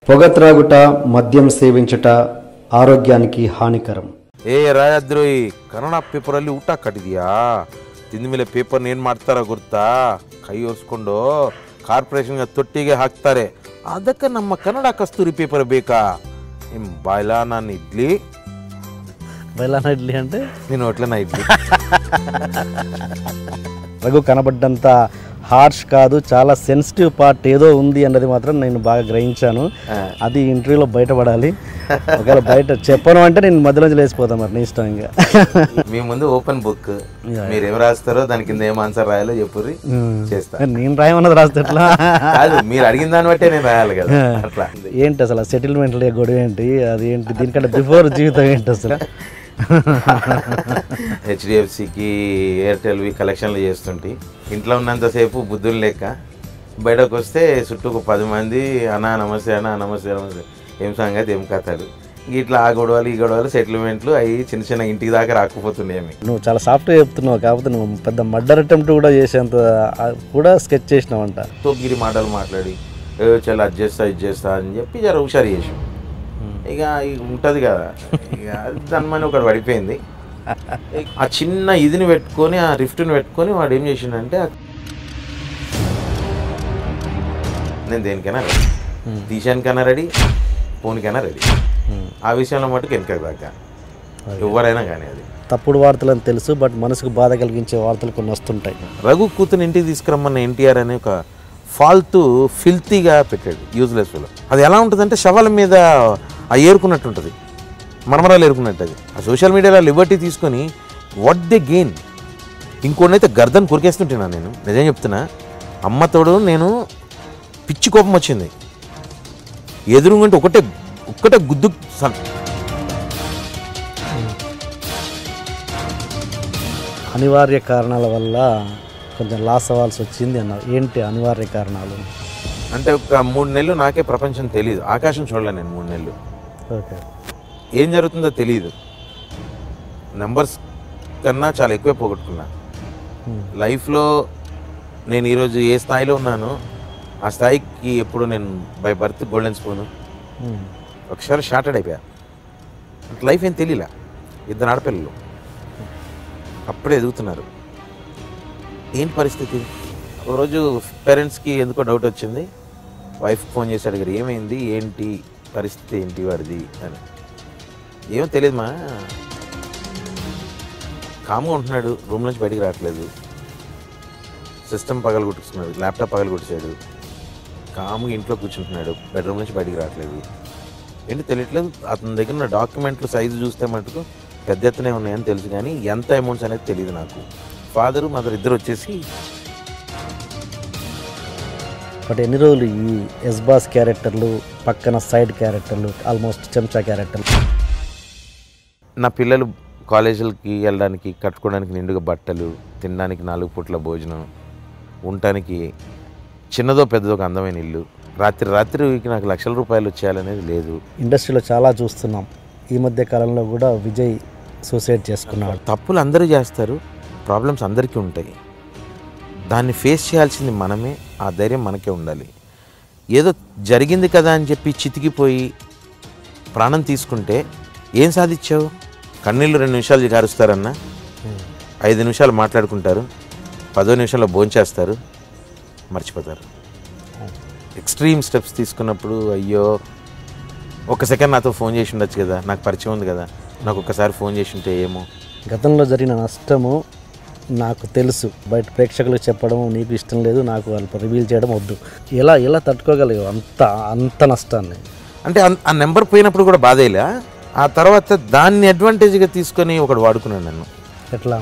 పొగ త్రాగుట మద్యం ಸೇವಿಂಚಟ ಆರೋಗ್ಯಾనికి ಹಾನಿಕರಂ ಏ ರಾಯದ್ರೋಯಿ ಕನ್ನಡ ಪೇಪರಲ್ಲಿ ಊಟ ಕಟ್ಟಿದ್ಯಾ ತಿಂದ ಮೇಲೆ ಪೇಪರ್ನ ಏನು ಮಾಡ್ತಾರ ಗೊತ್ತಾ ಕೈ ಒರೆಸ್ಕೊಂಡು ಕಾರ್ಪೊರೇಷನ್ಗೆ ತೊಟ್ಟಿಗೆ ಹಾಕ್ತಾರೆ ಅದಕ್ಕೆ ನಮ್ಮ ಕನ್ನಡ ಕಸ್ತೂರಿ ಪೇಪರ್ ಬೇಕಾ ನಿಮ್ಮ ಬಾಯ್ಲ ನಾನು ಇಡ್ಲಿ బెల్లాన ఇడ్లీ అంటే ನೀನು ಹೋಟ್ಲ ನಾ ಇಡ್ಲಿ రఘు కనబడ్డంత హార్ష్ కాదు చాలా సెన్సిటివ్ పార్ట్ ఏదో ఉంది అన్నది మాత్రం నేను బాగా గ్రహించాను అది ఇంటర్వ్యూలో బయటపడాలి ఒకవేళ బయట చెప్పను అంటే నేను మధ్యలోంచి లేచిపోతాను మరి నీ ఇష్టం ఇంకా మీ ముందు ఓపెన్ బుక్ మీరు ఏం రాస్తారో దాని కింద ఏం ఆన్సర్ రాయాలో చెప్పుర్రి చేస్తా నేను రాయమన్నది రాస్తే ఎట్లా కాదు మీరు అడిగిన దాన్ని బట్టే నేను రాయాలి కదా అట్లా ఏంటి అసలు సెటిల్మెంట్ గొడవ ఏంటి అది ఏంటి దీనికంటే బిఫోర్ జీవితం ఏంటి అసలు హెచ్డిఎఫ్సికి ఎయిర్టెల్వి కలెక్షన్లు చేస్తుంటే ఇంట్లో ఉన్నంతసేపు బుద్ధులు లేక బయటకు వస్తే చుట్టూ ఒక పది మంది అన్నా నమస్తే అన్నా నమస్తే నమస్తే ఏం సంగతి ఏం కథలు ఇట్లా ఆ గొడవలు ఈ గొడవలు సెటిల్మెంట్లు అవి చిన్న చిన్న ఇంటికి దాకా రాకపోతున్నాయి అవి నువ్వు చాలా సాఫ్ట్గా చెప్తున్నావు కాకపోతే నువ్వు పెద్ద మర్డర్ అటెంప్ట్ కూడా చేసేంత ఆ, కూడా స్కెచ్ చేసినావంట తోగిరి మాటలు మాట్లాడి ఏ చాలా అది చేస్తా ఇది చేస్తా అని చెప్పి జర హుషారు చేసాం ఇక ఇక ఉంటుంది కదా ఇక దాని మన ఒకటి పడిపోయింది ఆ చిన్న ఇదిని పెట్టుకొని ఆ రిఫ్ట్ని పెట్టుకొని వాడు ఏం చేసిండంటే ఆ- నేను దేనికైనా రెడీ తీసానికైనా రెడీ ఫోన్కైనా రెడీ ఆ విషయంలో మటుకు వెనక దాకా ఎవరైనా కానీ అది తప్పుడు వార్తలు అని తెలుసు బట్ మనసుకు బాధ కలిగించే వార్తలు కొన్ని వస్తుంటాయి రఘు కూతుని ఇంటికి తీసుకురమ్మన్న ఎన్టీఆర్ అనే ఒక ఫాల్తూ ఫిల్తీగా పెట్టాడు యూజ్లెస్ లో అది ఎలా ఉంటుందంటే శవాల మీద ఆ ఏరుకున్నట్టు ఉంటుంది మరమరాలు ఏరుకున్నట్టు అది ఆ సోషల్ మీడియాలో లిబర్టీ తీసుకొని వాట్ దే గెయిన్ ఇంకోనైతే గర్దన్ కొరికేస్తుంటున్నా నేను నిజం చెప్తున్నా అమ్మతోడు నేను పిచ్చి కోపం వచ్చింది ఎదురుంగంటే ఒకటే ఒక్కటే గుద్దు సన్ అనివార్య కారణాల వల్ల కొంచెం లాస్ అవ్వాల్సి వచ్చింది అన్నావు ఏంటి అనివార్య కారణాలు అంటే ఒక మూడు నెలలు నాకే ప్రపంచం తెలియదు ఆకాశం చూడలే నేను మూడు నెలలు ఓకే ఏం జరుగుతుందో తెలియదు నెంబర్స్ కన్నా చాలా ఎక్కువే పోగొట్టుకున్నా లైఫ్లో నేను ఈరోజు ఏ స్థాయిలో ఉన్నానో ఆ స్థాయికి ఎప్పుడు నేను బై బర్త్ గోల్డెన్ స్పూన్ ఒకసారి షార్టెడ్ అయిపోయా లైఫ్ ఏం తెలియలే ఇద్దరు ఆడపిల్లలు అప్పుడే ఎదుగుతున్నారు ఏంటి పరిస్థితి ఒక రోజు పేరెంట్స్కి ఎందుకో డౌట్ వచ్చింది వైఫ్ ఫోన్ చేసి అడిగారు ఏమైంది ఏంటి పరిస్థితి ఏంటి వాడిది అని ఏమో తెలియదు మా కామ్గా ఉంటున్నాడు రూమ్ నుంచి బయటికి రావట్లేదు సిస్టమ్ పగలు కొట్టుకున్నాడు ల్యాప్టాప్ పగలు కొట్టేశాడు కామ్గా ఇంట్లో కూర్చుంటున్నాడు బెడ్రూమ్ నుంచి బయటికి రావట్లేదు ఏంటి తెలియట్లేదు అతని దగ్గర ఉన్న డాక్యుమెంట్లు సైజు చూస్తే మటుకు పెద్ద ఎత్తునే ఉన్నాయని తెలుసు కానీ ఎంత అమౌంట్స్ అనేది తెలియదు నాకు ఫాదరు మదర్ ఇద్దరు వచ్చేసి బట్ ఎన్ని రోజులు ఈ ఎస్బాస్ క్యారెక్టర్లు పక్కన సైడ్ క్యారెక్టర్లు ఆల్మోస్ట్ చెంచా క్యారెక్టర్లు నా పిల్లలు కాలేజీలకి వెళ్ళడానికి కట్టుకోవడానికి నిండుగా బట్టలు తినడానికి నాలుగు పూట్ల భోజనం ఉండటానికి చిన్నదో పెద్దదో ఒక అందమైన ఇల్లు రాత్రి రాత్రికి నాకు లక్షల రూపాయలు వచ్చేయాలనేది లేదు ఇండస్ట్రీలో చాలా చూస్తున్నాం ఈ మధ్య కాలంలో కూడా విజయ్ సూసైడ్ చేసుకున్నాడు తప్పులు అందరూ చేస్తారు ప్రాబ్లమ్స్ అందరికీ ఉంటాయి దాన్ని ఫేస్ చేయాల్సింది మనమే ఆ ధైర్యం మనకే ఉండాలి ఏదో జరిగింది కదా అని చెప్పి చితికిపోయి ప్రాణం తీసుకుంటే ఏం సాధించావు కన్నీళ్ళు రెండు నిమిషాలు గారుస్తారన్న ఐదు నిమిషాలు మాట్లాడుకుంటారు పదో నిమిషాల్లో భోంచేస్తారు మర్చిపోతారు ఎక్స్ట్రీమ్ స్టెప్స్ తీసుకున్నప్పుడు అయ్యో ఒక సెకండ్ నాతో ఫోన్ చేసి ఉండొచ్చు కదా నాకు పరిచయం ఉంది కదా నాకు ఒక్కసారి ఫోన్ చేసి ఉంటే ఏమో గతంలో జరిగిన నష్టము నాకు తెలుసు బయట ప్రేక్షకులకు చెప్పడం నీకు ఇష్టం లేదు నాకు వాళ్ళు రివీల్ చేయడం వద్దు ఎలా ఎలా తట్టుకోగలిగావు అంత అంత నష్టాన్ని అంటే అన్- ఆ నెంబర్ పోయినప్పుడు కూడా బాధేలా ఆ తర్వాత దాన్ని అడ్వాంటేజ్గా తీసుకొని ఒకడు వాడుకున్నాడు నన్ను ఎట్లా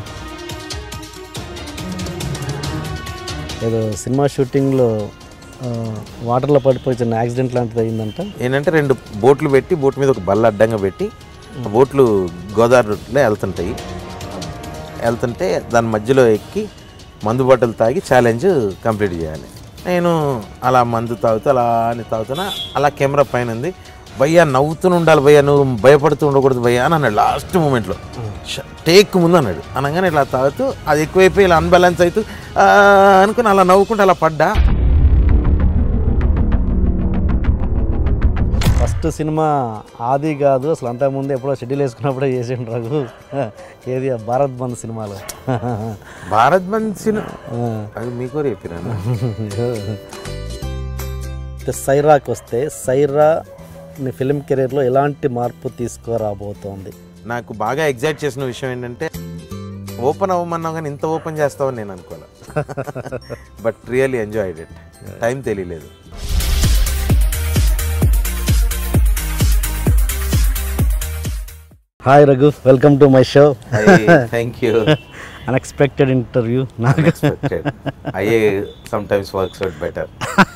ఏదో సినిమా షూటింగ్లో ఆ, వాటర్లో పడిపోయి చిన్న యాక్సిడెంట్ లాంటిది అయిందంట ఏంటంటే రెండు బోట్లు పెట్టి బోట్ మీద ఒక బల్ల అడ్డంగా పెట్టి ఆ బోట్లు గోదావరిలో వెళ్తుంటాయి వెళ్తుంటే దాని మధ్యలో ఎక్కి మందు బాటలు తాగి ఛాలెంజ్ కంప్లీట్ చేయాలి నేను అలా మందు తాగుతూ అలా అని తాగుతున్నా అలా కెమెరా పైన ఉంది భయ్యా నవ్వుతూనే ఉండాలి భయ్యా నువ్వు భయపడుతూ ఉండకూడదు భయ్యా అని అన్నాడు లాస్ట్ మూమెంట్లో టేక్ ముందు అన్నాడు అనగానే ఇలా తాగుతూ అది ఎక్కువైపోయి ఇలా అన్బ్యాలెన్స్ అవుతూ "ఆ" అనుకుని అలా నవ్వుకుంటూ అలా పడ్డా ఫస్ట్ సినిమా ఆది కాదు అసలు అంతకుముందు ఎప్పుడో షెడ్యూల్ వేసుకున్నప్పుడే చేసిండు రఘు ఏది ఆ భారత్ బంద్ సినిమాలో భారత్ బంద్ సినిమా అది మీకు చెప్పినాను అయితే సైరాకి వస్తే సైరా నీ ఫిలిం కెరీర్లో ఎలాంటి మార్పు తీసుకురాబోతోంది నాకు బాగా ఎగ్జైట్ చేసిన విషయం ఏంటంటే ఓపెన్ అవ్వమన్నావు కానీ ఇంత ఓపెన్ చేస్తావని నేను అనుకోలే but really enjoyed it time తెలియలేదు hi Raghu welcome to my show thank you unexpected interview నాకు ఎక్స్పెక్టెడ్ అయ్యే some times works out better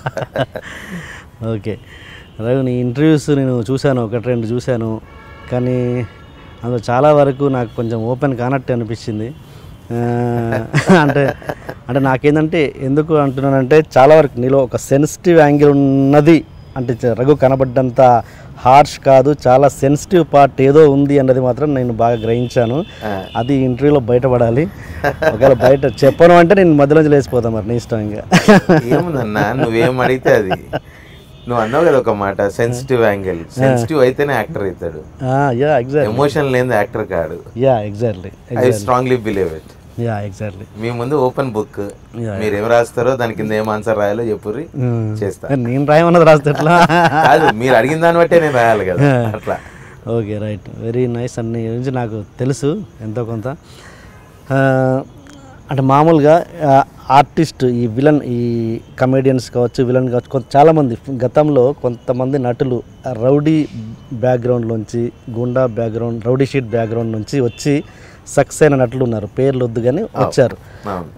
okay Raghu నీ ఇంటర్వ్యూస్ నేను చూశాను ఒకటి రెండు చూశాను కానీ అందులో చాలా వరకు నాకు కొంచెం ఓపెన్ కానట్టు అనిపించింది ఆ, అంటే అంటే నాకేంటంటే ఎందుకు అంటున్నానంటే చాలా వరకు నీలో ఒక సెన్సిటివ్ యాంగిల్ ఉన్నది అంటే చ- రఘు కనబడ్డంత హార్ష్ కాదు చాలా సెన్సిటివ్ పార్ట్ ఏదో ఉంది అన్నది మాత్రం నేను బాగా గ్రహించాను అది ఇంటర్వ్యూలో బయటపడాలి ఒకవేళ బయట చెప్పను అంటే నేను మధ్యలో లేచిపోతాను మరి నీ ఇష్టం ఇంకా ఏముందన్నా నువ్వేం అడిగితే అది నువ్వు అన్నావు కదా ఒక మాట సెన్సిటివ్ యాంగిల్ సెన్సిటివ్ అయితేనే యాక్టర్ అవుతాడు యా ఎగ్జాక్ట్లీ ఎమోషన్ లేని యాక్టర్ కాడు yeah exactly I strongly believe it yeah exactly మీ ముందు ఓపెన్ బుక్ మీరు ఏం రాస్తారో దాని కింద ఏం ఆన్సర్ రాయాలో చెప్పుర్రి చేస్తా నేను రాయమన్నది రాస్తే ఎట్లా కాదు మీరు అడిగిన దాన్ని బట్టే నేను రాయాలి కదా అట్లా ఓకే రైట్ వెరీ నైస్ అన్ని గురించి నాకు తెలుసు ఎంతో కొంత ఆ, అంటే మామూలుగా ఆర్టిస్ట్ ఈ విలన్ ఈ కమేడియన్స్ కావచ్చు విలన్ కావచ్చు కొంత చాలామంది గతంలో కొంతమంది నటులు రౌడీ బ్యాక్గ్రౌండ్లోంచి గుండా బ్యాక్గ్రౌండ్ రౌడీ షీట్ బ్యాక్గ్రౌండ్ నుంచి వచ్చి సక్సెస్ అయిన నటులు ఉన్నారు పేర్లు వద్దు కానీ వచ్చారు అవును.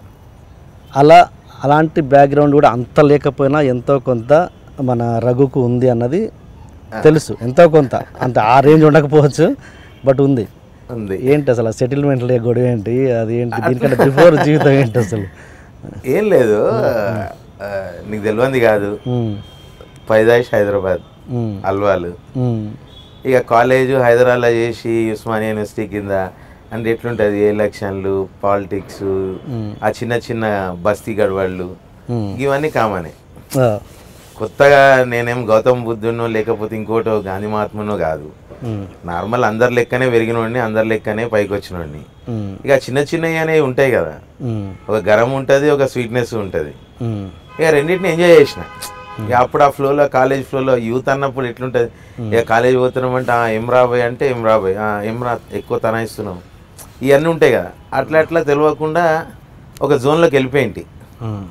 అలా అలాంటి బ్యాక్గ్రౌండ్ కూడా అంత లేకపోయినా ఎంతో కొంత మన రఘుకు ఉంది అన్నది తెలుసు ఎంతో కొంత అంత ఆ రేంజ్ ఉండకపోవచ్చు బట్ ఉంది ఉంది ఏంటి అసలు సెటిల్మెంట్ లే గొడవ ఏంటి అది ఏంటి దీనికంటే బిఫోర్ జీవితం ఏంటి అసలు ఏం లేదు ఆ, నీకు తెలియంది కాదు ఉమ్, పైదాయిష్ హైదరాబాద్ ఉమ్, అల్వాలు ఉమ్, ఇక కాలేజ్ హైదరాబాద్లో చేసి ఉస్మానియా యూనివర్సిటీ కింద అంటే ఎట్లుంటుంది ఎలక్షన్లు పాలిటిక్స్ ఆ చిన్న చిన్న బస్తీ గడవాళ్ళు ఉమ్. ఇవన్నీ కామనే ఆ, కొత్తగా నేనేం గౌతమ్ బుద్ధునో లేకపోతే ఇంకోటో గాంధీ మహాత్మునో కాదు ఉమ్, నార్మల్ అందరి లెక్కనే పెరిగినోడిని అందరి లెక్కనే పైకి వచ్చినోడిని ఉమ్, ఇక చిన్న చిన్నవి అనేవి ఉంటాయి కదా ఉమ్, ఒక గరం ఉంటుంది ఒక స్వీట్నెస్ ఉంటుంది ఉమ్, ఇక రెండింటిని ఎంజాయ్ చేసిన ఇక అప్పుడు ఆ ఫ్లోలో కాలేజ్ ఫ్లోలో యూత్ అన్నప్పుడు ఎట్లుంటుంది ఇక కాలేజ్ పోతున్నామంటే "ఆ, ఏం రాబోయ్ అంటే ఏం రాబోయ్ "ఆ, ఏం రా ఎక్కువ తనాయిస్తున్నాం ఇవన్నీ ఉంటాయి కదా అట్లా అట్లా తెలియకుండా ఒక జోన్లోకి వెళ్ళిపోయింటి ఉమ్,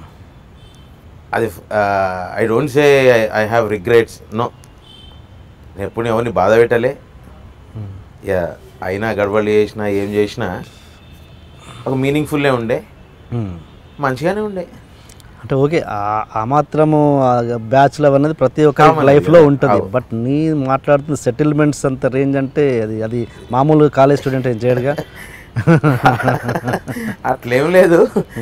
అది I don't say I have regrets no నేను ఎప్పుడు ఎవరిని బాధ పెట్టలే యా అయినా గడబడి చేసినా ఏం చేసినా ఒక మీనింగ్ఫుల్లే ఉండే ఉమ్. మంచిగానే ఉండే అంటే ఓకే ఆ- ఆ మాత్రము బ్యాచులర్ అనేది ప్రతి ఒక్క Common లైఫ్లో అది. ఉంటుంది అవును. బట్ నీ మాట్లాడుతున్న సెటిల్మెంట్స్ అంత రేంజ్ అంటే అది అది మామూలు కాలేజ్ స్టూడెంట్ ఏం చేయడుగా అట్లేం లేదు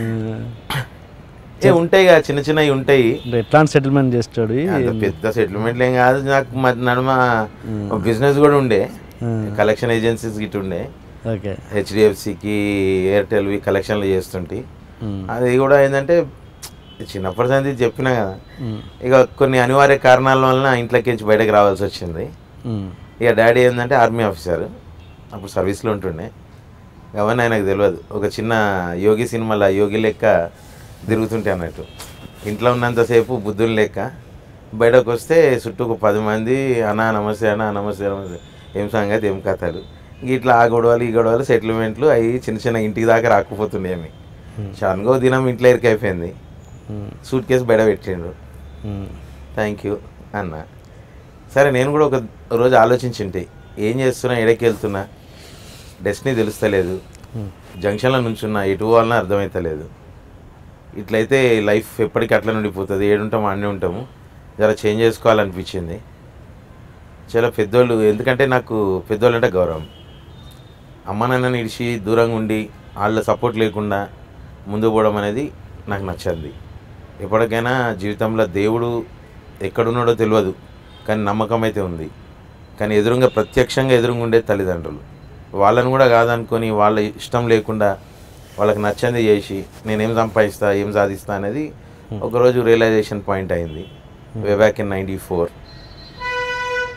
ఏ ఉంటాయి కదా చిన్న చిన్నవి ఉంటాయి అంటే ఎట్లాంటి సెటిల్మెంట్ చేస్తాడు అంత పెద్ద సెటిల్మెంట్లు ఏం కాదు నాకు మ- నడుమ బిజినెస్ కూడా ఉండే కలెక్షన్ ఏజెన్సీస్ గిట్ ఉండే ఓకే హెచ్డిఎఫ్సికి ఎయిర్టెల్వి కలెక్షన్లు చేస్తుంటే అది కూడా ఏంటంటే చిన్నప్పటి నుంచి చెప్పినా కదా ఇక కొన్ని అనివార్య కారణాల వలన ఇంట్లోకి బయటకు రావాల్సి వచ్చింది ఇక డాడీ ఏంటంటే ఆర్మీ ఆఫీసర్ అప్పుడు సర్వీస్లో ఉంటుండే అవన్నీ ఆయనకు తెలియదు ఒక చిన్న యోగి సినిమాలో యోగి లెక్క తిరుగుతుంటే అన్నట్టు ఇంట్లో ఉన్నంతసేపు బుద్ధుని లెక్క బయటకు వస్తే చుట్టూ ఒక పది మంది అన్నా నమస్తే అన్నా నమస్తే నమస్తే ఏం సంగతి ఏం కథలు ఇంక ఇట్లా ఆ గొడవలు ఈ గొడవలు సెటిల్మెంట్లు అవి చిన్న చిన్న ఇంటికి దాకా రాకపోతుండేమి షన్గో దినం ఇంట్లో ఇరికైపోయింది సూట్ కేసు బయట పెట్టిండ్రు థ్యాంక్ యూ అన్న సరే నేను కూడా ఒక రోజు ఆలోచించింటి ఏం చేస్తున్నా ఎడకి వెళ్తున్నా డెస్టినీ తెలుస్తలేదు జంక్షన్లో నుంచున్నా ఎటు పోవాలన్నా అర్థమవుతలేదు ఇట్లయితే లైఫ్ ఎప్పటికీ అట్లా ఉండిపోతుంది ఏడుంటాం ఆడనే ఉంటాము జర చేంజ్ చేసుకోవాలనిపించింది చాలా పెద్దోళ్ళు ఎందుకంటే నాకు పెద్దోళ్ళు అంటే గౌరవం అమ్మ నాన్నని ఇడిచి దూరంగా ఉండి వాళ్ళ సపోర్ట్ లేకుండా ముందు పోవడం అనేది నాకు నచ్చింది ఎప్పటికైనా జీవితంలో దేవుడు ఎక్కడున్నాడో తెలియదు కానీ నమ్మకం అయితే ఉంది కానీ ఎదురుగా ప్రత్యక్షంగా ఎదురుగా ఉండే తల్లిదండ్రులు వాళ్ళని కూడా కాదనుకొని వాళ్ళ ఇష్టం లేకుండా వాళ్ళకి నచ్చింది చేసి నేనేం సంపాదిస్తా ఏం సాధిస్తా అనేది ఒకరోజు రియలైజేషన్ పాయింట్ అయింది way back in ninety four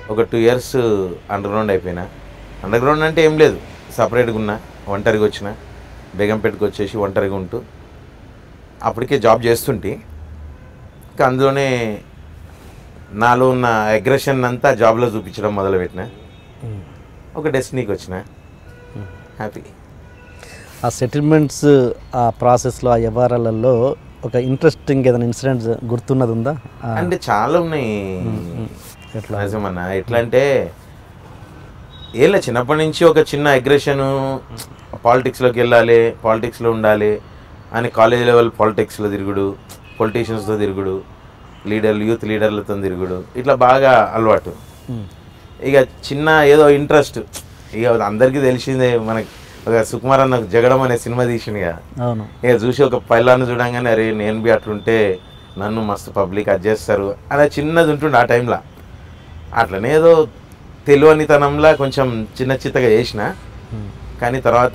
ఒక టూ ఇయర్స్ అండర్ గ్రౌండ్ అయిపోయినా అండర్ గ్రౌండ్ అంటే ఏం లేదు సపరేట్గా ఉన్నా ఒంటరిగా వచ్చిన బేగంపేటకి వచ్చేసి ఒంటరిగా ఉంటూ అప్పటికే జాబ్ చేస్తుంటే ఇంకా అందులోనే నాలో ఉన్న అగ్రెషన్ అంతా జాబ్లో చూపించడం మొదలుపెట్టిన ఒక డెస్టినీకి వచ్చిన హ్యాపీ ఆ సెటిల్మెంట్స్ ఆ ప్రాసెస్లో ఆ వ్యవహారాలలో ఒక ఇంట్రెస్టింగ్ ఏదైనా ఇన్సిడెంట్ గుర్తున్నది ఉందా ఆ, అంటే చాలా ఉన్నాయి ఎట్లా నిజమన్నా ఎట్లా అంటే ఏం లేదు చిన్నప్పటి నుంచి ఒక చిన్న అగ్రెషన్ పాలిటిక్స్లోకి వెళ్ళాలి పాలిటిక్స్లో ఉండాలి అని కాలేజ్ లెవెల్ పాలిటిక్స్లో తిరుగుడు పొలిటీషియన్స్తో తిరుగుడు లీడర్లు యూత్ లీడర్లతో తిరుగుడు ఇట్లా బాగా అలవాటు ఉమ్, ఇక చిన్న ఏదో ఇంట్రెస్ట్ ఇక అందరికీ తెలిసిందే మనకి ఒక సుకుమార్ అన్న జగడం అనే సినిమా తీసింది కదా అవును ఇక చూసి ఒక పైలాన్ని చూడంగానే అరే నేను బి అట్లుంటే నన్ను మస్తు పబ్లిక్ అది చేస్తారు అలా చిన్నది ఉంటుండే ఆ టైంలో అట్లనే ఏదో తెలియనితనంలా కొంచెం చిన్న చిత్తగా చేసిన ఉమ్, కానీ తర్వాత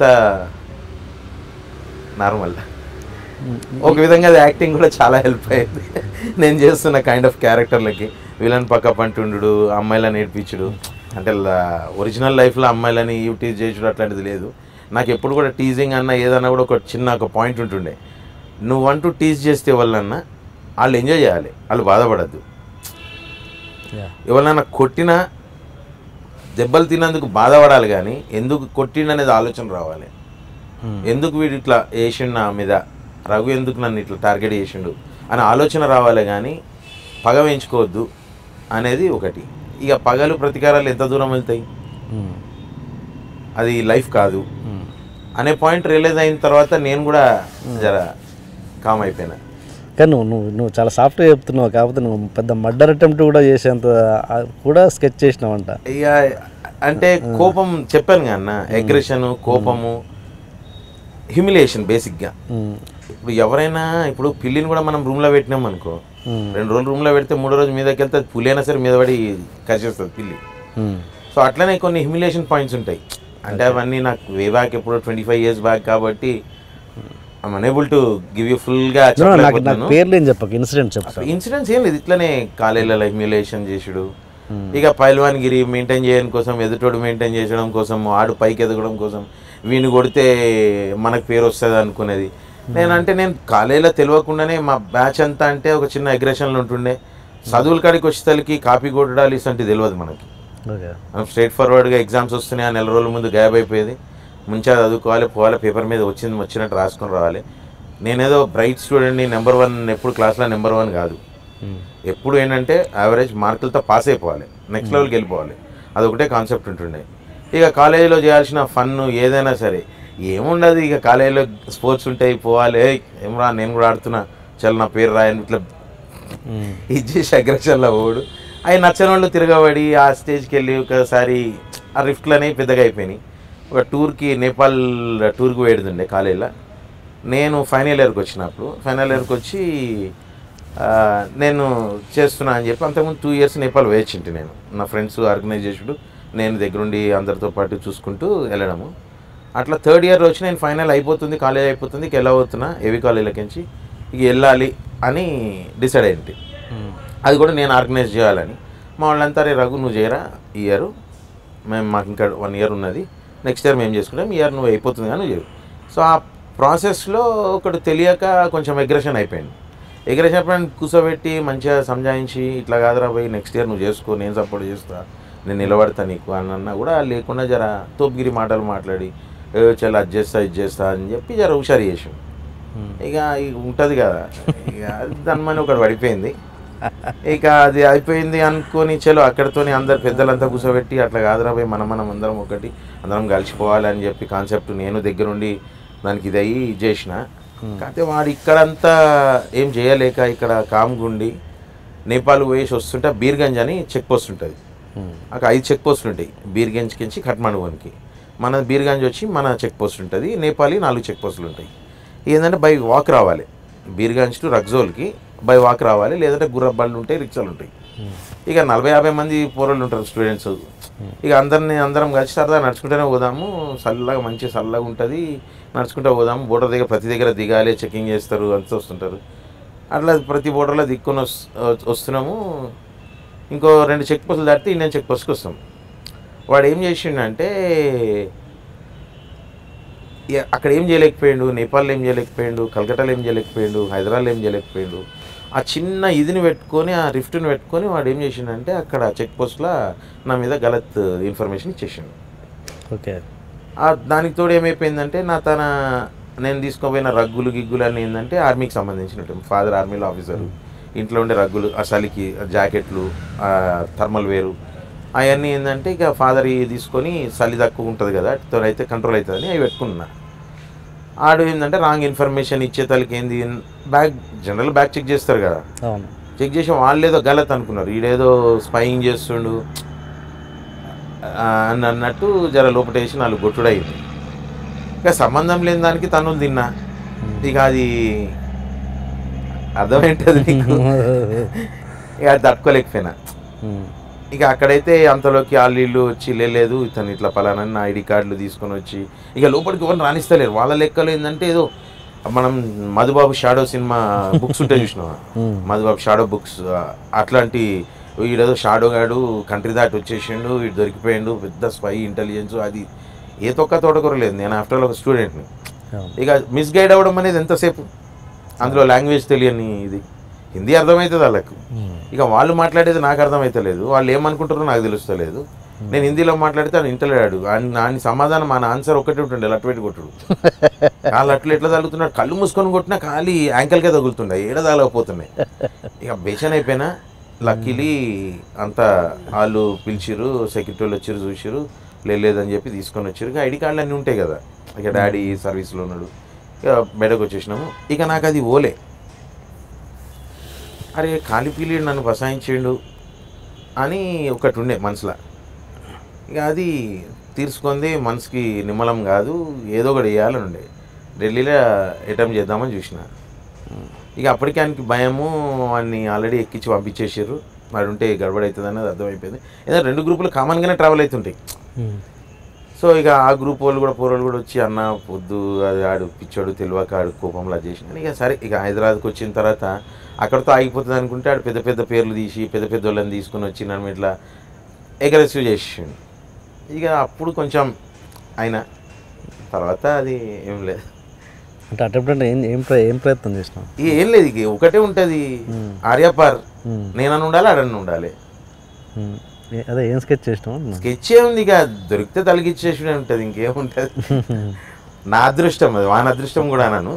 నార్మల్ ఉమ్, ఒక విధంగా అది యాక్టింగ్ కూడా చాలా హెల్ప్ అయింది నేను చేస్తున్న కైండ్ ఆఫ్ క్యారెక్టర్లకి విలన్ పక్క పంటుండు అమ్మాయిలని నేర్పించుడు అంటే ఒరిజినల్ లైఫ్లో అమ్మాయిలని టీజ్ చేసుడు అట్లాంటిది లేదు నాకు ఎప్పుడు కూడా టీజింగ్ అన్న ఏదన్నా కూడా ఒక చిన్న ఒక పాయింట్ ఉంటుండే నువ్వు అంటూ టీజ్ చేస్తే వాళ్ళన్నా వాళ్ళు ఎంజాయ్ చేయాలి వాళ్ళు బాధపడద్దు యా. ఎవరినైనా కొట్టినా దెబ్బలు తిన్నందుకు బాధపడాలి కానీ ఎందుకు కొట్టిండు అనేది ఆలోచన రావాలి ఉమ్, ఎందుకు వీడు ఇట్లా వేసిండు నా మీద రఘు ఎందుకు నన్ను ఇట్లా టార్గెట్ చేసిండు అనే ఆలోచన రావాలి కానీ పగ వేయించుకోవద్దు అనేది ఒకటి ఇక పగలు ప్రతీకారాలు ఎంత దూరం వెళ్తాయి ఉమ్, అది లైఫ్ కాదు ఉమ్. అనే పాయింట్ రియలైజ్ అయిన తర్వాత నేను కూడా జర కామ్ అయిపోయినా కానీ నువ్వు నువ్వు నువ్వు చాలా సాఫ్ట్గా చెప్తున్నావు కాకపోతే నువ్వు పెద్ద మర్డర్ అటెంప్ట్ కూడా చేసేంత ఆ, కూడా స్కెచ్ చేసినావంట ఇక అంటే కోపం చెప్పాను కదా అన్న అగ్రెషన్ కోపము హ్యూమిలేషన్ బేసిక్గా ఉమ్, ఇప్పుడు ఎవరైనా ఇప్పుడు పిల్లిని కూడా మనం రూమ్లో పెట్టినాం అనుకో ఉమ్, రెండు రోజులు రూమ్లో పెడితే మూడో రోజు మీదకి వెళ్తే అది పులి అయినా సరే మీద పడి కరిచేస్తుంది పిల్లి ఉమ్, సో అట్లనే కొన్ని హ్యూమిలేషన్ పాయింట్స్ ఉంటాయి అంటే అవన్నీ నాకు వే బ్యాక్ ఎప్పుడో ట్వంటీ ఫైవ్ ఇయర్స్ బ్యాక్ కాబట్టి I'm unable to give you ఫుల్గా No, no, నాకు నాకు పేర్లు ఏం చెప్పకు ఇన్సిడెంట్ చెప్తా ఇన్సిడెంట్స్ ఏం లేదు ఇట్లనే కాలేజీలలో హ్యూమిలేషన్ చేసుడు ఇక పైల్వాన్ గిరి మెయింటైన్ చేయడం కోసం ఎదుటోడు మెయింటైన్ చేయడం కోసం ఆడు పైకి ఎదగడం కోసం వీని కొడితే మనకు పేరు వస్తుంది అనుకునేది నేనంటే నేను కాలేజీలో తెలియకుండానే మా బ్యాచ్ అంతా అంటే ఒక చిన్న అగ్రెషన్లు ఉంటుండే చదువుల కాడికి వచ్చేసరికి కాపీ కొట్టడాలు ఇసంటి తెలియదు మనకి ఓకే మనం స్ట్రైట్ ఫార్వర్డ్గా ఎగ్జామ్స్ వస్తున్నాయి ఆ నెల రోజుల ముందు గ్యాప్ అయిపోయేది ముంచా చదువుకోవాలి పోవాలి పేపర్ మీద వచ్చింది వచ్చినట్టు రాసుకొని రావాలి నేనేదో బ్రైట్ స్టూడెంట్ని నెంబర్ వన్ ఎప్పుడు క్లాస్లో నెంబర్ వన్ కాదు ఉమ్, ఎప్పుడు ఏంటంటే యావరేజ్ మార్కులతో పాస్ అయిపోవాలి నెక్స్ట్ లెవెల్కి వెళ్ళిపోవాలి అదొకటే కాన్సెప్ట్ ఉంటుండే ఇక కాలేజీలో చేయాల్సిన ఫన్ ఏదైనా సరే ఏముండదు ఇక కాలేజీలో స్పోర్ట్స్ ఉంటాయి పోవాలి "ఏయ్, ఏం రా నేను కూడా ఆడుతున్నా చల్ నా పేరు రాయని ఇట్లా ఉమ్, ఇది చేసి అగ్రెషన్లో పోడు అవి నచ్చని వాళ్ళు తిరగబడి ఆ స్టేజ్కి వెళ్ళి ఒకసారి ఆ రిఫ్ట్లు అనేవి పెద్దగా అయిపోయినాయి ఒక టూర్కి నేపాల్ టూర్కి పోయేడుండే కాలేజీలో నేను ఫైనల్ ఇయర్కి వచ్చినప్పుడు ఫైనల్ ఇయర్కి వచ్చి ఆ, నేను చేస్తున్నా అని చెప్పి అంతకుముందు టూ ఇయర్స్ నేపాల్ వేయచ్చింటి నేను నా ఫ్రెండ్స్ ఆర్గనైజ్ చేసుడు నేను దగ్గరుండి అందరితో పాటు చూసుకుంటూ వెళ్ళడము అట్లా థర్డ్ ఇయర్ వచ్చి నేను ఫైనల్ అయిపోతుంది కాలేజ్ అయిపోతుంది ఇక ఎలా అవుతున్నా ఏవి కాలేజీలకి నుంచి ఇక వెళ్ళాలి అని డిసైడ్ అయింది ఉమ్, అది కూడా నేను ఆర్గనైజ్ చేయాలని మా వాళ్ళంతా రే రఘు నువ్వు చేయరా ఈ ఇయర్ మేము మాకు ఇంకా వన్ ఇయర్ ఉన్నది నెక్స్ట్ ఇయర్ మేము చేసుకుంటాం ఈ ఇయర్ నువ్వు అయిపోతుంది కానీ నువ్వు చేయవు సో ఆ ప్రాసెస్లో ఒకటి తెలియక కొంచెం ఎగ్రెషన్ అయిపోయింది ఎగ్రెషన్ అయిపోయిన కూర్చోబెట్టి మంచిగా సంజాయించి ఇట్లా కాదురా పోయి నెక్స్ట్ ఇయర్ నువ్వు చేసుకో నేను సపోర్ట్ చేస్తా నేను నిలబడతా నీకు అని అన్నా కూడా లేకుండా జర తోపుగిరి మాటలు మాట్లాడి "ఏ, చాలా అది చేస్తా ఇది చేస్తా అని చెప్పి జర హుషారు చేసాం ఉమ్. ఇక ఇక ఉంటుంది కదా ఇక దాని మన ఒకటి పడిపోయింది ఇక అది అయిపోయింది అనుకొని చలో అక్కడితోని అందరు పెద్దలంతా కూర్చోబెట్టి అట్లా కాదురా పోయి మనం మనం అందరం ఒకటి అందరం కలిసిపోవాలి అని చెప్పి కాన్సెప్ట్ నేను దగ్గరుండి దానికి ఇది అయ్యి చేసిన కాకపోతే వాడు ఇక్కడంతా ఏం చేయలేక ఇక్కడ కామ్గుండి నేపాల్ పోయేసి వస్తుంటే బీర్గంజ్ అని చెక్ పోస్ట్ ఉంటుంది ఉమ్, అక్కడ ఐదు చెక్ పోస్టులు ఉంటాయి బీర్గంజ్కి నుంచి కట్మండువన్కి మన బీర్గంజ్ వచ్చి మన చెక్ పోస్ట్ ఉంటుంది నేపాలి నాలుగు చెక్ పోస్టులు ఉంటాయి ఏంటంటే బై వాక్ రావాలి బీర్గంజ్ టు రగ్జోల్కి బై వాక్ రావాలి లేదంటే గుర్ర బళ్ళు ఉంటాయి రిక్షాలు ఉంటాయి ఇక నలభై యాభై మంది పోరలు ఉంటారు స్టూడెంట్స్ ఇక అందరిని అందరం కలిసి సరదా నడుచుకుంటూనే పోదాము చల్లగా మంచి చల్లగా ఉంటుంది నడుచుకుంటూ పోదాము బోర్డర్ దగ్గర ప్రతి దగ్గర దిగాలి చెకింగ్ చేస్తారు అంత వస్తుంటారు అట్లా ప్రతి బోర్డర్లో దిక్కుని వస్- వస్తున్నాము ఇంకో రెండు చెక్ పోస్టులు దాటితే ఇండియన్ చెక్ పోస్ట్కి వస్తాం వాడు ఏం చేసిండంటే ఇక అక్కడ ఏం చేయలేకపోయాడు నేపాల్లో ఏం చేయలేకపోయాడు కలకట్టాలో ఏం చేయలేకపోయాడు హైదరాబాద్లో ఏం చేయలేకపోయాడు ఆ చిన్న ఇదిని పెట్టుకొని ఆ రిఫ్ట్ని పెట్టుకొని వాడు ఏం చేసిండంటే అక్కడ చెక్ పోస్ట్లో నా మీద గలత్ ఇన్ఫర్మేషన్ ఇచ్చేసిండు ఓకే ఆ దానికి తోడు ఏమైపోయిందంటే నా తన నేను తీసుకోపోయిన రగ్గులు గిగ్గులు అన్నీ ఏంటంటే ఆర్మీకి సంబంధించినట్టు ఫాదర్ ఆర్మీలో ఆఫీసరు ఇంట్లో ఉండే రగ్గులు ఆ చలికి ఆ జాకెట్లు ఆ థర్మల్ వేరు అవన్నీ ఏంటంటే ఇక ఫాదర్ తీసుకొని చలి తక్కువ ఉంటుంది కదా తో అయితే కంట్రోల్ అవుతుందని అవి పెట్టుకున్నా ఆడు ఏంటంటే రాంగ్ ఇన్ఫర్మేషన్ ఇచ్చే తలకి ఏంది బ్యాగ్ జనరల్ బ్యాగ్ చెక్ చేస్తారు కదా అవును చెక్ చేసి వాళ్ళు ఏదో గలత్ అనుకున్నారు ఈడేదో స్పైయింగ్ చేస్తుండు ఆ, అని అన్నట్టు జర లోపటేసి నాలుగు గొట్టుడు అయింది ఇక సంబంధం లేని దానికి తను తిన్నా ఇక అది అర్థమేంటది నీకు ఇక అది తట్టుకోలేకపోయినా ఉమ్. ఇక అక్కడైతే అంతలోకి వాళ్ళు వీళ్ళు వచ్చి లేదు ఇతను ఇట్లా పలానా నా ఐడి కార్డులు తీసుకొని వచ్చి ఇక లోపలికి ఎవరిని రాణిస్తలేరు వాళ్ళ లెక్కలు ఏంటంటే ఏదో మనం మధుబాబు షాడో సినిమా బుక్స్ ఉంటాయి చూసినావా Hmm. మధుబాబు షాడో బుక్స్ అట్లాంటి వీడేదో షాడో గాడు కంట్రీ దాటి వచ్చేసిండు వీడు దొరికిపోయిండు పెద్ద స్పై ఇంటెలిజెన్స్ అది ఏ తొక్క తోటకూర లేదు నేను ఆఫ్టర్ ఆల్ ఒక స్టూడెంట్ని అవును ఇక మిస్గైడ్ అవ్వడం అనేది ఎంతసేపు అందులో లాంగ్వేజ్ తెలియని ఇది హిందీ అర్థమవుతుంది వాళ్ళకు ఉమ్. ఇక వాళ్ళు మాట్లాడేది నాకు అర్థమైతలేదు వాళ్ళు ఏమనుకుంటారో నాకు తెలుస్తలేదు నేను హిందీలో మాట్లాడితే ఆయన ఇంటలేడు ఆయన సమాధానం మన ఆన్సర్ ఒకటే ఉంటుండే లట్టు పెట్టి కొట్టుడు కాళ్ళు అట్లు ఎట్లా తగులుతున్నాడు కళ్ళు మూసుకొని కొట్టినా ఖాళీ యాంకల్కే తగులుతుండే ఏడ తగలకపోతున్నాయి ఇక బేషన్ అయిపోయినా లక్కీలీ అంతా వాళ్ళు పిలిచిరు సెక్యూరిటీ వాళ్ళు వచ్చిరు చూసిరు లేదని చెప్పి తీసుకొని వచ్చారు ఇక ఐడి కార్డులు అన్నీ ఉంటాయి కదా ఇక డాడీ సర్వీస్లో ఉన్నాడు ఇక బయటకు వచ్చేసినాము ఇక నాకు అది ఓలే అరే ఖాళీ పీరియడ్ నన్ను బసాయించిండు అని ఒకటి ఉండే మనసులో ఇక అది తీర్చుకుంది మనసుకి నిమ్మలం కాదు ఏదో ఒకటి వేయాలని ఉండే ఢిల్లీలో అటెంప్ట్ చేద్దామని చూసిన ఇక అప్పటికే ఆయనకి భయము వాడిని ఆల్రెడీ ఎక్కించి పంపించేసారు వాడు ఉంటే గడబడి అవుతుంది అనేది అర్థమైపోయింది ఏదో రెండు గ్రూపులు కామన్గానే ట్రావెల్ అవుతుంటాయి ఉమ్. సో ఇక ఆ గ్రూప్ వాళ్ళు కూడా పూర్వలు కూడా వచ్చి అన్న పొద్దు అది ఆడు పిచ్చోడు తెలియక ఆడు కోపంలో అది చేసిన ఇక సరే ఇక హైదరాబాద్కి వచ్చిన తర్వాత అక్కడితో ఆగిపోతుంది అనుకుంటే ఆడు పెద్ద పెద్ద పేర్లు తీసి పెద్ద పెద్ద వాళ్ళని తీసుకుని వచ్చి నన్ను ఇట్లా ఎగరెసివ్ చేసిండు ఇక అప్పుడు కొంచెం అయినా తర్వాత అది ఏం లేదు అంటే అటెంప్ట్ అంటే ఏం ఏం ప్ర- ఏం ప్రయత్నం చేసినావు ఇక ఏం లేదు ఇక ఒకటే ఉంటుంది ఆర్యాపార్ ఉమ్. నేనని ఉండాలి ఆడని ఉండాలి ఉమ్. ఏ- అదే ఏం స్కెచ్ చేసినావు అన్నా? స్కెచ్ ఉంది ఇక దొరికితే తలిగిచ్చేసి ఉంటుంది ఇంకేముంటుంది నా అదృష్టం అది వాని అదృష్టం కూడా అన్నాను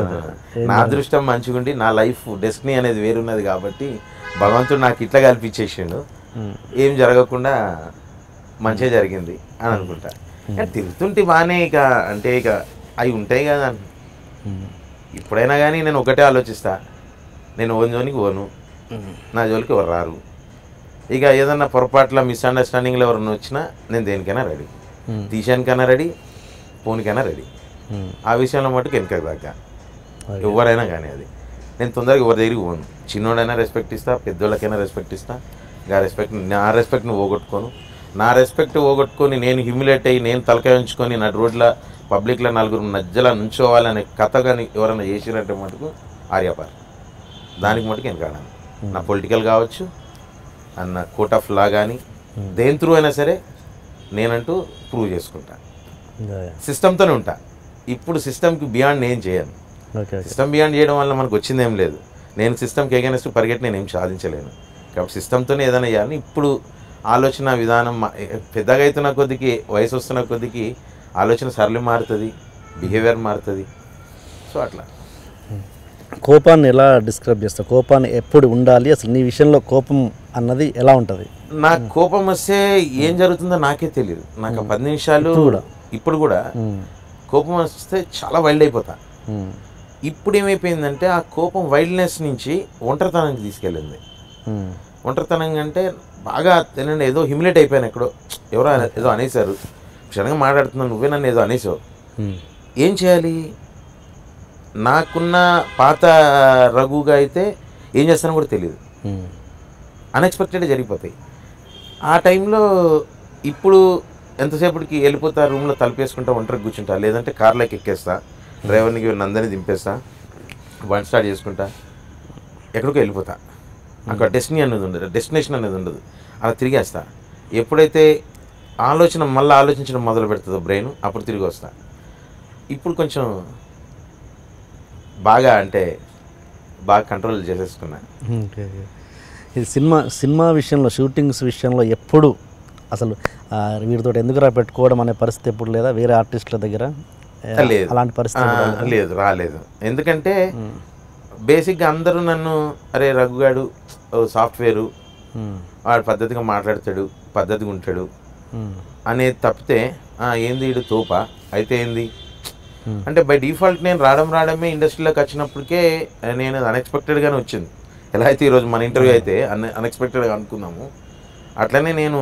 నా అదృష్టం మంచిగుండి నా లైఫ్ డెస్టినీ అనేది వేరున్నది కాబట్టి భగవంతుడు నాకు ఇట్లా కల్పించేసిండు ఉమ్. ఏం జరగకుండా మంచిగా జరిగింది అని అనుకుంటా కానీ తిరుగుతుంటే బాగానే ఇక అంటే ఇక అవి ఉంటాయి కదా ఉమ్. ఇప్పుడైనా కానీ నేను ఒకటే ఆలోచిస్తా నేను ఓన్ జోలికి పోను నా జోలికి ఎవరు రారు ఇక ఏదన్నా పొరపాట్ల మిస్అండర్స్టాండింగ్లో ఎవరైనా వచ్చినా నేను దేనికైనా రెడీ ఉమ్. తీసానికైనా రెడీ ఫోన్కైనా రెడీ ఉమ్. ఆ విషయంలో మటుకు వెనక దాకా ఓకే. ఎవరైనా కానీ అది నేను తొందరగా ఎవరి దగ్గరికి పోను చిన్నోడైనా రెస్పెక్ట్ ఇస్తా పెద్దోళ్ళకైనా రెస్పెక్ట్ ఇస్తా ఆ రెస్పెక్ట్ నా రెస్పెక్ట్ని పోగొట్టుకోను నా రెస్పెక్ట్ పోగొట్టుకొని నేను హ్యూమిలేట్ అయ్యి నేను తలకాయ ఉంచుకొని నా రోడ్ల పబ్లిక్లో నలుగురు మధ్యలో నుంచోవాలనే కథ కానీ ఎవరైనా చేసినట్టు మటుకు ఆర్యాపార్ దానికి మటుకు వెనకాడాను నా పొలిటికల్ కావచ్చు అన్న కోర్ట్ ఆఫ్ లా కానీ దేని త్రూ అయినా సరే నేనంటూ ప్రూవ్ చేసుకుంటా యా, యా. సిస్టమ్తోనే ఉంటా ఇప్పుడు సిస్టమ్కి బియాండ్ నేను చేయను ఓకే ఓకే సిస్టమ్ బియాండ్ చేయడం వల్ల మనకు వచ్చింది ఏం లేదు నేను సిస్టమ్కి ఎగనెస్ట్ పరిగెట్టి నేను ఏం సాధించలేను కాబట్టి సిస్టమ్తోనే ఏదైనా చేయాలని ఇప్పుడు ఆలోచన విధానం మా- పెద్దగా అవుతున్న కొద్దికి వయసు వస్తున్న కొద్దికి ఆలోచన సరళి మారుతుంది బిహేవియర్ మారుతుంది సో అట్లా కోపాన్ని ఎలా డిస్క్రైబ్ చేస్తావు కోపాన్ని ఎప్పుడు ఉండాలి అసలు నీ విషయంలో కోపం అన్నది ఎలా ఉంటుంది నాకు కోపం వస్తే ఏం జరుగుతుందో నాకే తెలియదు నాకు ఆ పది నిమిషాలు ఇప్పుడు కూడా కోపం వస్తే చాలా వైల్డ్ అయిపోతా ఇప్పుడు ఏమైపోయిందంటే ఆ కోపం వైల్డ్నెస్ నుంచి ఒంటరితనానికి తీసుకెళ్ళింది ఒంటరితనం అంటే బాగా తెలియని ఏదో హ్యూమిలేట్ అయిపోయాను ఎక్కడో ఎవరో అనే- ఏదో అనేశారు క్షణంగా మాట్లాడుతున్నాను నువ్వే నన్ను ఏదో అనేసావు ఏం చేయాలి నాకున్న పాత రఘుగా అయితే ఏం చేస్తానో కూడా తెలియదు అన్ఎక్స్పెక్టెడ్ జరిగిపోతాయి ఆ టైంలో ఇప్పుడు ఎంతసేపటికి వెళ్ళిపోతా రూమ్లో తలుపేసుకుంటా ఒంటరికి కూర్చుంటా లేదంటే కార్లోకి ఎక్కేస్తా డ్రైవర్నికి నందని దింపేస్తా బండి స్టార్ట్ చేసుకుంటా ఎక్కడికో వెళ్ళిపోతా అక్కడ డెస్టినీ అనేది ఉండదు డెస్టినేషన్ అనేది ఉండదు అలా తిరిగేస్తా ఎప్పుడైతే ఆలోచన మళ్ళీ ఆలోచించడం మొదలు పెడుతుందో బ్రెయిన్ అప్పుడు తిరిగి వస్తా ఇప్పుడు కొంచెం బాగా అంటే బాగా కంట్రోల్ చేసేసుకున్నా ఓకే ఓకే. ఇది సినిమా సినిమా విషయంలో షూటింగ్స్ విషయంలో ఎప్పుడు అసలు ఆ, వీరితో ఎందుకు రా పెట్టుకోవడం అనే పరిస్థితి ఎప్పుడు లేదా వేరే ఆర్టిస్టుల దగ్గర ఏ, లేదు అలాంటి పరిస్థితి ఆ, ఎప్పుడు రాలేదా? లేదు రాలేదు ఎందుకంటే బేసిక్గా అందరూ నన్ను అరే రఘుగాడు సాఫ్ట్వేరు మ్మ్. వాడు పద్ధతిగా మాట్లాడతాడు పద్ధతిగా ఉంటాడు మ్మ్. అనేది తప్పితే "ఆ, ఏంది వీడు తోప అయితే ఏంది Hmm. అంటే బై డిఫాల్ట్ నేను రావడం రావడమే ఇండస్ట్రీలోకి వచ్చినప్పటికే ఆ, నేను అన్ఎక్స్పెక్టెడ్గానే వచ్చింది ఎలా అయితే ఈరోజు మన ఇంటర్వ్యూ అయితే అన్ అన్ఎక్స్పెక్టెడ్గా అనుకుందాము అట్లనే నేను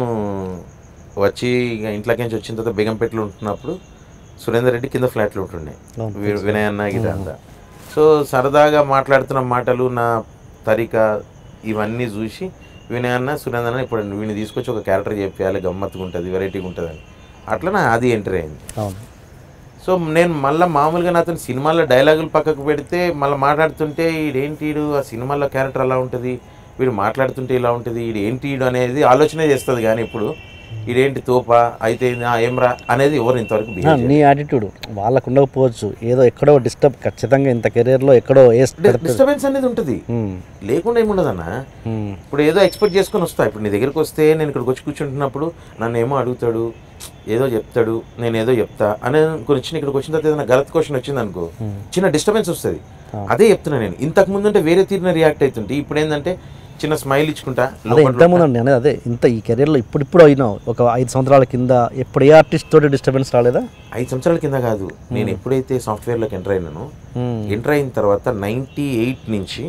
వచ్చి ఇక ఇంట్లోకి నుంచి వచ్చిన తర్వాత బేగంపేటలో ఉంటున్నప్పుడు సురేందర్ రెడ్డి కింద ఫ్లాట్లో ఉంటుండే అవును, వి- వినయ్ అన్న గిట అంతా సో సరదాగా మాట్లాడుతున్న మాటలు నా తరిక ఇవన్నీ చూసి వినయ్ అన్న సురేందర్ అన్న ఇప్పుడు వీడిని తీసుకొచ్చి ఒక క్యారెక్టర్ చెప్పేయాలి గమ్మత్తుగా ఉంటుంది వెరైటీగా ఉంటుంది అని అట్లా నా అది ఎంటర్ అయింది అవును సో నేను మళ్ళీ మామూలుగా నాతో సినిమాల్లో డైలాగులు పక్కకు పెడితే మళ్ళీ మాట్లాడుతుంటే ఈడేంటి ఈడు ఆ సినిమాల్లో క్యారెక్టర్ అలా ఉంటుంది వీడు మాట్లాడుతుంటే ఇలా ఉంటుంది ఈడు ఏంటి ఈడు అనేది ఆలోచనే చేస్తుంది కానీ ఇప్పుడు ఈడేంటి తోప అయితే ఏంది, ఆ, ఏమ్రా అనేది ఎవరు ఇంతవరకు ఆ, బిహేవ్ చేయలేదు. నీ యాటిట్యూడ్ వాళ్ళకు ఉండకపోవచ్చు ఏదో ఎక్కడో డిస్టర్బ్ ఖచ్చితంగా ఇంత కెరీర్లో ఎక్కడో వేసి పెడుతుంది డిస్టర్బెన్స్ అనేది ఉంటుంది మ్మ్. లేకుండా ఏముండదన్న మ్మ్. ఇప్పుడు ఏదో ఎక్స్పెక్ట్ చేసుకొని వస్తా ఇప్పుడు నీ దగ్గరికి వస్తే నేను ఇక్కడికి వచ్చి కూర్చుంటున్నప్పుడు నన్ను ఏమో అడుగుతాడు ఏదో చెప్తాడు నేను ఏదో చెప్తా అనే గురించి ఇక్కడికి వచ్చిన తర్వాత ఏదైనా గలత్ క్వశ్చన్ వచ్చింది అనుకో చిన్న డిస్టర్బెన్స్ వస్తుంది అదే చెప్తున్నా నేను ఇంతకు ముందు అంటే వేరే తీరున రియాక్ట్ అవుతుంటే ఇప్పుడు ఏంటంటే చిన్న స్మైల్ ఇచ్చుకుంటా అదే లోపల ఇంతకుముందు అండి అనేది అదే ఇంత ఈ కెరీర్లో ఇప్పుడు ఇప్పుడు అయినావు ఒక ఐదు సంవత్సరాల కింద ఎప్పుడు ఏ ఆర్టిస్ట్ తోటి డిస్టర్బెన్స్ రాలేదా ఐదు సంవత్సరాల కింద కాదు నేను ఎప్పుడైతే సాఫ్ట్వేర్లోకి ఎంటర్ అయినానో ఎంటర్ అయిన తర్వాత నైంటీ ఎయిట్ నుంచి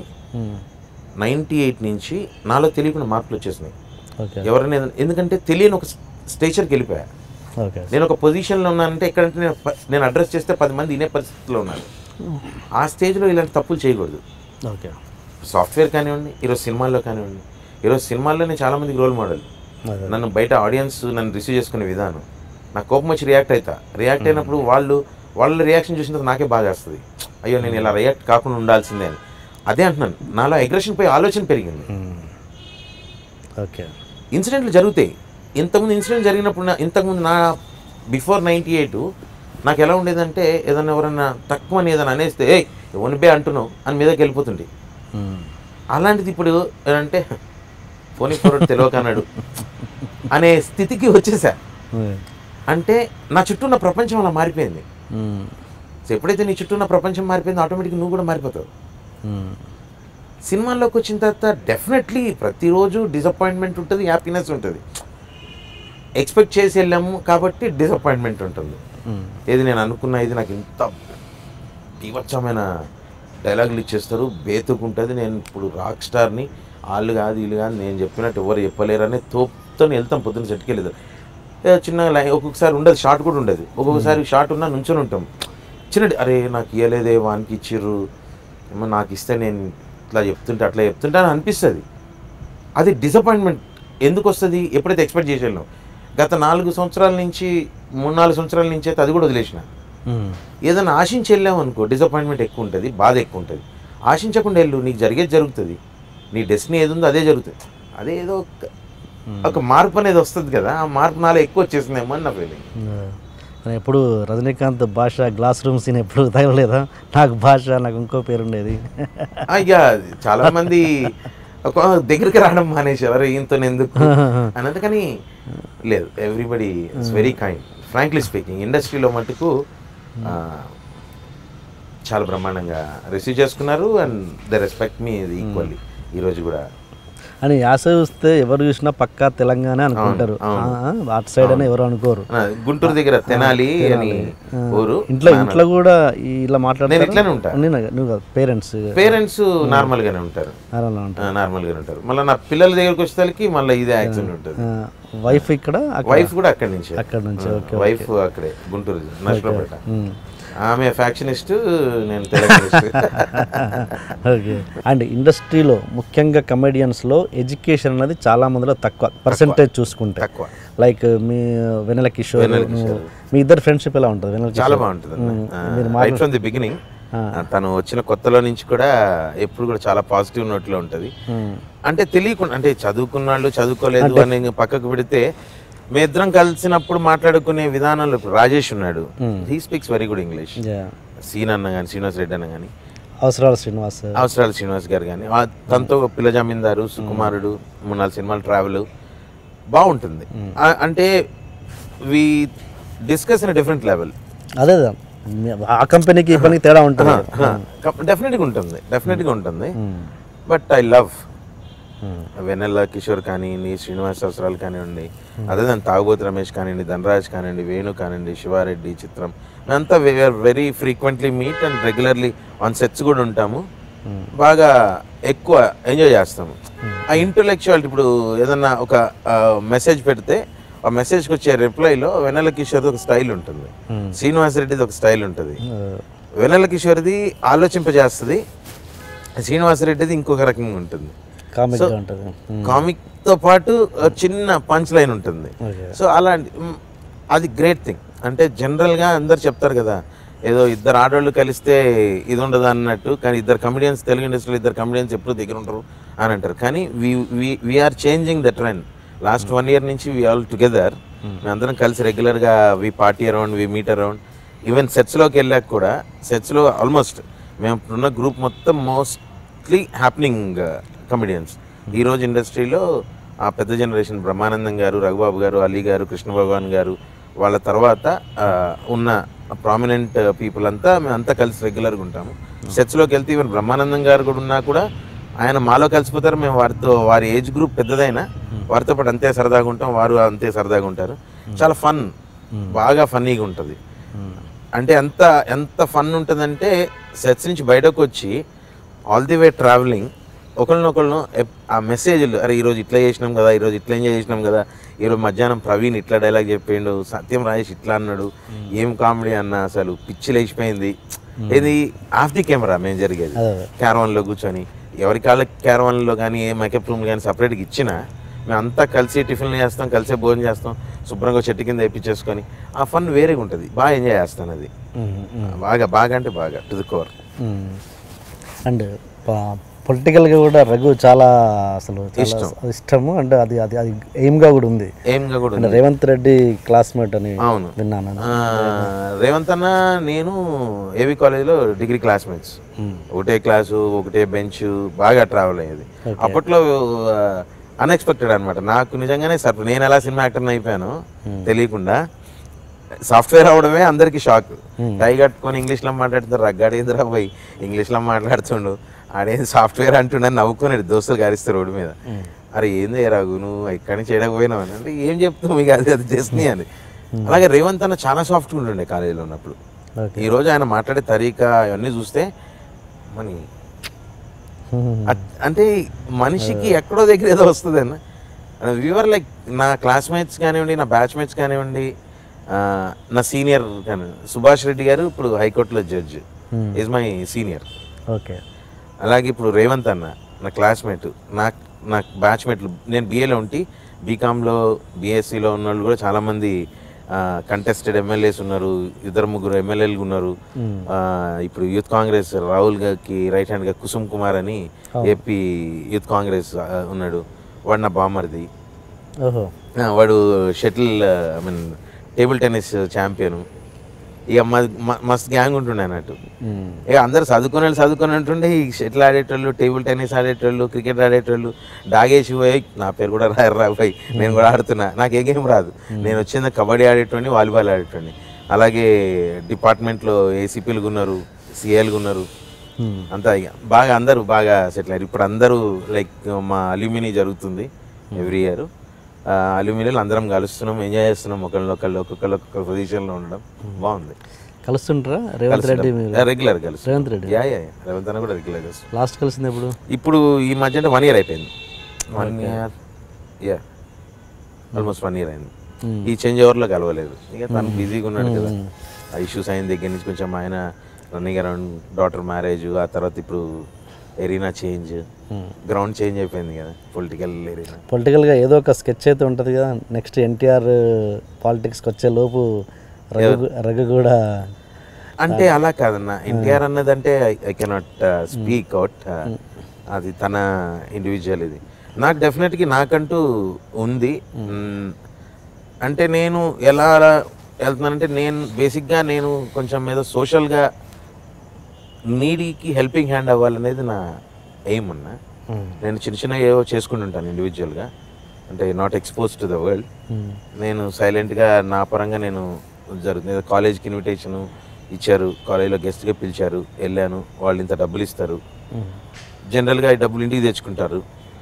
నైంటీ ఎయిట్ నుంచి నాలో తెలియకుండా మార్పులు వచ్చేసినాయి ఓకే ఎవరైనా ఏదైనా- ఎందుకంటే తెలియని ఒక స్టేచర్కి వెళ్ళిపోయా ఓకే నేను ఒక పొజిషన్లో ఉన్నానంటే ఎక్కడంటే నేను ప- నేను అడ్రస్ చేస్తే పది మంది వినే పరిస్థితిలో ఉన్నాను ఆ స్టేజ్లో ఇలాంటి తప్పులు చేయకూడదు ఓకే సాఫ్ట్వేర్ కానివ్వండి ఈరోజు సినిమాల్లో కానివ్వండి ఈరోజు సినిమాల్లో నేను చాలా మందికి రోల్ మోడల్ అదే నన్ను బయట ఆడియన్స్ నన్ను రిసీవ్ చేసుకునే విధానం నాకు కోపం వచ్చి రియాక్ట్ అవుతా రియాక్ట్ అయినప్పుడు వాళ్ళు వాళ్ళ రియాక్షన్ చూసిన తర్వాత నాకే బాగా వస్తుంది అయ్యో నేను ఇలా రియాక్ట్ కాకుండా ఉండాల్సిందే అని అదే అంటున్నాను నాలో అగ్రెషన్ పై ఆలోచన పెరిగింది మ్మ్. ఓకే ఇన్సిడెంట్లు జరుగుతాయి ఇంతకుముందు ఇన్సిడెంట్ జరిగినప్పుడు నా ఇంతకుముందు నా బిఫోర్ నైంటీ ఎయిట్ నాకు ఎలా ఉండేదంటే ఏదైనా ఎవరన్నా తక్కువ అని ఏదైనా అనేస్తే ఏ బే అంటున్నావు అని మీదకి వెళ్ళిపోతుండే మ్మ్. అలాంటిది ఇప్పుడు అంటే పోనీ పొరడు తెలియకన్నాడు అనే స్థితికి వచ్చేసా ఓకే. అంటే నా చుట్టూ ఉన్న ప్రపంచం అలా మారిపోయింది మ్మ్. సో ఎప్పుడైతే నీ చుట్టూ ఉన్న ప్రపంచం మారిపోయిందో ఆటోమేటిక్గా నువ్వు కూడా మారిపోతావు మ్మ్. సినిమాల్లోకి వచ్చిన తర్వాత డెఫినెట్లీ ప్రతిరోజు డిసప్పాయింట్మెంట్ ఉంటుంది హ్యాపీనెస్ ఉంటుంది ఎక్స్పెక్ట్ చేసి వెళ్ళాము కాబట్టి డిసప్పాయింట్మెంట్ ఉంటుంది మ్మ్. ఏది నేను అనుకున్న ఇది నాకు ఇంత బీభత్సమైన డైలాగులు ఇచ్చేస్తారు బేతుకుంటుంది నేను ఇప్పుడు రాక్ స్టార్ని వాళ్ళు కాదు వీళ్ళు కాదు నేను చెప్పినట్టు ఎవరు చెప్పలేరు అనే తోపుతో వెళ్తాం పొద్దున్న సెట్కి వెళ్ళేది ఏ చిన్న లై- ఒక్కొక్కసారి ఉండదు షార్ట్ కూడా ఉండదు ఒక్కొక్కసారి షార్ట్ ఉన్నా నుంచొని ఉంటాం చిన్న అరే నాకు ఇవ్వలేదే వానికి ఇచ్చిర్రు ఏమో నాకు ఇస్తే నేను ఇట్లా చెప్తుంటే అట్లా చెప్తుంటే అని అనిపిస్తుంది అది డిసప్పాయింట్మెంట్ ఎందుకు వస్తుంది ఎప్పుడైతే ఎక్స్పెక్ట్ చేసి వెళ్ళాం గత నాలుగు సంవత్సరాల నుంచి మూడు నాలుగు సంవత్సరాల నుంచి అయితే అది కూడా వదిలేసిన మ్మ్. ఏదైనా ఆశించి వెళ్ళావు అనుకో డిసప్పాయింట్మెంట్ ఎక్కువ ఉంటుంది బాధ ఎక్కువ ఉంటుంది ఆశించకుండా వెళ్ళు నీకు జరిగేది జరుగుతుంది నీ డెస్టినీ ఏది ఉందో అదే జరుగుతుంది అదే ఏదో ఒక- ఒక మార్పు అనేది వస్తుంది కదా ఆ మార్పు నాలో ఎక్కువ వచ్చేసిందేమో అని నా ఫీలింగ్ నేను ఎప్పుడు రజనీకాంత్ భాష గ్లాస్ రూమ్ సీన్ ఎప్పుడు తగలలేదా నాకు భాష నాకు ఇంకో పేరు ఉండేది అయ్యా చాలా మంది ఒక దగ్గరికి రావడం మానేశారు అరే ఈయనతో ఎందుకు అని కానీ లేదు everybody it's very kind frankly speaking ఇండస్ట్రీలో మటుకు ఆ, చాలా బ్రహ్మాండంగా రిసీవ్ చేసుకున్నారు అండ్ ద రెస్పెక్ట్ మీ ఈక్వల్లీ ఈరోజు కూడా అని యాస చూస్తే ఎవరు చూసినా పక్కా తెలంగాణ అనుకుంటారు అవును, ఆ, అటు సైడ్ అని ఎవరు అనుకోరు ఆ, గుంటూరు దగ్గర తెనాలి అని ఊరు ఇంట్లో ఇంట్లో కూడా ఈ ఇలా నేను మాట్లాడతారు ఇట్లానే ఉంటా నువ్వు పేరెంట్స్ పేరెంట్స్ నార్మల్ గానే ఉంటారు అలా ఉంటారు నార్మల్ గానే ఉంటారు మళ్ళీ నా పిల్లల దగ్గరికి వచ్చేసరికి మళ్ళీ ఇదే యాక్సిడెంట్ ఉంటుంది వైఫ్ ఇక్కడ అక్కడ వైఫ్ కూడా అక్కడి నుంచి అక్కడ నుంచి ఓకే వైఫ్ అక్కడే గుంటూరు నష్టపేట ఉమ్. ఆమె ఫ్యాక్షనిస్ట్ నేను తెలంగాణిస్ట్ ఓకే అండ్ ఇండస్ట్రీలో ముఖ్యంగా కమెడియన్స్లో ఎడ్యుకేషన్ అనేది చాలా మందిలో తక్కువ పర్సంటేజ్ చూసుకుంటే తక్కువ లైక్ మీ వెనెల కిషోర్ వెన్నెల నువ్వు- కిషోర్. మీ ఇద్దరు ఫ్రెండ్షిప్ ఎలా ఉంటుంది వెనెల చాలా కిషోర్ బాగుంటుంది ఉమ్, మీరు రైట్ ఫ్రమ్ ది బిగినింగ్ తను వచ్చిన కొత్తలో నుంచి కూడా ఎప్పుడు కూడా చాలా పాజిటివ్ నోట్లో ఉంటుంది ఉమ్. అంటే తెలియకుండా అంటే చదువుకున్న వాళ్ళు చదువుకోలేదు అని పక్కకు పెడితే మీ ఇద్దరం కలిసినప్పుడు మాట్లాడుకునే విధానంలో ఇప్పుడు రాజేష్ ఉన్నాడు he speaks very good English yeah scene అన్న కానీ శ్రీనివాస్ రెడ్డి అన్న కానీ అవసరాలు శ్రీనివాస్ అవసరాలు శ్రీనివాస్ గారు కానీ ఆ తనతో పిల్ల జమీందారు సుకుమారుడు మూడు నాలుగు సినిమాలు ట్రావెల్ బాగుంటుంది ఆ- అంటే we discuss in different level అదే అదే. మీ- ఆ కంపెనీకి ఈ పనికి తేడా ఉంటుంది డెఫినెట్గా ఉంటుంది డెఫినెట్గా ఉంటుంది but I love Vennela Kishore కానివ్వండి శ్రీనివాస్ అవసరాలు కానివ్వండి అదే దాని తాగుబోతు రమేష్ కానివ్వండి ధనరాజ్ కానివ్వండి వేణు కానివ్వండి శివారెడ్డి చిత్రం మేమంతా very frequently meet and regularly on sets కూడా ఉంటాము బాగా ఎక్కువ ఎంజాయ్ చేస్తాము ఆ ఇంటలెక్చువాలిటీ ఇప్పుడు ఏదన్నా ఒక మెసేజ్ పెడితే ఆ మెసేజ్కి వచ్చే రిప్లైలో వెన్నెల కిషోర్ది ఒక స్టైల్ ఉంటుంది శ్రీనివాస్ రెడ్డిది ఒక స్టైల్ ఉంటుంది వెన్నెల కిషోర్ది ఆలోచింపజేస్తుంది శ్రీనివాసరెడ్డిది ఇంకొక రకంగా ఉంటుంది కామిక్ ఉంటుంది కామిక్ తో పాటు ఆ, చిన్న పంచ్ లైన్ ఉంటుంది Okay. సో అలాంటి మ్, అది గ్రేట్ థింగ్ అంటే జనరల్ గా అందరు చెప్తారు కదా ఏదో ఇద్దరు ఆడవాళ్ళు కలిస్తే ఇది ఉండదు అన్నట్టు కానీ ఇద్దరు కమెడియన్స్ తెలుగు ఇండస్ట్రీలో ఇద్దరు కమెడియన్స్ ఎప్పుడు దగ్గర ఉంటారు అని అంటారు కానీ we are changing the trend last one year నుంచి వీ ఆల్ టుగెదర్ మేమందరం కలిసి రెగ్యులర్ గా we party around we meet around even సెట్స్లోకి వెళ్ళాక కూడా సెట్స్లో ఆల్మోస్ట్ మేము ఇప్పుడున్న గ్రూప్ మొత్తం మోస్ట్లీ హ్యాపెనింగ్ కమెడియన్స్ ఈ రోజు ఇండస్ట్రీలో ఆ పెద్ద జనరేషన్ బ్రహ్మానందం గారు రఘుబాబు గారు అలీ గారు కృష్ణ భగవాన్ గారు వాళ్ళ తర్వాత ఆ, ఉన్న ప్రామినెంట్ పీపుల్ అంతా మేము అంతా కలిసి రెగ్యులర్గా ఉంటాము సెట్స్లోకి వెళ్తే ఈవెన్ బ్రహ్మానందం గారు కూడా ఉన్నా కూడా ఆయన మాలో కలిసిపోతారు మేము వారితో వారి ఏజ్ గ్రూప్ పెద్దదైనా వారితో పాటు అంతే సరదాగా ఉంటాం వారు అంతే సరదాగా ఉంటారు చాలా ఫన్ బాగా ఫన్నీగా ఉంటుంది అంటే ఎంత ఎంత ఫన్ ఉంటుందంటే సెట్స్ నుంచి బయటకు వచ్చి ఆల్ ది వే ట్రావెలింగ్ ఒకరినొకళ్ళు ఆ మెసేజ్లు అరే ఈరోజు ఇట్లా చేసినాం కదా ఈరోజు ఇట్లా ఎంజాయ్ చేసినాం కదా ఈరోజు మధ్యాహ్నం ప్రవీణ్ ఇట్లా డైలాగ్ చెప్పిండు సత్యం రాజేష్ ఇట్లా అన్నాడు ఏం కామెడీ అన్న అసలు పిచ్చి లేచిపోయింది ఇది ఆఫ్ ది కెమెరా మేము జరిగేది అదే అదే. క్యారవాన్లో కూర్చొని ఎవరి కాళ్ళ క్యారవాన్లో కానీ ఏ మేకప్ రూమ్ కానీ సపరేట్గా ఇచ్చినా మేము అంతా కలిసి టిఫిన్లు చేస్తాం కలిసే భోజనం చేస్తాం శుభ్రంగా చెట్టు కింద వేపించేసుకొని ఆ ఫన్ వేరేగా ఉంటుంది బాగా ఎంజాయ్ చేస్తాను అది బాగా బాగా అంటే బాగా టు ది కోర్ అండ్ పొలిటికల్గా కూడా రఘు చాలా అసలు చాలా ఇష్టము అంటే అది అది అది ఎయిమ్గా కూడా ఉంది ఏంగా కూడా అంటే ఉంది. రేవంత్ రెడ్డి క్లాస్మేట్ అని అవును విన్నాను ఆ, రేవంత్ అన్న నేను ఏవి కాలేజీలో డిగ్రీ క్లాస్మేట్స్ ఒకటే క్లాసు ఒకటే బెంచ్ బాగా ట్రావెల్ అయ్యేది అప్పట్లో అన్ఎక్స్పెక్టెడ్ అన్నమాట నాకు నిజంగానే సర్ నేను ఎలా సినిమా యాక్టర్ అయిపోయాను తెలియకుండా సాఫ్ట్వేర్ అవడమే అందరికి షాక్ టై కట్టుకొని ఇంగ్లీష్లో మాట్లాడుతారు రగ్గాడేంద్రా పోయి ఇంగ్లీష్లో మాట్లాడుతుండు ఆడేం సాఫ్ట్వేర్ అంటుండని నవ్వుకునేది దోస్తులు గారిస్తారు రోడ్డు మీద అరే ఏంది రాగు నువ్వు ఎక్కడి నుంచి చేయకపోయినావు అని అంటే ఏం చెప్తావు మీకు అది అది చేస్తుంది అని అలాగే రేవంత్ అన్న చాలా సాఫ్ట్గా ఉంటుండే కాలేజీలో ఉన్నప్పుడు ఓకే ఈ రోజు ఆయన మాట్లాడే తరీకా ఇవన్నీ చూస్తే మని అట్- అంటే మనిషికి ఎక్కడో దగ్గర ఏదో వస్తుంది అన్న వ్యూవర్ లైక్ నా క్లాస్మేట్స్ కానివ్వండి నా బ్యాచ్మేట్స్ కానివ్వండి ఆ, నా సీనియర్ కానీ సుభాష్ రెడ్డి గారు ఇప్పుడు హైకోర్టులో judge is my senior okay అలాగే ఇప్పుడు రేవంత్ అన్న నా క్లాస్మేట్ నా నా బ్యాచ్మేట్లు నేను బీఏలో ఉండి బీకామ్లో బీఎస్సీలో ఉన్న వాళ్ళు కూడా చాలామంది కంటెస్టెడ్ ఎమ్మెల్యేస్ ఉన్నారు ఇద్దరు ముగ్గురు ఎమ్మెల్యేలు ఉన్నారు ఆ, ఇప్పుడు యూత్ కాంగ్రెస్ రాహుల్ గారికి రైట్ హ్యాండ్గా కుసుమ్ కుమార్ అని ఏపీ యూత్ కాంగ్రెస్ ఆ, ఉన్నాడు వాడు నా బామర్ది ఓహో ఆ, వాడు shuttle I mean table tennis champion ఇక మ- మ- మస్త్ గ్యాంగ్ ఉంటుండే అన్నట్టు మ్మ్. ఇక అందరు చదువుకునే వాళ్ళు చదువుకొని ఉంటుండే ఈ షటిల్ ఆడేటోళ్ళు టేబుల్ టెన్నిస్ ఆడేటోళ్ళు క్రికెట్ ఆడేటోళ్ళు డాగేసి పోయి నా పేరు కూడా రాయరు రాబోయి నేను కూడా ఆడుతున్నా నాకు ఏ గేమ్ రాదు నేను వచ్చింది కబడ్డీ ఆడేటోని వాలీబాల్ ఆడేటోని అలాగే డిపార్ట్మెంట్లో ఏసీపీలు ఉన్నారు సిఏలు ఉన్నారు మ్మ్. అంతా ఇక బాగా అందరూ బాగా సెటిల్ అయ్యారు ఇప్పుడు అందరూ లైక్ మా అల్యూమినీ జరుగుతుంది ఎవ్రీ ఇయర్ అల్యూమినియలు అందరం కలుస్తున్నాం ఎంజాయ్ చేస్తున్నాం ఒకళ్ళు ఒకళ్ళు ఒక్కొక్కళ్ళు ఒక్కొక్క పొజిషన్లో ఉండడం బాగుంది కలుస్తుంటారా రేవంత్ రెడ్డి మీరు రెగ్యులర్ కలిసి రేవంత్ రెడ్డి యా యా రేవంత్ అన్న కూడా రెగ్యులర్ కలిసి లాస్ట్ కలిసింది ఎప్పుడు ఇప్పుడు ఈ మధ్య అంటే వన్ ఇయర్ అయిపోయింది one year yeah almost one year అయింది Hmm. ఈ చేంజ్ ఓవర్లో కలవలేదు ఇక తను బిజీగా ఉన్నాడు కదా ఆ ఇష్యూస్ అయిన దగ్గర నుంచి కొంచెం ఆయన రన్నింగ్ అరౌండ్ డాటర్ మ్యారేజ్ ఆ తర్వాత ఇప్పుడు ఎరీనా చేంజ్ గ్రౌండ్ చేంజ్ అయిపోయింది కదా పొలిటికల్ ఎరీనా పొలిటికల్గా ఏదో ఒక స్కెచ్ అయితే ఉంటుంది కదా నెక్స్ట్ ఎన్టీఆర్ పాలిటిక్స్కి వచ్చే లోపు రఘు రఘు కూడా అంటే అలా కాదన్న ఎన్టీఆర్ అన్నదంటే ఐ కెనాట్ స్పీక్ అవుట్ అది తన ఇండివిజువల్ ఇది నాకు డెఫినెట్గా నాకంటూ ఉంది మ్, అంటే నేను ఎలా వెళ్తున్నానంటే నేను బేసిక్గా నేను కొంచెం ఏదో సోషల్గా నీడీకి హెల్పింగ్ హ్యాండ్ అవ్వాలనేది నా ఎయిమ్ అన్న నేను చిన్న చిన్న ఏవో చేసుకుంటుంటాను ఇండివిజువల్గా అంటే not expose to the world నేను సైలెంట్గా నా పరంగా నేను జరుగుతుంది కాలేజ్కి ఇన్విటేషన్ ఇచ్చారు కాలేజీలో గెస్ట్గా పిలిచారు వెళ్ళాను వాళ్ళు ఇంత డబ్బులు ఇస్తారు జనరల్గా ఈ డబ్బులు ఇంటికి తెచ్చుకుంటారు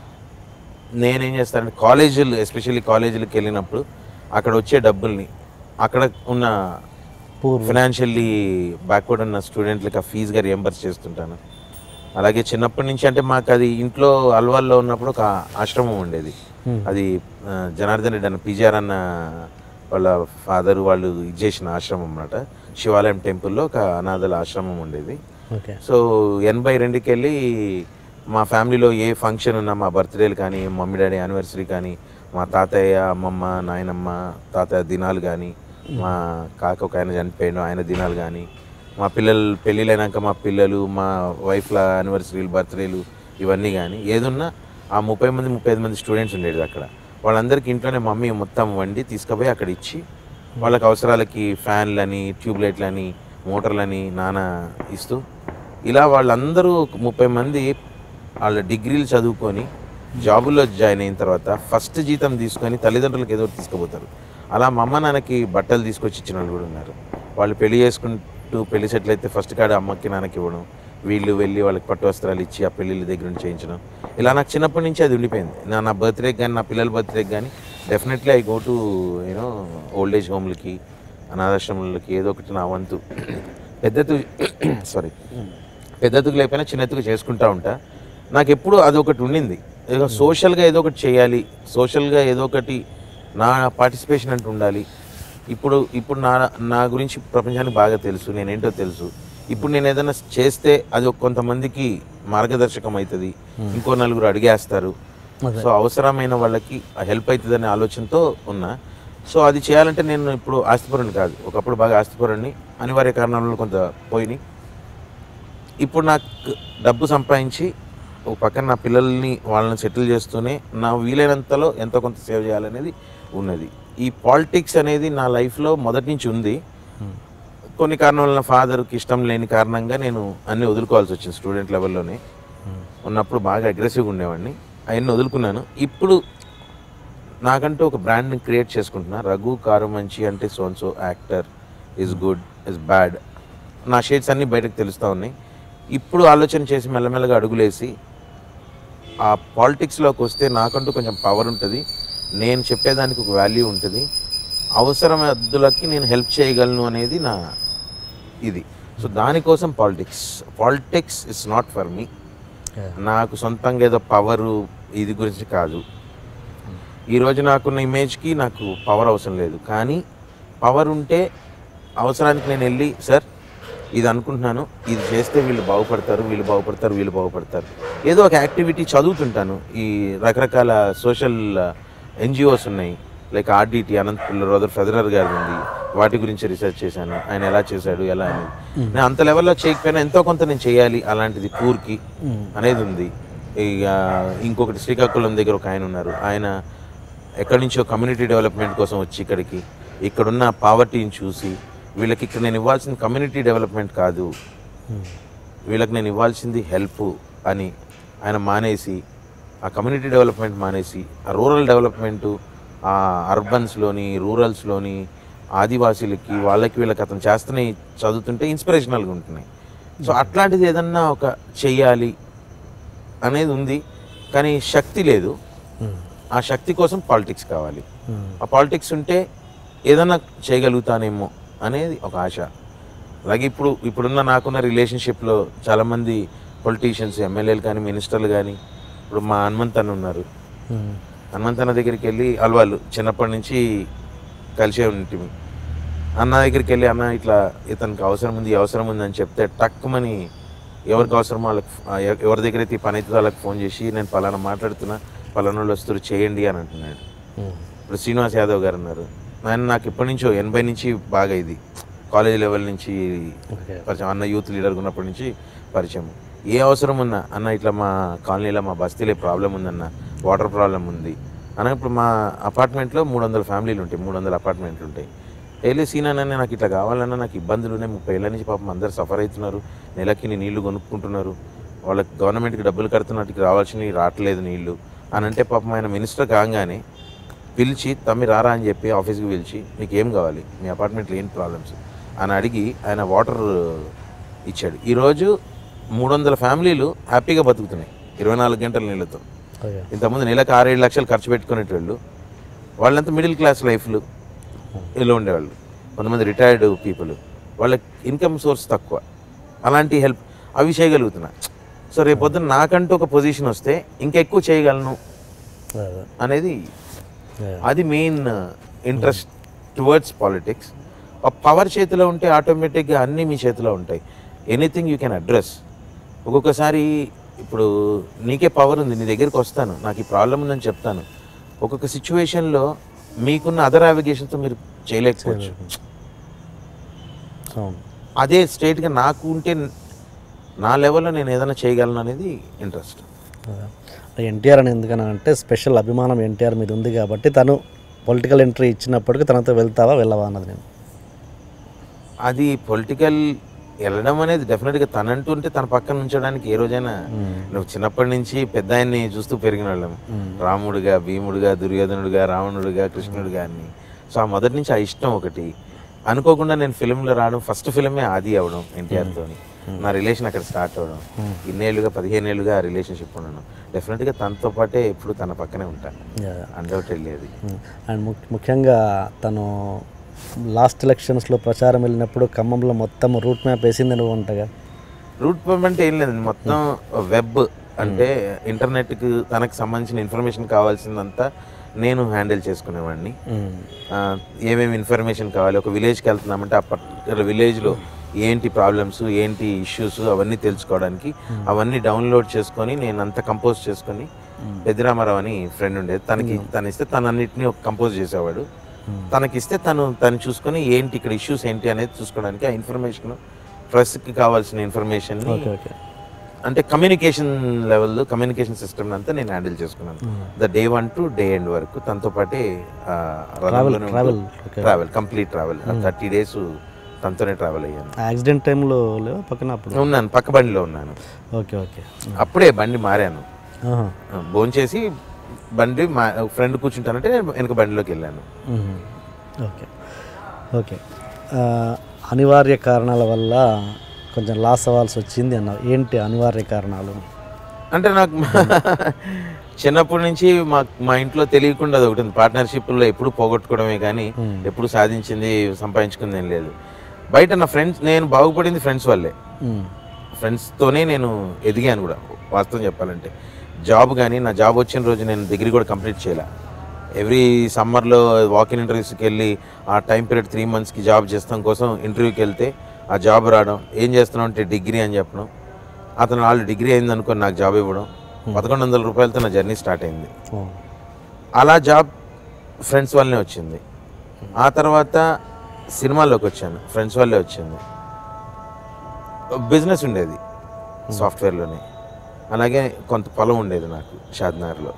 నేనేం చేస్తానంటే కాలేజీలు ఎస్పెషల్లీ కాలేజీలకు వెళ్ళినప్పుడు అక్కడ వచ్చే డబ్బుల్ని అక్కడ ఉన్న పూర్వ ఫినాన్షియల్లీ బ్యాక్వర్డ్ ఉన్న స్టూడెంట్లకి ఆ ఫీజుగా రియంబర్స్ చేస్తుంటాను అలాగే చిన్నప్పటి నుంచి అంటే మాకు అది ఇంట్లో అల్వాల్లో ఉన్నప్పుడు ఒక ఆశ్రమం ఉండేది అది ఆ, జనార్దన్ రెడ్డి అన్న పిజిఆర్ అన్న వాళ్ళ ఫాదర్ వాళ్ళు ఇది చేసిన ఆశ్రమం అన్నమాట శివాలయం టెంపుల్లో ఒక అనాథల ఆశ్రమం ఉండేది ఓకే సో ఎనభై రెండుకి వెళ్ళి మా ఫ్యామిలీలో ఏ ఫంక్షన్ ఉన్నా మా బర్త్డేలు కానీ మమ్మీ డాడీ యానివర్సరీ కానీ మా తాతయ్య అమ్మమ్మ నాయనమ్మ తాతయ్య దినాలు కానీ మా కాక ఒక ఆయన చనిపోయాడు ఆయన దినాలు కానీ మా పిల్లలు పెళ్ళిళ్ళైనాక మా పిల్లలు మా వైఫ్ల యానివర్సరీలు బర్త్డేలు ఇవన్నీ కానీ ఏదున్నా ఆ ముప్పై మంది ముప్పై ఐదు మంది స్టూడెంట్స్ ఉండేది అక్కడ వాళ్ళందరికీ ఇంట్లోనే మమ్మీ మొత్తం వండి తీసుకుపోయి అక్కడ ఇచ్చి వాళ్ళకి అవసరాలకి ఫ్యాన్లని ట్యూబ్లైట్లని మోటార్లని నాన్న ఇస్తూ ఇలా వాళ్ళందరూ ఒక ముప్పై మంది వాళ్ళ డిగ్రీలు చదువుకొని జాబుల్లో జాయిన్ అయిన తర్వాత ఫస్ట్ జీతం తీసుకొని తల్లిదండ్రులకు ఏదో ఒకటి తీసుకుపోతారు అలా మా అమ్మ నాన్నకి బట్టలు తీసుకొచ్చి ఇచ్చిన వాళ్ళు కూడా ఉన్నారు వాళ్ళు పెళ్లి చేసుకుంటూ పెళ్లి సెటిల్ అయితే ఫస్ట్ కాడ అమ్మకి నాన్నకి ఇవ్వడం వీళ్ళు వెళ్ళి వాళ్ళకి పట్టు వస్త్రాలు ఇచ్చి ఆ పెళ్ళిళ్ళ దగ్గర నుంచి చేయించడం ఇలా నాకు చిన్నప్పటి నుంచి అది ఉండిపోయింది నా నా బర్త్డేకి కానీ నా పిల్లల బర్త్డేకి కానీ definitely I go to you know old age హోమ్లకి అనాథాశ్రమాలకి ఏదో ఒకటి నా వంతు పెద్దతు సారీ పెద్దతుకు లేకపోయినా చిన్నతుకు చేసుకుంటా ఉంటా నాకు ఎప్పుడు అది ఒకటి ఉండింది ఏదో సోషల్గా ఏదో ఒకటి చేయాలి సోషల్గా ఏదో ఒకటి నా పార్టిసిపేషన్ అంటూ ఉండాలి ఇప్పుడు ఇప్పుడు నా నా గురించి ప్రపంచానికి బాగా తెలుసు నేనేంటో తెలుసు ఇప్పుడు నేను ఏదైనా చేస్తే అది ఒక కొంతమందికి మార్గదర్శకం అవుతుంది ఇంకో నలుగురు అడిగేస్తారు సో అవసరమైన వాళ్ళకి హెల్ప్ అవుతుందనే ఆలోచనతో ఉన్నా సో అది చేయాలంటే నేను ఇప్పుడు ఆస్తిపరుని కాదు ఒకప్పుడు బాగా ఆస్తిపరుని అనివార్య కారణాల వల్ల కొంత పోయినాయి ఇప్పుడు నాకు డబ్బు సంపాదించి ఒక పక్కన నా పిల్లల్ని వాళ్ళని సెటిల్ చేస్తూనే నా వీలైనంతలో ఎంతో కొంత సేవ్ చేయాలనేది ఉన్నది ఈ పాలిటిక్స్ అనేది నా లైఫ్లో మొదటి నుంచి ఉంది కొన్ని కారణాల వల్ల ఫాదర్కి ఇష్టం లేని కారణంగా నేను అన్ని వదులుకోవాల్సి వచ్చింది స్టూడెంట్ లెవెల్లోనే ఉన్నప్పుడు బాగా అగ్రెసివ్గా ఉండేవాడిని అవన్నీ వదులుకున్నాను ఇప్పుడు నాకంటూ ఒక బ్రాండ్ని క్రియేట్ చేసుకుంటున్నా రఘు కారు మంచి అంటే so and so actor is good is bad నా షేడ్స్ అన్నీ బయటకు తెలుస్తూ ఉన్నాయి ఇప్పుడు ఆలోచన చేసి మెల్లమెల్లగా అడుగులేసి ఆ పాలిటిక్స్లోకి వస్తే నాకంటూ కొంచెం పవర్ ఉంటుంది నేను చెప్పేదానికి ఒక వాల్యూ ఉంటుంది అవసరమద్దులకి నేను హెల్ప్ చేయగలను అనేది నా ఇది సో దానికోసం politics politics is not for me నాకు సొంతంగా ఏదో పవరు ఇది గురించి కాదు ఈరోజు నాకున్న ఇమేజ్కి నాకు పవర్ అవసరం లేదు కానీ పవర్ ఉంటే అవసరానికి నేను వెళ్ళి సార్ ఇది అనుకుంటున్నాను ఇది చేస్తే వీళ్ళు బాగుపడతారు వీళ్ళు బాగుపడతారు వీళ్ళు బాగుపడతారు ఏదో ఒక యాక్టివిటీ చదువుతుంటాను ఈ రకరకాల సోషల్ ఎన్జిఓస్ ఉన్నాయి like RDT Anantapur Roger Federer గారి ఉంది వాటి గురించి రీసెర్చ్ చేశాను ఆయన ఎలా చేశాడు ఎలా అనేది నేను అంత లెవెల్లో చేయకపోయినా ఎంతో కొంత నేను చేయాలి అలాంటిది పూర్కి అనేది ఉంది ఇక ఇంకొకటి శ్రీకాకుళం దగ్గర ఒక ఆయన ఉన్నారు ఆయన ఎక్కడి నుంచో కమ్యూనిటీ డెవలప్మెంట్ కోసం వచ్చి ఇక్కడికి ఇక్కడున్న పావర్టీని చూసి వీళ్ళకి ఇక్కడ నేను ఇవ్వాల్సిన కమ్యూనిటీ డెవలప్మెంట్ కాదు వీళ్ళకి నేను ఇవ్వాల్సింది హెల్ప్ అని ఆయన మానేసి ఆ కమ్యూనిటీ డెవలప్మెంట్ మానేసి ఆ రూరల్ డెవలప్మెంటు ఆ అర్బన్స్లోని రూరల్స్లోని ఆదివాసీలకి వాళ్ళకి వీళ్ళకి అతను చేస్తున్నాయి చదువుతుంటే ఇన్స్పిరేషనల్గా ఉంటున్నాయి సో అట్లాంటిది ఏదన్నా ఒక చెయ్యాలి అనేది ఉంది కానీ శక్తి లేదు ఆ శక్తి కోసం పాలిటిక్స్ కావాలి ఆ పాలిటిక్స్ ఉంటే ఏదన్నా చేయగలుగుతానేమో అనేది ఒక ఆశ అలాగే ఇప్పుడు ఇప్పుడున్న నాకున్న రిలేషన్షిప్లో చాలామంది పొలిటీషియన్స్ ఎమ్మెల్యేలు కానీ మినిస్టర్లు కానీ ఇప్పుడు మా హనుమంత్ అన్న ఉన్నారు హనుమంత్ అన్న దగ్గరికి వెళ్ళి అలవాళ్ళు చిన్నప్పటి నుంచి కలిసే ఉంటుంది అన్న దగ్గరికి వెళ్ళి అన్న ఇట్లా ఇతనికి అవసరం ఉంది ఈ అవసరం ఉంది అని చెప్తే టక్కుమని ఎవరికి అవసరం వాళ్ళకి ఆ, ఎవ- ఎవరి దగ్గర అయితే ఈ పని అవుతుందో వాళ్ళకి ఫోన్ చేసి నేను పలానా మాట్లాడుతున్నా పలానా వాళ్ళు వస్తారు చేయండి అని అంటున్నాడు ఇప్పుడు శ్రీనివాస్ యాదవ్ గారు ఉన్నారు ఆయన నాకు ఇప్పటి నుంచో ఎనభై నుంచి బాగా ఇది కాలేజ్ లెవెల్ నుంచి ఓకే పరిచయం అన్న యూత్ లీడర్ ఉన్నప్పటి నుంచి పరిచయం ఏ అవసరం ఉన్నా అన్న ఇట్లా మా కాలనీలో మా బస్తీలో ప్రాబ్లం ఉందన్న వాటర్ ప్రాబ్లం ఉంది అన్న ఇప్పుడు మా అపార్ట్మెంట్లో మూడు వందల ఫ్యామిలీలు ఉంటాయి మూడు వందల అపార్ట్మెంట్లు ఉంటాయి వెళ్ళి సీన్ అన్న నాకు ఇట్లా కావాలన్నా నాకు ఇబ్బందులు ఉన్నాయి ముప్పై ఏళ్ళ నుంచి పాపం అందరు సఫర్ అవుతున్నారు నెలకి నీ నీళ్లు కొనుక్కుంటున్నారు వాళ్ళకి గవర్నమెంట్కి డబ్బులు కడుతున్నట్టుకి రావాల్సినవి రావట్లేదు నీళ్లు అని అంటే పాపం ఆయన మినిస్టర్ కాగానే పిలిచి తమ్మి రారా అని చెప్పి ఆఫీస్కి పిలిచి మీకు ఏం కావాలి మీ అపార్ట్మెంట్లో ఏం ప్రాబ్లమ్స్ అని అడిగి ఆయన వాటర్ ఇచ్చాడు ఈరోజు మూడు వందల ఫ్యామిలీలు హ్యాపీగా బతుకుతున్నాయి ఇరవై నాలుగు గంటల నీళ్ళతో ఓకే ఇంతకుముందు నెలకు ఆరేడు లక్షలు ఖర్చు పెట్టుకునేటోళ్ళు వాళ్ళంతా మిడిల్ క్లాస్ లైఫ్లు ఇలా ఉండేవాళ్ళు కొంతమంది రిటైర్డ్ పీపుల్ వాళ్ళకి ఇన్కమ్ సోర్స్ తక్కువ అలాంటి హెల్ప్ అవి చేయగలుగుతున్నా సో రేపొద్దున నాకంటూ ఒక పొజిషన్ వస్తే ఇంకా ఎక్కువ చేయగలను అదే అనేది అదే. అది మెయిన్ ఇంట్రెస్ట్ టువర్డ్స్ పాలిటిక్స్ ఆ పవర్ చేతిలో ఉంటే ఆటోమేటిక్గా అన్నీ మీ చేతిలో ఉంటాయి ఎనీథింగ్ యూ కెన్ అడ్రస్ ఒక్కొక్కసారి ఇప్పుడు నీకే పవర్ ఉంది నీ దగ్గరికి వస్తాను నాకు ఈ ప్రాబ్లం ఉందని చెప్తాను ఒక్కొక్క సిచ్యువేషన్లో మీకున్న అదర్ అవిగేషన్తో మీరు చేయలేకపోవచ్చు అవును అదే స్ట్రైట్గా నాకు ఉంటే నా లెవెల్లో నేను ఏదైనా చేయగలను అనేది ఇంట్రెస్ట్ ఎన్టీఆర్ అని ఎందుకని అంటే స్పెషల్ అభిమానం ఎన్టీఆర్ మీద ఉంది కాబట్టి తను పొలిటికల్ ఎంట్రీ ఇచ్చినప్పటికీ తనతో వెళ్తావా వెళ్ళవా అన్నది నేను అది పొలిటికల్ వెళ్ళడం అనేది డెఫినెట్గా తనంటుంటే తన పక్కన ఉంచడానికి ఏ రోజైనా నువ్వు చిన్నప్పటి నుంచి పెద్ద ఆయన్ని చూస్తూ పెరిగిన వాళ్ళం రాముడుగా భీముడుగా దుర్యోధనుడుగా రావణుడుగా కృష్ణుడుగా అన్ని సో ఆ మొదటి నుంచి ఆ ఇష్టం ఒకటి అనుకోకుండా నేను ఫిల్మ్లో రావడం ఫస్ట్ ఫిల్మే ఆది అవడం ఎన్టీఆర్ తోని నా రిలేషన్ అక్కడ స్టార్ట్ అవడం ఇన్నేళ్ళుగా పదిహేను ఏళ్ళుగా ఆ రిలేషన్షిప్ ఉన్నాను డెఫినెట్గా తనతో పాటే ఎప్పుడు తన పక్కనే ఉంటాను అన్డౌట్ వెళ్ళేది అండ్ ముఖ్యంగా తను లాస్ట్ ఎలక్షన్స్లో ప్రచారం వెళ్ళినప్పుడు ఖమ్మంలో మొత్తం రూట్ మ్యాప్ వేసింది నువ్వు ఉంటగా రూట్ మ్యాప్ అంటే ఏం లేదండి మొత్తం వెబ్ అంటే ఇంటర్నెట్కి తనకు సంబంధించిన ఇన్ఫర్మేషన్ కావాల్సిందంతా నేను హ్యాండిల్ చేసుకునేవాడిని ఆ, ఏమేమి ఇన్ఫర్మేషన్ కావాలి ఒక విలేజ్కి వెళ్తున్నామంటే ఆ పర్టికులర్ విలేజ్లో ఏంటి ప్రాబ్లమ్స్ ఏంటి ఇష్యూస్ అవన్నీ తెలుసుకోవడానికి అవన్నీ డౌన్లోడ్ చేసుకొని నేను అంతా కంపోజ్ చేసుకొని పెద్దిరామారావు అని ఫ్రెండ్ ఉండేది తనకి తను ఇస్తే తను అన్నిటిని కంపోజ్ చేసేవాడు తనకిస్తే తను తను చూసుకొని ఏంటి ఇక్కడ ఇష్యూస్ ఏంటి అనేది చూసుకోవడానికి ఆ ఇన్ఫర్మేషన్ ప్రెస్కి కావాల్సిన ఇన్ఫర్మేషన్ ఓకే ఓకే అంటే కమ్యూనికేషన్ లెవెల్ కమ్యూనికేషన్ సిస్టమ్ అంతా నేను హ్యాండిల్ చేసుకున్నాను the day one to day end వరకు తనతో పాటే travel, okay. Travel complete travel thirty days తనతోనే ట్రావెల్ అయ్యాను యాక్సిడెంట్ టైంలో లేవా పక్కన అప్పుడు ఉన్నాను పక్క బండిలో ఉన్నాను ఓకే ఓకే అప్పుడే బండి మారాను ఆహా. భోంచేసి బండి మా ఫ్రెండ్ కూర్చుంటానంటే నేను వెనక బండిలోకి వెళ్ళాను మ్మ్. ఓకే ఓకే ఆ, అనివార్య కారణాల వల్ల కొంచెం లాస్ అవ్వాల్సి వచ్చింది అన్నావు ఏంటి అనివార్య కారణాలు అంటే నాకు చిన్నప్పటి నుంచి మా మా ఇంట్లో తెలియకుండా అది ఒకటి ఉంది పార్ట్నర్షిప్లో ఎప్పుడు పోగొట్టుకోవడమే కానీ ఎప్పుడు సాధించింది సంపాదించుకుంది ఏం లేదు బయట నా ఫ్రెండ్స్ నేను బాగుపడింది ఫ్రెండ్స్ వల్లే మ్మ్. ఫ్రెండ్స్తోనే నేను ఎదిగాను కూడా వాస్తవం చెప్పాలంటే జాబ్ కానీ నా జాబ్ వచ్చిన రోజు నేను డిగ్రీ కూడా కంప్లీట్ చేయలే ఎవ్రీ సమ్మర్లో వాకిన్ ఇంటర్వ్యూస్కి వెళ్ళి ఆ టైం పీరియడ్ త్రీ మంత్స్కి జాబ్ చేస్తాం కోసం ఇంటర్వ్యూకి వెళ్తే ఆ జాబ్ రావడం ఏం చేస్తున్నావు అంటే డిగ్రీ అని చెప్పడం అతను వాళ్ళు డిగ్రీ అయింది అనుకొని నాకు జాబ్ ఇవ్వడం పదకొండు వందల రూపాయలతో నా జర్నీ స్టార్ట్ అయింది ఓ. అలా జాబ్ ఫ్రెండ్స్ వల్లనే వచ్చింది ఆ తర్వాత సినిమాల్లోకి వచ్చాను ఫ్రెండ్స్ వల్లే వచ్చింది బిజినెస్ ఉండేది సాఫ్ట్వేర్లోనే అలాగే కొంత పొలం ఉండేది నాకు షాద్నగర్లో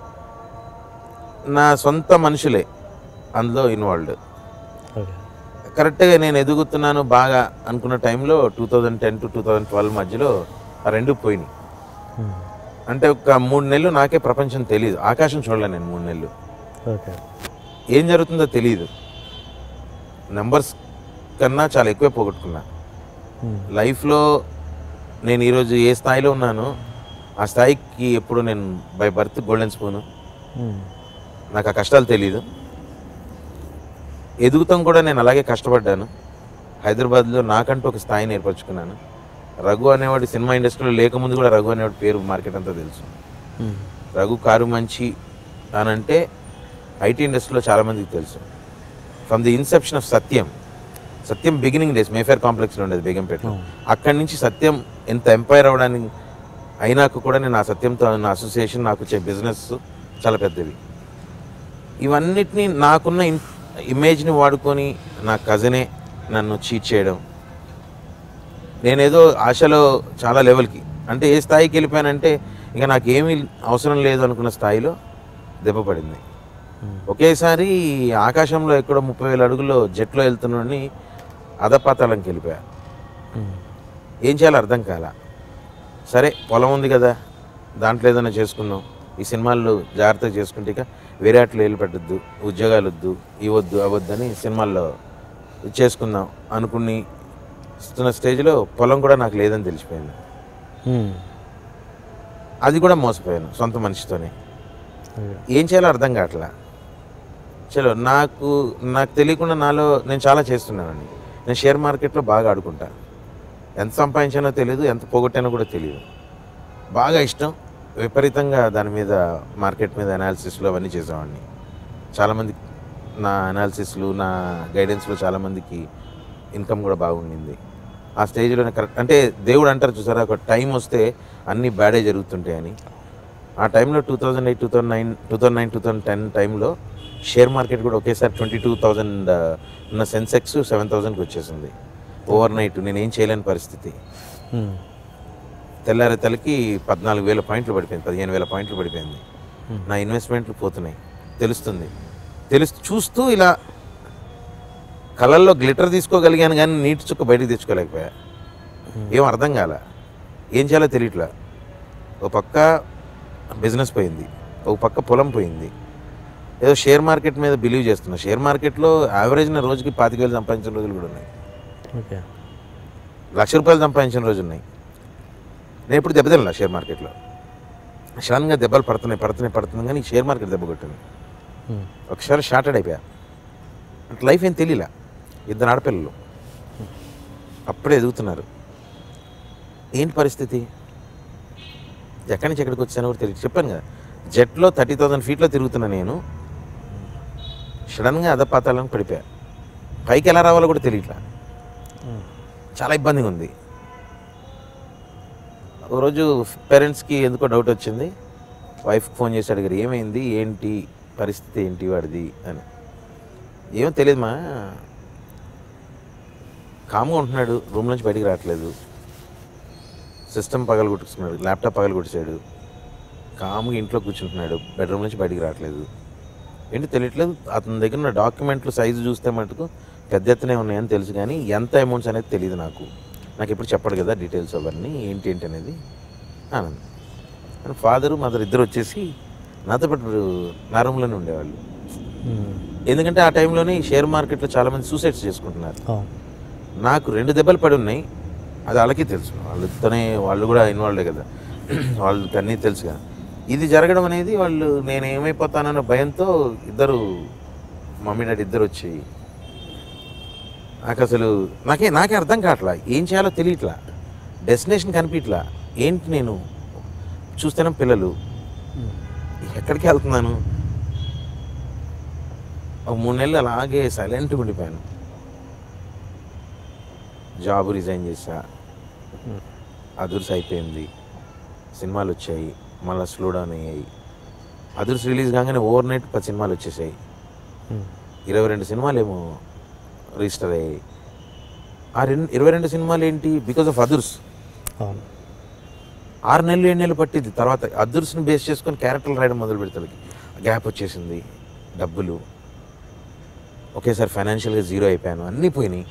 నా సొంత మనుషులే అందులో ఇన్వాల్వ్డ్ ఓకే కరెక్ట్గా నేను ఎదుగుతున్నాను బాగా అనుకున్న టైంలో two thousand ten to two thousand twelve మధ్యలో ఆ రెండు పోయినాయి మ్మ్. అంటే ఒక మూడు నెలలు నాకే ప్రపంచం తెలియదు ఆకాశం చూడలే నేను మూడు నెలలు ఓకే ఏం జరుగుతుందో తెలియదు నెంబర్స్ కన్నా చాలా ఎక్కువే పోగొట్టుకున్నా మ్మ్. లైఫ్లో నేను ఈరోజు ఏ స్థాయిలో ఉన్నానో ఆ స్థాయికి ఎప్పుడు నేను బై బర్త్ గోల్డెన్ స్పూను మ్మ్. నాకు ఆ కష్టాలు తెలియదు ఎదుగుతాం కూడా నేను అలాగే కష్టపడ్డాను హైదరాబాద్లో నాకంటూ ఒక స్థాయిని ఏర్పరచుకున్నాను రఘు అనేవాడు సినిమా ఇండస్ట్రీలో లేకముందు కూడా రఘు అనేవాడు పేరు మార్కెట్ అంతా తెలుసు మ్మ్. రఘు కారు మంచి అని అంటే ఐటీ ఇండస్ట్రీలో చాలామందికి తెలుసు from the inception of Satyam Satyam beginning days Mayfair కాంప్లెక్స్లో ఉండేది బేగంపేటలో అక్కడి నుంచి సత్యం ఎంత ఎంపైర్ అవ్వడానికి అయినాక కూడా నేను ఆ సత్యంతో నా అసోసియేషన్ నాకు వచ్చే బిజినెస్ చాలా పెద్దవి ఇవన్నిటిని నాకున్న ఇన్- ఇమేజ్ని వాడుకొని నా కజనే నన్ను చీట్ చేయడం నేనేదో ఆశలో చాలా లెవెల్కి అంటే ఏ స్థాయికి వెళ్ళిపోయానంటే ఇంకా నాకు ఏమీ అవసరం లేదు అనుకున్న స్థాయిలో దెబ్బ పడింది ఒకేసారి ఆకాశంలో ఎక్కడో ముప్పై వేల అడుగుల్లో జెట్లో వెళ్తున్నాడని అధపాతాళంకి వెళ్ళిపోయా ఏం చేయాలో అర్థం కాల సరే పొలం ఉంది కదా దాంట్లో ఏదైనా చేసుకుందాం ఈ సినిమాల్లో జాగ్రత్తగా చేసుకుంటే ఇక వేరే అట్లు వేలు పెట్టద్దు ఉద్యోగాలు వద్దు ఇవద్దు అవద్దని సినిమాల్లో ఇది చేసుకుందాం అనుకుని ఇస్తున్న స్టేజ్లో పొలం కూడా నాకు లేదని తెలిసిపోయింది అది కూడా మోసపోయాను సొంత మనిషితోనే ఏం చేయాలో అర్థం కావట్లా చలో నాకు నాకు తెలియకుండా నాలో నేను చాలా చేస్తున్నానండి నేను షేర్ మార్కెట్లో బాగా ఆడుకుంటా ఎంత సంపాదించానో తెలియదు ఎంత పోగొట్టానో కూడా తెలియదు బాగా ఇష్టం విపరీతంగా దాని మీద మార్కెట్ మీద అనాలిసిస్లు అవన్నీ చేసేవాడిని చాలామంది నా అనాలిసిస్లు నా గైడెన్స్లో చాలామందికి ఇన్కమ్ కూడా బాగుండింది ఆ స్టేజ్లోనే కరెక్ట్ అంటే దేవుడు అంటారు చూసారా ఒక టైం వస్తే అన్నీ బ్యాడే జరుగుతుంటాయని ఆ టైంలో two thousand eight two thousand nine two thousand nine two thousand ten టైంలో షేర్ మార్కెట్ కూడా ఒకేసారి ట్వంటీ టూ థౌజండ్ ఉన్న సెన్సెక్స్ సెవెన్ థౌజండ్కి వచ్చేసింది ఓవర్ నైట్ నేను ఏం చేయలేని పరిస్థితి తెల్లారే తలకి పద్నాలుగు వేల పాయింట్లు పడిపోయింది పదిహేను వేల పాయింట్లు పడిపోయింది నా ఇన్వెస్ట్మెంట్లు పోతున్నాయి తెలుస్తుంది తెలుస్తూ చూస్తూ ఇలా కళ్ళల్లో గ్లిటర్ తీసుకోగలిగాను కానీ నీటి చుక్క బయటికి తెచ్చుకోలేకపోయా ఏం అర్థం కాల ఏం చేయాలో తెలియట్లా ఒక పక్క బిజినెస్ పోయింది ఒక పక్క పొలం పోయింది ఏదో షేర్ మార్కెట్ మీద బిలీవ్ చేస్తున్నా షేర్ మార్కెట్లో యావరేజ్న రోజుకి పాతిక వేలు సంపాదించిన రోజులు కూడా ఉన్నాయి ఓకే లక్ష రూపాయలు సంపాదించిన రోజు ఉన్నాయి నేను ఇప్పుడు దెబ్బతిన్నా షేర్ మార్కెట్లో సడన్గా దెబ్బలు పడుతున్నాయి పడుతున్నాయి పడుతున్నాయి కానీ ఈ షేర్ మార్కెట్ దెబ్బ కొట్టింది ఒకసారి షార్టెడ్ అయిపోయా అంటే లైఫ్ ఏం తెలియలే ఇద్దరు ఆడపిల్లలు అప్పుడే ఎదుగుతున్నారు ఏంటి పరిస్థితి ఎక్కడి నుంచి ఎక్కడికి వచ్చానో కూడా తెలియదు చెప్పాను కదా జెట్లో థర్టీ థౌసండ్ ఫీట్లో తిరుగుతున్నా నేను సడన్గా అధపాతాలను పడిపోయా పైకి ఎలా రావాలో కూడా తెలియట్లా చాలా ఇబ్బందిగా ఉంది ఒకరోజు పేరెంట్స్కి ఎందుకో డౌట్ వచ్చింది వైఫ్కి ఫోన్ చేసి అడిగారు ఏమైంది ఏంటి పరిస్థితి ఏంటి వాడిది అని ఏమో తెలియదు మా కామ్గా ఉంటున్నాడు రూమ్ నుంచి బయటికి రావట్లేదు సిస్టమ్ పగలు కొట్టుకున్నాడు ల్యాప్టాప్ పగలు కొట్టేశాడు కామ్గా ఇంట్లో కూర్చుంటున్నాడు బెడ్రూమ్ నుంచి బయటికి రావట్లేదు ఏంటి తెలియట్లేదు అతని దగ్గర ఉన్న డాక్యుమెంట్లు సైజు చూస్తే మటుకు పెద్ద ఎత్తునే ఉన్నాయని తెలుసు కానీ ఎంత అమౌంట్స్ అనేది తెలియదు నాకు నాకు ఎప్పుడు చెప్పడు కదా డీటెయిల్స్ అవన్నీ ఏంటి ఏంటి అనేది ఆనంద్ అండ్ ఫాదరు మదర్ ఇద్దరు వచ్చేసి నాతో పాటు నా రూమ్లోనే ఉండేవాళ్ళు ఎందుకంటే ఆ టైంలోనే ఈ షేర్ మార్కెట్లో చాలామంది సూసైడ్స్ చేసుకుంటున్నారు అవును నాకు రెండు దెబ్బలు పడి ఉన్నాయి అది వాళ్ళకి తెలుసు వాళ్ళతోనే వాళ్ళు కూడా ఇన్వాల్వ్డే కదా వాళ్ళకి అన్నీ తెలుసుగా ఇది జరగడం అనేది వాళ్ళు నేను ఏమైపోతానన్న భయంతో ఇద్దరు మమ్మీ డాడీ ఇద్దరు వచ్చి నాకు అసలు నాకే నాకే అర్థం కావట్లా ఏం చేయాలో తెలియట్లా డెస్టినేషన్ కనిపించట్లా ఏంటి నేను చూస్తేనే పిల్లలు ఎక్కడికి వెళ్తున్నాను ఒక మూడు నెలలు అలాగే సైలెంట్గా ఉండిపోయాను జాబ్ రిజైన్ చేశా అదుర్స్ అయిపోయింది సినిమాలు వచ్చాయి మళ్ళీ స్లో డౌన్ అయ్యాయి అదుర్స్ రిలీజ్ కాగానే ఓవర్ నైట్ పది సినిమాలు వచ్చేసాయి ఇరవై రెండు సినిమాలు ఏమో రిజిస్టర్ అయ్యాయి ఆ రెండు ఇరవై రెండు సినిమాలు ఏంటి బికాస్ ఆఫ్ అదుర్స్ అవును ఆరు నెలలు ఏడు నెలలు పట్టింది తర్వాత అదుర్స్ని బేస్ చేసుకొని క్యారెక్టర్లు రాయడం మొదలు పెడతాడు గ్యాప్ వచ్చేసింది డబ్బులు ఒకేసారి ఫైనాన్షియల్గా జీరో అయిపోయాను అన్నీ పోయినాయి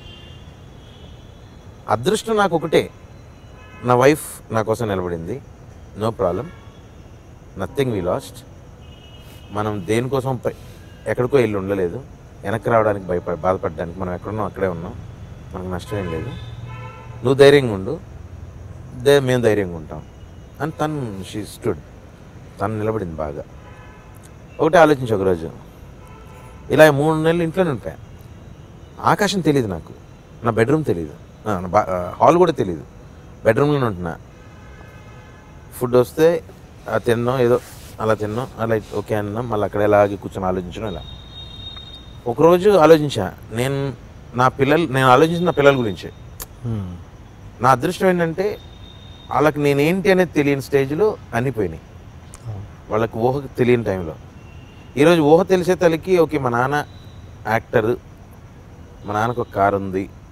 అదృష్టం నాకు ఒకటే నా వైఫ్ నా కోసం నిలబడింది no problem nothing we lost మనం దేనికోసం పై- ఎక్కడికో వెళ్ళి ఉండలేదు వెనక్కి రావడానికి భయపడ బాధపడడానికి మనం ఎక్కడున్నాం అక్కడే ఉన్నాం మనకు నష్టం ఏం లేదు నువ్వు ధైర్యంగా ఉండు దే మేము ధైర్యంగా ఉంటాం అని తను షీ స్టూడ్ తను నిలబడింది బాగా ఒకటే ఆలోచించి ఒకరోజు ఇలా మూడు నెలలు ఇంట్లోనే ఉంటాయి ఆకాశం తెలియదు నాకు నా బెడ్రూమ్ తెలియదు నా బా- హాల్ కూడా తెలియదు బెడ్రూమ్లోనే ఉంటున్నా ఫుడ్ వస్తే ఆ తిన్నాం ఏదో అలా తిన్నాం అలా ఓకే అన్నాం మళ్ళీ అక్కడ ఎలాగే కూర్చొని ఆలోచించడం ఇలా ఒకరోజు ఆలోచించా నేను నా పిల్లలు నేను ఆలోచించిన నా పిల్లల గురించి నా అదృష్టం ఏంటంటే వాళ్ళకి నేనేంటి అనేది తెలియని స్టేజ్లో అన్నీ పోయినాయి వాళ్ళకి ఊహ తెలియని టైంలో ఈరోజు ఊహ తెలిసే తల్లికి ఓకే మా నాన్న యాక్టర్ మా నాన్నకు ఒక కారు ఉంది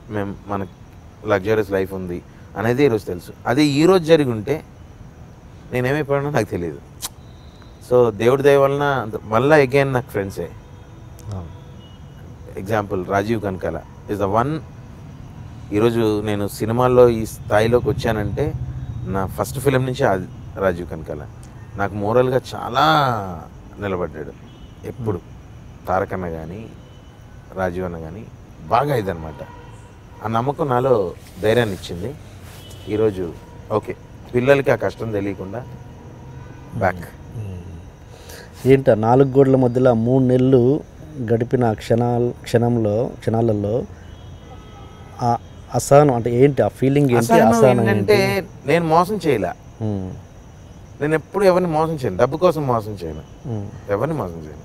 మేము మన లగ్జరీస్ లైఫ్ ఉంది అనేది ఈరోజు తెలుసు అదే ఈరోజు జరిగి ఉంటే నేనేమైపోయానో నాకు తెలియదు సో దేవుడి దయ వలన అంత- మళ్ళా అగైన్ నాకు ఫ్రెండ్సే అవును. Example Rajeev Kanakala is the one ఈరోజు నేను సినిమాల్లో ఈ స్థాయిలోకి వచ్చానంటే నా ఫస్ట్ ఫిలిం నుంచి అది రాజీవ్ కనకాల నాకు మోరల్గా చాలా నిలబడ్డాడు ఎప్పుడు తారకన్న కానీ రాజీవ్ అన్న కానీ బాగా ఇదనమాట ఆ నమ్మకం నాలో ధైర్యాన్ని ఇచ్చింది ఈరోజు ఓకే పిల్లలకి ఆ కష్టం తెలియకుండా బ్యాక్ ఏంట నాలుగు గోడల మధ్యలో ఆ మూడు నెలలు గడిపిన ఆ క్షణాల క్షణంలో క్షణాలలో ఆ అసహనం అంటే ఏంటి ఆ ఫీలింగ్ ఏంటి అసహనం అసహనం ఏంటంటే ఏంటి నేను మోసం చేయలే ఉమ్, నేను ఎప్పుడు ఎవరిని మోసం చేయను డబ్బు కోసం మోసం చేయను ఉమ్, ఎవరిని మోసం చేయను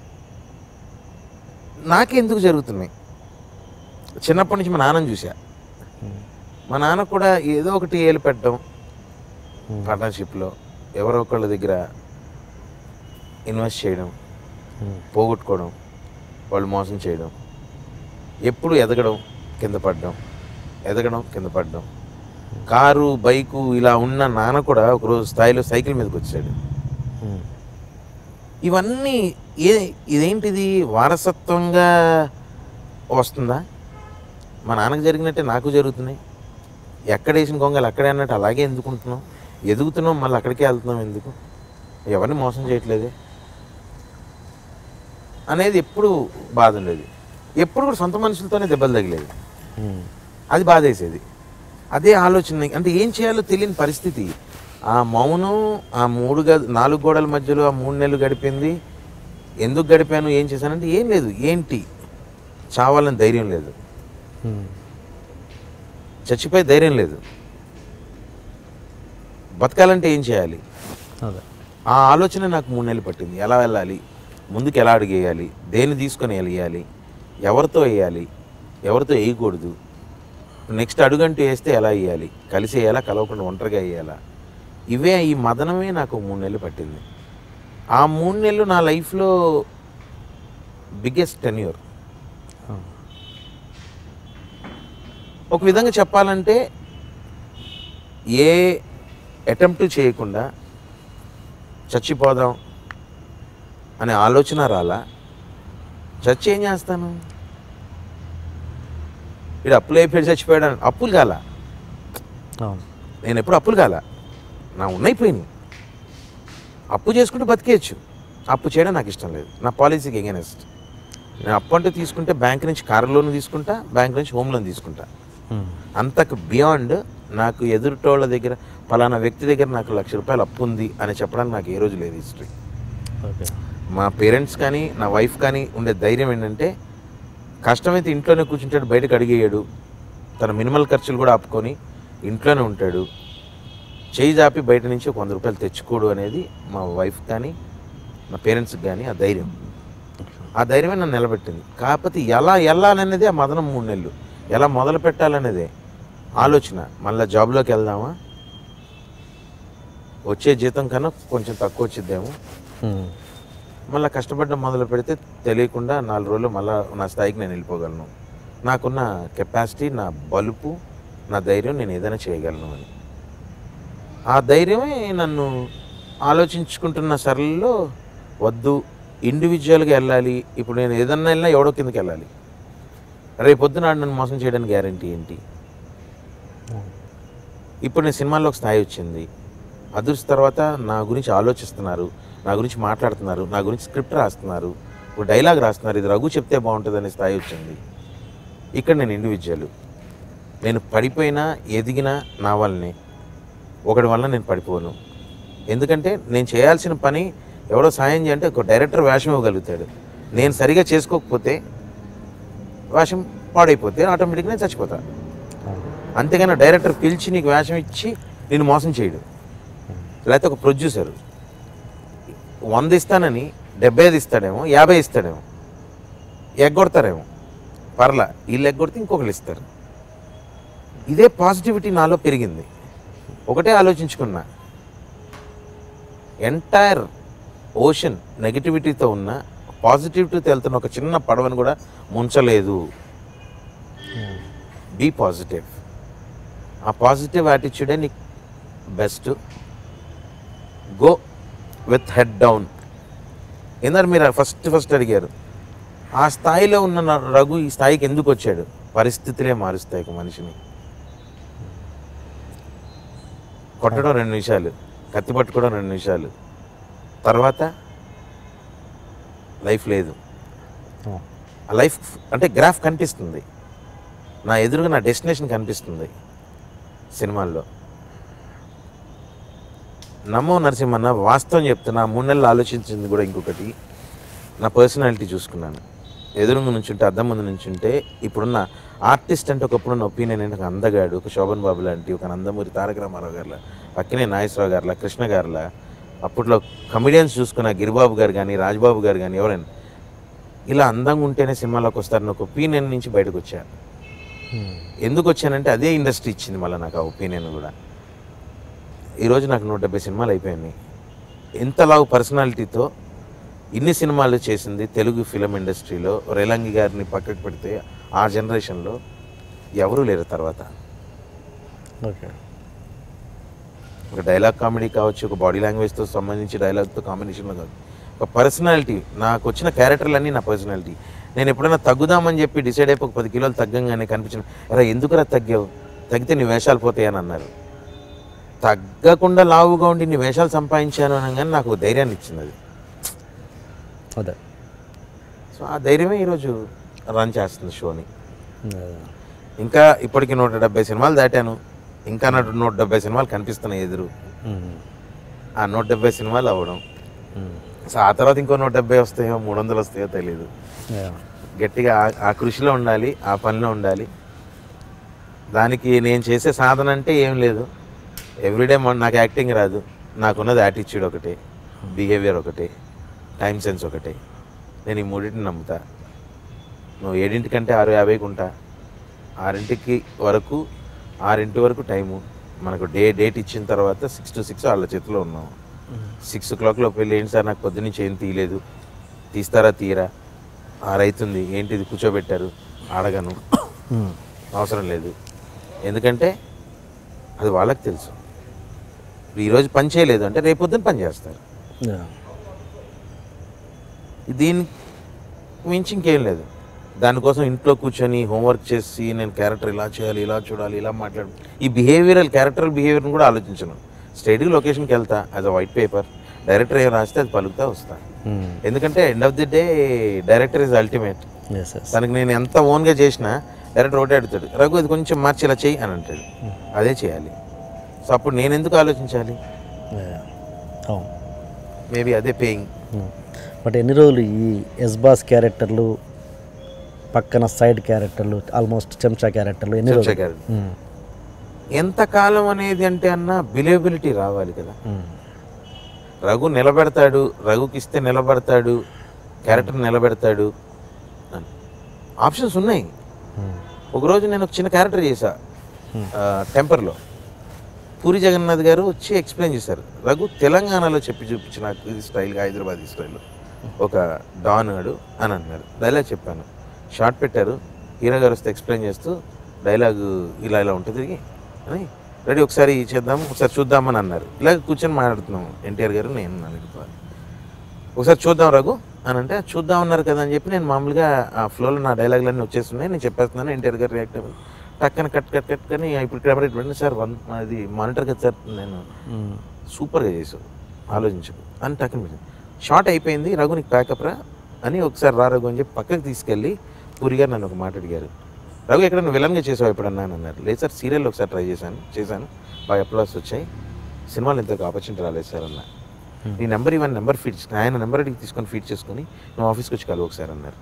నాకెందుకు జరుగుతున్నాయి చిన్నప్పటి నుంచి మా నాన్నని చూసా మా నాన్న కూడా ఏదో ఒకటి ఏలు పెట్టడం పార్ట్నర్షిప్లో ఎవరో ఒకళ్ళ దగ్గర ఇన్వెస్ట్ చేయడం ఉమ్, పోగొట్టుకోవడం వాళ్ళు మోసం చేయడం ఎప్పుడు ఎదగడం కింద పడడం ఎదగడం కింద పడడం కారు బైకు ఇలా ఉన్న నాన్న కూడా ఒకరోజు స్థాయిలో సైకిల్ మీదకి వచ్చాడు ఉమ్, ఇవన్నీ ఏ ఇదేంటిది వారసత్వంగా వస్తుందా మా నాన్నకు జరిగినట్టే నాకు జరుగుతున్నాయి ఎక్కడ వేసిన గొంగలు అక్కడే అన్నట్టు అలాగే ఎందుకుంటున్నాం ఎదుగుతున్నాం మళ్ళీ అక్కడికే వెళ్తున్నాం ఎందుకు ఎవరిని మోసం చేయట్లేదే అనేది ఎప్పుడు బాధ ఉండేది ఎప్పుడు కూడా సొంత మనుషులతోనే దెబ్బలు తగిలేది ఉమ్, అది బాధేసేది అదే ఆలోచన అంటే ఏం చేయాలో తెలియని పరిస్థితి ఆ మౌనం ఆ మూడు గద నాలుగు గోడల మధ్యలో ఆ మూడు నెలలు గడిపింది ఎందుకు గడిపాను ఏం చేశానంటే ఏం లేదు ఏంటి చావాలని ధైర్యం లేదు ఉమ్, చచ్చిపోయే ధైర్యం లేదు బతకాలంటే ఏం చేయాలి అదే ఆ ఆలోచన నాకు మూడు నెలలు పట్టింది ఎలా వెళ్ళాలి ముందుకు ఎలా అడిగేయాలి దేన్ని తీసుకొని వెళ్ళాలి ఎవరితో వేయాలి ఎవరితో వేయకూడదు నెక్స్ట్ అడుగంటూ వేస్తే ఎలా వేయాలి కలిసి వేయాలా కలవకుండా ఒంటరిగా వేయాలా ఇవే ఈ మదనమే నాకు మూడు నెలలు పట్టింది ఆ మూడు నెలలు నా లైఫ్లో బిగ్గెస్ట్ టెన్యూర్ అవును. ఒక విధంగా చెప్పాలంటే ఏ అటెంప్ట్ చేయకుండా చచ్చిపోదాం అనే ఆలోచన రాలా చచ్చి ఏం చేస్తాను వీడు అప్పులు అయిపోయి చచ్చిపోయాడు అని- అప్పులు కాల అవును నేను ఎప్పుడు అప్పులు కాల నా ఉన్నైపోయినాయి అప్పు చేసుకుంటే బతికేయచ్చు అప్పు చేయడం నాకు ఇష్టం లేదు నా పాలసీకి ఎగెనెస్ట్ నేను అప్పు అంటూ తీసుకుంటే బ్యాంక్ నుంచి కార్ లోన్ తీసుకుంటా బ్యాంక్ నుంచి హోమ్ లోన్ తీసుకుంటా ఉమ్, అంతకు బియాండ్ నాకు ఎదురుటోళ్ళ దగ్గర ఫలానా వ్యక్తి దగ్గర నాకు లక్ష రూపాయలు అప్పు ఉంది అని చెప్పడానికి నాకు ఏ రోజు లేదు హిస్టరీ ఓకే మా పేరెంట్స్ కానీ నా వైఫ్ కానీ ఉండే ధైర్యం ఏంటంటే కష్టమైతే ఇంట్లోనే కూర్చుంటాడు బయటకు అడిగేయడు తన మినిమల్ ఖర్చులు కూడా ఆపుకొని ఇంట్లోనే ఉంటాడు చేయి జాపి బయట నుంచి ఒక వంద రూపాయలు తెచ్చుకోడు అనేది మా వైఫ్ కానీ నా పేరెంట్స్కి కానీ ఆ ధైర్యం ఆ ధైర్యమే నన్ను నిలబెట్టింది కాకపోతే ఎలా వెళ్ళాలనేది ఆ మదనం మూడు నెలలు ఎలా మొదలు పెట్టాలనేదే ఆలోచన మళ్ళీ జాబ్లోకి వెళ్దామా వచ్చే జీతం కన్నా కొంచెం తక్కువ వచ్చిద్దేమో ఉమ్, మళ్ళీ కష్టపడడం మొదలు పెడితే తెలియకుండా నాలుగు రోజులు మళ్ళీ నా స్థాయికి నేను వెళ్ళిపోగలను నాకున్న కెపాసిటీ నా బలుపు నా ధైర్యం నేను ఏదైనా చేయగలను అని ఆ ధైర్యమే నన్ను ఆలోచించుకుంటున్న సరళలో వద్దు ఇండివిజువల్గా వెళ్ళాలి ఇప్పుడు నేను ఏదన్నా వెళ్ళినా ఎవడో కిందకి వెళ్ళాలి రేపు పొద్దున ఆడు నన్ను మోసం చేయడానికి గ్యారంటీ ఏంటి ఇప్పుడు నేను సినిమాల్లో ఒక స్థాయి వచ్చింది అదృష్ట తర్వాత నా గురించి ఆలోచిస్తున్నారు నా గురించి మాట్లాడుతున్నారు నా గురించి స్క్రిప్ట్ రాస్తున్నారు ఒక డైలాగ్ రాస్తున్నారు ఇది రఘు చెప్తే బాగుంటుంది అనే స్థాయి వచ్చింది ఇక్కడ నేను ఇండివిజువల్ నేను పడిపోయినా ఎదిగినా నా వల్లనే ఒకటి వల్ల నేను పడిపోను ఎందుకంటే నేను చేయాల్సిన పని ఎవడో సాయం చేయంటే ఒక డైరెక్టర్ వేషం ఇవ్వగలుగుతాడు నేను సరిగా చేసుకోకపోతే వేషం పాడైపోతే ఆటోమేటిక్గా నేను చచ్చిపోతా అవును. అంతేగాని డైరెక్టర్ పిలిచి నీకు వేషం ఇచ్చి నేను మోసం చేయడు లేకపోతే ఒక ప్రొడ్యూసర్ వంద ఇస్తానని డెబ్బై ఐదు ఇస్తాడేమో యాభై ఇస్తాడేమో ఎగ్గొడతారేమో పర్లా వీళ్ళు ఎగ్గొడితే ఇంకొకరు ఇస్తారు ఇదే పాజిటివిటీ నాలో పెరిగింది ఒకటే ఆలోచించుకున్నా ఎంటైర్ ఓషన్ నెగిటివిటీతో ఉన్న పాజిటివిటీతో వెళ్తున్న ఒక చిన్న పడవను కూడా ముంచలేదు బీ పాజిటివ్ ఆ పాజిటివ్ యాటిట్యూడే నీకు best go with head down ఏంటంటే మీరు ఫస్ట్ ఫస్ట్ అడిగారు ఆ స్థాయిలో ఉన్న నా రఘు ఈ స్థాయికి ఎందుకు వచ్చాడు పరిస్థితులే మారుస్తాయి ఒక మనిషిని కొట్టడం రెండు నిమిషాలు కత్తి పట్టుకోవడం రెండు నిమిషాలు తర్వాత లైఫ్ లేదు అవును. ఆ లైఫ్ అంటే గ్రాఫ్ కనిపిస్తుంది నా ఎదురుగా నా డెస్టినేషన్ కనిపిస్తుంది సినిమాల్లో నమ్మో నరసింహన్న వాస్తవం చెప్తున్నా మూడు నెలలు ఆలోచించింది కూడా ఇంకొకటి నా పర్సనాలిటీ చూసుకున్నాను ఎదురుగా నుంచుంటే అద్దం ముందు నుంచుంటే ఇప్పుడున్న ఆర్టిస్ట్ అంటే ఒకప్పుడున్న ఒపీనియన్ ఏంటి ఒక అందగాడు ఒక శోభన్ బాబు లాంటి ఒక నందమూరి తారక రామారావు గారిలా పక్కనే నాగేశ్వరరావు గారిలా కృష్ణ గారిలా అప్పట్లో కమిడియన్స్ చూసుకున్న గిరిబాబు గారు కానీ రాజ్బాబు గారు కానీ ఎవరైనా ఇలా అందంగా ఉంటేనే సినిమాలోకి వస్తారని ఒక ఒపీనియన్ నుంచి బయటకు వచ్చాను ఎందుకు వచ్చానంటే అదే ఇండస్ట్రీ ఇచ్చింది మళ్ళీ నాకు ఆ ఒపీనియన్ కూడా ఈరోజు నాకు నూట డెబ్బై సినిమాలు అయిపోయినాయి ఎంతలావు పర్సనాలిటీతో ఇన్ని సినిమాలు చేసింది తెలుగు ఫిలిం ఇండస్ట్రీలో రేలంగి గారిని పక్కకు పెడితే ఆ జనరేషన్లో ఎవరూ లేరు తర్వాత ఓకే ఒక డైలాగ్ కామెడీ కావచ్చు ఒక బాడీ లాంగ్వేజ్తో సంబంధించి డైలాగ్తో కాంబినేషన్లో కాదు ఒక పర్సనాలిటీ నాకు వచ్చిన క్యారెక్టర్లన్నీ నా పర్సనాలిటీ నేను ఎప్పుడైనా తగ్గుదామని చెప్పి డిసైడ్ అయిపోయి ఒక పది కిలోలు తగ్గంగానే కనిపించిన అరే ఎందుకురా తగ్గావు తగ్గితే నీ వేషాలు పోతాయని అన్నారు తగ్గకుండా లావుగా ఉండి నీ వేషాలు సంపాదించాను అనగానే నాకు ఒక ధైర్యాన్ని ఇచ్చింది అది అదే సో ఆ ధైర్యమే ఈరోజు రన్ చేస్తుంది షోని అదే. ఇంకా ఇప్పటికి నూట డెబ్బై సినిమాలు దాటాను ఇంకా నూట నూట డెబ్బై సినిమాలు కనిపిస్తున్నాయి ఎదురు ఉమ్. ఆ నూట డెబ్బై సినిమాలు అవ్వడం ఉమ్. సో ఆ తర్వాత ఇంకో నూట డెబ్బై వస్తాయో మూడు వందలు వస్తాయో తెలియదు యా. గట్టిగా ఆ- ఆ కృషిలో ఉండాలి ఆ పనిలో ఉండాలి దానికి నేను చేసే సాధన అంటే ఏం లేదు ఎవ్రీడే నాకు యాక్టింగ్ రాదు నాకున్నది యాటిట్యూడ్ ఒకటే బిహేవియర్ ఒకటే టైం సెన్స్ ఒకటే నేను ఈ మూడింటిని నమ్ముతా నువ్వు ఏడింటికంటే ఆరు యాభైకి ఉంటా ఆరింటికి వరకు ఆరింటి వరకు టైము మనకు డే డేట్ ఇచ్చిన తర్వాత సిక్స్ టు సిక్స్ వాళ్ళ చేతిలో ఉన్నాం సిక్స్ ఓ క్లాక్లోకి వెళ్ళి ఏంటి సార్ నాకు పొద్దున్నుంచి ఏం తీయలేదు తీస్తారా తీయరా ఆరైతుంది ఏంటిది కూర్చోబెట్టారు అడగను ఉమ్. అవసరం లేదు ఎందుకంటే అది వాళ్ళకి తెలుసు ఈరోజు పని చేయలేదు అంటే రేపు పొద్దున్న పని చేస్తారు యా. దీని మించి ఇంకేం లేదు దానికోసం ఇంట్లో కూర్చొని హోంవర్క్ చేసి నేను క్యారెక్టర్ ఇలా చేయాలి ఇలా చూడాలి ఇలా మాట్లాడు ఈ బిహేవియరల్ క్యారెక్టర్ బిహేవియర్ని కూడా ఆలోచించను స్ట్రైట్గా లొకేషన్కి వెళ్తా as a white paper director ఏం రాస్తే అది పలుకుతా వస్తా ఉమ్. ఎందుకంటే end of the day director is ultimate yes yes తనకి నేను ఎంత ఓన్గా చేసినా డైరెక్టర్ ఒకటే అడుగుతాడు రఘు ఇది కొంచెం మార్చి ఇలా చెయ్యి అని అంటాడు అదే చేయాలి సో అప్పుడు నేను ఎందుకు ఆలోచించాలి యా. అవును మేబీ అదే పేయింగ్ ఉమ్. బట్ ఎన్ని రోజులు ఈ ఎస్బాస్ క్యారెక్టర్లు పక్కన సైడ్ క్యారెక్టర్లు ఆల్మోస్ట్ చెంచా క్యారెక్టర్లు ఎన్ని చెంచా రోజులు character. ఉమ్. ఎంతకాలం అనేది అంటే అన్న బిలేబిలిటీ రావాలి కదా ఉమ్. రఘు నిలబెడతాడు రఘుకి ఇస్తే నిలబడతాడు క్యారెక్టర్ నిలబెడతాడు అని ఆప్షన్స్ ఉన్నాయి ఉమ్. ఒకరోజు నేను ఒక చిన్న క్యారెక్టర్ చేశా ఆ, టెంపర్లో పూరి జగన్నాథ్ గారు వచ్చి ఎక్స్ప్లెయిన్ చేశారు రఘు తెలంగాణలో చెప్పి చూపించిన నాకు ఇది స్టైల్గా హైదరాబాద్ స్టైల్లో ఒక డాన్ గాడు అని అన్నారు డైలాగ్ చెప్పాను షార్ట్ పెట్టారు హీరో గారు వస్తే ఎక్స్ప్లెయిన్ చేస్తూ డైలాగ్ ఇలా ఇలా ఉంటుంది అని రెడీ ఒకసారి చేద్దాం ఒకసారి చూద్దామని అన్నారు ఇలాగ కూర్చొని మాట్లాడుతున్నాం ఎన్టీఆర్ గారు నేను అనుకోవాలి ఒకసారి చూద్దాం రఘు అని అంటే చూద్దాం అన్నారు కదా అని చెప్పి నేను మామూలుగా ఆ ఫ్లోలో నా డైలాగులన్నీ వచ్చేస్తున్నాయి నేను చెప్పేస్తున్నాను ఎన్టీఆర్ గారు రియాక్ట్ అవ్వాలి టక్కన కట్ కట్ కట్ కానీ ఇప్పుడు కెమెరా ఇటు పెట్టండి సార్ వన్ అది మానిటర్ కదా సార్ నేను ఉమ్. సూపర్గా చేసావు ఆలోచించకు అని టక్కన పెట్టాను షార్ట్ అయిపోయింది రఘు నీకు ప్యాకప్ రా అని ఒకసారి రా రఘు అని చెప్పి పక్కకి తీసుకెళ్ళి పూరి గారు నన్ను ఒక మాట అడిగారు రఘు ఎక్కడన్నా విలన్గా చేసావు ఎప్పుడన్నా అని అన్నారు లేదు సార్ సీరియల్లో ఒకసారి ట్రై చేశాను చేశాను బాగా అప్లాస్ వచ్చాయి సినిమాలు ఇంతకు ఆపర్చునిటీ రాలేదు సార్ అన్న నీ నెంబర్ ఇవన్నీ నెంబర్ ఫీడ్ ఆయన నెంబర్ అడిగి తీసుకొని ఫీడ్ చేసుకొని నువ్వు ఆఫీస్కి వచ్చి కలువు ఒకసారి అన్నారు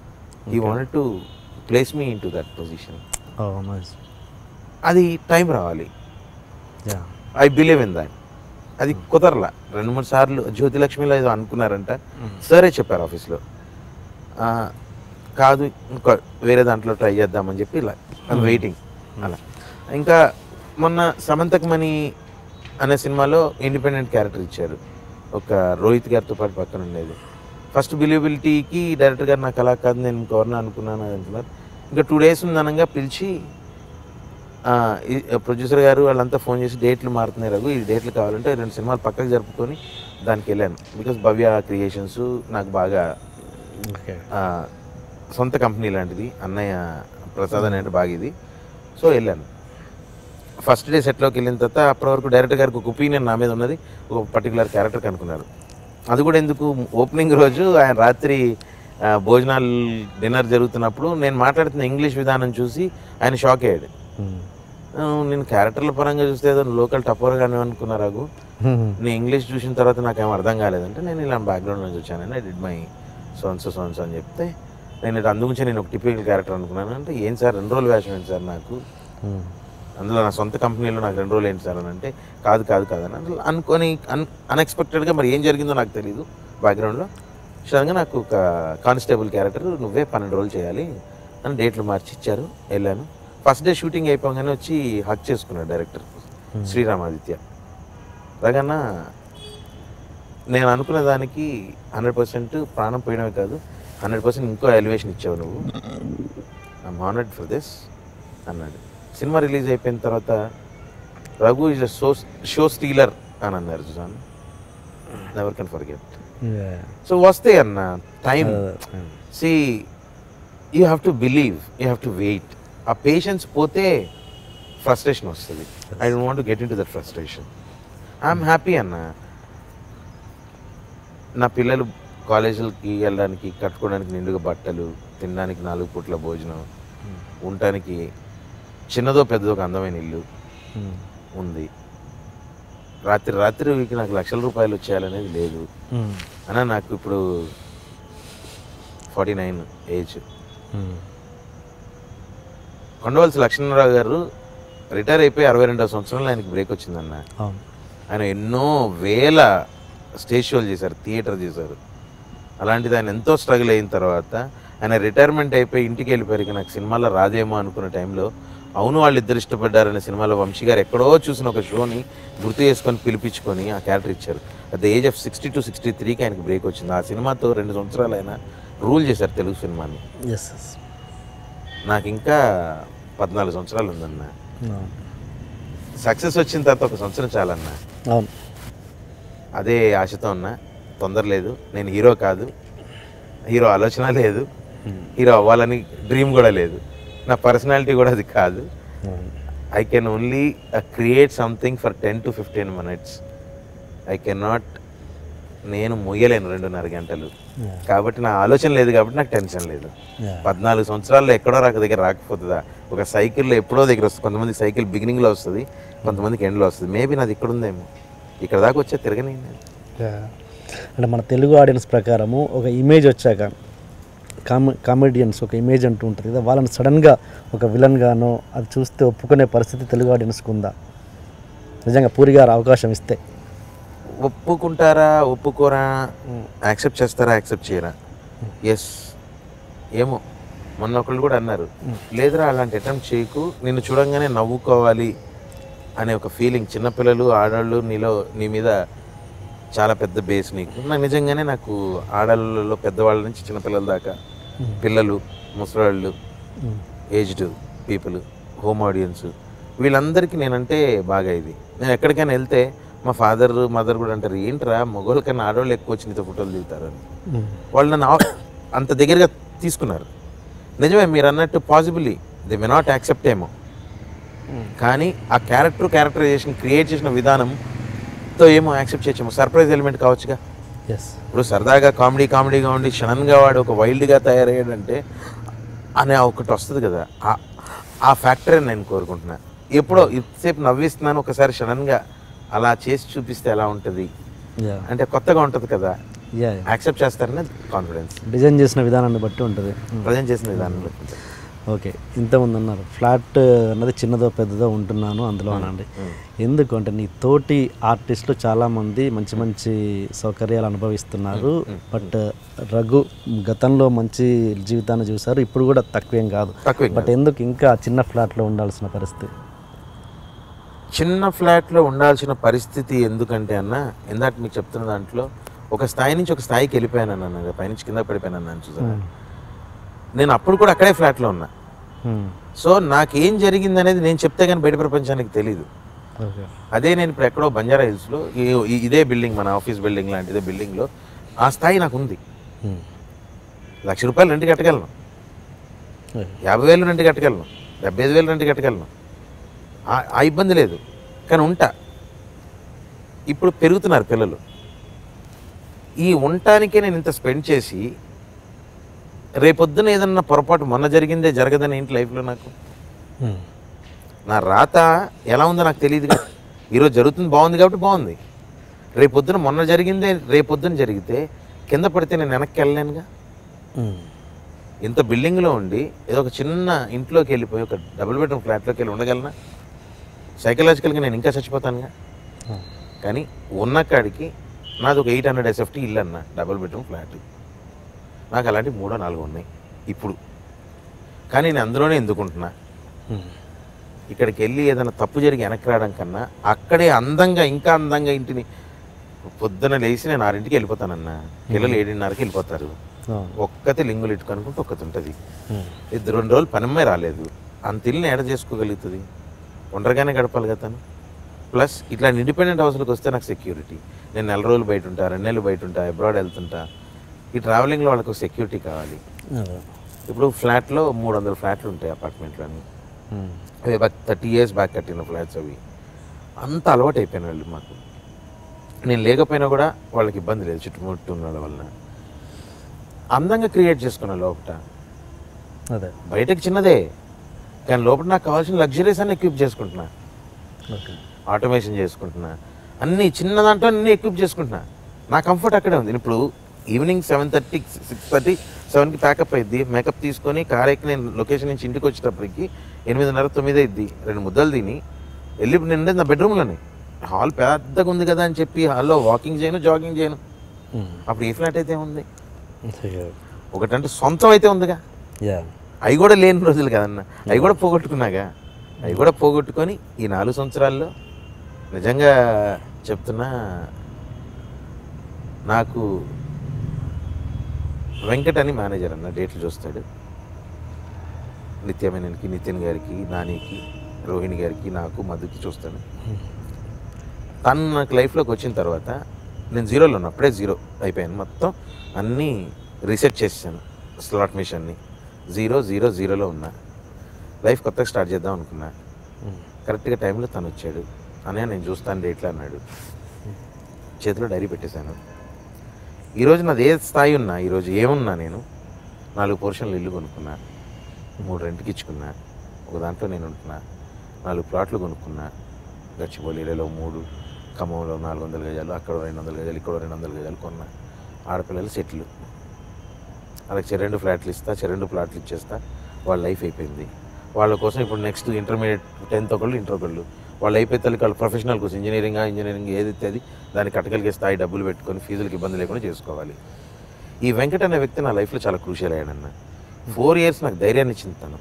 ఈ wanted to place me in to that position Oh, nice. అది టైం రావాలి Yeah. I believe in that అది కుదరలా రెండు మూడు సార్లు జ్యోతిలక్ష్మిలో ఏదో అనుకున్నారంట సరే చెప్పారు ఆఫీస్లో ఆ, కాదు ఇంకా వేరే దాంట్లో ట్రై చేద్దామని చెప్పి ఇలా వెయిటింగ్ అలా ఇంకా మొన్న సమంతక్ మణి అనే సినిమాలో ఇండిపెండెంట్ క్యారెక్టర్ ఇచ్చారు ఒక రోహిత్ గారితో పాటు పక్కన ఉండేది ఫస్ట్ బిలీవబిలిటీకి డైరెక్టర్ గారు నాకు అలా కాదు నేను ఇంకెవరిని అనుకున్నాను అని అంటున్నారు ఇంకా టూ డేస్ ఉందనంగా పిలిచి ప్రొడ్యూసర్ గారు వాళ్ళంతా ఫోన్ చేసి డేట్లు మారుతున్నాయి రఘు ఈ డేట్లు కావాలంటే రెండు సినిమాలు పక్కకు జరుపుకొని దానికి వెళ్ళాను బికాస్ భవ్య క్రియేషన్స్ నాకు బాగా ఓకే ఆ, సొంత కంపెనీ లాంటిది అన్నయ్య ప్రసాద్ అనే బాగా ఇది సో వెళ్ళాను ఫస్ట్ డే సెట్లోకి వెళ్ళిన తర్వాత అప్పటి వరకు డైరెక్టర్ గారికి ఒక ఒపీనియన్ నా మీద ఉన్నది ఒక పర్టికులర్ క్యారెక్టర్ కనుక్కున్నారు అది కూడా ఎందుకు ఓపెనింగ్ రోజు ఆయన రాత్రి ఆ, భోజనాలు డిన్నర్ జరుగుతున్నప్పుడు నేను మాట్లాడుతున్న ఇంగ్లీష్ విధానం చూసి ఆయన షాక్ అయ్యాడు ఆ, నేను క్యారెక్టర్ల పరంగా చూస్తే ఏదో లోకల్ టపోర్గానే అనుకున్నా రఘు నేను ఇంగ్లీష్ చూసిన తర్వాత నాకేం అర్థం కాలేదంటే నేను ఇలా బ్యాక్గ్రౌండ్ నుంచి వచ్చానని I did my sons sons అని చెప్తే నేను ఇది అందుగురించి నేను ఒక టిపికల్ క్యారెక్టర్ అనుకున్నాను అంటే ఏం సార్ రెండు రోజులు వేషం ఏంటి సార్ నాకు అందులో నా సొంత కంపెనీలో నాకు రెండు రోజులు ఏంటి సార్ అని అంటే కాదు కాదు కాదు అని అంటే అనుకొని అన్ అన్ఎక్స్పెక్టెడ్గా మరి ఏం జరిగిందో నాకు తెలియదు బ్యాక్గ్రౌండ్లో సడన్గా నాకు ఒక కానిస్టేబుల్ క్యారెక్టర్ నువ్వే పన్నెండు రోజులు చేయాలి అని డేట్లు మార్చి ఇచ్చారు వెళ్ళాను ఫస్ట్ డే షూటింగ్ అయిపోగానే వచ్చి హక్ చేసుకున్నాడు డైరెక్టర్ శ్రీరామాదిత్య రగన్న నేను అనుకున్న దానికి హండ్రెడ్ పర్సెంట్ ప్రాణం పోయడమే కాదు హండ్రెడ్ పర్సెంట్ ఇంకో ఎలివేషన్ ఇచ్చావు నువ్వు ఐమ్ హానర్డ్ ఫర్ దిస్ అన్నాడు సినిమా రిలీజ్ అయిపోయిన తర్వాత Raghu is a show show stealer అని అన్నారు చూసాను నెవర్ కెన్ ఫర్గెట్ సో వస్తే అన్న time see you have to believe you have to wait ఆ పేషెన్స్ పోతే ఫ్రస్ట్రేషన్ వస్తుంది I don't want get in to that frustration I'm happy అన్న నా పిల్లలు కాలేజీలకి వెళ్ళడానికి కట్టుకోవడానికి నిండుగా బట్టలు తినడానికి నాలుగు పూట్ల భోజనం ఉండటానికి చిన్నదో పెద్దదో ఒక అందమైన ఇల్లు ఉంది రాత్రి రాత్రికి నాకు లక్షల రూపాయలు వచ్చేయాలనేది లేదు అన్న నాకు ఇప్పుడు forty nine age Kondavalasa Lakshmanarao గారు రిటైర్ అయిపోయి అరవై రెండవ సంవత్సరంలో ఆయనకి బ్రేక్ వచ్చిందన్న అవును ఆయన ఎన్నో వేల స్టేజ్ షోలు చేశారు థియేటర్ చేశారు అలాంటిది ఆయన ఎంతో స్ట్రగుల్ అయిన తర్వాత ఆయన రిటైర్మెంట్ అయిపోయి ఇంటికి వెళ్ళిపోయారు ఇక నాకు సినిమాలో రాదేమో అనుకున్న టైంలో అవును వాళ్ళు ఇద్దరు ఇష్టపడ్డారనే సినిమాలో వంశీ గారు ఎక్కడో చూసిన ఒక షోని గుర్తు చేసుకొని పిలిపించుకొని ఆ క్యారెక్టర్ ఇచ్చారు at the age of sixty to sixty త్రీకి ఆయనకి బ్రేక్ వచ్చింది ఆ సినిమాతో రెండు సంవత్సరాలు ఆయన రూల్ చేశారు తెలుగు సినిమాని ఎస్ ఎస్ నాకు ఇంకా పద్నాలుగు సంవత్సరాలు ఉందన్న సక్సెస్ వచ్చిన తర్వాత ఒక సంవత్సరం చాలన్నా అవును అదే ఆశతో ఉన్నా తొందర లేదు నేను హీరో కాదు హీరో ఆలోచన లేదు హీరో అవ్వాలని డ్రీమ్ కూడా లేదు నా పర్సనాలిటీ కూడా అది కాదు అవును I can only create something for ten to fifteen minutes I can not నేను మొయ్యలేను రెండున్నర గంటలు Yeah. కాబట్టి నా ఆలోచన లేదు కాబట్టి నాకు టెన్షన్ లేదు Yeah. పద్నాలుగు సంవత్సరాల్లో ఎక్కడో రాక దగ్గర రాకపోతుందా ఒక సైకిల్లో ఎప్పుడో దగ్గర వస్తుంది కొంతమంది సైకిల్ బిగినింగ్లో వస్తుంది కొంతమందికి ఎండ్లో వస్తుంది మేబీ నాది ఇక్కడ ఉందేమో ఇక్కడ దాకా వచ్చే తిరగని అంటే మన తెలుగు ఆడియన్స్ ప్రకారము ఒక ఇమేజ్ వచ్చాక కామె కామెడియన్స్ ఒక ఇమేజ్ అంటూ ఉంటుంది కదా వాళ్ళని సడన్గా ఒక విలన్ గానో అది చూస్తే ఒప్పుకునే పరిస్థితి తెలుగు ఆడియన్స్కి ఉందా నిజంగా పూరి గారు అవకాశం ఇస్తే ఒప్పుకుంటారా ఒప్పుకోరా యాక్సెప్ట్ చేస్తారా యాక్సెప్ట్ చేయరా ఎస్ ఏమో మొన్న ఒకళ్ళు కూడా అన్నారు లేదురా అలాంటి అటెంప్ట్ చేయకు నిన్ను చూడంగానే నవ్వుకోవాలి అనే ఒక ఫీలింగ్ చిన్నపిల్లలు ఆడవాళ్ళు నీలో నీ మీద చాలా పెద్ద బేస్ నీకు నాకు నిజంగానే నాకు ఆడవాళ్ళలో పెద్దవాళ్ళ నుంచి చిన్నపిల్లల దాకా పిల్లలు ముసలాళ్ళు ఏజ్డ్ పీపుల్ హోమ్ ఆడియన్స్ వీళ్ళందరికీ నేనంటే బాగా ఇది నేను ఎక్కడికైనా వెళ్తే మా ఫాదర్ మదర్ కూడా అంటారు ఏంట్రా మొగోళ్ళ కన్నా ఆడవాళ్ళు ఎక్కువ వచ్చి నీతో ఫోటోలు దిగుతారని వాళ్ళు నన్ను ఆ- అంత దగ్గరగా తీసుకున్నారు నిజమే మీరు అన్నట్టు possibly they may not accept ఏమో కానీ ఆ క్యారెక్టర్ క్యారెక్టరైజేషన్ క్రియేట్ చేసిన విధానంతో ఏమో యాక్సెప్ట్ చేయొచ్చేమో సర్ప్రైజ్ ఎలిమెంట్ కావచ్చుగా ఎస్ ఇప్పుడు సరదాగా కామెడీ కామెడీగా ఉండి క్షణంగా వాడు ఒక వైల్డ్గా తయారయ్యాడంటే అనే ఒకటి వస్తుంది కదా ఆ- ఆ ఫ్యాక్టరీ నేను కోరుకుంటున్నా ఎప్పుడో ఇంతసేపు నవ్విస్తున్నాను ఒకసారి సడన్గా అలా చేసి చూపిస్తే ఎలా ఉంటుంది యా అంటే కొత్తగా ఉంటుంది కదా యా యాక్సెప్ట్ చేస్తారనే కాన్ఫిడెన్స్ డిజైన్ చేసిన విధానాన్ని బట్టి ఉంటుంది ప్రజెంట్ చేసిన విధానంలో ఓకే ఇంతమంది అన్నారు ఫ్లాట్ అన్నది చిన్నదో పెద్దదో ఉంటున్నాను అందులో అనండి ఎందుకు అంటే నీ తోటి ఆర్టిస్టులు చాలామంది మంచి మంచి సౌకర్యాలు అనుభవిస్తున్నారు బట్ రఘు గతంలో మంచి జీవితాన్ని చూశారు ఇప్పుడు కూడా తక్కువేం కాదు తక్కువ బట్ ఎందుకు ఇంకా చిన్న ఫ్లాట్లో ఉండాల్సిన పరిస్థితి చిన్న ఫ్లాట్లో ఉండాల్సిన పరిస్థితి ఎందుకంటే అన్న ఇందాక మీకు చెప్తున్న దాంట్లో ఒక స్థాయి నుంచి ఒక స్థాయికి వెళ్ళిపోయాను అన్న పైనుంచి కింద పడిపోయాను అన్నాను చూసాను నేను అప్పుడు కూడా అక్కడే ఫ్లాట్లో ఉన్నా సో నాకేం జరిగింది అనేది నేను చెప్తే కానీ బయట ప్రపంచానికి తెలియదు ఓకే అదే నేను ఇప్పుడు ఎక్కడో బంజారా హిల్స్లో ఈ- ఈ- ఇదే బిల్డింగ్ మన ఆఫీస్ బిల్డింగ్ లాంటిదే బిల్డింగ్లో ఆ స్థాయి నాకు ఉంది లక్ష రూపాయలు రెంట్ కట్టగలను యాభై వేలు రెంట్ కట్టగలను డెబ్బై ఐదు వేలు రెంట్ కట్టగలను ఆ- ఆ ఇబ్బంది లేదు కానీ ఉంటా ఇప్పుడు పెరుగుతున్నారు పిల్లలు ఈ ఉండటానికే నేను ఇంత స్పెండ్ చేసి రేపొద్దున ఏదన్నా పొరపాటు మొన్న జరిగిందే జరగదని ఏంటి లైఫ్లో నాకు నా రాత ఎలా ఉందో నాకు తెలియదుగా ఈరోజు జరుగుతుంది బాగుంది కాబట్టి బాగుంది రేపొద్దున మొన్న జరిగిందే రేపొద్దున జరిగితే కింద పడితే నేను వెనక్కి వెళ్ళలేనుగా ఇంత బిల్డింగ్లో ఉండి ఏదో ఒక చిన్న ఇంట్లోకి వెళ్ళిపోయి ఒక డబుల్ బెడ్రూమ్ ఫ్లాట్లోకి వెళ్ళి ఉండగలనా సైకలాజికల్గా నేను ఇంకా చచ్చిపోతానుగా కానీ ఉన్న కాడికి నాది ఒక ఎయిట్ హండ్రెడ్ ఎస్ఎఫ్టీ ఇల్లు అన్న డబుల్ బెడ్రూమ్ ఫ్లాట్ నాకు అలాంటి మూడో నాలుగు ఉన్నాయి ఇప్పుడు కానీ నేను అందులోనే ఎందుకుంటున్నా ఇక్కడికి వెళ్ళి ఏదైనా తప్పు జరిగి వెనక్కి రావడం కన్నా అక్కడే అందంగా ఇంకా అందంగా ఇంటిని పొద్దున లేచి నేను ఆరింటికి వెళ్ళిపోతానన్న పిల్లలు ఏడున్నరకి వెళ్ళిపోతారు ఒక్కతే లింగులు ఇట్టుకనుకుంటే ఒక్కటి ఉంటుంది ఇద్దరు రెండు రోజులు పనమ్మే రాలేదు అంత ఇల్లుని ఎడ చేసుకోగలుగుతుంది ఒంటరిగానే గడపాలి కదా తను ప్లస్ ఇట్లా ఇండిపెండెంట్ హౌస్లకు వస్తే నాకు సెక్యూరిటీ నేను నెల రోజులు బయట ఉంటా రెండు నెలలు బయట ఉంటా అబ్రాడ్ వెళ్తుంటా ఈ ట్రావెలింగ్లో వాళ్ళకు సెక్యూరిటీ కావాలి ఇప్పుడు ఫ్లాట్లో మూడు వందల ఫ్లాట్లు ఉంటాయి అపార్ట్మెంట్లో అన్నీ అవి థర్టీ ఇయర్స్ బ్యాక్ కట్టిన ఫ్లాట్స్ అవి అంత అలవాటు అయిపోయిన వాళ్ళు మాకు నేను లేకపోయినా కూడా వాళ్ళకి ఇబ్బంది లేదు చుట్టుముట్టు ఉన్న వాళ్ళ వలన అందంగా క్రియేట్ చేసుకున్నా లోపల అదే బయటకు చిన్నదే కానీ లోపల నాకు కావాల్సిన లగ్జరీస్ అన్ని ఎక్విప్ చేసుకుంటున్నా ఓకే ఆటోమేషన్ చేసుకుంటున్నా అన్ని చిన్న దాంట్లో అన్ని ఎక్విప్ చేసుకుంటున్నా నా కంఫర్ట్ అక్కడే ఉంది నేను ఇప్పుడు evening seven thirty six thirty సెవెన్కి ప్యాకప్ అయింది మేకప్ తీసుకొని కార్ ఎక్కి నేను లొకేషన్ నుంచి ఇంటికి వచ్చేటప్పటికి ఎనిమిదిన్నర తొమ్మిది అయింది రెండు ముద్దలు తిని వెళ్ళి నేను ఉండేది నా బెడ్రూమ్లోనే హాల్ పెద్దగా ఉంది కదా అని చెప్పి హాల్లో వాకింగ్ చేయను జాగింగ్ చేయను అప్పుడు ఏ ఫ్లాట్ అయితే ఉంది ఒకటంటే సొంతం అయితే ఉందిగా యా అవి కూడా లేని రోజులు కదన్న అవి కూడా పోగొట్టుకున్నాగా అవి కూడా పోగొట్టుకొని ఈ నాలుగు సంవత్సరాల్లో నిజంగా చెప్తున్నా నాకు వెంకట్ అని మేనేజర్ అన్న డేట్లు చూస్తాడు నిత్యమేనకి నితిన్ గారికి నానికి రోహిణి గారికి నాకు మధుకి చూస్తాను తను నాకు లైఫ్లోకి వచ్చిన తర్వాత నేను జీరోలో ఉన్నా అప్పుడే జీరో అయిపోయాను మొత్తం అన్నీ రీసెట్ చేసాను స్లాట్ మిషన్ని జీరో జీరో జీరోలో ఉన్నా లైఫ్ కొత్తగా స్టార్ట్ చేద్దాం అనుకున్నా కరెక్ట్గా టైంలో తను వచ్చాడు అనే నేను చూస్తాను డేట్లు అన్నాడు చేతిలో డైరీ పెట్టేశాను ఈరోజు నాది ఏ స్థాయి ఉన్నా ఈరోజు ఏమున్నా నేను నాలుగు పోర్షన్లు ఇల్లు కొనుక్కున్నా మూడు రెంట్కి ఇచ్చుకున్నా ఒక దాంట్లో నేను ఉంటున్నా నాలుగు ప్లాట్లు కొనుక్కున్నా గచ్చిబౌలిలో మూడు ఖమ్మంలో నాలుగు వందల గజాలు అక్కడ రెండు వందల గజాలు ఇక్కడ రెండు వందల గజాలు కొన్నా ఆడపిల్లలు సెట్లు వాళ్ళకి చెరెండు ఫ్లాట్లు ఇస్తా చెరెండు ప్లాట్లు ఇచ్చేస్తా వాళ్ళ లైఫ్ అయిపోయింది వాళ్ళ కోసం ఇప్పుడు నెక్స్ట్ ఇంటర్మీడియట్ టెన్త్ ఒకళ్ళు ఇంటర్ ఒకళ్ళు వాళ్ళు అయిపోతే తల్లి వాళ్ళు ప్రొఫెషనల్ కోసం ఇంజనీరింగ్ ఇంజనీరింగ్ ఏదైతే అది దాన్ని కట్టగలిగే స్థాయి డబ్బులు పెట్టుకొని ఫీజులకు ఇబ్బంది లేకుండా చేసుకోవాలి ఈ వెంకట్ అనే వ్యక్తి నా లైఫ్లో చాలా క్రూషియల్ అయ్యాడన్న ఫోర్ ఇయర్స్ నాకు ధైర్యాన్ని ఇచ్చింది తను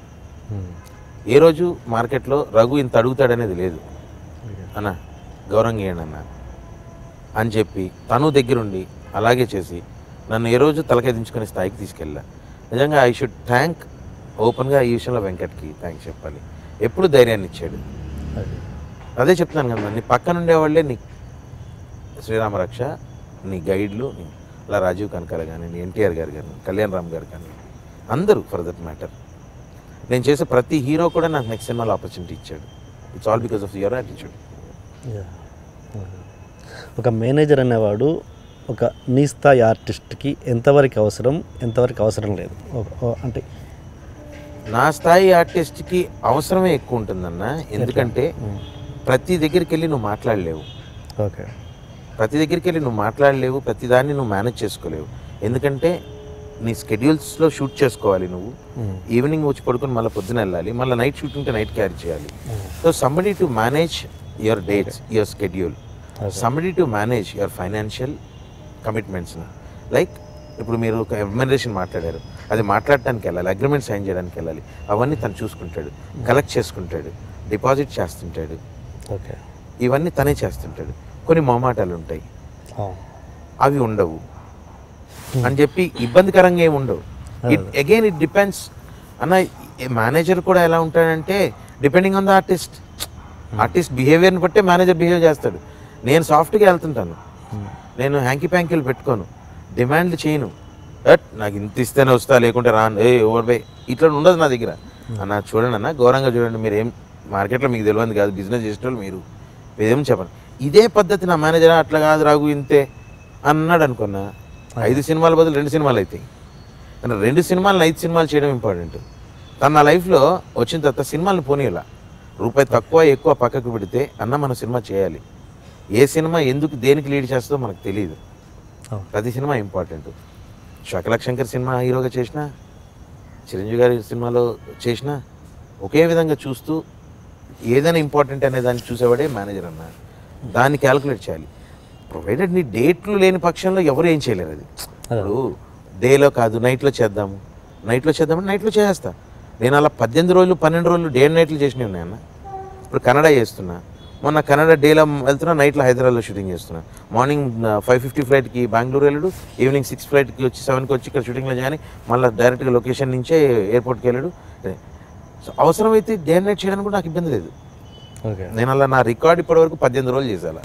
ఏ రోజు మార్కెట్లో రఘు ఇంత అడుగుతాడనేది లేదు అన్న గౌరవంగా ఇవ్వండి అన్న అని చెప్పి తను దగ్గరుండి అలాగే చేసి నన్ను ఏ రోజు తలకెదించుకునే స్థాయికి తీసుకెళ్ళా నిజంగా ఐ షుడ్ థ్యాంక్ ఓపెన్గా ఈ విషయంలో వెంకట్కి థ్యాంక్స్ చెప్పాలి ఎప్పుడు ధైర్యాన్ని ఇచ్చాడు అదే చెప్తున్నాను కదా నీ పక్కన ఉండేవాళ్ళే నీ శ్రీరామ రక్ష నీ గైడ్లు నీ- అలా రాజీవ్ కనకాల కానీ నీ ఎన్టీఆర్ గారు కానీ కళ్యాణ్ రామ్ గారు కానీ అందరూ ఫర్ దట్ మ్యాటర్ నేను చేసే ప్రతి హీరో కూడా నాకు నెక్స్ట్ సినిమాలో ఆపర్చునిటీ ఇచ్చాడు it's all because of your attitude yeah. ఒక మేనేజర్ అనేవాడు ఒక నీ స్థాయి ఆర్టిస్ట్కి ఎంతవరకు అవసరం ఎంతవరకు అవసరం లేదు ఒక- ఓ- అంటే నా స్థాయి ఆర్టిస్ట్కి అవసరమే ఎక్కువ ఉంటుందన్న ఎందుకంటే ప్రతి దగ్గరికి వెళ్ళి నువ్వు మాట్లాడలేవు ఓకే ప్రతి దగ్గరికి వెళ్ళి నువ్వు మాట్లాడలేవు ప్రతి దాన్ని నువ్వు మేనేజ్ చేసుకోలేవు ఎందుకంటే నీ స్కెడ్యూల్స్లో షూట్ చేసుకోవాలి నువ్వు ఈవినింగ్ వచ్చి పడుకొని మళ్ళీ పొద్దున వెళ్ళాలి మళ్ళీ నైట్ షూట్ ఉంటే నైట్ క్యారీ చేయాలి so somebody to manage your dates your schedule somebody to manage your financial కమిట్మెంట్స్ని లైక్ ఇప్పుడు మీరు ఒక ఎమ్యునరేషన్ మాట్లాడారు అది మాట్లాడటానికి వెళ్ళాలి అగ్రిమెంట్ సైన్ చేయడానికి వెళ్ళాలి అవన్నీ తను చూసుకుంటాడు కలెక్ట్ చేసుకుంటాడు డిపాజిట్ చేస్తుంటాడు ఓకే ఇవన్నీ తనే చేస్తుంటాడు కొన్ని మొమాటాలు ఉంటాయి అవి ఉండవు అని చెప్పి ఇబ్బందికరంగా ఏమి ఉండవు ఇట్ అగైన్ ఇట్ డిపెండ్స్ అన్న మేనేజర్ కూడా ఎలా ఉంటాడంటే depending on the artist artist బిహేవియర్ని బట్టే మేనేజర్ బిహేవ్ చేస్తాడు నేను సాఫ్ట్గా వెళ్తుంటాను నేను హ్యాంకీ ప్యాంకీలు పెట్టుకోను డిమాండ్లు చేయను బట్ నాకు ఇంత ఇస్తేనే వస్తా లేకుంటే రాను ఏ ఓవర్ బై ఇట్లా ఉండదు నా దగ్గర అన్న చూడండి అన్న ఘోరంగా చూడండి మీరు ఏం మార్కెట్లో మీకు తెలియదు కాదు బిజినెస్ చేసేటోళ్ళు మీరు మీరేం చెప్పండి ఇదే పద్ధతి నా మేనేజర్ అట్లా కాదు రాగు ఇంతే అన్నాడు అనుకున్నా ఐదు సినిమాల బదులు రెండు సినిమాలు అవుతాయి కానీ రెండు సినిమాలను ఐదు సినిమాలు చేయడం ఇంపార్టెంట్ తన నా లైఫ్లో వచ్చిన తర్వాత సినిమాలను పోనీలా రూపాయి తక్కువ ఎక్కువ పక్కకు పెడితే అన్న మన సినిమా చేయాలి ఏ సినిమా ఎందుకు దేనికి లీడ్ చేస్తుందో మనకు తెలియదు అవును. ప్రతి సినిమా ఇంపార్టెంట్ శకలక్ శంకర్ సినిమా హీరోగా చేసిన చిరంజీవి గారి సినిమాలో చేసిన ఒకే విధంగా చూస్తూ ఏదైనా ఇంపార్టెంట్ అనే దాన్ని చూసేవాడే మేనేజర్ అన్న దాన్ని క్యాలిక్యులేట్ చేయాలి ప్రొవైడెడ్ నీ డేట్లు లేని పక్షంలో ఎవరు ఏం చేయలేరు అది ఇప్పుడు డేలో కాదు నైట్లో చేద్దాము నైట్లో చేద్దామని నైట్లో చేసేస్తా నేను అలా పద్దెనిమిది రోజులు పన్నెండు రోజులు డే నైట్లు చేసినవి ఉన్నాయన్న ఇప్పుడు కన్నడ చేస్తున్నా మొన్న కన్నడ డేలో వెళ్తున్నా నైట్లో హైదరాబాద్లో షూటింగ్ చేస్తున్నా మార్నింగ్ ఫైవ్ ఫిఫ్టీ ఫ్లైట్కి బెంగళూరు వెళ్ళాడు ఈవినింగ్ సిక్స్ ఫ్లైట్కి వచ్చి సెవెన్కి వచ్చి ఇక్కడ షూటింగ్లో చేయని మళ్ళీ డైరెక్ట్గా లొకేషన్ నుంచే ఎయిర్పోర్ట్కి వెళ్ళాడు సో అవసరమైతే డే అండ్ నైట్ చేయడానికి కూడా నాకు ఇబ్బంది లేదు ఓకే నేను అలా నా రికార్డ్ ఇప్పటివరకు పద్దెనిమిది రోజులు చేశాను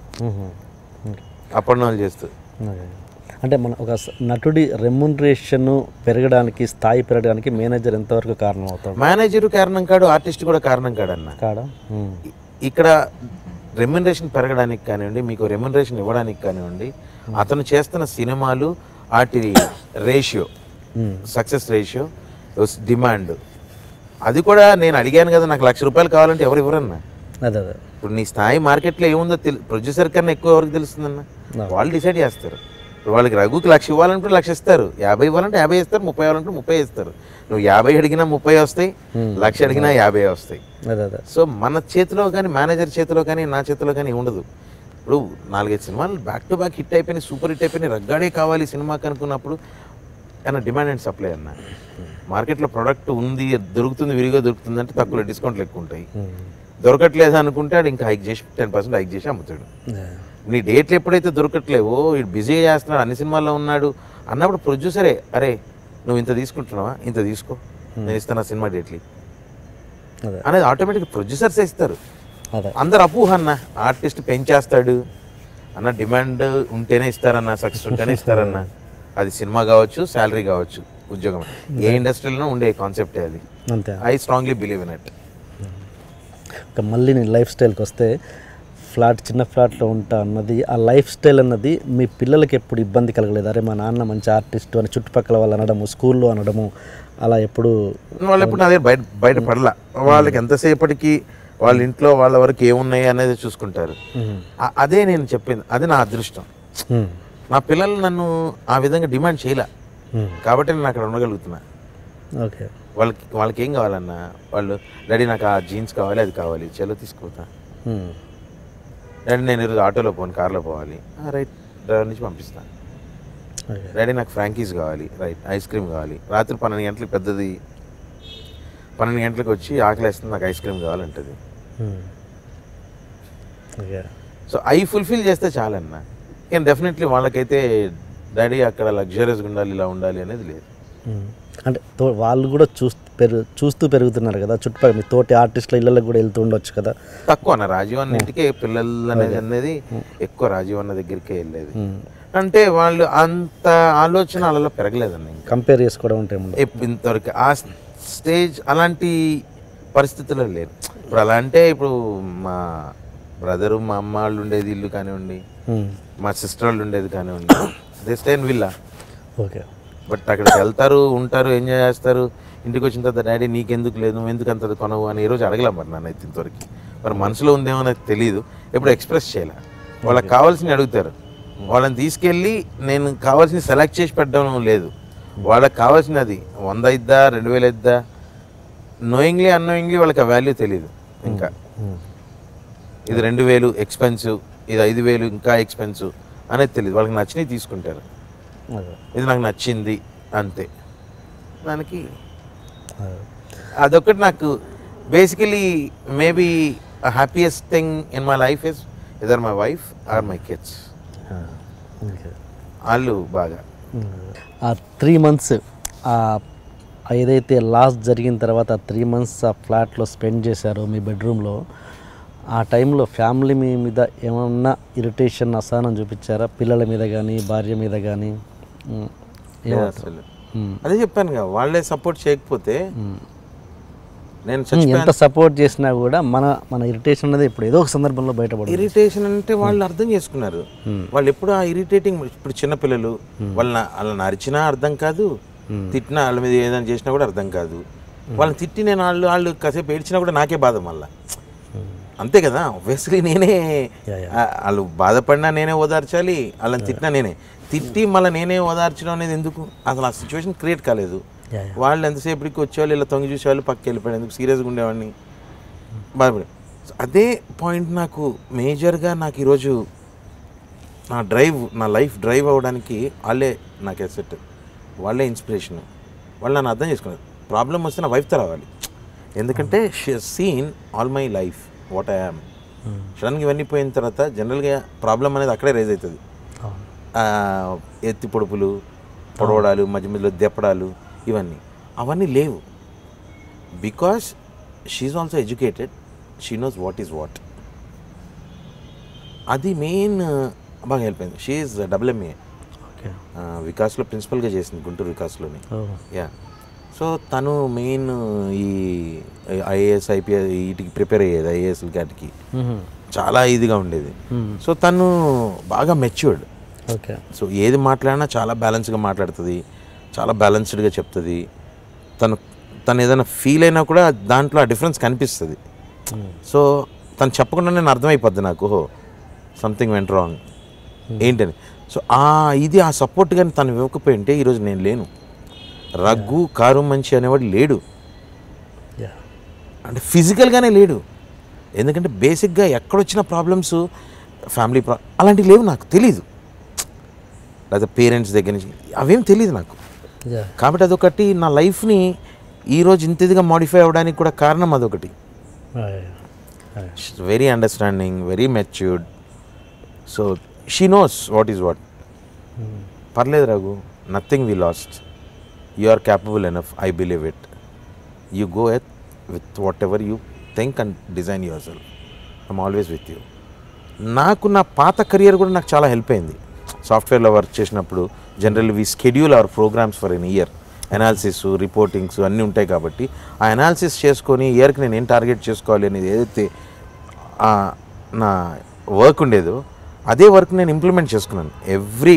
అప్పటి రోజులు చేస్తూ ఓకే. అంటే మన ఒక స- నటుడి రెమ్యునరేషన్ పెరగడానికి స్థాయి పెరగడానికి మేనేజర్ ఎంతవరకు కారణం అవుతాడు మేనేజర్ కారణం కాడు ఆర్టిస్ట్ కూడా కారణం కాడన్న కాడా ఉమ్. ఇ- ఇక్కడ రెమ్యునరేషన్ పెరగడానికి కానివ్వండి మీకు రెమ్యునరేషన్ ఇవ్వడానికి కానివ్వండి అతను చేస్తున్న సినిమాలు వాటి రేషియో ఉమ్. సక్సెస్ రేషియో డిమాండ్ అది కూడా నేను అడిగాను కదా నాకు లక్ష రూపాయలు కావాలంటే ఎవరు ఇవ్వరన్నా అదే అదే ఇప్పుడు నీ స్థాయి మార్కెట్లో ఏముందో తెలి ప్రొడ్యూసర్ కన్నా ఎక్కువ ఎవరికి తెలుస్తుందన్న వాళ్ళు డిసైడ్ చేస్తారు ఇప్పుడు వాళ్ళకి రఘుకి లక్ష ఇవ్వాలంటే లక్ష ఇస్తారు యాభై ఇవ్వాలంటే యాభై ఇస్తారు ముప్పై ఇవ్వాలంటే ముప్పై ఇస్తారు నువ్వు యాభై అడిగినా ముప్పై వస్తాయి లక్ష అడిగినా యాభై వస్తాయి అదే అదే సో మన చేతిలో కానీ మేనేజర్ చేతిలో కానీ నా చేతిలో కానీ ఉండదు ఇప్పుడు నాలుగైదు సినిమాలు బ్యాక్ టు బ్యాక్ హిట్ అయిపోయినాయి సూపర్ హిట్ అయిపోయినాయి రగ్గాడే కావాలి సినిమాకి అనుకున్నప్పుడు అన్న డిమాండ్ అండ్ సప్లై అన్న మార్కెట్లో ప్రోడక్ట్ ఉంది దొరుకుతుంది విరిగా దొరుకుతుంది అంటే తక్కువ డిస్కౌంట్లు ఎక్కువ ఉంటాయి ఉమ్. దొరకట్లేదు అనుకుంటే ఆడు ఇంకా హైక్ చేసి టెన్ పర్సెంట్ హైక్ చేసి అమ్ముతాడు అదే. నీ డేట్లు ఎప్పుడైతే దొరకట్లేవో ఇటు బిజీగా చేస్తున్నాడు అన్ని సినిమాల్లో ఉన్నాడు అన్నప్పుడు ప్రొడ్యూసరే అరే నువ్వు ఇంత తీసుకుంటున్నావా ఇంత తీసుకో నేను ఇస్తాను సినిమా డేట్లు అదే అనేది ఆటోమేటిక్ ప్రొడ్యూసర్స్ ఇస్తారు అదే అందరు అపోహ అన్న ఆర్టిస్ట్ పెంచేస్తాడు అన్న డిమాండ్ ఉంటేనే ఇస్తారన్న సక్సెస్ ఉంటేనే ఇస్తారన్న అది సినిమా కావచ్చు శాలరీ కావచ్చు ఉద్యోగం ఏ ఇండస్ట్రీలోనూ ఉండే కాన్సెప్టే అది అంతే I strongly believe in it ఇక మళ్ళీ నేను లైఫ్ స్టైల్కి వస్తే ఫ్లాట్ చిన్న ఫ్లాట్లో ఉంటా అన్నది ఆ లైఫ్ స్టైల్ అన్నది మీ పిల్లలకి ఎప్పుడు ఇబ్బంది కలగలేదు అరే మా నాన్న మంచి ఆర్టిస్ట్ అని చుట్టుపక్కల వాళ్ళు అనడము స్కూల్లో అనడము అలా ఎప్పుడు వాళ్ళు ఎప్పుడు నా దగ్గర బయట బయట పడలా వాళ్ళకి ఎంతసేపటికి వాళ్ళ ఇంట్లో వాళ్ళ వరకు ఏమున్నాయి అనేది చూసుకుంటారు ఆ- అదే నేను చెప్పింది అది నా అదృష్టం ఉమ్. నా పిల్లలు నన్ను ఆ విధంగా డిమాండ్ చేయలే ఉమ్. కాబట్టి నేను అక్కడ ఉండగలుగుతున్నా ఓకే వాళ్ళకి వాళ్ళకి ఏం కావాలన్నా వాళ్ళు డాడీ నాకు ఆ జీన్స్ కావాలి అది కావాలి చలో తీసుకుపోతా ఉమ్. డాడీ నేను ఈరోజు ఆటోలో పోను కార్లో పోవాలి "ఆ, రైట్ డ్రైవర్ నుంచి పంపిస్తాను ఓకే డాడీ నాకు ఫ్రాంకీస్ కావాలి రైట్ ఐస్ క్రీమ్ కావాలి రాత్రి పన్నెండు గంటలకు పెద్దది పన్నెండు గంటలకు వచ్చి ఆకలేస్తుంది నాకు ఐస్ క్రీమ్ కావాలంటది ఉమ్. ఓకే సో అవి ఫుల్ఫిల్ చేస్తే చాలన్న కానీ డెఫినెట్లీ వాళ్ళకైతే డాడీ అక్కడ లగ్జరియస్గా ఉండాలి ఇలా ఉండాలి అనేది లేదు ఉమ్. అంటే తో- వాళ్ళు కూడా చూస్తూ పెరుగు చూస్తూ పెరుగుతున్నారు కదా చుట్టుపక్కల మీ తోటి ఆర్టిస్టుల ఇళ్ళకి కూడా వెళ్తూ ఉండొచ్చు కదా తక్కువ అన్న రాజీవ్ అన్న ఇంటికే పిల్లలు అనేది అనేది ఎక్కువ రాజీవ్ అన్న దగ్గరికే వెళ్ళేది ఉమ్. అంటే వాళ్ళు అంత ఆలోచన వాళ్ళలో పెరగలేదన్న ఇంకా కంపేర్ చేసుకోవడం ఉంటే ఏముండదు. ఎప్- ఇంతవరకు ఆ స్టేజ్ అలాంటి పరిస్థితుల్లో లేరు ఇప్పుడు అలా అంటే ఇప్పుడు మా బ్రదరు మా అమ్మ వాళ్ళు ఉండేది ఇల్లు కానివ్వండి ఉమ్. మా సిస్టర్ వాళ్ళు ఉండేది కానివ్వండి they stay in villa okay but అక్కడికి వెళ్తారు ఉంటారు ఎంజాయ్ చేస్తారు ఇంటికి వచ్చిన తర్వాత డాడీ నీకెందుకు లేదు నువ్వు ఎందుకు అంత కొనవు అని ఈ రోజు అడగలేం మరి నన్ను అయితే ఇంతవరకు మరి మనసులో ఉందేమో నాకు తెలియదు ఎప్పుడు ఎక్స్ప్రెస్ చేయాలి వాళ్ళకి కావాల్సినవి అడుగుతారు వాళ్ళని తీసుకెళ్ళి నేను కావాల్సిన సెలెక్ట్ చేసి పెట్టడం లేదు వాళ్ళకి కావాల్సినది వంద ఇద్దా రెండు వేలు ఇద్దా నోయింగ్లీ అన్నోయింగ్లీ వాళ్ళకి ఆ వాల్యూ తెలియదు ఇంకా ఉమ్. ఇది రెండు వేలు ఎక్స్పెన్సివ్ ఇది ఐదు వేలు ఇంకా ఎక్స్పెన్సివ్ అనేది తెలియదు వాళ్ళకి నచ్చినవి తీసుకుంటారు అదే ఇది నాకు నచ్చింది అంతే దానికి అదే. అదొకటి నాకు basically maybe happiest thing in my life is either my wife or my kids ఆ, ఓకే వాళ్ళు బాగా ఆ త్రీ మంత్స్ ఆ ఏదైతే లాస్ట్ జరిగిన తర్వాత త్రీ మంత్స్ ఆ ఫ్లాట్లో స్పెండ్ చేశారో మీ బెడ్రూమ్లో ఆ టైంలో ఫ్యామిలీ మీ మీద ఏమన్నా ఇరిటేషన్ అసహనం చూపించారా పిల్లల మీద కానీ భార్య మీద కానీ అసలు అదే చెప్పాను కదా వాళ్ళే సపోర్ట్ చేయకపోతే నేను ఎంత సపోర్ట్ చేసినా కూడా మన మన ఇరిటేషన్ అనేది ఇప్పుడు ఏదో ఒక సందర్భంలో బయటపడదు ఇరిటేషన్ అంటే వాళ్ళు అర్థం చేసుకున్నారు వాళ్ళు ఎప్పుడు ఆ ఇరిటేటింగ్ ఇప్పుడు చిన్న పిల్లలు వాళ్ళని వాళ్ళని అరిచినా అర్థం కాదు తిట్టినా వాళ్ళ మీద ఏదైనా చేసినా కూడా అర్థం కాదు వాళ్ళని తిట్టి నేను వాళ్ళు వాళ్ళు కాసేపు ఏడ్చినా కూడా నాకే బాధ మళ్ళా అంతే కదా ఆబ్వియస్లీ నేనే ఆ, వాళ్ళు బాధపడినా నేనే ఓదార్చాలి వాళ్ళని తిట్టినా నేనే తిట్టి మళ్ళీ నేనే ఓదార్చడం అనేది ఎందుకు అసలు ఆ సిచ్యువేషన్ క్రియేట్ కాలేదు Yeah, yeah. వాళ్ళు ఎంతసేపటికి వచ్చేవాళ్ళు ఇలా తొంగి చూసేవాళ్ళు పక్కకి వెళ్ళిపోయాడు ఎందుకు సీరియస్గా ఉండేవాడిని బాధపడి సో అదే పాయింట్ నాకు మేజర్గా నాకు ఈరోజు నా డ్రైవ్ నా లైఫ్ డ్రైవ్ అవ్వడానికి వాళ్ళే నాకు ఎసెట్ వాళ్ళే ఇన్స్పిరేషన్ వాళ్ళు నన్ను అర్థం చేసుకున్నారు ప్రాబ్లం వస్తే నా వైఫ్తో రావాలి ఎందుకంటే she seen all my life what I am సడన్గా ఇవన్నీ పోయిన తర్వాత జనరల్గా ప్రాబ్లం అనేది అక్కడే రేజ్ అవుతుంది ఆ, ఎత్తి పొడుపులు పొడవడాలు మధ్య మధ్యలో దెప్పడాలు ఇవన్నీ అవన్నీ లేవు because she also educated she knows what is what అది మెయిన్ బాగా హెల్ప్ అయింది షీఈ్ డబుల్ ఎంఏ ఓకే వికాస్లో ప్రిన్సిపల్గా చేసింది గుంటూరు వికాస్లోని యా సో తను మెయిన్ ఈ ఐఏఎస్ ఐపీఎస్ వీటికి ప్రిపేర్ అయ్యేది ఐఏఎస్ వాటికి చాలా ఇదిగా ఉండేది సో తను బాగా మెచ్యూర్డ్ ఓకే సో ఏది మాట్లాడినా చాలా బ్యాలెన్స్గా మాట్లాడుతుంది చాలా బ్యాలెన్స్డ్గా చెప్తుంది తను తను ఏదైనా ఫీల్ అయినా కూడా దాంట్లో ఆ డిఫరెన్స్ కనిపిస్తుంది సో తను చెప్పకుండా నేను అర్థమైపోద్ది నాకు ఓహో సంథింగ్ వెంట్ రాంగ్ ఏంటని సో ఆ ఇది ఆ సపోర్ట్ కానీ తను ఇవ్వకపోయి ఉంటే ఈరోజు నేను లేను రగ్గు కారు మంచి అనేవాడు లేడు యా అంటే ఫిజికల్గానే లేడు ఎందుకంటే బేసిక్గా ఎక్కడొచ్చిన ప్రాబ్లమ్స్ ఫ్యామిలీ ప్రా అలాంటివి లేవు నాకు తెలీదు లేదా పేరెంట్స్ దగ్గర నుంచి అవేం తెలియదు నాకు యా కాబట్టి అదొకటి నా లైఫ్ని ఈరోజు ఇంత ఇదిగా మాడిఫై అవ్వడానికి కూడా కారణం అదొకటి very understanding very matured so she knows what is what పర్లేదు Raghu nothing we lost you are capable enough I believe it you go at with whatever you think and design yourself I'm always with you నాకు నా పాత career కూడా నాకు చాలా help అయింది సాఫ్ట్వేర్లో work చేసినప్పుడు general we schedule our programs for an year analysis reportings అన్నీ ఉంటాయి కాబట్టి ఆ అనాలిసిస్ చేసుకొని ఇయర్కి నేను ఏం టార్గెట్ చేసుకోవాలి అనేది ఏదైతే ఆ, నా వర్క్ ఉండేదో అదే వర్క్ నేను ఇంప్లిమెంట్ చేసుకున్నాను ఎవ్రీ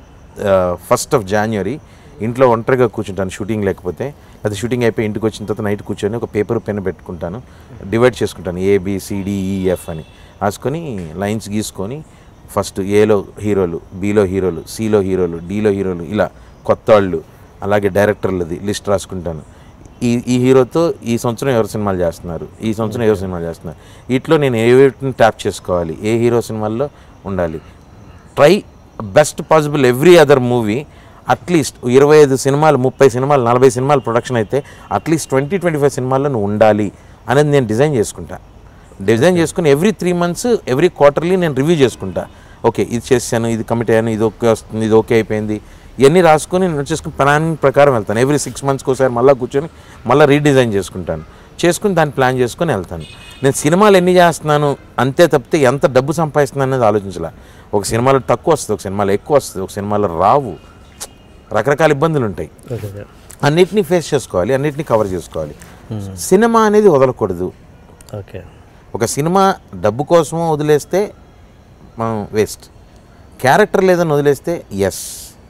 ఫస్ట్ ఆఫ్ జాన్వరి ఇంట్లో ఒంటరిగా కూర్చుంటాను షూటింగ్ లేకపోతే అది షూటింగ్ అయిపోయి ఇంటికి వచ్చిన తర్వాత నైట్ కూర్చొని ఒక పేపర్ పెన్ పెట్టుకుంటాను డివైడ్ చేసుకుంటాను ఏ బిసిడిఈఎఫ్ అని రాసుకొని లైన్స్ గీసుకొని ఫస్ట్ ఏలో హీరోలు బిలో హీరోలు సిలో హీరోలు డిలో హీరోలు ఇలా కొత్త వాళ్ళు అలాగే డైరెక్టర్లది లిస్ట్ రాసుకుంటాను ఈ ఈ హీరోతో ఈ సంవత్సరం ఎవరు సినిమాలు చేస్తున్నారు ఈ సంవత్సరం ఎవరు సినిమాలు చేస్తున్నారు వీటిలో నేను ఏ వీటిని ట్యాప్ చేసుకోవాలి ఏ హీరో సినిమాల్లో ఉండాలి try best possible every other movie at least ఇరవై ఐదు సినిమాలు ముప్పై సినిమాలు నలభై సినిమాలు ప్రొడక్షన్ అయితే అట్లీస్ట్ ట్వంటీ ట్వంటీ ఫైవ్ సినిమాల్లో నువ్వు ఉండాలి అనేది నేను డిజైన్ చేసుకుంటా డిజైన్ చేసుకుని every three months every quarterly నేను రివ్యూ చేసుకుంటా ఓకే ఇది చేశాను ఇది కమిట్ అయ్యాను ఇది ఓకే వస్తుంది ఇది ఓకే అయిపోయింది ఇవన్నీ రాసుకొని నేను చేసుకుని ప్లానింగ్ ప్రకారం వెళ్తాను ఎవ్రీ సిక్స్ మంత్స్కి ఒకసారి మళ్ళీ కూర్చొని మళ్ళీ రీడిజైన్ చేసుకుంటాను చేసుకుని దాన్ని ప్లాన్ చేసుకొని వెళ్తాను నేను సినిమాలు ఎన్ని చేస్తున్నాను అంతే తప్పితే ఎంత డబ్బు సంపాదిస్తున్నాను అనేది ఆలోచించలే ఒక సినిమాలో తక్కువ వస్తుంది ఒక సినిమాలో ఎక్కువ వస్తుంది ఒక సినిమాలో రావు రకరకాల ఇబ్బందులు ఉంటాయి ఓకే అన్నిటినీ ఫేస్ చేసుకోవాలి అన్నిటినీ కవర్ చేసుకోవాలి సినిమా అనేది వదలకూడదు ఓకే ఒక సినిమా డబ్బు కోసం వదిలేస్తే మనం వేస్ట్ క్యారెక్టర్ లేదని వదిలేస్తే ఎస్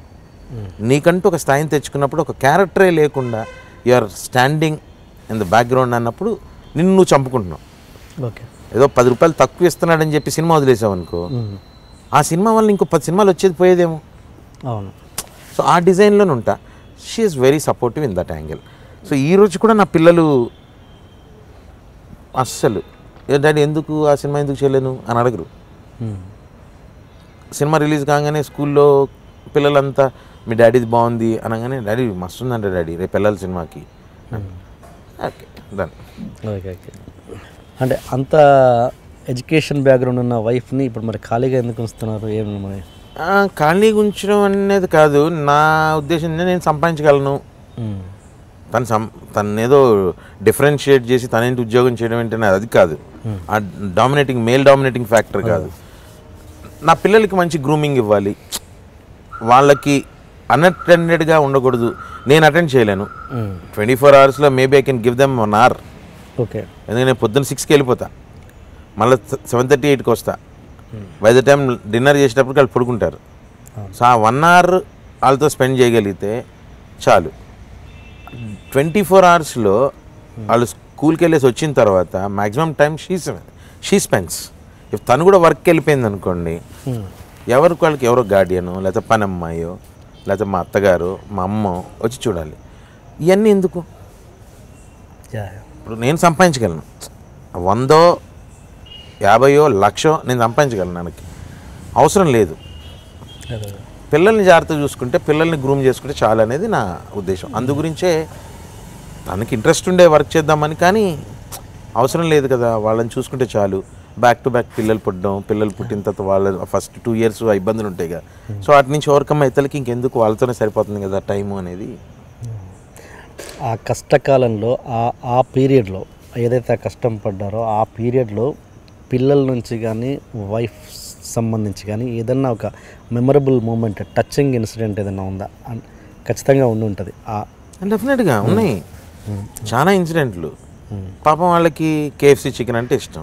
నీకంటూ ఒక స్థాయిని తెచ్చుకున్నప్పుడు ఒక క్యారెక్టరే లేకుండా you are standing in the background అన్నప్పుడు నిన్ను నువ్వు చంపుకుంటున్నావు ఓకే ఏదో పది రూపాయలు తక్కువ ఇస్తున్నాడని చెప్పి సినిమా వదిలేసావు అనుకో ఆ సినిమా వల్ల ఇంకో పది సినిమాలు వచ్చేది పోయేదేమో అవును సో ఆ డిజైన్లోనే ఉంటా she is very supportive in that angle so ఈ రోజు కూడా నా పిల్లలు అస్సలు ఏ డాడీ ఎందుకు ఆ సినిమా ఎందుకు చేయలేను అని అడగరు సినిమా రిలీజ్ కాగానే స్కూల్లో పిల్లలంతా మీ డాడీది బాగుంది అనగానే డాడీ మస్తు ఉందంట డాడీ రేపు వెళ్ళాలి సినిమాకి ఓకే దాని ఓకే ఓకే అంటే అంత ఎడ్యుకేషన్ బ్యాక్గ్రౌండ్ ఉన్న వైఫ్ని ఇప్పుడు మరి ఖాళీగా ఎందుకు ఉంచుతున్నారు ఏం మరి ఖాళీగా ఉంచడం అనేది కాదు నా ఉద్దేశం ఏంటంటే నేను సంపాదించగలను తను సం తను ఏదో డిఫరెన్షియేట్ చేసి తనేంటి ఉద్యోగం చేయడం ఏంటనే అది కాదు ఆ డామినేటింగ్ మేల్ డామినేటింగ్ ఫ్యాక్టర్ కాదు నా పిల్లలకి మంచి గ్రూమింగ్ ఇవ్వాలి వాళ్ళకి అన్అటెండెడ్గా ఉండకూడదు నేను అటెండ్ చేయలేను ట్వంటీ ఫోర్ అవర్స్లో maybe I can give them one hour okay ఎందుకంటే నేను పొద్దున్న సిక్స్కి వెళ్ళిపోతా మళ్ళీ సెవెన్ థర్టీ ఎయిట్కి వస్తా బై ద టైం డిన్నర్ చేసేటప్పుడు వాళ్ళు పడుకుంటారు సో ఆ వన్ అవర్ వాళ్ళతో స్పెండ్ చేయగలిగితే చాలు ట్వంటీ ఫోర్ అవర్స్లో వాళ్ళు స్కూల్కి వెళ్ళేసి వచ్చిన తర్వాత maximum time she she spends if తను కూడా వర్క్కి వెళ్ళిపోయింది అనుకోండి ఎవరికి వాళ్ళకి ఎవరో గార్డియను లేకపోతే పని అమ్మాయో లేకపోతే మా అత్తగారు మా అమ్మ వచ్చి చూడాలి ఇవన్నీ ఎందుకు యా ఇప్పుడు నేను సంపాదించగలను వందో యాభయో లక్షో నేను సంపాదించగలను నాకు అవసరం లేదు అదే పిల్లల్ని జాగ్రత్తగా చూసుకుంటే పిల్లల్ని గ్రూమ్ చేసుకుంటే చాలు అనేది నా ఉద్దేశం అందు గురించే తనకి ఇంట్రెస్ట్ ఉండే వర్క్ చేద్దామని కానీ అవసరం లేదు కదా వాళ్ళని చూసుకుంటే చాలు బ్యాక్ టు బ్యాక్ పిల్లలు పుట్టడం పిల్లలు పుట్టిన తర్వాత వాళ్ళ ఫస్ట్ టూ ఇయర్స్ ఇబ్బందులు ఉంటాయి కదా సో వాటి నుంచి ఓవర్కమ్ అవుతలకి ఇంకెందుకు వాళ్ళతోనే సరిపోతుంది కదా టైము అనేది ఆ కష్టకాలంలో ఆ ఆ పీరియడ్లో ఏదైతే ఆ కష్టం పడ్డారో ఆ పీరియడ్లో పిల్లల నుంచి కానీ వైఫ్ సంబంధించి కానీ ఏదన్నా ఒక మెమరబుల్ మూమెంట్ టచింగ్ ఇన్సిడెంట్ ఏదైనా ఉందా అన్- ఖచ్చితంగా ఉండి ఉంటుంది ఆ డెఫినెట్గా ఉన్నాయి చాలా ఇన్సిడెంట్లు పాపం వాళ్ళకి కేఎఫ్సి చికెన్ అంటే ఇష్టం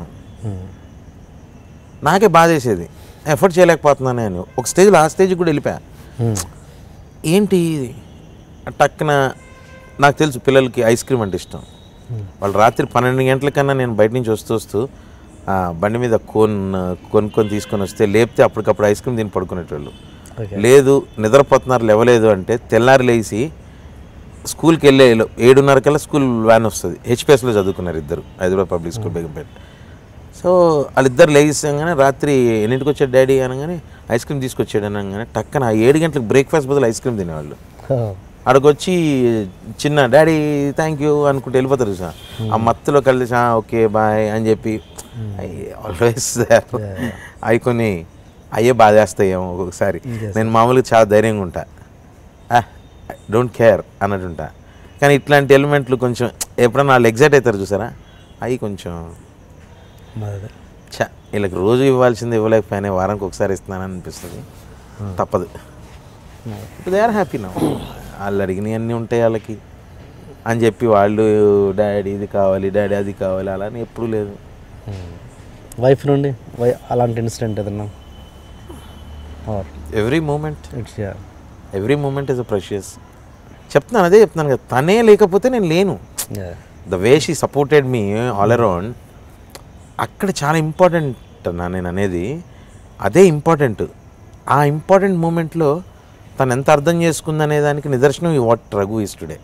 నాకే బాధ వేసేది ఎఫర్ట్ చేయలేకపోతున్నాను నేను ఒక స్టేజ్లో ఆ స్టేజ్కి కూడా వెళ్ళిపోయా ఏంటి ఇది టక్కున నాకు తెలుసు పిల్లలకి ఐస్ క్రీమ్ అంటే ఇష్టం వాళ్ళు రాత్రి పన్నెండు గంటల కన్నా నేను బయట నుంచి వస్తూ వస్తూ ఆ, బండి మీద కోన్ కొనుక్కొని తీసుకొని వస్తే లేపితే అప్పటికప్పుడు ఐస్ క్రీమ్ తిని పడుకునేటోళ్ళు ఓకే లేదు నిద్రపోతున్నారు లేవలేదు అంటే తెల్లారి లేచి స్కూల్కి వెళ్ళే ఏడున్నర కల్లా స్కూల్ వ్యాన్ వస్తుంది హెచ్పిఎస్లో చదువుకున్నారు ఇద్దరు Hyderabad public school Begumpet so వాళ్ళిద్దరు లేచాగానే రాత్రి ఎన్నింటికి వచ్చాడు డాడీ అనగానే ఐస్ క్రీమ్ తీసుకొచ్చాడు అనగానే టక్కన ఆ ఏడు గంటలకు బ్రేక్ఫాస్ట్ బదులు ఐస్ క్రీమ్ తినేవాళ్ళు అక్కడికి వచ్చి చిన్న డాడీ థ్యాంక్ యూ అనుకుంటే వెళ్ళిపోతారు సార్ ఆ మత్తులో కలిసి ఓకే బాయ్ అని చెప్పి ఆల్వేస్ అవి కొన్ని అయ్యే బాధేస్తాయేమో ఒక్కొక్కసారి నేను మామూలుగా చాలా ధైర్యంగా ఉంటా డోంట్ కేర్ అన్నట్టుంటా కానీ ఇట్లాంటి ఎలిమెంట్లు కొంచెం ఎప్పుడన్నా వాళ్ళు ఎగ్జైట్ అవుతారు చూసారా అవి కొంచెం అదే చ వీళ్ళకి రోజు ఇవ్వాల్సింది ఇవ్వలేకపోయినా వారానికి ఒకసారి ఇస్తున్నానని అనిపిస్తుంది తప్పదు దే ఆర్ హ్యాపీ నా వాళ్ళు అడిగినవి అన్నీ ఉంటాయి వాళ్ళకి అని చెప్పి వాళ్ళు డాడీ ఇది కావాలి డాడీ అది కావాలి అలా అని ఎప్పుడూ లేదు వైఫ్ నుండి వై అలాంటి ఇన్సిడెంట్ ఏదన్నా or every moment it's yeah every moment is a precious చెప్తున్నాను అదే చెప్తున్నాను కదా తనే లేకపోతే నేను లేను yeah the way she supported me all around అక్కడ చాలా ఇంపార్టెంట్ అన్నా నేను అనేది అదే ఇంపార్టెంట్ ఆ ఇంపార్టెంట్ మూమెంట్లో తను ఎంత అర్థం చేసుకుందనే దానికి నిదర్శనం ఈ వాట్ రఘు ఇస్ టుడే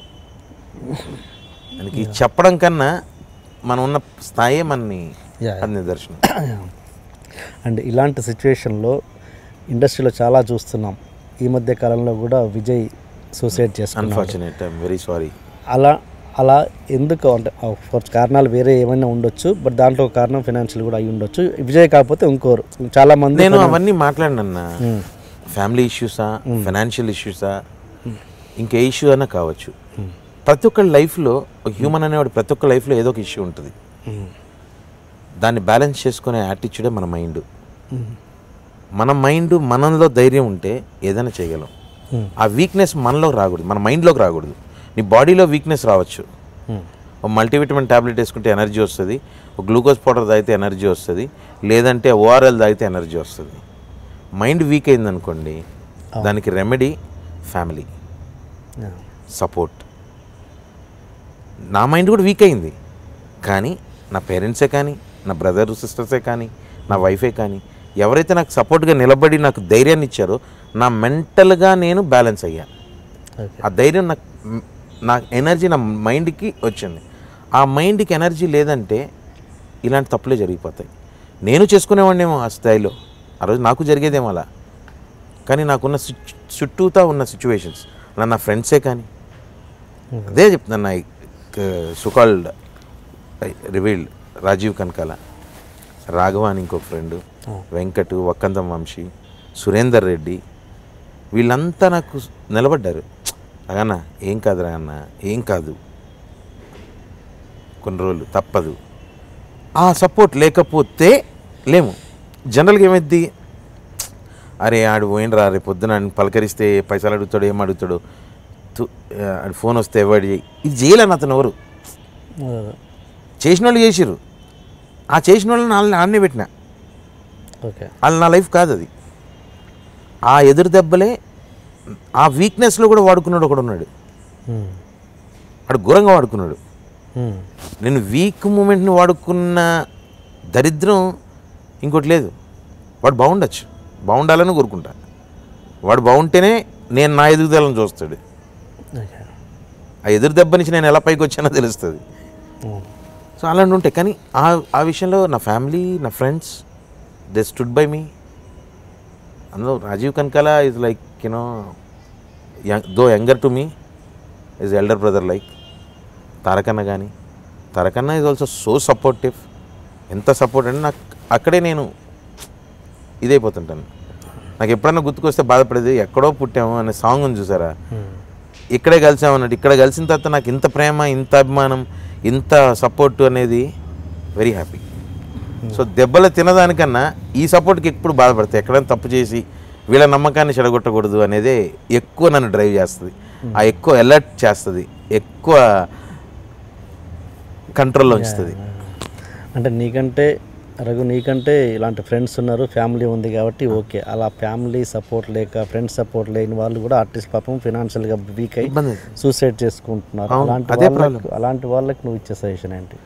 దానికి చెప్పడం కన్నా మనం ఉన్న స్థాయే మనని Yeah. అది నిదర్శనం అండ్ ఇలాంటి సిచ్యువేషన్లో ఇండస్ట్రీలో చాలా చూస్తున్నాం ఈ మధ్య కాలంలో కూడా విజయ్ సూసైడ్ చేసుకున్నాడు అన్ఫార్చునేట్ ఐఎమ్ వెరీ సారీ అలా అలా ఎందుకు అంటే కోర్స్ కారణాలు వేరే ఏమైనా ఉండొచ్చు బట్ దాంట్లో ఒక కారణం ఫినాన్షియల్ కూడా అయి ఉండొచ్చు విజయ్ కాకపోతే ఇంకోరు చాలా మంది నేను అవన్నీ మాట్లాడినన్నా ఫ్యామిలీ ఇష్యూసా ఫైనాన్షియల్ ఇష్యూసా ఇంకే ఇష్యూ అయినా కావచ్చు ప్రతి ఒక్క లైఫ్లో హ్యూమన్ అనేవాడు ప్రతి ఒక్క లైఫ్లో ఏదో ఒక ఇష్యూ ఉంటుంది దాన్ని బ్యాలెన్స్ చేసుకునే యాటిట్యూడే మన మైండ్ మన మైండ్ మనలో ధైర్యం ఉంటే ఏదైనా చేయగలం ఆ వీక్నెస్ మనలోకి రాకూడదు మన మైండ్లోకి రాకూడదు నీ బాడీలో వీక్నెస్ రావచ్చు ఒక మల్టీవిటమిన్ ట్యాబ్లెట్ వేసుకుంటే ఎనర్జీ వస్తుంది ఒక గ్లూకోజ్ పౌడర్ తాగితే ఎనర్జీ వస్తుంది లేదంటే ఓఆర్ఎల్ తాగితే ఎనర్జీ వస్తుంది మైండ్ వీక్ అయిందనుకోండి దానికి రెమెడీ ఫ్యామిలీ సపోర్ట్ నా మైండ్ కూడా వీక్ అయింది కానీ నా పేరెంట్సే కానీ నా బ్రదర్ సిస్టర్సే కానీ నా వైఫే కానీ ఎవరైతే నాకు సపోర్ట్గా నిలబడి నాకు ధైర్యాన్ని ఇచ్చారో నా మెంటల్గా నేను బ్యాలెన్స్ అయ్యాను ఓకే ఆ ధైర్యం నాకు నా ఎనర్జీ నా మైండ్కి వచ్చింది ఆ మైండ్కి ఎనర్జీ లేదంటే ఇలాంటి తప్పులే జరిగిపోతాయి నేను చేసుకునేవాడినేమో ఆ స్థాయిలో ఆ రోజు నాకు జరిగేదేమో అలా కానీ నాకున్న సిచ్- చుట్టూతా ఉన్న సిచ్యువేషన్స్ అలా నా ఫ్రెండ్సే కానీ అదే చెప్తున్నాను నా సుకాల్డ్ రివీల్డ్ రాజీవ్ కనకాల రాఘవ అని ఇంకొక ఫ్రెండ్ వెంకట్ వక్కంతం వంశీ సురేందర్ రెడ్డి వీళ్ళంతా నాకు నిలబడ్డారు రగన్న ఏం కాదు రగన్న ఏం కాదు కొన్ని రోజులు తప్పదు ఆ సపోర్ట్ లేకపోతే లేము జనరల్గా ఏమైద్ది అరే ఆడు పోయినరా రేపు పొద్దున ఆయన పలకరిస్తే పైసలు అడుగుతాడు ఏం అడుగుతాడు తు- ఆ, ఆడి ఫోన్ వస్తే అవాయిడ్ చేయి ఇది చేయలేను అతను ఎవరు చేసిన వాళ్ళు చేసిర్రు ఆ చేసిన వాళ్ళని వాళ్ళని ఆడనే పెట్టిన ఓకే వాళ్ళు నా లైఫ్ కాదు అది ఆ ఎదురు దెబ్బలే ఆ వీక్నెస్లో కూడా వాడుకున్నాడు ఒకడు ఉన్నాడు వాడు ఘోరంగా వాడుకున్నాడు నేను వీక్ మూమెంట్ని వాడుకున్న దరిద్రం ఇంకోటి లేదు వాడు బాగుండొచ్చు బాగుండాలని కోరుకుంటా వాడు బాగుంటేనే నేను నా ఎదుగుదలను చూస్తాడు ఓకే ఆ ఎదురు దెబ్బ నుంచి నేను ఎలా పైకి వచ్చానో తెలుస్తుంది సో అలాంటి ఉంటాయి కానీ ఆ ఆ విషయంలో నా ఫ్యామిలీ నా friends they stood by me అందులో Rajeev Kanakala is like you know though younger to me is elder brother like Tarakanna కానీ Tarakanna is also so supportive ఎంత సపోర్ట్ అంటే నాకు అక్కడే నేను ఇదైపోతుంటాను నాకు ఎప్పుడన్నా గుర్తుకొస్తే బాధపడేది ఎక్కడో పుట్టాము అనే సాంగ్ ఉంది చూసారా ఇక్కడే కలిసాం అన్నట్టు ఇక్కడ కలిసిన తర్వాత నాకు ఇంత ప్రేమ ఇంత అభిమానం ఇంత సపోర్ట్ అనేది వెరీ హ్యాపీ సో దెబ్బలు తినదానికన్నా ఈ సపోర్ట్కి ఎప్పుడు బాధపడతాయి ఎక్కడైనా తప్పు చేసి వీళ్ళ నమ్మకాన్ని చెడగొట్టకూడదు అనేదే ఎక్కువ నన్ను డ్రైవ్ చేస్తుంది ఆ ఎక్కువ అలర్ట్ చేస్తుంది ఎక్కువ కంట్రోల్లో ఉంచుతుంది అంటే నీకంటే రఘు నీకంటే ఇలాంటి ఫ్రెండ్స్ ఉన్నారు ఫ్యామిలీ ఉంది కాబట్టి ఓకే అలా ఫ్యామిలీ సపోర్ట్ లేక ఫ్రెండ్స్ సపోర్ట్ లేని వాళ్ళు కూడా ఆర్టిస్ట్ పాపం ఫినాన్షియల్గా వీక్ అయి ఇబ్బంది సూసైడ్ చేసుకుంటున్నారు అవును, అలాంటి అదే వాళ్ళకి అలాంటి వాళ్ళకి నువ్వు ఇచ్చే సజెషన్ ఏంటి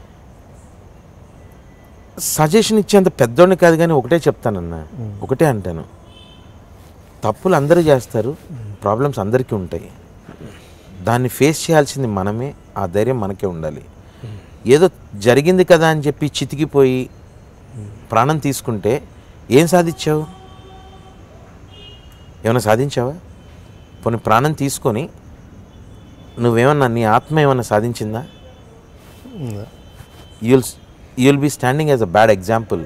సజెషన్ ఇచ్చేంత పెద్దోడిని కాదు కానీ ఒకటే చెప్తానన్న ఒకటే అంటాను తప్పులు అందరూ చేస్తారు ప్రాబ్లమ్స్ అందరికీ ఉంటాయి దాన్ని ఫేస్ చేయాల్సింది మనమే ఆ ధైర్యం మనకే ఉండాలి ఏదో జరిగింది కదా అని చెప్పి చితికిపోయి ప్రాణం తీసుకుంటే ఏం సాధించావు ఏమైనా సాధించావా పోనీ ప్రాణం తీసుకొని నువ్వేమన్నా నీ ఆత్మ ఏమన్నా సాధించిందా you'll you'll be standing as a bad example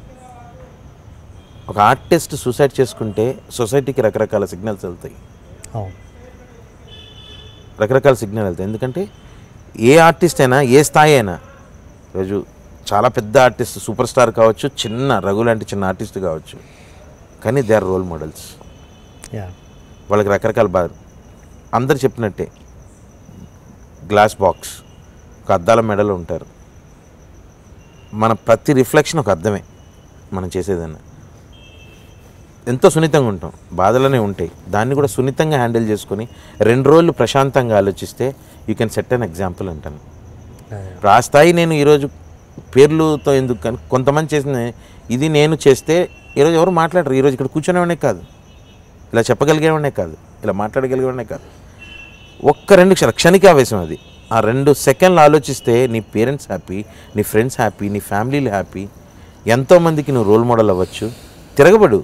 ఒక ఆర్టిస్ట్ సూసైడ్ చేసుకుంటే సొసైటీకి రకరకాల సిగ్నల్స్ వెళ్తాయి అవును రకరకాల సిగ్నల్ వెళ్తాయి ఎందుకంటే ఏ ఆర్టిస్ట్ అయినా ఏ స్థాయి అయినా ఈరోజు చాలా పెద్ద ఆర్టిస్ట్ సూపర్ స్టార్ కావచ్చు చిన్న రఘు లాంటి చిన్న ఆర్టిస్ట్ కావచ్చు కానీ they are role models yeah వాళ్ళకి రకరకాల బాధ అందరు చెప్పినట్టే గ్లాస్ బాక్స్ ఒక అద్దాల మెడలో ఉంటారు మన ప్రతి రిఫ్లెక్షన్ ఒక అర్థమే మనం చేసేదన్న ఎంతో సున్నితంగా ఉంటాం బాధలనే ఉంటాయి దాన్ని కూడా సున్నితంగా హ్యాండిల్ చేసుకొని రెండు రోజులు ప్రశాంతంగా ఆలోచిస్తే you can set an example అంటాను ఇప్పుడు ఆ స్థాయి నేను ఈరోజు పేర్లుతో ఎందుకు కానీ కొంతమంది చేసిన ఇది నేను చేస్తే ఈరోజు ఎవరు మాట్లాడరు ఈరోజు ఇక్కడ కూర్చునేవాడే కాదు ఇలా చెప్పగలిగేవాడే కాదు ఇలా మాట్లాడగలిగేవాడే కాదు ఒక్క రెండు క్షణ క్షణిక ఆవేశం అది ఆ రెండు సెకండ్లు ఆలోచిస్తే నీ పేరెంట్స్ హ్యాపీ నీ ఫ్రెండ్స్ హ్యాపీ నీ ఫ్యామిలీలు హ్యాపీ ఎంతోమందికి నువ్వు రోల్ మోడల్ అవ్వచ్చు తిరగబడు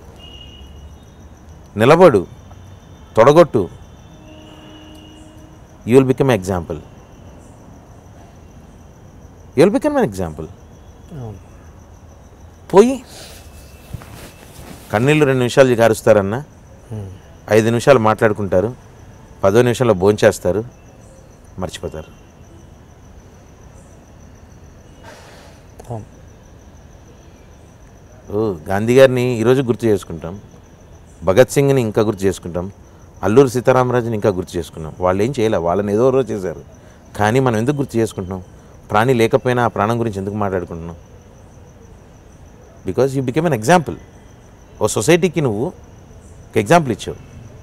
నిలబడు తొడగొట్టు you will become example you will become an example అవును పోయి కన్నీళ్ళు రెండు నిమిషాలు కారుస్తారన్న ఐదు నిమిషాలు మాట్లాడుకుంటారు పదో నిమిషాల్లో భోంచేస్తారు మర్చిపోతారు అవును ఓ గాంధీ గారిని ఈరోజు గుర్తు చేసుకుంటాం భగత్ సింగ్ని ఇంకా గుర్తు చేసుకుంటాం అల్లూరు సీతారామరాజుని ఇంకా గుర్తు చేసుకున్నాం వాళ్ళు ఏం చేయలే వాళ్ళని ఏదో రోజు చేశారు కానీ మనం ఎందుకు గుర్తు చేసుకుంటున్నాం ప్రాణి లేకపోయినా ఆ ప్రాణం గురించి ఎందుకు మాట్లాడుకుంటున్నాం because you became an example ఓ సొసైటీకి నువ్వు ఒక ఎగ్జాంపుల్ ఇచ్చావు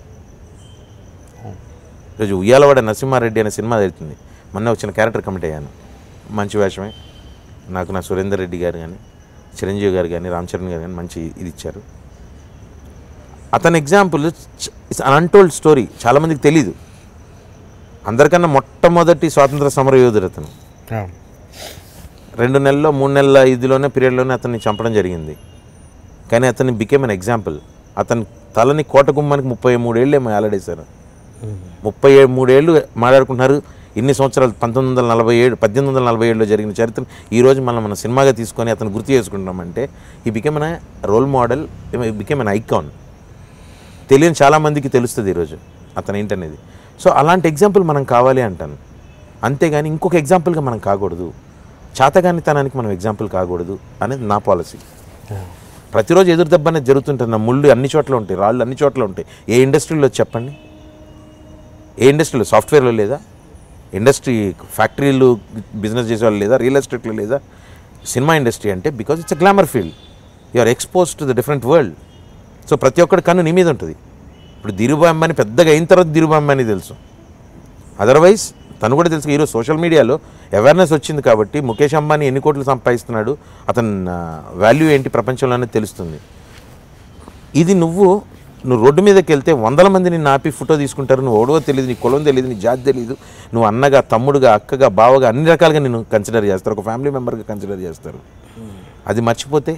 ఈరోజు ఉయ్యాలవాడ నరసింహారెడ్డి అనే సినిమా వెళ్తుంది మొన్న వచ్చిన క్యారెక్టర్ కమిట్ అయ్యాను మంచి వేషమే నాకు నా సురేందర్ రెడ్డి గారు కానీ చిరంజీవి గారు కానీ రామ్ చరణ్ గారు కానీ మంచి ఇది ఇచ్చారు అతని example it's an untold story చాలామందికి తెలీదు అందరికన్నా మొట్టమొదటి స్వాతంత్ర సమర యోధుడు అతను అవును రెండు నెలల్లో మూడు నెలల ఇదిలోనే పీరియడ్లోనే అతన్ని చంపడం జరిగింది కానీ అతన్ని బికేమ్ అన్ ఎగ్జాంపుల్ అతని తలని కోట గుమ్మానికి ముప్పై మూడేళ్ళేమో ఆలాడేశారు ముప్పై ఏ- మూడేళ్ళు మాట్లాడుకుంటున్నారు ఇన్ని సంవత్సరాలు పంతొమ్మిది వందల నలభై ఏడు పద్దెనిమిది వందల నలభై ఏడులో జరిగిన చరిత్ర ఈ రోజు మనం మన సినిమాగా తీసుకొని అతను గుర్తు చేసుకుంటామంటే ఈ became an role model became an icon తెలియని చాలామందికి తెలుస్తుంది ఈరోజు అతను ఏంటనేది సో అలాంటి ఎగ్జాంపుల్ మనం కావాలి అంటాను అంతేగాని ఇంకొక ఎగ్జాంపుల్గా మనం కాకూడదు చాతగానితనానికి మనం ఎగ్జాంపుల్ కాకూడదు అనేది నా పాలసీ ప్రతిరోజు ఎదురు దెబ్బ అనేది జరుగుతుంటుంది నా ముళ్ళు అన్ని చోట్ల ఉంటాయి రాళ్ళు అన్ని చోట్ల ఉంటాయి ఏ ఇండస్ట్రీలో చెప్పండి ఏ ఇండస్ట్రీలో సాఫ్ట్వేర్లో లేదా ఇండస్ట్రీ ఫ్యాక్టరీలు బిజినెస్ చేసే వాళ్ళు లేదా రియల్ ఎస్టేట్లో లేదా సినిమా ఇండస్ట్రీ అంటే because it's a glamour field you are expose to the different world so ప్రతి ఒక్కడి కన్ను నీ మీద ఉంటుంది ఇప్పుడు ధీరుభాయ్ అంబానీ పెద్దగా అయిన తర్వాత ధీరుభాయ్ అంబానీ తెలుసు అదర్వైజ్ తను కూడా తెలుసు ఈరోజు సోషల్ మీడియాలో అవేర్నెస్ వచ్చింది కాబట్టి ముఖేష్ అంబానీ ఎన్ని కోట్లు సంపాదిస్తున్నాడు అతని వాల్యూ ఏంటి ప్రపంచంలో అనేది తెలుస్తుంది ఇది నువ్వు నువ్వు రోడ్డు మీదకి వెళ్తే వందల మంది నిన్ను ఆపి ఫోటో తీసుకుంటారు నువ్వు ఓడవో తెలియదు నీ కులం తెలియదు నీ జాతి తెలియదు నువ్వు అన్నగా తమ్ముడుగా అక్కగా బావగా అన్ని రకాలుగా నేను కన్సిడర్ చేస్తారు ఒక ఫ్యామిలీ మెంబర్గా కన్సిడర్ చేస్తారు అది మర్చిపోతే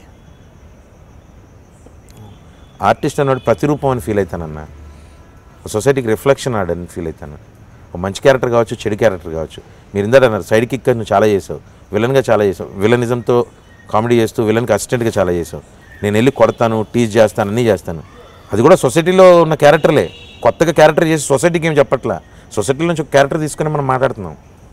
ఆర్టిస్ట్ అన్నాడు ప్రతిరూపం అని ఫీల్ అవుతానన్నా సొసైటీకి రిఫ్లెక్షన్ ఆడని ఫీల్ అవుతాను ఒక మంచి క్యారెక్టర్ కావచ్చు చెడు క్యారెక్టర్ కావచ్చు మీరు ఇందాక అన్నారు సైడ్ కిక్ నువ్వు చాలా చేసావు విలన్గా చాలా చేసావు విలనిజంతో కామెడీ చేస్తూ విలన్కి అసిస్టెంట్గా చాలా చేసావు నేను వెళ్ళి కొడతాను టీజ్ చేస్తాను అన్నీ చేస్తాను అది కూడా సొసైటీలో ఉన్న క్యారెక్టర్లే కొత్తగా క్యారెక్టర్ చేసి సొసైటీకి ఏం చెప్పట్లా సొసైటీలో నుంచి ఒక క్యారెక్టర్ తీసుకొని మనం మాట్లాడుతున్నాం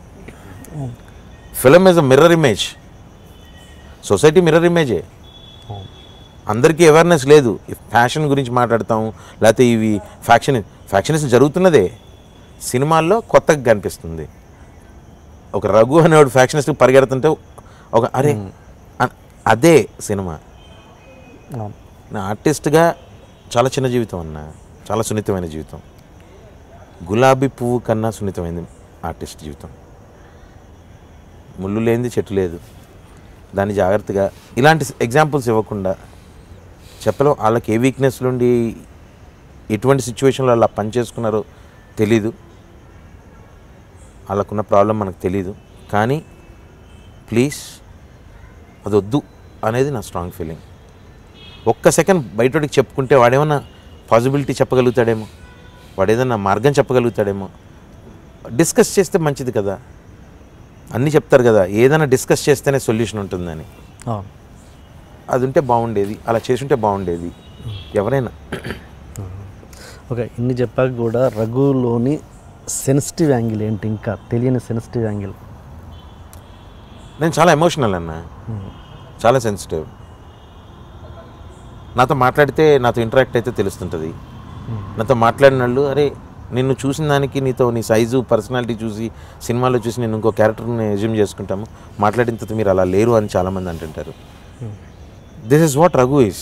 film is a mirror image society mirror ఇమేజే అందరికీ అవేర్నెస్ లేదు ఈ ఫ్యాషన్ గురించి మాట్లాడతాం లేకపోతే ఇవి ఫ్యాక్షన్ ఫ్యాక్షనిస్ట్ జరుగుతున్నదే సినిమాల్లో కొత్తగా కనిపిస్తుంది ఒక రఘు అనేవాడు ఫ్యాక్షనిస్ట్ పరిగెడుతుంటే ఒక అరే అ- అదే సినిమా అవును. నా ఆర్టిస్ట్గా చాలా చిన్న జీవితం అన్న చాలా సున్నితమైన జీవితం గులాబీ పువ్వు కన్నా సున్నితమైంది ఆర్టిస్ట్ జీవితం ముళ్ళు లేనిది చెట్టు లేదు దాన్ని జాగ్రత్తగా ఇలాంటి ఎగ్జాంపుల్స్ ఇవ్వకుండా చెప్పలేం వాళ్ళకి ఏ వీక్నెస్ నుండి ఎటువంటి సిచ్యువేషన్లో అలా పని చేసుకున్నారో తెలీదు వాళ్ళకున్న ప్రాబ్లం మనకు తెలీదు కానీ ప్లీజ్ అది వద్దు అనేది నా స్ట్రాంగ్ ఫీలింగ్ ఒక్క సెకండ్ బయటోడికి చెప్పుకుంటే వాడేమన్నా పాసిబిలిటీ చెప్పగలుగుతాడేమో వాడు ఏదన్నా మార్గం చెప్పగలుగుతాడేమో డిస్కస్ చేస్తే మంచిది కదా అన్నీ చెప్తారు కదా ఏదైనా డిస్కస్ చేస్తేనే సొల్యూషన్ ఉంటుందని అవును అది ఉంటే బాగుండేది అలా చేసుంటే బాగుండేది ఎవరైనా ఓకే ఇన్ని చెప్పాక కూడా రఘులోని సెన్సిటివ్ యాంగిల్ ఏంటి ఇంకా తెలియని సెన్సిటివ్ యాంగిల్ నేను చాలా ఎమోషనల్ అన్న చాలా సెన్సిటివ్ నాతో మాట్లాడితే నాతో ఇంటరాక్ట్ అయితే తెలుస్తుంటుంది నాతో మాట్లాడిన వాళ్ళు అరే నిన్ను చూసిన దానికి నీతో నీ సైజు పర్సనాలిటీ చూసి సినిమాలో చూసి నేను ఇంకో క్యారెక్టర్ని ఎజ్యూమ్ చేసుకుంటాము మాట్లాడిన తర్వాత మీరు అలా లేరు అని చాలామంది అంటుంటారు this is what Raghu is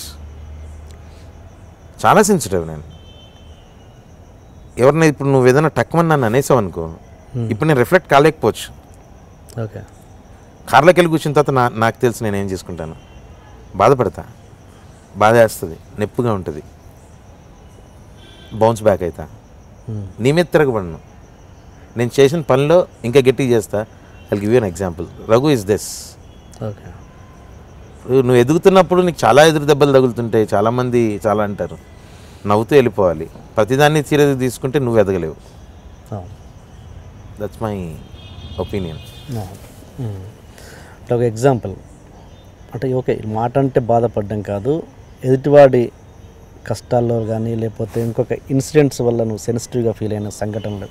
చాలా సెన్సిటివ్ నేను ఎవరిని ఇప్పుడు నువ్వు ఏదైనా టక్మని నన్ను అనేసావు అనుకో ఇప్పుడు నేను రిఫ్లెక్ట్ కాలేకపోవచ్చు ఓకే కార్లోకి వెళ్ళి కూర్చున్న తర్వాత నా నాకు తెలుసు నేను ఏం చేసుకుంటాను బాధపడతా బాధ వేస్తుంది నొప్పిగా ఉంటుంది బౌన్స్ బ్యాక్ అవుతా నీ మీద తిరగబడను నేను చేసిన పనిలో ఇంకా గట్టిగా చేస్తా I give you an example Raghu is this okay నువ్వు ఎదుగుతున్నప్పుడు నీకు చాలా ఎదురు దెబ్బలు తగులుతుంటాయి చాలామంది చాలా అంటారు నవ్వుతూ వెళ్ళిపోవాలి ప్రతిదాన్ని సీరియస్ తీసుకుంటే నువ్వు ఎదగలేవు అవును దట్స్ మై ఒపీనియన్ అంటే ఒక ఎగ్జాంపుల్ అంటే ఓకే ఈ మాట అంటే బాధపడడం కాదు ఎదుటివాడి కష్టాల్లో కానీ లేకపోతే ఇంకొక ఇన్సిడెంట్స్ వల్ల నువ్వు సెన్సిటివ్గా ఫీల్ అయిన సంఘటనలు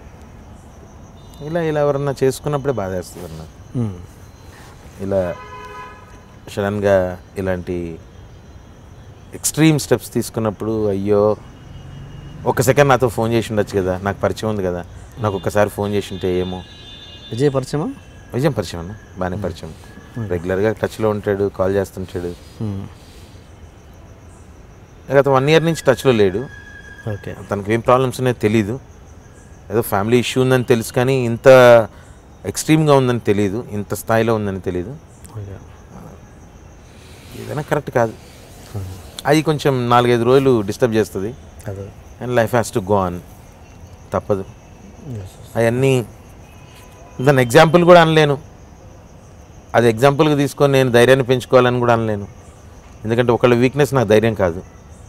ఇలా ఇలా ఎవరన్నా చేసుకున్నప్పుడే బాధ వేస్తుంది అన్న ఇలా సడన్గా ఇలాంటి ఎక్స్ట్రీమ్ స్టెప్స్ తీసుకున్నప్పుడు అయ్యో ఒక సెకండ్ నాతో ఫోన్ చేసి ఉండొచ్చు కదా నాకు పరిచయం ఉంది కదా నాకు ఒక్కసారి ఫోన్ చేసి ఉంటే ఏమో విజయ పరిచయమా విజయం పరిచయం అన్న బాగానే పరిచయం రెగ్యులర్గా టచ్లో ఉంటాడు కాల్ చేస్తుంటాడు గత వన్ ఇయర్ నుంచి టచ్లో లేడు ఓకే తనకు ఏం ప్రాబ్లమ్స్ ఉన్నాయో తెలీదు ఏదో ఫ్యామిలీ ఇష్యూ ఉందని తెలుసు కానీ ఇంత ఎక్స్ట్రీమ్గా ఉందని తెలియదు ఇంత స్థాయిలో ఉందని తెలియదు ఓకే ఏదైనా కరెక్ట్ కాదు అది కొంచెం నాలుగైదు రోజులు డిస్టర్బ్ చేస్తుంది అదే and life has to go on తప్పదు అవన్నీ దాని ఎగ్జాంపుల్ కూడా అనలేను అది ఎగ్జాంపుల్గా తీసుకొని నేను ధైర్యాన్ని పెంచుకోవాలని కూడా అనలేను ఎందుకంటే ఒకళ్ళ వీక్నెస్ నాకు ధైర్యం కాదు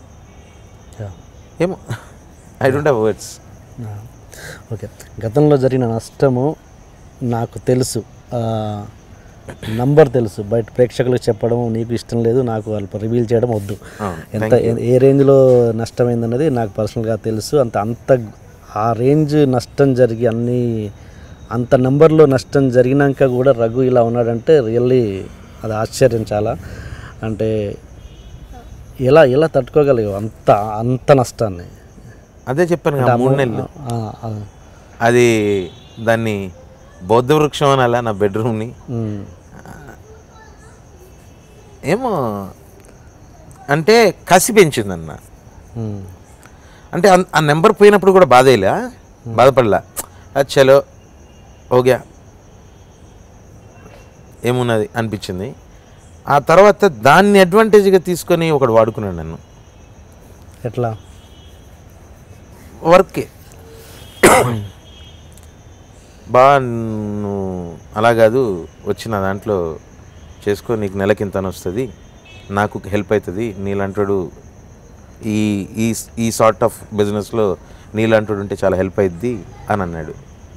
ఏమో I don't have words okay గతంలో జరిగిన నష్టము నాకు తెలుసు నంబర్ తెలుసు బయట ప్రేక్షకులకు చెప్పడం నీకు ఇష్టం లేదు నాకు వాళ్ళు రివీల్ చేయడం వద్దు అవును, ఎంత ఏ రేంజ్లో నష్టమైందన్నది నాకు పర్సనల్గా తెలుసు అంత అంత ఆ రేంజ్ నష్టం జరిగి అన్ని అంత నెంబర్లో నష్టం జరిగినాక కూడా రఘు ఇలా ఉన్నాడంటే రియల్లీ అది ఆశ్చర్యం చాలా అంటే ఎలా ఎలా తట్టుకోగలిగావు అంత అంత నష్టాన్ని అదే చెప్పాను కదా, మూడు నెలలు ఆ, ఆ, అది దాన్ని బౌద్ధ వృక్షం అనాలా నా బెడ్రూమ్ని ఉమ్, ఏమో అంటే కసి పెంచిందన్న ఉమ్, అంటే అన్- ఆ నెంబర్ పోయినప్పుడు కూడా బాధేలా బాధపడలా అది చలో ఓకే ఏమున్నది అనిపించింది ఆ తర్వాత దాన్ని అడ్వాంటేజ్గా తీసుకొని ఒకడు వాడుకున్నాడు నన్ను ఎట్లా వర్కే బా నువ్వు అలా కాదు వచ్చిన దాంట్లో చేసుకో నీకు నెలకింత అని వస్తుంది నాకు హెల్ప్ అవుతుంది నీలాంటోడు ఈ ఈ ఈ సార్ట్ ఆఫ్ బిజినెస్లో నీలాంటోడు ఉంటే చాలా హెల్ప్ అవుద్ది అని అన్నాడు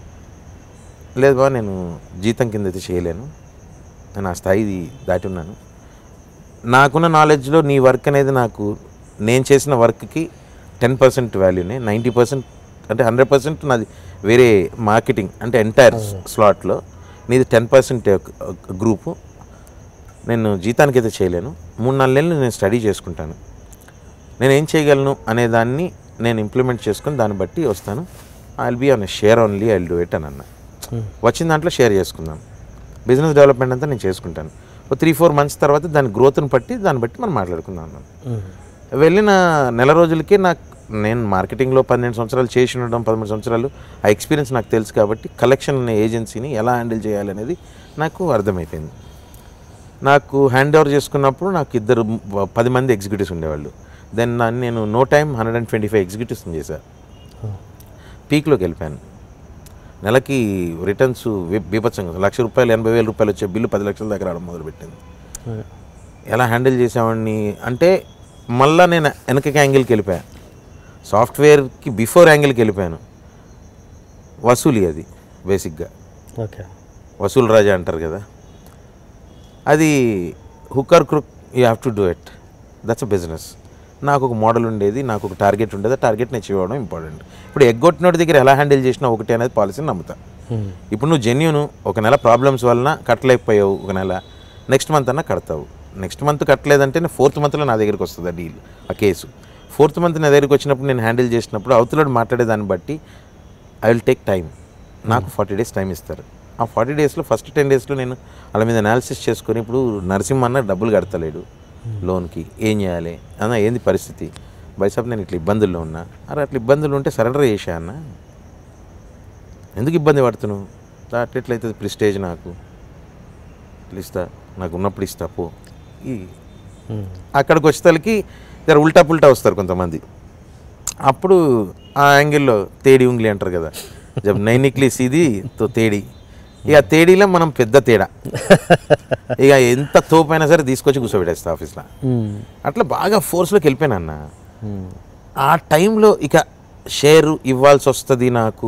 లేదు బా నేను జీతం కింద అయితే చేయలేను నేను ఆ స్థాయి దాటి ఉన్నాను నాకున్న నాలెడ్జ్లో నీ వర్క్ అనేది నాకు నేను చేసిన వర్క్కి టెన్ పర్సెంట్ వాల్యూనే నైంటీ పర్సెంట్ అంటే హండ్రెడ్ పర్సెంట్ నాది వేరే మార్కెటింగ్ అంటే ఎంటైర్ స్లాట్లో నీది టెన్ పర్సెంట్ గ్రూపు నేను జీతానికి అయితే చేయలేను మూడు నాలుగు నెలలు నేను స్టడీ చేసుకుంటాను నేను ఏం చేయగలను అనే దాన్ని నేను ఇంప్లిమెంట్ చేసుకుని దాన్ని బట్టి వస్తాను I will be on share only I do it అని అన్న వచ్చిన దాంట్లో షేర్ చేసుకుందాం బిజినెస్ డెవలప్మెంట్ అంతా నేను చేసుకుంటాను ఒక త్రీ ఫోర్ మంత్స్ తర్వాత దాని గ్రోత్ని బట్టి దాన్ని బట్టి మనం మాట్లాడుకుందాం అన్నాను ఉమ్, వెళ్ళిన నెల రోజులకి నాకు నేను మార్కెటింగ్లో పన్నెండు సంవత్సరాలు చేసి ఉండడం పదమూడు సంవత్సరాలు ఆ ఎక్స్పీరియన్స్ నాకు తెలుసు కాబట్టి కలెక్షన్ అనే ఏజెన్సీని ఎలా హ్యాండిల్ చేయాలనేది నాకు అర్థమైపోయింది నాకు హ్యాండ్ ఓవర్ చేసుకున్నప్పుడు నాకు ఇద్దరు మ- పది మంది ఎగ్జిక్యూటివ్స్ ఉండేవాళ్ళు దెన్ నన్ను నేను no time hundred and twenty five ఎగ్జిక్యూటివ్స్ని చేశాను పీక్లోకి వెళ్ళిపోయాను నెలకి రిటర్న్స్ బీభత్సంగా లక్ష రూపాయలు ఎనభై వేల రూపాయలు వచ్చే బిల్లు పది లక్షల దగ్గర రావడం మొదలుపెట్టింది అదే. ఎలా హ్యాండిల్ చేసేవాడిని అంటే మళ్ళా నేను వెనకకి యాంగిల్కి వెళ్ళిపోయాను సాఫ్ట్వేర్కి బిఫోర్ యాంగిల్కి వెళ్ళిపోయాను వసూలి అది బేసిక్గా ఓకే వసూలు రాజా అంటారు కదా అది hooker crook you have to do it that's a business నాకు ఒక మోడల్ ఉండేది నాకు ఒక టార్గెట్ ఉండేది ఆ టార్గెట్ని అచీవ్ అవ్వడం ఇంపార్టెంట్ ఇప్పుడు ఎగ్గొట్టినోడి దగ్గర ఎలా హ్యాండిల్ చేసినా ఒకటి అనేది పాలసీని నమ్ముతా ఉమ్, ఇప్పుడు నువ్వు జెన్యున్ ఒక నెల ప్రాబ్లమ్స్ వలన కట్టలేకపోయావు ఒక నెల నెక్స్ట్ మంత్ అన్నా కడతావు నెక్స్ట్ మంత్ కట్టలేదంటే ఫోర్త్ మంత్లో నా దగ్గరికి వస్తుంది ఆ డీల్ ఆ కేసు ఫోర్త్ మంత్ నా దగ్గరికి వచ్చినప్పుడు నేను హ్యాండిల్ చేసినప్పుడు అవతలడు మాట్లాడే దాన్ని బట్టి ఐ విల్ టేక్ టైం నాకు ఫార్టీ డేస్ టైం ఇస్తారు ఆ ఫార్టీ డేస్లో ఫస్ట్ టెన్ డేస్లో నేను వాళ్ళ మీద అనాలిసిస్ చేసుకొని ఇప్పుడు నరసింహ అన్న డబ్బులు కడతలేడు లోన్కి ఏం చేయాలి అన్న ఏంది పరిస్థితి బైసాబ్ నేను ఇట్లా ఇబ్బందుల్లో ఉన్నా అరే అట్లా ఇబ్బందులు ఉంటే సరెండర్ చేసా అన్న ఎందుకు ఇబ్బంది పడుతున్నావు అట్లెట్లయితే ప్రిస్టేజ్ నాకు ఇట్లా ఇస్తా నాకు ఉన్నప్పుడు ఇస్తా పో ఈ ఉమ్, అక్కడికి వచ్చేసరికి జర ఉల్టా పుల్టా వస్తారు కొంతమంది అప్పుడు ఆ యాంగిల్లో తేడి ఉంగ్లీ అంటారు కదా జబ్ నైనిక్లీ సీది తో తేడి ఇక తేడీలో మనం పెద్ద తేడా ఇక ఎంత తోపైనా సరే తీసుకొచ్చి కూర్చోబెట్టేస్తా ఆఫీస్లో ఉమ్, అట్లా బాగా ఫోర్స్లోకి వెళ్ళిపోయాను అన్న ఉమ్, ఆ టైంలో ఇక షేర్ ఇవ్వాల్సి వస్తుంది నాకు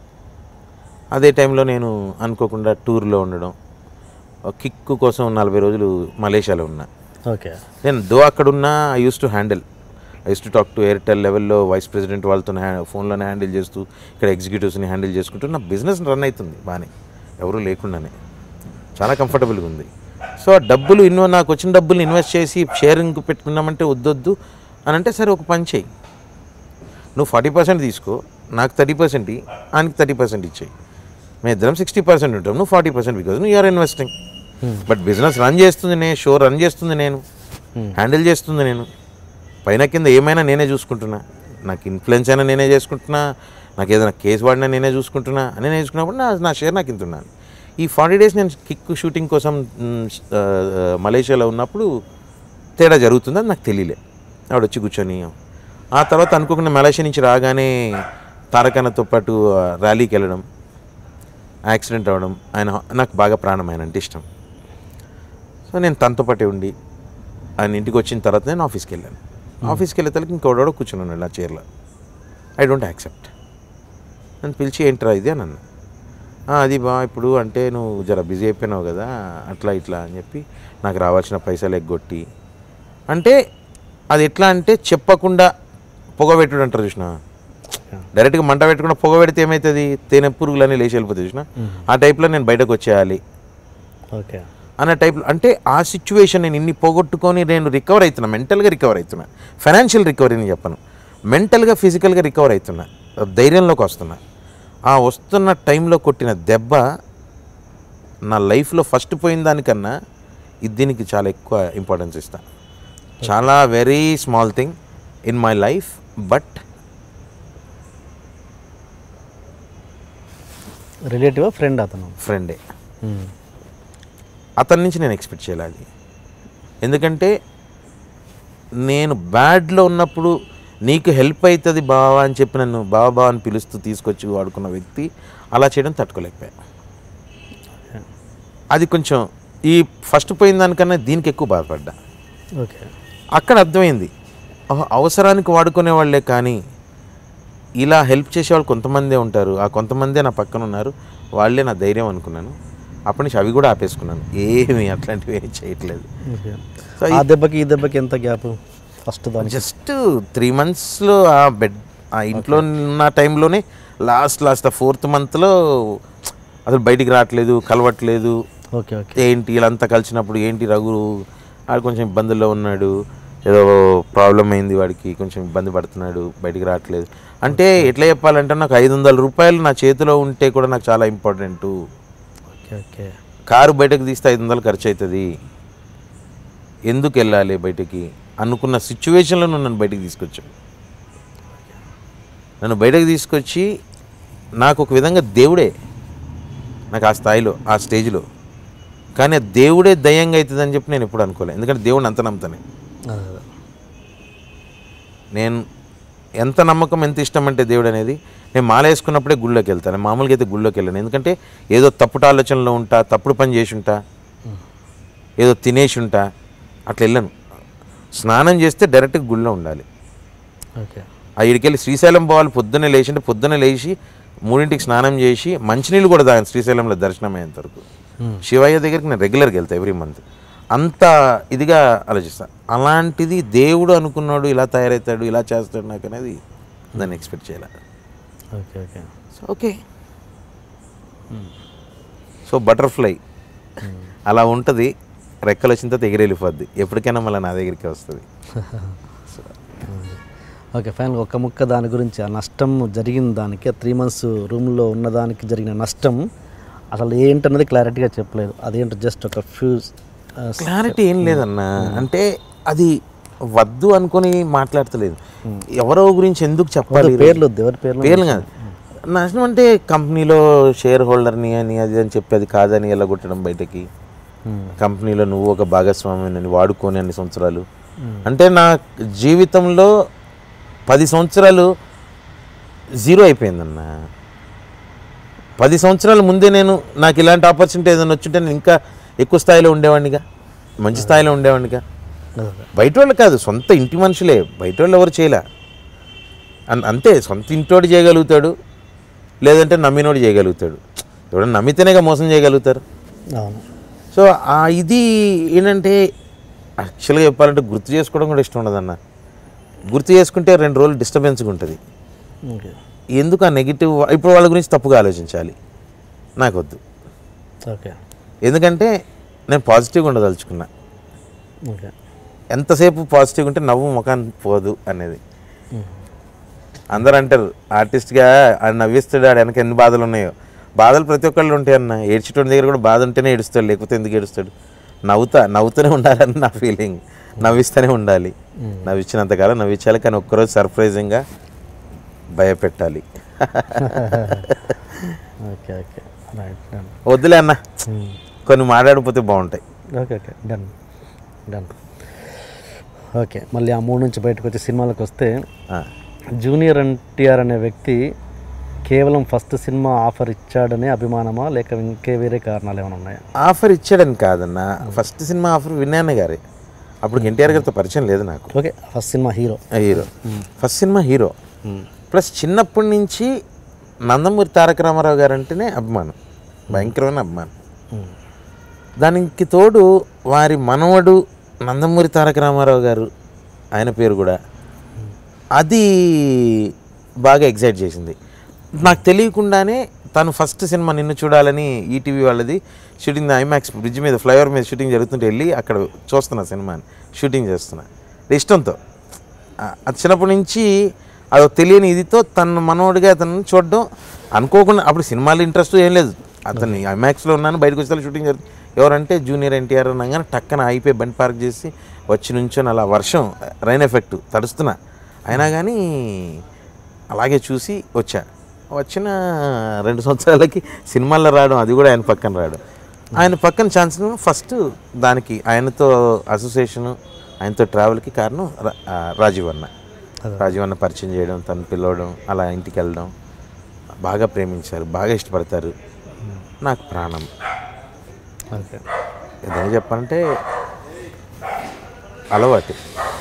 అదే టైంలో నేను అనుకోకుండా టూర్లో ఉండడం కిక్కు కోసం నలభై రోజులు మలేషియాలో ఉన్నా ఓకే నేను దో అక్కడున్నా I use to handle I use to talk to Airtel లెవెల్లో వైస్ ప్రెసిడెంట్ వాళ్ళతో ఫోన్లోనే హ్యాండిల్ చేస్తూ ఇక్కడ ఎగ్జిక్యూటివ్స్ని హ్యాండిల్ చేసుకుంటూ నా బిజినెస్ రన్ అవుతుంది బాగానే ఎవరు లేకుండానే చాలా కంఫర్టబుల్గా ఉంది సో ఆ డబ్బులు ఇన్వ నాకు వచ్చిన డబ్బులు ఇన్వెస్ట్ చేసి షేరింగ్ పెట్టుకున్నామంటే వద్దొద్దు అని అంటే సరే ఒక పని చేయి నువ్వు ఫార్టీ పర్సెంట్ తీసుకో నాకు థర్టీ పర్సెంట్ ఆయనకి థర్టీ పర్సెంట్ ఇచ్చేయి మేము ఇద్దరం సిక్స్టీ పర్సెంట్ ఉంటాం నువ్వు ఫార్టీ పర్సెంట్ బికాజ్ నువ్వు you're investing but business run చేస్తుంది నేను షో రన్ చేస్తుంది నేను హ్యాండిల్ చేస్తుంది నేను పైన కింద ఏమైనా నేనే చూసుకుంటున్నా నాకు ఇన్ఫ్లుయెన్స్ అయినా నేనే చేసుకుంటున్నా నాకు ఏదైనా కేసు వాడినా నేనే చూసుకుంటున్నా అని నేను చూసుకున్నప్పుడు నా నా షేర్ నాకు ఇంత ఉన్నాను ఈ ఫార్టీ డేస్ నేను కిక్ షూటింగ్ కోసం మ్, ఆ, ఆ, మలేషియాలో ఉన్నప్పుడు తేడా జరుగుతుందని నాకు తెలియలే ఆవిడ వచ్చి కూర్చొని ఆ తర్వాత అనుకోకుండా మలేషియా నుంచి రాగానే తారకన్నతో పాటు ఆ, ర్యాలీకి వెళ్ళడం యాక్సిడెంట్ అవ్వడం ఆయన నాకు బాగా ప్రాణం ఆయన అంటే ఇష్టం సో నేను తనతో పాటే ఉండి ఆయన ఇంటికి వచ్చిన తర్వాత నేను ఆఫీస్కి వెళ్ళాను ఆఫీస్కి వెళ్ళే తలకి ఇంకోడో కూర్చుని ఉన్నాడు ఆ చైర్లో ఐ డోంట్ యాక్సెప్ట్ నన్ను పిలిచి ఏంట్రా ఇది అని అన్నా "ఆ, అది బా ఇప్పుడు అంటే నువ్వు జర బిజీ అయిపోయినావు కదా అట్లా ఇట్లా అని చెప్పి నాకు రావాల్సిన పైసలు ఎగ్గొట్టి అంటే అది ఎట్లా అంటే చెప్పకుండా పొగబెట్టుడు అంటారు చూసిన ఓకే డైరెక్ట్గా మంట పెట్టకుండా పొగ పెడితే ఏమవుతుంది తేనె పురుగులన్నీ లేచి వెళ్ళిపోతాయి చూసిన ఆ టైప్లో నేను బయటకు వచ్చేయాలి ఓకే అన్న టైప్లో అంటే ఆ సిచ్యువేషన్ నేను ఇన్ని పోగొట్టుకొని నేను రికవర్ అవుతున్నా మెంటల్గా రికవర్ అవుతున్నా ఫైనాన్షియల్ రికవరీని చెప్పను మెంటల్గా ఫిజికల్గా రికవర్ అవుతున్నా ధైర్యంలోకి వస్తున్నా ఆ వస్తున్న టైంలో కొట్టిన దెబ్బ నా లైఫ్లో ఫస్ట్ పోయిన దానికన్నా ఇది దీనికి చాలా ఎక్కువ ఇంపార్టెన్స్ ఇస్తా చాలా very small thing in my life but relative friend అతను ఫ్రెండే అతని నుంచి నేను ఎక్స్పెక్ట్ చేయాలి అది ఎందుకంటే నేను బ్యాడ్లో ఉన్నప్పుడు నీకు హెల్ప్ అవుతుంది బావా అని చెప్పి నన్ను బావా బావా అని పిలుస్తూ తీసుకొచ్చి వాడుకున్న వ్యక్తి అలా చేయడం తట్టుకోలేకపోయా అది కొంచెం ఈ ఫస్ట్ పోయిన దానికన్నా దీనికి ఎక్కువ బాధపడ్డా ఓకే అక్కడ అర్థమైంది ఓహో, అవసరానికి వాడుకునే వాళ్ళే కానీ ఇలా హెల్ప్ చేసేవాళ్ళు కొంతమందే ఉంటారు ఆ కొంతమందే నా పక్కన ఉన్నారు వాళ్ళే నా ధైర్యం అనుకున్నాను అప్పటి నుంచి అవి కూడా ఆపేసుకున్నాను ఏమి అట్లాంటివి ఏం చేయట్లేదు ఓకే సో ఆ దెబ్బకి ఈ దెబ్బకి ఎంత గ్యాప్ ఫస్ట్ దానికి జస్ట్ త్రీ మంత్స్లో ఆ బెడ్ ఆ ఇంట్లో ఉన్న టైంలోనే లాస్ట్ లాస్ట్ ఆ ఫోర్త్ మంత్లో అసలు బయటికి రావట్లేదు కలవట్లేదు ఓకే ఓకే ఏంటి వీళ్ళంతా కలిసినప్పుడు ఏంటి రఘు ఆడు కొంచెం ఇబ్బందుల్లో ఉన్నాడు ఏదో ప్రాబ్లం అయింది వాడికి కొంచెం ఇబ్బంది పడుతున్నాడు బయటికి రావట్లేదు అంటే ఎట్లా చెప్పాలంటే నాకు ఐదు వందల రూపాయలు నా చేతిలో ఉంటే కూడా నాకు చాలా ఇంపార్టెంట్ ఓకే ఓకే కారు బయటకు తీస్తే ఐదు వందలు ఖర్చు అవుతుంది ఎందుకు వెళ్ళాలి బయటికి అనుకున్న సిచ్యువేషన్లో నువ్వు నన్ను బయటికి తీసుకొచ్చావు నన్ను బయటకు తీసుకొచ్చి నాకు ఒక విధంగా దేవుడే నాకు ఆ స్థాయిలో ఆ స్టేజ్లో కానీ ఆ దేవుడే దయ్యంగా అవుతుందని చెప్పి నేను ఎప్పుడు అనుకోలేదు ఎందుకంటే దేవుడిని అంత నమ్ముతానే అదే అదే. నేను ఎంత నమ్మకం ఎంత ఇష్టం అంటే దేవుడు అనేది నేను మాల వేసుకున్నప్పుడే గుళ్ళోకి వెళ్తాను మామూలుగా అయితే గుళ్ళోకి వెళ్ళాను ఎందుకంటే ఏదో తప్పుడు ఆలోచనలో ఉంటా తప్పుడు పని చేసి ఉంటా ఏదో తినేసి ఉంటా అట్లా వెళ్ళను స్నానం చేస్తే డైరెక్ట్గా గుళ్ళో ఉండాలి ఓకే ఆ ఇడికెళ్ళి శ్రీశైలం పోవాలి పొద్దున్నే లేచి అంటే పొద్దున్నే లేచి మూడింటికి స్నానం చేసి మంచినీళ్ళు కూడా తాగాను శ్రీశైలంలో దర్శనం అయ్యేంత వరకు శివయ్య దగ్గరికి నేను రెగ్యులర్గా వెళ్తాను ఎవ్రీ మంత్ అంత ఇదిగా ఆలోచిస్తా అలాంటిది దేవుడు అనుకున్నాడు ఇలా తయారవుతాడు ఇలా చేస్తాడు నాకు అనేది దాన్ని ఎక్స్పెక్ట్ చేయాలి okay okay so okay so butterfly అలా ఉంటుంది రెక్కలు వచ్చిన తర్వాత ఎగిరెళ్ళిపోద్ది ఎప్పటికైనా మళ్ళీ నా దగ్గరికి వస్తుంది ఓకే ఫైనల్ ఒక ముక్క దాని గురించి ఆ నష్టం జరిగిన దానికి ఆ త్రీ మంత్స్ రూమ్లో ఉన్నదానికి జరిగిన నష్టం అసలు ఏంటన్నది క్లారిటీగా చెప్పలేదు అదేంటో జస్ట్ ఒక ఫ్యూజ్ క్లారిటీ ఏం లేదన్న అంటే అది వద్దు అనుకొని మాట్లాడతలేదు ఎవరో గురించి ఎందుకు చెప్పాలి పేర్లు వద్దు ఎవరి పేర్లు పేర్లు కాదు నష్టం అంటే కంపెనీలో షేర్ హోల్డర్ని అని అది అని చెప్పి అది కాదని ఎల్లగొట్టడం బయటకి కంపెనీలో నువ్వు ఒక భాగస్వామిని వాడుకొని అన్ని సంవత్సరాలు అంటే నా జీవితంలో పది సంవత్సరాలు జీరో అయిపోయిందన్న పది సంవత్సరాల ముందే నేను నాకు ఇలాంటి ఆపర్చునిటీ ఏదైనా వచ్చుంటే నేను ఇంకా ఎక్కువ స్థాయిలో ఉండేవాడినిగా మంచి స్థాయిలో ఉండేవాడినిగా బయట వాళ్ళు కాదు సొంత ఇంటి మనుషులే బయట వాళ్ళు ఎవరు చేయలే అన్- అంతే సొంత ఇంటోడు చేయగలుగుతాడు లేదంటే నమ్మినోడు చేయగలుగుతాడు ఎవడన్నా నమ్మితేనేగా మోసం చేయగలుగుతారు అవును సో ఆ ఇది ఏంటంటే యాక్చువల్గా చెప్పాలంటే గుర్తు చేసుకోవడం కూడా ఇష్టం ఉండదన్న గుర్తు చేసుకుంటే రెండు రోజులు డిస్టర్బెన్స్గా ఉంటుంది ఓకే ఎందుకు ఆ నెగిటివ్ ఇప్పుడు వాళ్ళ గురించి తప్పుగా ఆలోచించాలి నాకు వద్దు ఓకే ఎందుకంటే నేను పాజిటివ్గా ఉండదలుచుకున్నా ఓకే ఎంతసేపు పాజిటివ్గా ఉంటే నవ్వు ముఖాన్ని పోదు అనేది అందరూ అంటారు ఆర్టిస్ట్గా ఆడు నవ్విస్తాడు ఆడు వెనక ఎన్ని బాధలు ఉన్నాయో బాధలు ప్రతి ఒక్కళ్ళు ఉంటాయి అన్న ఏడ్చేటోడి దగ్గర కూడా బాధ ఉంటేనే ఏడుస్తాడు లేకపోతే ఎందుకు ఏడుస్తాడు నవ్వుతా నవ్వుతూనే ఉండాలని నా ఫీలింగ్ నవ్విస్తూనే ఉండాలి నవ్వించినంతకాలం నవ్వించాలి కానీ ఒక్కరోజు సర్ప్రైజింగ్గా భయపెట్టాలి ఓకే ఓకే రైట్ డన్ వద్దులే అన్న కొన్ని మాట్లాడిపోతే బాగుంటాయి okay okay done done okay మళ్ళీ ఆ మూడు నుంచి బయటకు వచ్చే సినిమాలకు వస్తే ఆ. జూనియర్ ఎన్టీఆర్ అనే వ్యక్తి కేవలం ఫస్ట్ సినిమా ఆఫర్ ఇచ్చాడనే అభిమానమా లేక ఇంకే వేరే కారణాలు ఏమైనా ఉన్నాయా ఆఫర్ ఇచ్చాడని కాదన్న ఫస్ట్ సినిమా ఆఫర్ విన్నాను గారి అప్పుడు ఎన్టీఆర్ గారితో పరిచయం లేదు నాకు ఓకే ఫస్ట్ సినిమా హీరో ఆ hero first cinema hero plus చిన్నప్పటి నుంచి నందమూరి తారక రామారావు గారు అంటేనే అభిమానం భయంకరమైన అభిమానం దానికి తోడు వారి మనవడు నందమూరి తారక రామారావు గారు ఆయన పేరు కూడా అది బాగా ఎగ్జైట్ చేసింది నాకు తెలియకుండానే తను ఫస్ట్ సినిమా నిన్ను చూడాలని ఈటీవీ వాళ్ళది షూటింగ్ ఐమాక్స్ బ్రిడ్జ్ మీద ఫ్లైఓవర్ మీద షూటింగ్ జరుగుతుంటే వెళ్ళి అక్కడ చూస్తున్నా సినిమాని షూటింగ్ చేస్తున్నా ఇష్టంతో ఆ, అది చిన్నప్పటి నుంచి అది తెలియని ఇదితో తను మనోడిగా అతను చూడడం అనుకోకుండా అప్పుడు సినిమాలు ఇంట్రెస్ట్ ఏం లేదు అతన్ని ఐమాక్స్లో ఉన్నాను బయటకు వచ్చే షూటింగ్ జరుగుతుంది ఎవరంటే జూనియర్ ఎన్టీఆర్ అనగానే టక్కన అయిపోయి బండి పార్క్ చేసి వచ్చి నుంచొని అలా వర్షం రైన్ ఎఫెక్ట్ తడుస్తున్నా అయినా కానీ అలాగే చూసి వచ్చా వచ్చిన రెండు సంవత్సరాలకి సినిమాల్లో రావడం అది కూడా ఆయన పక్కన రావడం ఆయన పక్కన ఛాన్స్ ఫస్ట్ దానికి ఆయనతో అసోసియేషను ఆయనతో ట్రావెల్కి కారణం రా- ఆ, రాజీవ్ అన్న రాజీవ్ అన్న పరిచయం చేయడం తను పిలవడం అలా ఇంటికి వెళ్ళడం బాగా ప్రేమించారు బాగా ఇష్టపడతారు నాకు ప్రాణం ఓకే ఏదైనా చెప్పాలంటే అలవాటు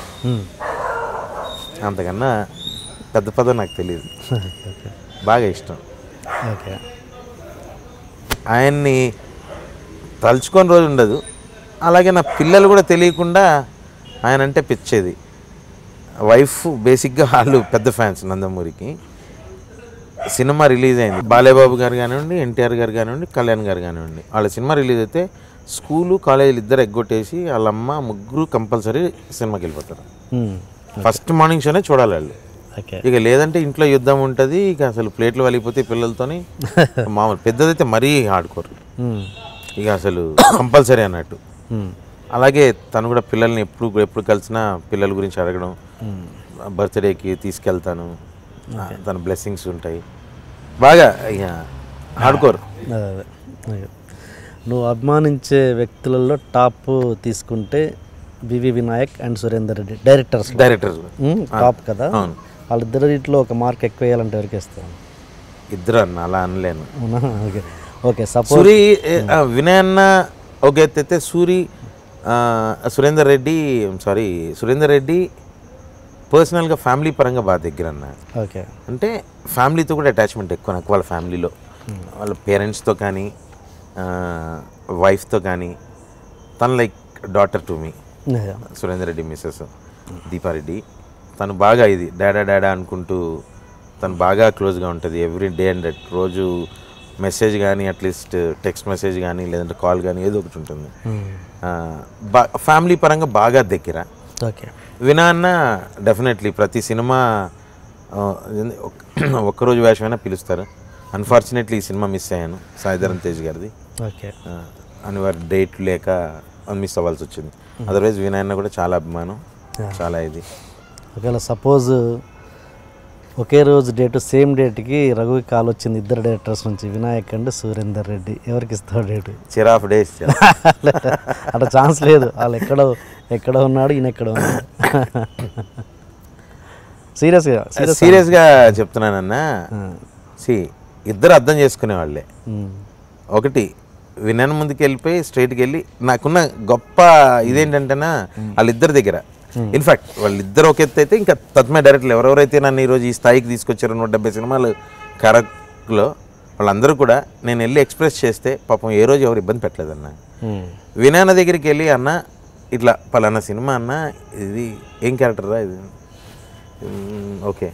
అంతకన్నా పెద్ద పదం నాకు తెలియదు ఓకే బాగా ఇష్టం ఓకే ఆయన్ని తలుచుకొని రోజు ఉండదు అలాగే నా పిల్లలు కూడా తెలియకుండా ఆయన అంటే పిచ్చేది వైఫ్ బేసిక్గా వాళ్ళు పెద్ద ఫ్యాన్స్ నందమూరికి సినిమా రిలీజ్ అయింది బాలేబాబు గారు కానివ్వండి ఎన్టీఆర్ గారు కానివ్వండి కళ్యాణ్ గారు కానివ్వండి వాళ్ళ సినిమా రిలీజ్ అయితే స్కూలు కాలేజీలు ఇద్దరు ఎగ్గొట్టేసి వాళ్ళ అమ్మ ముగ్గురు కంపల్సరీ సినిమాకి వెళ్ళిపోతారు మ్మ్. ఫస్ట్ మార్నింగ్ షోనే చూడాలి వాళ్ళు ఓకే ఇక లేదంటే ఇంట్లో యుద్ధం ఉంటుంది ఇక అసలు ప్లేట్లు వలిగిపోతే పిల్లలతోని మామూలు పెద్దదైతే మరీ ఆడుకోరు మ్మ్. ఇక అసలు కంపల్సరీ అన్నట్టు మ్మ్. అలాగే తను కూడా పిల్లల్ని ఎప్పుడు ఎప్పుడు కలిసినా పిల్లల గురించి అడగడం బర్త్డేకి తీసుకెళ్తాను తన బ్లెస్సింగ్స్ ఉంటాయి బాగా ఇక ఆడుకోరు అదే అదే అదే. నువ్వు అభిమానించే వ్యక్తులలో టాప్ తీసుకుంటే VV Vinayak and Surender Reddy directors director top కదా అవును వాళ్ళిద్దరిలో ఒక మార్క్ ఎక్కువ వేయాలంటే ఎవరికి ఇస్తాను ఇద్దరు అన్న అలా అనలేను అవునా ఓకే ఓకే సపోజ్ సూరి ఏ, ఆ, వినయ్ అన్న ఒక ఎత్తు అయితే సూరి ఆ, సురేందర్ రెడ్డి సారీ సురేందర్ రెడ్డి పర్సనల్గా ఫ్యామిలీ పరంగా బాగా దగ్గర అన్న ఓకే అంటే ఫ్యామిలీతో కూడా అటాచ్మెంట్ ఎక్కువ నాకు వాళ్ళ ఫ్యామిలీలో వాళ్ళ పేరెంట్స్తో కానీ వైఫ్తో కానీ తను like daughter to me Surender Reddy missus Deepa Reddy తను బాగా ఇది డాడా డాడా అనుకుంటూ తను బాగా క్లోజ్గా ఉంటుంది ఎవ్రీ డే అండ్ రోజు మెసేజ్ కానీ అట్లీస్ట్ టెక్స్ట్ మెసేజ్ కానీ లేదంటే కాల్ కానీ ఏదో ఒకటి ఉంటుంది ఆ, బా ఫ్యామిలీ పరంగా బాగా దగ్గర ఓకే వినా అన్న డెఫినెట్లీ ప్రతి సినిమా ఆ, ఏంది, ఒక్క- ఒక్కరోజు వేషమైనా పిలుస్తారు అన్ఫార్చునేట్లీ ఈ సినిమా మిస్ అయ్యాను సాయిధరం తేజ్ గారిది ఓకే ఆ, అనివార్య డేట్ లేక మిస్ అవ్వాల్సి వచ్చింది అదర్వైజ్ వినాయన్న కూడా చాలా అభిమానం చాలా ఇది ఒకవేళ సపోజ్ ఒకే రోజు డేటు సేమ్ డేట్కి రఘుకి కాల్ వచ్చింది ఇద్దరు డైరెక్టర్స్ నుంచి వినాయక్ అండ్ సురేందర్ రెడ్డి ఎవరికి ఇస్తావు డేటు చిర్ ఆఫ్ డేస్ అట్లా ఛాన్స్ లేదు వాళ్ళు ఎక్కడ ఎక్కడ ఉన్నాడు ఈయన ఎక్కడ ఉన్నాడు సీరియస్గా సీరియస్ సీరియస్గా చెప్తున్నానన్నా సి ఇద్దరు అర్థం చేసుకునే వాళ్ళే ఒకటి వినయన్ ముందుకు వెళ్ళిపోయి స్ట్రైట్కి వెళ్ళి నాకున్న గొప్ప ఇదేంటంటేనా వాళ్ళిద్దరి దగ్గర ఇన్ఫాక్ట్ వాళ్ళిద్దరు ఒక ఎత్తు అయితే ఇంకా తత్మే డైరెక్టర్లు ఎవరెవరైతే నన్ను ఈరోజు ఈ స్థాయికి తీసుకొచ్చారో నూట డెబ్బై సినిమాలు కరెక్ట్లో వాళ్ళందరూ కూడా నేను వెళ్ళి ఎక్స్ప్రెస్ చేస్తే పాపం ఏ రోజు ఎవరు ఇబ్బంది పెట్టలేదన్న వినాయన దగ్గరికి వెళ్ళి అన్న ఇట్లా పలానా సినిమా అన్న ఇది ఏం క్యారెక్టర్ రా ఇది "మ్మ్, ఓకే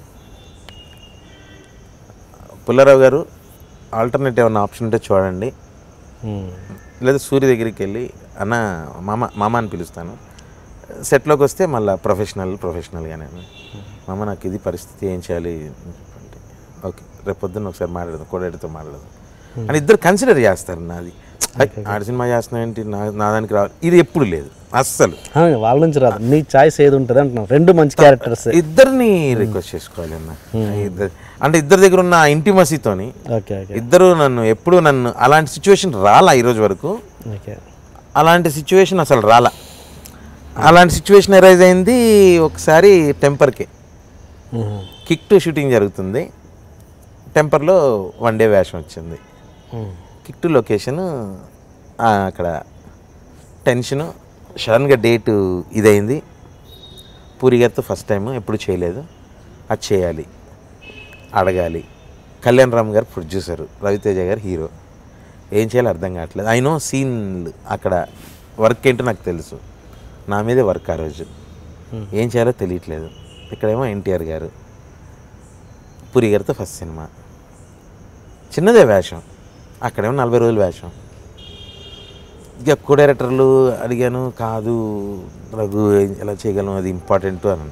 పుల్లారావు గారు ఆల్టర్నేట్ ఏమన్నా ఆప్షన్ ఉంటే చూడండి లేదా సూర్య దగ్గరికి వెళ్ళి అన్న మామ మామ అని పిలుస్తాను సెట్లోకి వస్తే మళ్ళీ ప్రొఫెషనల్ ప్రొఫెషనల్గానే మామ నాకు ఇది పరిస్థితి ఏం చేయాలి అంటే ఓకే రేపు పొద్దున్న ఒకసారి మాట్లాడదాం కోడేటితో మాట్లాడదాం అని ఇద్దరు కన్సిడర్ చేస్తారు నాది ఆడ సినిమా చేస్తున్నా ఏంటి నా నా దానికి రావాలి ఇది ఎప్పుడు లేదు అస్సలు వాళ్ళ నుంచి రాదు నీ చాయిస్ ఏది ఉంటుంది అంటున్నావు రెండు మంచి క్యారెక్టర్స్ ఇద్దరిని రిక్వెస్ట్ చేసుకోవాలి అన్న ఇద్దరు అంటే ఇద్దరి దగ్గర ఉన్న ఇంటిమసీతోని ఓకే ఓకే ఇద్దరు నన్ను ఎప్పుడు నన్ను అలాంటి సిచ్యువేషన్ రాలా ఈరోజు వరకు ఓకే అలాంటి సిచ్యువేషన్ అసలు రాలా అలాంటి సిచ్యువేషన్ అరైజ్ అయింది ఒకసారి టెంపర్కి కిక్ టు షూటింగ్ జరుగుతుంది టెంపర్లో వన్ డే వేషం వచ్చింది కిక్ టు లొకేషన్ అక్కడ టెన్షను సడన్గా డేటు ఇదైంది పూరి గారితో ఫస్ట్ టైం ఎప్పుడు చేయలేదు అది చేయాలి అడగాలి కళ్యాణ్ రామ్ గారు ప్రొడ్యూసరు రవితేజ గారు హీరో ఏం చేయాలో అర్థం కావట్లేదు అయినో సీన్లు అక్కడ వర్క్ ఏంటో నాకు తెలుసు నా మీదే వర్క్ ఆ రోజు ఏం చేయాలో తెలియట్లేదు ఇక్కడేమో ఎన్టీఆర్ గారు పూరి గారితో ఫస్ట్ సినిమా చిన్నదే వేషం అక్కడేమో నలభై రోజుల వేషం ఇక కో డైరెక్టర్లు అడిగాను కాదు రఘు ఎలా చేయగలం అది ఇంపార్టెంట్ అని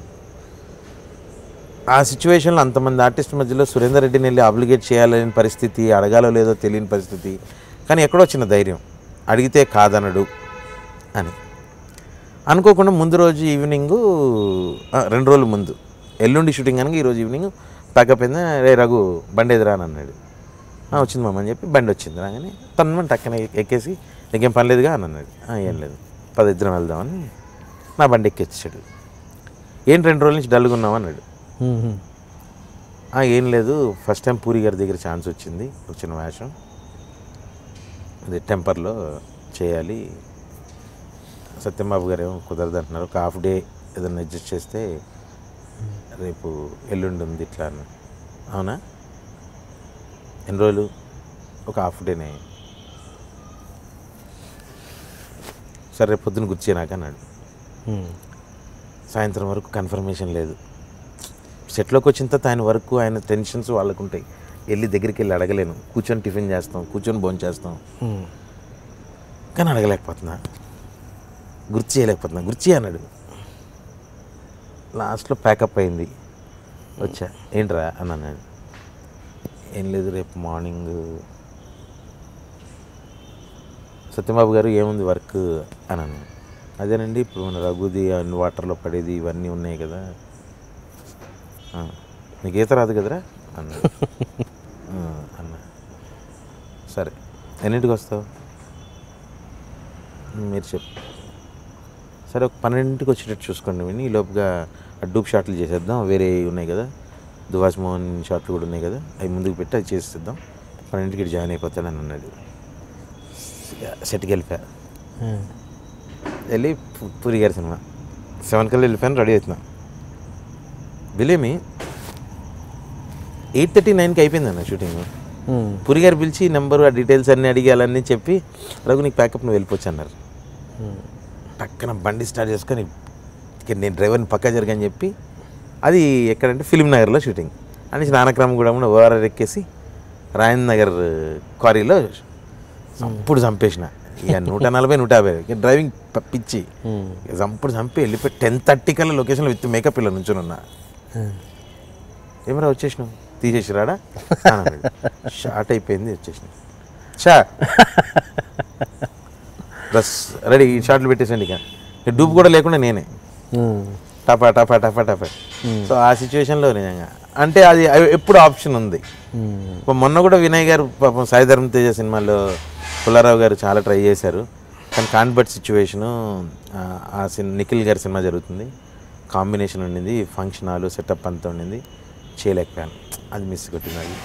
ఆ సిచ్యువేషన్లో అంతమంది ఆర్టిస్ట్ మధ్యలో సురేందర్ రెడ్డిని వెళ్ళి అబ్లిగేట్ చేయాలని పరిస్థితి అడగాలో లేదో తెలియని పరిస్థితి కానీ ఎక్కడో చిన్న ధైర్యం అడిగితే కాదనడు అని అనుకోకుండా ముందు రోజు ఈవినింగ్ రెండు రోజుల ముందు ఎల్లుండి షూటింగ్ కనుక ఈరోజు ఈవినింగ్ ప్యాకప్ అయింది రే రఘు బండి ఎదురా అని అన్నాడు "ఆ, వచ్చింది మామ అని చెప్పి బండి వచ్చింది రాగానే తను టక్కన ఎక్కేసి నీకేం పని లేదుగా అని అన్నాడు "ఆ, ఏం లేదు పద ఇద్దరం వెళ్దామని నా బండి ఎక్కిచ్చాడు ఏంటి రెండు రోజుల నుంచి డల్గా ఉన్నావు అన్నాడు మ్మ్. "ఆ, ఏం లేదు ఫస్ట్ టైం పూరి గారి దగ్గర ఛాన్స్ వచ్చింది ఒక చిన్న వేషం అది టెంపర్లో చేయాలి సత్యంబాబు గారు ఏమో కుదరదు అంటున్నారు ఒక హాఫ్ డే ఏదైనా అడ్జస్ట్ చేస్తే రేపు ఎల్లుండి ఉంది ఇట్లా అని అవునా ఎన్ని రోజులు ఒక హాఫ్ డేనే సరే రేపు పొద్దున్న గుర్చి నాకు అన్నాడు మ్మ్. సాయంత్రం వరకు కన్ఫర్మేషన్ లేదు సెట్లోకి వచ్చిన తర్వాత ఆయన వరకు ఆయన టెన్షన్స్ వాళ్ళకు ఉంటాయి వెళ్ళి దగ్గరికి వెళ్ళి అడగలేను కూర్చొని టిఫిన్ చేస్తాం కూర్చొని భోజనం చేస్తాం మ్మ్. కానీ అడగలేకపోతున్నా గుర్తు చేయలేకపోతున్నా గుర్చి అన్నాడు లాస్ట్లో ప్యాకప్ అయింది వచ్చా ఏంట్రా అని అన్నాడు ఏం లేదు రేపు మార్నింగ్ సత్యబాబు గారు ఏముంది వర్క్ అని అన్నాడు అదేనండి ఇప్పుడు మన రఘుది అన్ని వాటర్లో పడేది ఇవన్నీ ఉన్నాయి కదా "ఆ, నీకు ఈత రాదు కదరా అన్నాడు "ఆ," అన్నా సరే ఎన్నింటికి వస్తావు మీరు చెప్పు సరే ఒక పన్నెండింటికి వచ్చేటట్టు చూసుకోండి విని ఈ లోపుగా ఆ డూప్ షాట్లు చేసేద్దాం వేరే ఉన్నాయి కదా దువాస్ మోహన్ షాట్లు కూడా ఉన్నాయి కదా అవి ముందుకు పెట్టి అది చేసేద్దాం పన్నెండింటికి ఇటు జాయిన్ అయిపోతానని అన్నాడు సెట్కి వెళ్ళిపోయా మ్మ్. వెళ్ళి పు- పూరి గారి సినిమా సెవెన్ కల్లా వెళ్ళిపోయాను రెడీ అవుతున్నా బిలీమి ఎయిట్ థర్టీ నైన్కి అయిపోయింది అన్న షూటింగ్ మ్మ్. పూరి గారు పిలిచి నెంబరు ఆ డీటెయిల్స్ అన్నీ అడిగి అలాన్నీ చెప్పి రఘు నీకు ప్యాకప్ నువ్వు వెళ్ళిపోవచ్చు అన్నారు మ్మ్. పక్కన బండి స్టార్ట్ చేసుకొని ఇక నేను డ్రైవర్ని పక్కా జరగని చెప్పి అది ఎక్కడంటే ఫిలిం నగర్లో షూటింగ్ అని నానక్రమం కూడా ఓఆర్ఆర్ ఎక్కేసి రాయన్ నగర్ క్వారీలో సంపుడు చంపేసిన ఇక నూట నలభై నూట యాభై ఇక డ్రైవింగ్ ప- పిచ్చి మ్మ్. ఇక సంపుడు చంపి వెళ్ళిపోయి టెన్ థర్టీ కల్లా లొకేషన్లో విత్ మేకప్ ఇలా నుంచుని ఉన్నా మ్మ్. ఏమరా వచ్చేసినావు తీసేసి రాడా షార్ట్ అయిపోయింది వచ్చేసిన షా బస్ రెడీ ఈ షార్ట్లు పెట్టేసండి ఇక ఇక డూప్ కూడా లేకుండా నేనే మ్మ్. టపా టపా టపా టపా సో ఆ సిచ్యువేషన్లో నిజంగా అంటే అది అవి ఎప్పుడు ఆప్షన్ ఉంది మ్మ్. ఇప్పుడు మొన్న కూడా వినయ్ గారు పాపం సాయి ధర్మ తేజ సినిమాలో పుల్లారావు గారు చాలా ట్రై చేశారు కానీ కాన్బర్ట్ సిచ్యువేషను ఆ సిన్ నిఖిల్ గారి సినిమా జరుగుతుంది కాంబినేషన్ ఉండింది ఫంక్షన్ హాల్ సెటప్ అంతా ఉండింది చేయలేకపోయాను అది మిస్ కొట్టింది అది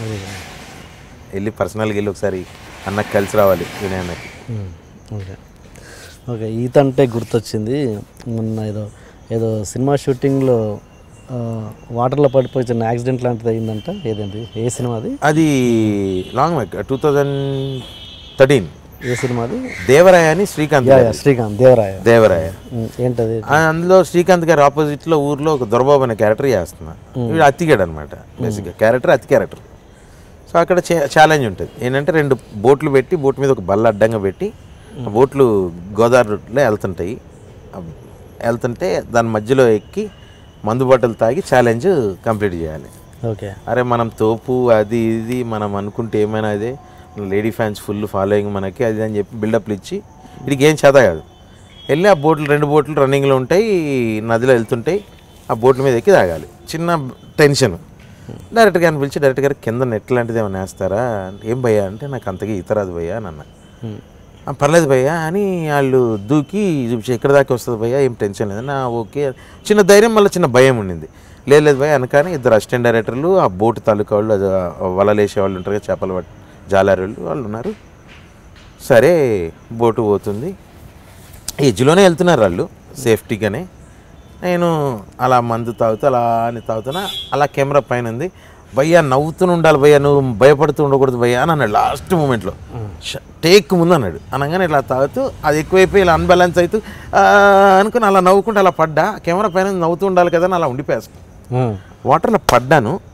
వెళ్ళి పర్సనల్గా వెళ్ళి ఒకసారి అన్నకి కలిసి రావాలి వినయ్ అన్నకి మ్మ్. ఓకే ఓకే ఈత అంటే గుర్తొచ్చింది మొన్న ఏదో ఏదో సినిమా షూటింగ్లో ఆ, వాటర్లో పడిపోయి చిన్న యాక్సిడెంట్ లాంటిది అయిందంట ఏదండి ఏ సినిమా అది అది long back two thousand thirteen ఏ సినిమా అది దేవరాయ అని శ్రీకాంత్ యా, గారు. యా, శ్రీకాంత్ దేవరాయ దేవరాయ మ్మ్. ఏంటది ఆ, అందులో శ్రీకాంత్ గారి ఆపోజిట్లో ఊర్లో ఒక దొరబాబు అనే క్యారెక్టర్ చేస్తున్నా వీడు అత్తిగాడు అనమాట బేసిక్గా క్యారెక్టర్ అతి క్యారెక్టర్ సో అక్కడ ఛాలెంజ్ ఉంటుంది ఏంటంటే రెండు బోట్లు పెట్టి బోట్ మీద ఒక బల్ల అడ్డంగా పెట్టి ఆ బోట్లు గోదావరిలో వెళ్తుంటాయి ఆ వెళ్తుంటే దాని మధ్యలో ఎక్కి మందు బాటలు తాగి ఛాలెంజ్ కంప్లీట్ చేయాలి ఓకే అరే మనం తోపు అది ఇది మనం అనుకుంటే ఏమైనా అదే లేడీ ఫ్యాన్స్ ఫుల్ ఫాలోయింగ్ మనకి అది అని చెప్పి బిల్డప్లు ఇచ్చి వీడికి ఏం చేత కాదు వెళ్ళి ఆ బోట్లు రెండు బోట్లు రన్నింగ్లో ఉంటాయి నదిలో వెళ్తుంటాయి ఆ బోట్ల మీద ఎక్కి తాగాలి చిన్న టెన్షన్ డైరెక్ట్గా అని పిలిచి డైరెక్ట్గా కింద నెట్ లాంటిది ఏమైనా వేస్తారా ఏం భయ్యా అంటే నాకు అంతగా ఈత రాదు భయ్యా అని అన్న మ్మ్. "ఆ, పర్లేదు భయ్యా అని వాళ్ళు దూకి చూపించి ఎక్కడ దాకా వస్తుంది భయ్యా ఏం టెన్షన్ లేదు నా ఓకే చిన్న ధైర్యం మళ్ళీ చిన్న భయం ఉండింది లేదు లేదు భయ్యా అనకాని ఇద్దరు అసిస్టెంట్ డైరెక్టర్లు ఆ బోటు తాలూకా వాళ్ళు అది ఆ వలలు వేసే వాళ్ళు ఉంటారు కదా చేపలు పట్టి జాలారి వాళ్ళు వాళ్ళు ఉన్నారు సరే బోటు పోతుంది ఎడ్జ్లోనే వెళ్తున్నారు వాళ్ళు సేఫ్టీగానే నేను అలా మందు తాగుతూ అలా అని తాగుతున్నా అలా కెమెరా పైన ఉంది భయ్యా నవ్వుతూనే ఉండాలి భయ్యా నువ్వు భయపడుతూ ఉండకూడదు భయ్యా అని అన్నాడు లాస్ట్ మూమెంట్లో టేక్ ముందు అన్నాడు అనగానే ఇలా తాగుతూ అది ఎక్కువైపోయి ఇలా అన్బ్యాలెన్స్ అవుతూ "ఆ" అనుకుని అలా నవ్వుకుంటూ అలా పడ్డా కెమెరా పైన నవ్వుతూ ఉండాలి కదా అని అలా ఉండిపోయాను మ్మ్. వాటర్లో పడ్డాను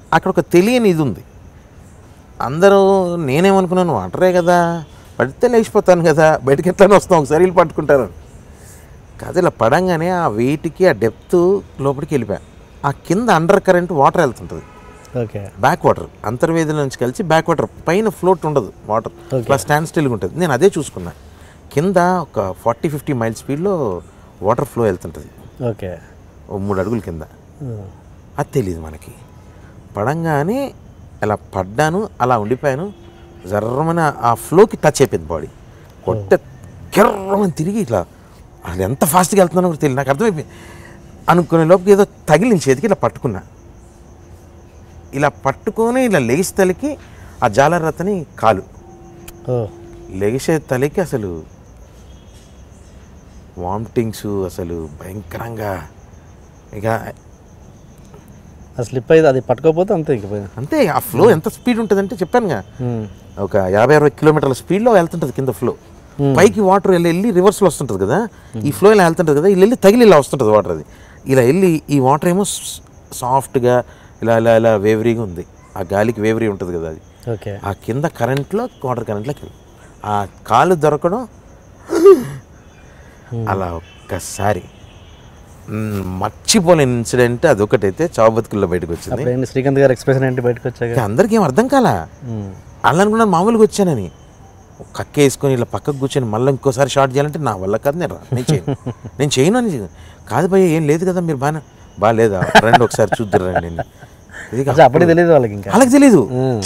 అక్కడ ఒక తెలియని ఇది ఉంది అందరూ నేనేమనుకున్నాను వాటరే కదా పడితే లేచిపోతాను కదా బయటకి ఎట్లా వస్తాం ఒకసారి వీళ్ళు పట్టుకుంటారు కాదు ఇలా పడంగానే ఆ వెయిట్కి ఆ డెప్త్ లోపలికి వెళ్ళిపోయా ఆ కింద అండర్ కరెంట్ వాటర్ వెళ్తుంటుంది ఓకే బ్యాక్ వాటర్ అంతర్వేదిలో నుంచి కలిసి బ్యాక్ వాటర్ పైన ఫ్లోట్ ఉండదు వాటర్ Okay. ప్లస్ స్టాండ్ స్టిల్గా ఉంటుంది నేను అదే చూసుకున్నా కింద ఒక ఫార్టీ ఫిఫ్టీ మైల్ స్పీడ్లో వాటర్ ఫ్లో వెళ్తుంటుంది ఓకే ఓ మూడు అడుగుల కింద అది తెలియదు మనకి పడంగానే అలా పడ్డాను అలా ఉండిపోయాను జర్రమని ఆ ఫ్లోకి టచ్ అయిపోయింది బాడీ కొట్ట కెర్రమని తిరిగి ఇట్లా అది ఎంత ఫాస్ట్గా వెళ్తున్నానో కూడా తెలియదు నాకు అర్థమైపోయింది అనుకునే లోపుకి ఏదో తగిలిన చేతికి ఇలా పట్టుకున్నా ఇలా పట్టుకొని ఇలా లెగిసి తలికి ఆ జాలరతని కాలు ఓ లెగిసే తలికి అసలు వామిటింగ్స్ అసలు భయంకరంగా ఇక ఆ స్లిప్ అయితే అది పట్టుకోకపోతే అంతే ఇంక పోయినా అంతే ఆ ఫ్లో ఎంత స్పీడ్ ఉంటుందంటే చెప్పానుగా ఒక యాభై అరవై కిలోమీటర్ల స్పీడ్లో వెళ్తుంటుంది కింద ఫ్లో పైకి వాటర్ వెళ్ళి వెళ్ళి రివర్స్లో వస్తుంటుంది కదా ఈ ఫ్లో ఇలా వెళ్తుంటుంది కదా ఇలా వెళ్ళి తగిలి ఇలా వస్తుంటుంది వాటర్ అది ఇలా వెళ్ళి ఈ వాటర్ ఏమో సాఫ్ట్గా ఇలా ఇలా ఇలా వేవరీగా ఉంది ఆ గాలికి వేవరీ ఉంటుంది కదా అది ఓకే ఆ కింద కరెంట్లో వాటర్ కరెంట్లోకి ఆ కాలు దొరకడం అలా ఒక్కసారి మ్, మర్చిపోలేని ఇన్సిడెంట్ అదొకటైతే చావు బతుకుల్లో బయటకు వచ్చింది అప్పుడు ఏంటి శ్రీకాంత్ గారి ఎక్స్ప్రెషన్ ఏంటి బయటకు వచ్చాక ఇక అందరికీ ఏం అర్థం కాలా ఉమ్. అలా అనుకున్నాను మామూలుగా వచ్చానని ఒక కక్క వేసుకొని ఇలా పక్కకు కూర్చొని మళ్ళీ ఇంకోసారి షార్ట్ చేయాలంటే నా వల్ల కాదు నేను రా- నేను చేయను నేను చేయను అని చెప్పాను. కాదు భయ్య ఏం లేదు కదా మీరు బాగా బాగాలేదా రండి ఒకసారి చూద్దరు రండి అని. ఇది అసలు అప్పుడే తెలియదు వాళ్ళకి ఇంకా వాళ్ళకి తెలీదు ఉమ్.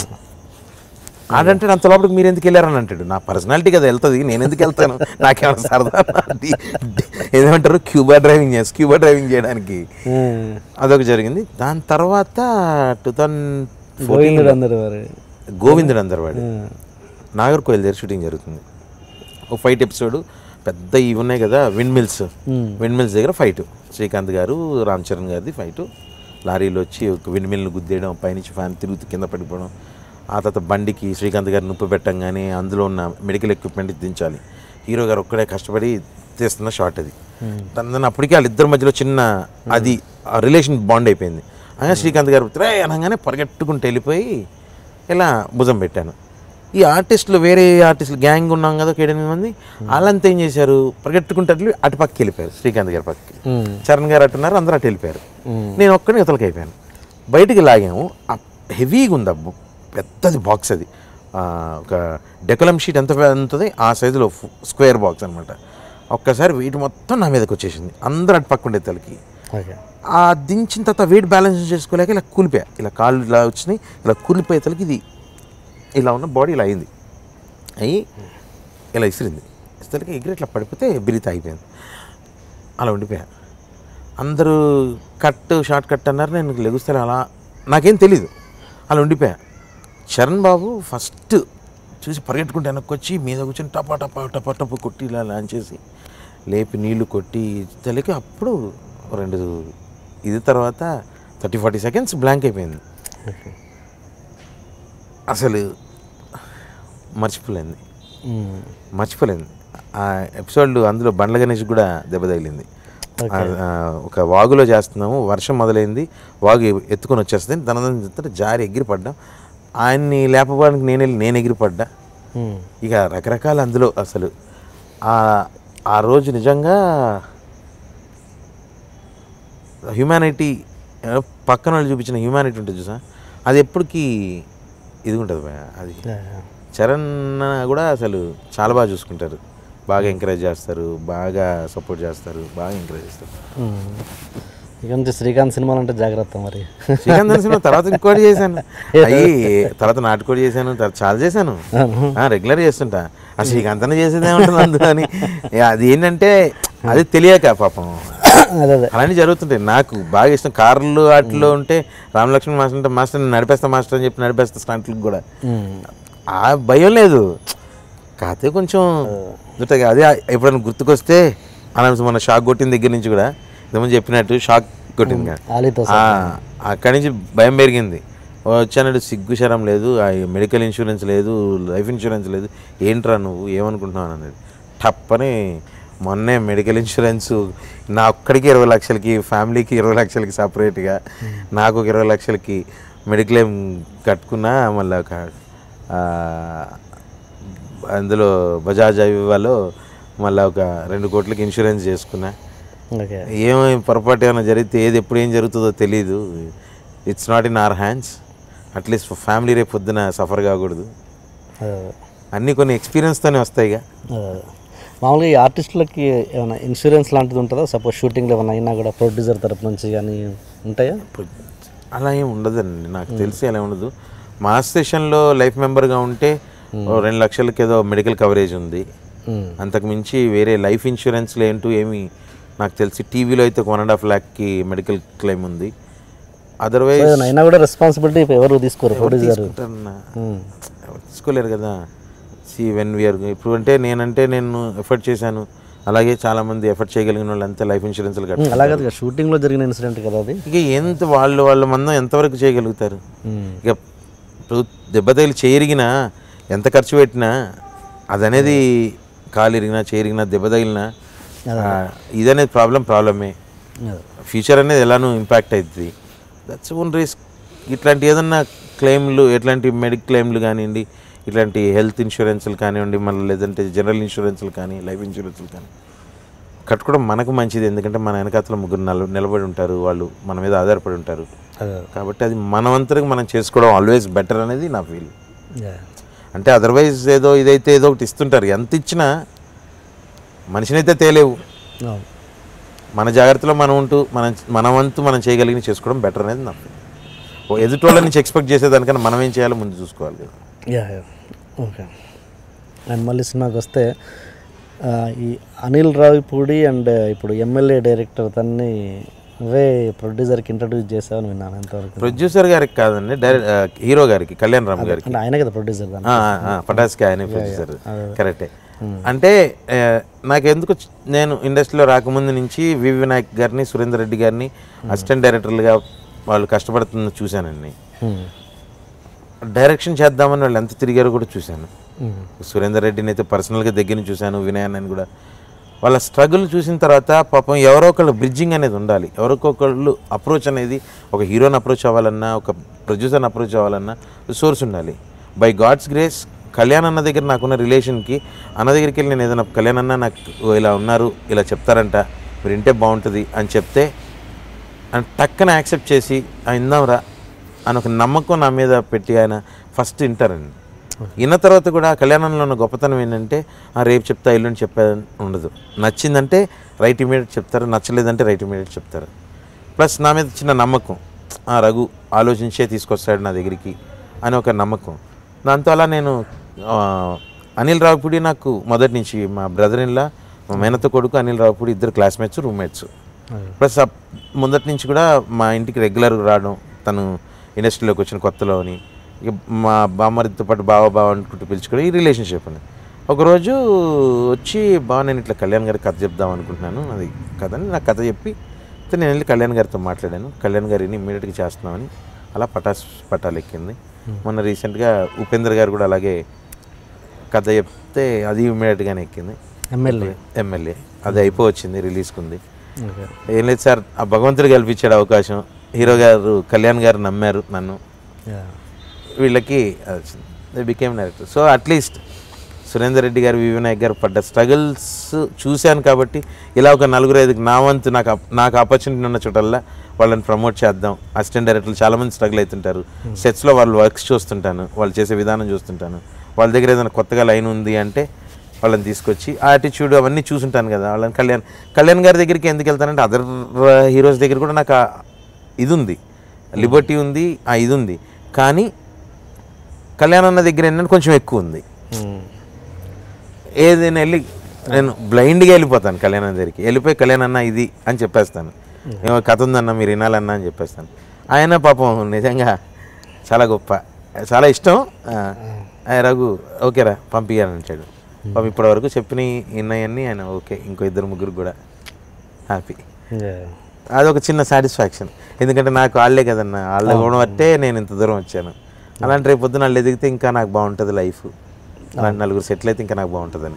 ఆడంటాడు అంత లోపలికి మీరు ఎందుకు వెళ్ళారని అంటాడు నా పర్సనాలిటీ కదా వెళ్తుంది నేను ఎందుకు వెళ్తాను నాకేమైనా సరదా డి- డి- ఏదేమంటారు క్యూబా డ్రైవింగ్ చేసి క్యూబా డ్రైవింగ్ చేయడానికి ఉమ్. అదొక జరిగింది దాని తర్వాత టూ థౌజండ్ గోవిందుడు అందరు వారు గోవిందుడు అందరు వాడు ఉమ్. నాగర్కోయిల్ దగ్గర షూటింగ్ జరుగుతుంది ఒక ఫైట్ ఎపిసోడ్ పెద్ద ఇవి ఉన్నాయి కదా విండ్ మిల్స్ విండ్ మిల్స్ దగ్గర ఫైట్ శ్రీకాంత్ గారు రామ్ చరణ్ గారిది ఫైట్ లారీలో వచ్చి ఒక విండ్ మిల్ని గుద్దేయడం పైనుంచి ఫ్యాన్ తిరుగుతూ కింద పడిపోవడం ఆ తర్వాత బండికి శ్రీకాంత్ గారు నొప్పి పెట్టంగానే అందులో ఉన్న మెడికల్ ఎక్విప్మెంట్ దించాలి హీరో గారు ఒక్కడే కష్టపడి తీస్తున్న షాట్ అది దాని అప్పటికే వాళ్ళిద్దరి మధ్యలో చిన్న అది ఆ రిలేషన్ బాండ్ అయిపోయింది అయినా శ్రీకాంత్ గారు రే అనగానే పరిగెట్టుకుంటూ వెళ్ళిపోయి ఇలా భుజం పెట్టాను ఈ ఆర్టిస్టులు వేరే ఆర్టిస్టులు గ్యాంగ్ ఉన్నాం కదా ఒక ఏడెనిమిది మంది వాళ్ళంతా ఏం చేశారు పరిగెట్టుకుంటే అట్లా అటు పక్కకి వెళ్ళిపోయారు శ్రీకాంత్ గారి పక్కకి ఉమ్. చరణ్ గారు అట్టున్నారు అందరూ అటు వెళ్ళిపోయారు ఉమ్. నేను ఒక్కడిని ఇతలకి అయిపోయాను బయటికి లాగాము ఆ హెవీగా ఉంది ఆ బు- పెద్దది బాక్స్ అది ఆ, ఒక డెకలం షీట్ ఎంత ఉంటుంది ఆ సైజులో స్క్వేర్ బాక్స్ అనమాట ఒక్కసారి వెయిట్ మొత్తం నా మీదకి వచ్చేసింది అందరూ అటు పక్క ఉండే తలకి ఓకే ఆ దించిన తర్వాత వెయిట్ బ్యాలెన్స్ చేసుకోలేక ఇలా కూలిపోయా ఇలా కాళ్ళు ఇలా వచ్చినాయి ఇలా కూలిపోయే తలకి ఇది ఇలా ఉన్న బాడీ ఇలా అయింది అయ్యి ఇలా ఇసిరింది ఇసరికి ఎగిరి ఇట్లా పడిపోతే బిరిత అయిపోయింది అలా ఉండిపోయా అందరూ కట్ షార్ట్ కట్ అన్నారు నేను లెగుస్తాను అలా నాకేం తెలీదు అలా ఉండిపోయా చరణ్ బాబు ఫస్ట్ చూసి పరిగెట్టుకుంటే వెనక్కి వచ్చి మీద కూర్చొని టపా టపా టపా టపా కొట్టి ఇలా లాంచ్ చేసి లేపి నీళ్లు కొట్టి తల్లికి అప్పుడు రెండు ఇది తర్వాత థర్టీ ఫార్టీ సెకండ్స్ బ్లాంక్ అయిపోయింది అసలు మర్చిపోలేంది ఉమ్. మర్చిపోలేను ఆ ఎపిసోడ్ అందులో బండ్ల గణేష్ కూడా దెబ్బ తగిలింది ఆ- ఆ, ఒక వాగులో చేస్తున్నాము వర్షం మొదలైంది వాగు ఎత్తుకొని వచ్చేస్తుంది ధనదం చెప్తే జారి ఎగిరి పడ్డాం ఆయన్ని లేపడానికి నేను వెళ్ళి నేను ఎగిరి పడ్డా ఉమ్. ఇక రకరకాల అందులో అసలు ఆ ఆ రోజు నిజంగా హ్యూమానిటీ పక్కన వాళ్ళు చూపించిన హ్యూమానిటీ ఉంటుంది చూసా అది ఎప్పటికీ ఇది ఉంటుంది భయ్య, అది యా, యా. చరణ్ కూడా అసలు చాలా బాగా చూసుకుంటారు బాగా ఎంకరేజ్ చేస్తారు బాగా సపోర్ట్ చేస్తారు బాగా ఎంకరేజ్ చేస్తారు ఉమ్. ఇక నుంచి శ్రీకాంత్ సినిమాలు అంటే జాగ్రత్త మరి శ్రీకాంత్ సినిమా తర్వాత ఇంకోటి చేశాను అయ్యి తర్వాత నాటుకోడి చేశాను తర్వాత చాలా చేశాను రెగ్యులర్ చేస్తుంటా ఆ శ్రీకాంత్ అన్న చేసేది ఏమంటుంది అందులో అని ఇక అది ఏంటంటే అది తెలియక పాపం అదే అదే అలాంటివి జరుగుతుంటాయి నాకు బాగా ఇష్టం కార్లు వాటిలో ఉంటే రామలక్ష్మణ్ మాస్టర్ అంటే మాస్టర్ నేను నడిపేస్తా మాస్టర్ అని చెప్పి నడిపేస్తా స్టంట్లకు కూడా ఉమ్. ఆ భయం లేదు కాకపోతే కొంచెం గుర్తుగా అదే ఎప్పుడైనా గుర్తుకొస్తే అలా మన షాక్ కొట్టిన దగ్గర నుంచి కూడా ఇంతకుముందు చెప్పినట్టు షాక్ కొట్టింది కదా. ఆలీతో ఆ, అక్కడి నుంచి భయం పెరిగింది వచ్చానంటే సిగ్గు శరం లేదు ఆ మెడికల్ ఇన్సూరెన్స్ లేదు లైఫ్ ఇన్సూరెన్స్ లేదు ఏంట్రా నువ్వు ఏమనుకుంటున్నావు అన్నది టప్పని మొన్నే మెడికల్ ఇన్సూరెన్స్ నా ఒక్కడికి ఇరవై లక్షలకి ఫ్యామిలీకి ఇరవై లక్షలకి సపరేట్గా నాకు ఒక ఇరవై లక్షలకి మెడిక్లెయిమ్ కట్టుకున్నా మళ్ళీ ఒక ఆ, అందులో బజాజ్ అవివాలో మళ్ళీ ఒక రెండు కోట్లకి ఇన్సూరెన్స్ చేసుకున్నా ఓకే ఏమై పొరపాటు ఏమైనా జరిగితే ఏది ఎప్పుడు ఏం జరుగుతుందో తెలీదు it's not in our hands at least family రేపు పొద్దున సఫర్ కాకూడదు అన్నీ కొన్ని ఎక్స్పీరియన్స్తోనే వస్తాయిగా మామూలుగా ఈ ఆర్టిస్టులకి ఏమైనా ఇన్సూరెన్స్ లాంటిది ఉంటుందా సపోజ్ షూటింగ్లో ఏమైనా అయినా కూడా ప్రొడ్యూసర్ తరపు నుంచి కానీ ఉంటాయా అలా ఏం ఉండదండి నాకు తెలిసి అలా ఉండదు మా స్టేషన్లో లైఫ్ మెంబర్గా ఉంటే ఓ రెండు లక్షలకి ఏదో మెడికల్ కవరేజ్ ఉంది మ్మ్. అంతకు మించి వేరే లైఫ్ ఇన్సూరెన్స్లు ఏంటో ఏమి నాకు తెలిసి టీవీలో అయితే వన్ అండ్ హాఫ్ ల్యాక్కి మెడికల్ క్లెయిమ్ ఉంది అదర్వైజ్ ఏమైనా అయినా కూడా రెస్పాన్సిబిలిటీ ఎవరు తీసుకోరు ప్రొడ్యూసర్ తీసుకుంటారన్నా ఎవరు తీసుకోలేరు కదా సి వెన్ వీఆర్ ఇప్పుడు అంటే నేనంటే నేను ఎఫర్ట్ చేశాను అలాగే చాలామంది ఎఫర్ట్ చేయగలిగిన వాళ్ళు అంతా లైఫ్ ఇన్సూరెన్స్లు కట్టారు అలాగే అది షూటింగ్లో జరిగిన ఇన్సిడెంట్ కదా అది ఇక ఎంత వాళ్ళు వాళ్ళ మందం ఎంతవరకు చేయగలుగుతారు మ్మ్. ఇక ఇప్పుడు దెబ్బ తగిలి చేరిగినా ఎంత ఖర్చు పెట్టినా అదనేది కాలు ఇరిగినా చేరిగినా దెబ్బ తగిలినా ఆ, ఇదనేది ప్రాబ్లం ప్రాబ్లమే అదే. ఫ్యూచర్ అనేది ఎలానో ఇంపాక్ట్ అవుతుంది దట్స్ ఓన్ రిస్క్ ఇట్లాంటి ఏదన్నా క్లెయిమ్లు ఎట్లాంటి మెడిక్ క్లెయిమ్లు కానివ్వండి ఇట్లాంటి హెల్త్ ఇన్సూరెన్స్లు కానివ్వండి మళ్ళీ లేదంటే జనరల్ ఇన్సూరెన్స్లు కానీ లైఫ్ ఇన్సూరెన్స్లు కానీ కట్టుకోవడం మనకు మంచిది ఎందుకంటే మన వెనకాతల ముగ్గురు నలు నిలబడి ఉంటారు వాళ్ళు మన మీద ఆధారపడి ఉంటారు అదే కాబట్టి అది మనవంతరికి మనం చేసుకోవడం ఆల్వేస్ బెటర్ అనేది నా ఫీల్ యా. అంటే అదర్వైజ్ ఏదో ఇదైతే ఏదో ఒకటి ఇస్తుంటారు ఎంత ఇచ్చినా మనిషినైతే తేలేవు అవును. మన జాగ్రత్తలో మనం ఉంటూ మన మన వంతు మనం చేయగలిగిన చేసుకోవడం బెటర్ అనేది నా ఫీల్ ఓ ఎదుటోళ్ళ నుంచి ఎక్స్పెక్ట్ చేసేదానికన్నా మనం ఏం చేయాలో ముందు చూసుకోవాలి కదా యా యా ఓకే అండ్ మళ్ళీ సినిమాకి వస్తే ఆ, ఈ అనిల్ రావిపూడి అండ్ ఇప్పుడు ఎమ్మెల్యే డైరెక్టర్ తన్ని నువ్వే ప్రొడ్యూసర్కి ఇంట్రడ్యూస్ చేసావని విన్నాను ఎంతవరకు ప్రొడ్యూసర్ గారికి కాదండి డైరెక్ట్ హీరో గారికి కళ్యాణ్ రామ్ గారికి అంటే ఆయనే కదా ప్రొడ్యూసర్ దాన్ని ఆ, ఆ, ఆ, పటాస్కి ఆయనే ప్రొడ్యూసర్ కరెక్టే అంటే ఆ, నాకెందుకు చ- నేను ఇండస్ట్రీలో రాకముందు నుంచి వివి వినాయక్ గారిని సురేందర్ రెడ్డి గారిని అసిస్టెంట్ డైరెక్టర్లుగా వాళ్ళు కష్టపడుతున్న చూశానండి మ్మ్. డైరెక్షన్ చేద్దామని వాళ్ళు ఎంత తిరిగారో కూడా చూశాను మ్మ్. సురేందర్ రెడ్డిని అయితే పర్సనల్గా దగ్గర నుంచి చూశాను వినయాన్ని కూడా వాళ్ళ స్ట్రగుల్ చూసిన తర్వాత పాపం ఎవరో ఒకళ్ళు బ్రిడ్జింగ్ అనేది ఉండాలి ఎవరికొకళ్ళు అప్రోచ్ అనేది ఒక హీరోని అప్రోచ్ అవ్వాలన్నా ఒక ప్రొడ్యూసర్ని అప్రోచ్ అవ్వాలన్నా సోర్స్ ఉండాలి బై గాడ్స్ గ్రేస్ కళ్యాణ్ అన్న దగ్గర నాకున్న రిలేషన్కి అన్న దగ్గరికి వెళ్ళి నేను ఏదైనా కళ్యాణ్ అన్న నాకు ఇలా ఉన్నారు ఇలా చెప్తారంట మీరు వింటే బాగుంటుంది అని చెప్తే అని టక్కన యాక్సెప్ట్ చేసి "ఆ, ఇందాంరా అని ఒక నమ్మకం నా మీద పెట్టి ఆయన ఫస్ట్ వింటారండి విన్న తర్వాత కూడా కళ్యాణంలో ఉన్న గొప్పతనం ఏంటంటే "ఆ, రేపు చెప్తా ఎల్లుండి చెప్పా ఉండదు నచ్చిందంటే రైట్ ఇమీడియట్ చెప్తారు నచ్చలేదంటే రైట్ ఇమీడియట్ చెప్తారు ప్లస్ నా మీద చిన్న నమ్మకం "ఆ, రఘు ఆలోచించే తీసుకొస్తాడు నా దగ్గరికి అని ఒక నమ్మకం దాంతో అలా నేను ఆ, అనిల్ రావుపూడి నాకు మొదటి నుంచి మా బ్రదర్ ఇన్లా మా మేనత కొడుకు అనిల్ రావుపూడి ఇద్దరు క్లాస్మేట్స్ రూమ్మేట్స్ ప్లస్ అప్- ముందటి నుంచి కూడా మా ఇంటికి రెగ్యులర్గా రావడం తను ఇండస్ట్రీలోకి వచ్చిన కొత్తలోని ఇక మా బామ్మరితో పాటు బావ బావ అనుకుంటూ పిలుచుకోవడం ఈ రిలేషన్షిప్ అని ఒకరోజు వచ్చి బావ నేను ఇట్లా కళ్యాణ్ గారికి కథ చెప్దాం అనుకుంటున్నాను అది కథ అని నాకు కథ చెప్పి అయితే నేను వెళ్ళి కళ్యాణ్ గారితో మాట్లాడాను కళ్యాణ్ గారిని ఇమీడియట్గా చేస్తున్నామని అలా పటాస్ పటాలు ఎక్కింది మొన్న రీసెంట్గా ఉపేంద్ర గారు కూడా అలాగే కథ చెప్తే అది ఇమీడియట్గానే ఎక్కింది ఎమ్మెల్యే ఎమ్మెల్యే అది అయిపోవచ్చింది రిలీజ్కి ఉంది ఓకే ఏం లేదు సార్ ఆ భగవంతుడు కల్పించాడు అవకాశం హీరో గారు కళ్యాణ్ గారు నమ్మారు నన్ను యా. వీళ్ళకి they became director so at least Surender Reddy గారు వివినాయక్ గారు పడ్డ స్ట్రగుల్స్ చూశాను కాబట్టి ఇలా ఒక నలుగురు ఐదుగురు నా వంతు నాకు అప్- నాకు ఆపర్చునిటీ ఉన్న చోటల్లా వాళ్ళని ప్రమోట్ చేద్దాం అసిస్టెంట్ డైరెక్టర్లు చాలామంది స్ట్రగుల్ అవుతుంటారు సెట్స్లో వాళ్ళు వర్క్స్ చూస్తుంటాను వాళ్ళు చేసే విధానం చూస్తుంటాను వాళ్ళ దగ్గర ఏదైనా కొత్తగా లైన్ ఉంది అంటే వాళ్ళని తీసుకొచ్చి ఆ యాటిట్యూడ్ అవన్నీ చూసుంటాను కదా వాళ్ళని కళ్యాణ్ కళ్యాణ్ గారి దగ్గరికి ఎందుకు వెళ్తానంటే అదర్ హీరోస్ దగ్గర కూడా నాకు ఆ ఇది ఉంది లిబర్టీ ఉంది ఆ ఇది ఉంది కానీ కళ్యాణ్ అన్న దగ్గర ఏంటంటే కొంచెం ఎక్కువ ఉంది మ్మ్. ఏదైనా వెళ్ళి నేను బ్లైండ్గా వెళ్ళిపోతాను కళ్యాణ్ అన్న దగ్గరికి వెళ్ళిపోయి కళ్యాణ్ అన్న ఇది అని చెప్పేస్తాను ఏమో కథ ఉందన్న మీరు వినాలన్నా అని చెప్పేస్తాను ఆయన పాపం నిజంగా చాలా గొప్ప చాలా ఇష్టం ఆ, ఆ, రఘు ఓకేరా పంపించాలని అంటాడు పాపం ఇప్పటి వరకు చెప్పిన విన్నాయన్నీ ఆయన ఓకే ఇంకో ఇద్దరు ముగ్గురు కూడా హ్యాపీ యా. అదొక చిన్న సాటిస్ఫాక్షన్ ఎందుకంటే నాకు వాళ్ళే కదన్న వాళ్ళ కూడా బట్టే నేను ఇంత దూరం వచ్చాను అలాంటి రేపు పొద్దున వాళ్ళు ఎదిగితే ఇంకా నాకు బాగుంటుంది లైఫ్ అలాంటి నలుగురు సెటిల్ అయితే ఇంకా నాకు బాగుంటుందని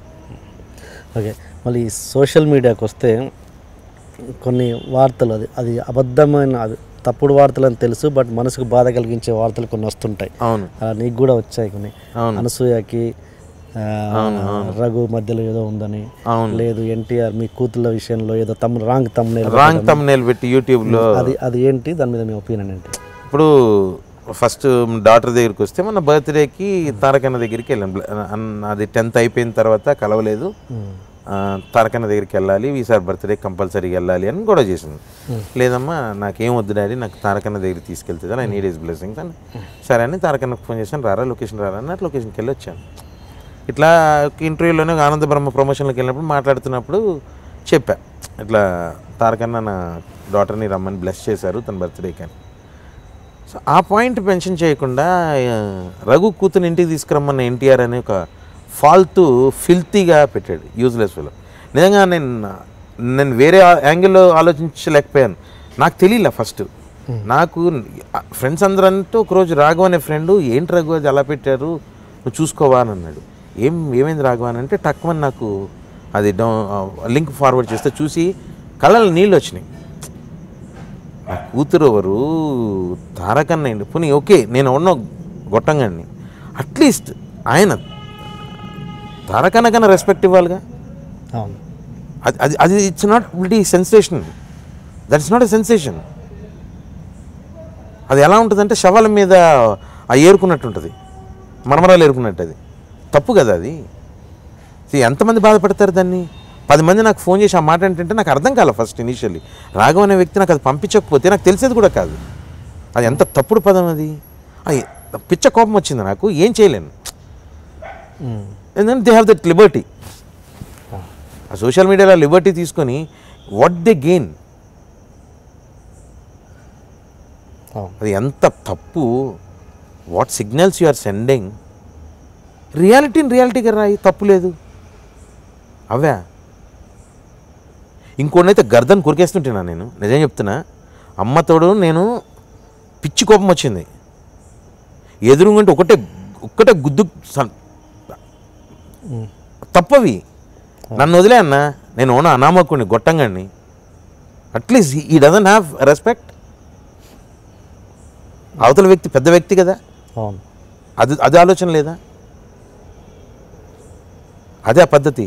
ఓకే మళ్ళీ ఈ సోషల్ మీడియాకి వస్తే కొన్ని వార్తలు అది అది అబద్ధమైన అది తప్పుడు వార్తలు అని తెలుసు బట్ మనసుకు బాధ కలిగించే వార్తలు కొన్ని వస్తుంటాయి అవును అలా నీకు కూడా వచ్చాయి కొన్ని అవును. అనసూయకి ఆ, రఘు మధ్యలో ఏదో ఉందని అవును. లేదు ఎన్టీఆర్ మీ కూతుళ్ళ విషయంలో ఏదో తమ్ రాంగ్ తమ్మునే రాంగ్ తమ్నేల్ పెట్టి యూట్యూబ్లో అది అది ఏంటి దాని మీద మీ ఒపీనియన్ ఏంటి ఇప్పుడు ఫస్ట్ డాటర్ దగ్గరికి వస్తే మన బర్త్డేకి తారకన్న దగ్గరికి వెళ్ళాను బ్ల- అన్న- అది టెన్త్ అయిపోయిన తర్వాత కలవలేదు ఆ, తారకన్న దగ్గరికి వెళ్ళాలి ఈసారి బర్త్డే కంపల్సరీగా వెళ్ళాలి అని కూడా చేసింది లేదమ్మా నాకేం వద్దు డాడీ నాకు తారకన్న దగ్గరికి తీసుకెళ్తుంది ఐ నీడ్ ఇస్ బ్లెస్సింగ్స్ అని సరే అని తారకన్నకు ఫోన్ చేశాను రారా లొకేషన్ రారా అన్నట్టు లొకేషన్కి వెళ్ళి వచ్చాను ఇట్లా ఇంటర్వ్యూలోనే ఆనంద బ్రహ్మ ప్రమోషన్కి వెళ్ళినప్పుడు మాట్లాడుతున్నప్పుడు చెప్పా ఇట్లా తారకన్న నా డాటర్ని రమ్మని బ్లెస్ చేశారు తన బర్త్డేకి అని సో ఆ పాయింట్ మెన్షన్ చేయకుండా ఆ, రఘు కూతుని ఇంటికి తీసుకురమ్మన్న ఎన్టీఆర్ అనే ఒక ఫాల్తూ ఫిల్తీగా పెట్టాడు యూజ్లెస్ ఫెలో నిజంగా నేను నేను వేరే యాంగిల్లో ఆలోచించలేకపోయాను నాకు తెలియలే ఫస్ట్ నాకు ఫ్రెండ్స్ అందరూ అంటే ఒకరోజు రాఘవ అనే ఫ్రెండ్ ఏంటి రఘు అది అలా పెట్టారు నువ్వు చూసుకోవా అని అన్నాడు ఏం ఏమైంది రాఘవ అని అంటే టక్మని నాకు అది డౌ లింక్ ఫార్వర్డ్ చేస్తే చూసి కళ్ళలో నీళ్ళు వచ్చినాయి నా కూతురు ఎవరు తారకన్న అండి పోనీ ఓకే నేను ఉన్న గొట్టంగాన్ని అట్లీస్ట్ ఆయన తారకన్న కన్నా రెస్పెక్ట్ ఇవ్వాలిగా అవును అది అది అది it's not bloody sensation that is not a sensation అది ఎలా ఉంటుందంటే శవాల మీద ఆ ఏరుకున్నట్టు ఉంటుంది మరమరాలు ఏరుకున్నట్టు అది తప్పు కదా అది See, ఎంతమంది బాధపడతారు దాన్ని పది మంది నాకు ఫోన్ చేసి ఆ మాట ఏంటంటే నాకు అర్థం కాలే ఫస్ట్ ఇనీషియల్లీ రాఘవ అనే వ్యక్తి నాకు అది పంపించకపోతే నాకు తెలిసేది కూడా కాదు అది ఎంత తప్పుడు పదం అది అది పిచ్చ కోపం వచ్చింది నాకు ఏం చేయలేను ఎందుకంటే దే హ్యావ్ దట్ లిబర్టీ ఆ సోషల్ మీడియాలో లిబర్టీ తీసుకొని వాట్ దే గెయిన్ అవును అది ఎంత తప్పు what signals you are sending రియాలిటీని రియాలిటీగా రాయి తప్పు లేదు అవా ఇంకోనైతే గర్దన్ కొరికేస్తుంటున్నా నేను నిజం చెప్తున్నా అమ్మతోడు నేను పిచ్చి కోపం వచ్చింది ఎదురుంగంటే ఒకటే ఒక్కటే గుద్దు సన్- తప్పవి నన్ను వదిలే అన్న నేను ఓన అనామకుడిని గొట్టంగాడిని అట్లీస్ట్ ఈ డజన్ హ్యావ్ రెస్పెక్ట్ అవతల వ్యక్తి పెద్ద వ్యక్తి కదా అవును అది అది ఆలోచన లేదా అదే ఆ పద్ధతి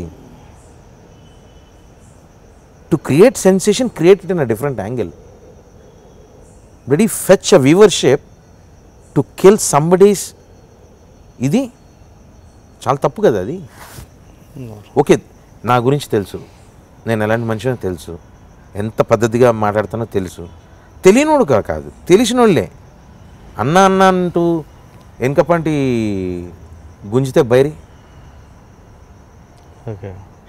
to create sensation create it in a different angle ready fetch a viewership to kill somebody's ఇది చాలా తప్పు కదా అది ఓకే నా గురించి తెలుసు నేను ఎలాంటి మనిషినో తెలుసు ఎంత పద్ధతిగా మాట్లాడుతానో తెలుసు తెలియనోడు కా- కాదు తెలిసినోళ్ళే అన్న అన్న అంటూ వెనకపంటి గుంజితే బైరి okay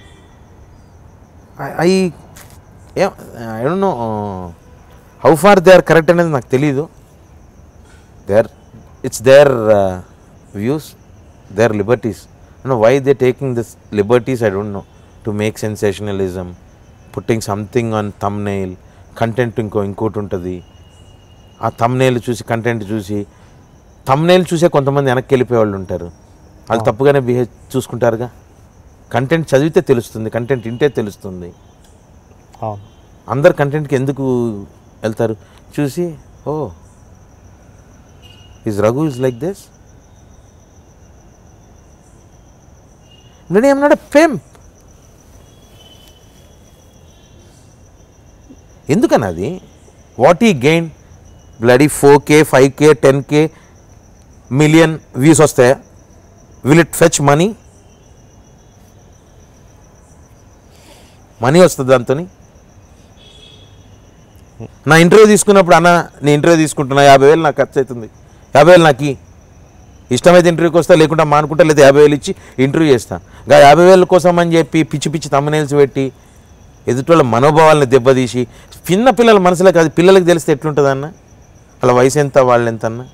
I I don't know how far they are correct అనేది నాకు తెలీదు they are it's their views their liberties no why they taking this liberties I don't know to make sensationalism putting something on thumbnail content ఇంకో ఇంకోటి ఉంటుంది ఆ thumbnail చూసి content చూసి thumbnail చూసే కొంతమంది వెనక్కి వెళ్ళిపోయే వాళ్ళు ఉంటారు వాళ్ళు తప్పుగానే బిహేవ్ చూసుకుంటారుగా కంటెంట్ చదివితే తెలుస్తుంది కంటెంట్ వింటే తెలుస్తుంది అవును అందరు కంటెంట్కి ఎందుకు వెళ్తారు చూసి oh is Raghu is like this bloody I'm not a fame ఎందుకని అది what he gain bloody four K five K ten K million views వస్తాయా will it fetch money money వస్తుంది దాంతో నా ఇంటర్వ్యూ తీసుకున్నప్పుడు అన్న నీ ఇంటర్వ్యూ తీసుకుంటున్నా యాభై వేలు నాకు ఖర్చు అవుతుంది యాభై వేలు నాకు ఇయ్యి. ఇష్టమైతే ఇంటర్వ్యూకి వస్తా లేకుంటే మానుకుంటా లేదా యాభై వేలు ఇచ్చి ఇంటర్వ్యూ చేస్తా ఇంకా యాభై వేల కోసం అని చెప్పి పిచ్చి పిచ్చి తమ్మనేల్స్ పెట్టి ఎదుటి మనోభావాలను దెబ్బతీసి చిన్న పిల్లల మనసులో కాదు పిల్లలకి తెలిస్తే ఎట్లుంటుంది అన్న వాళ్ళ వయసు ఎంత వాళ్ళు ఎంత అన్న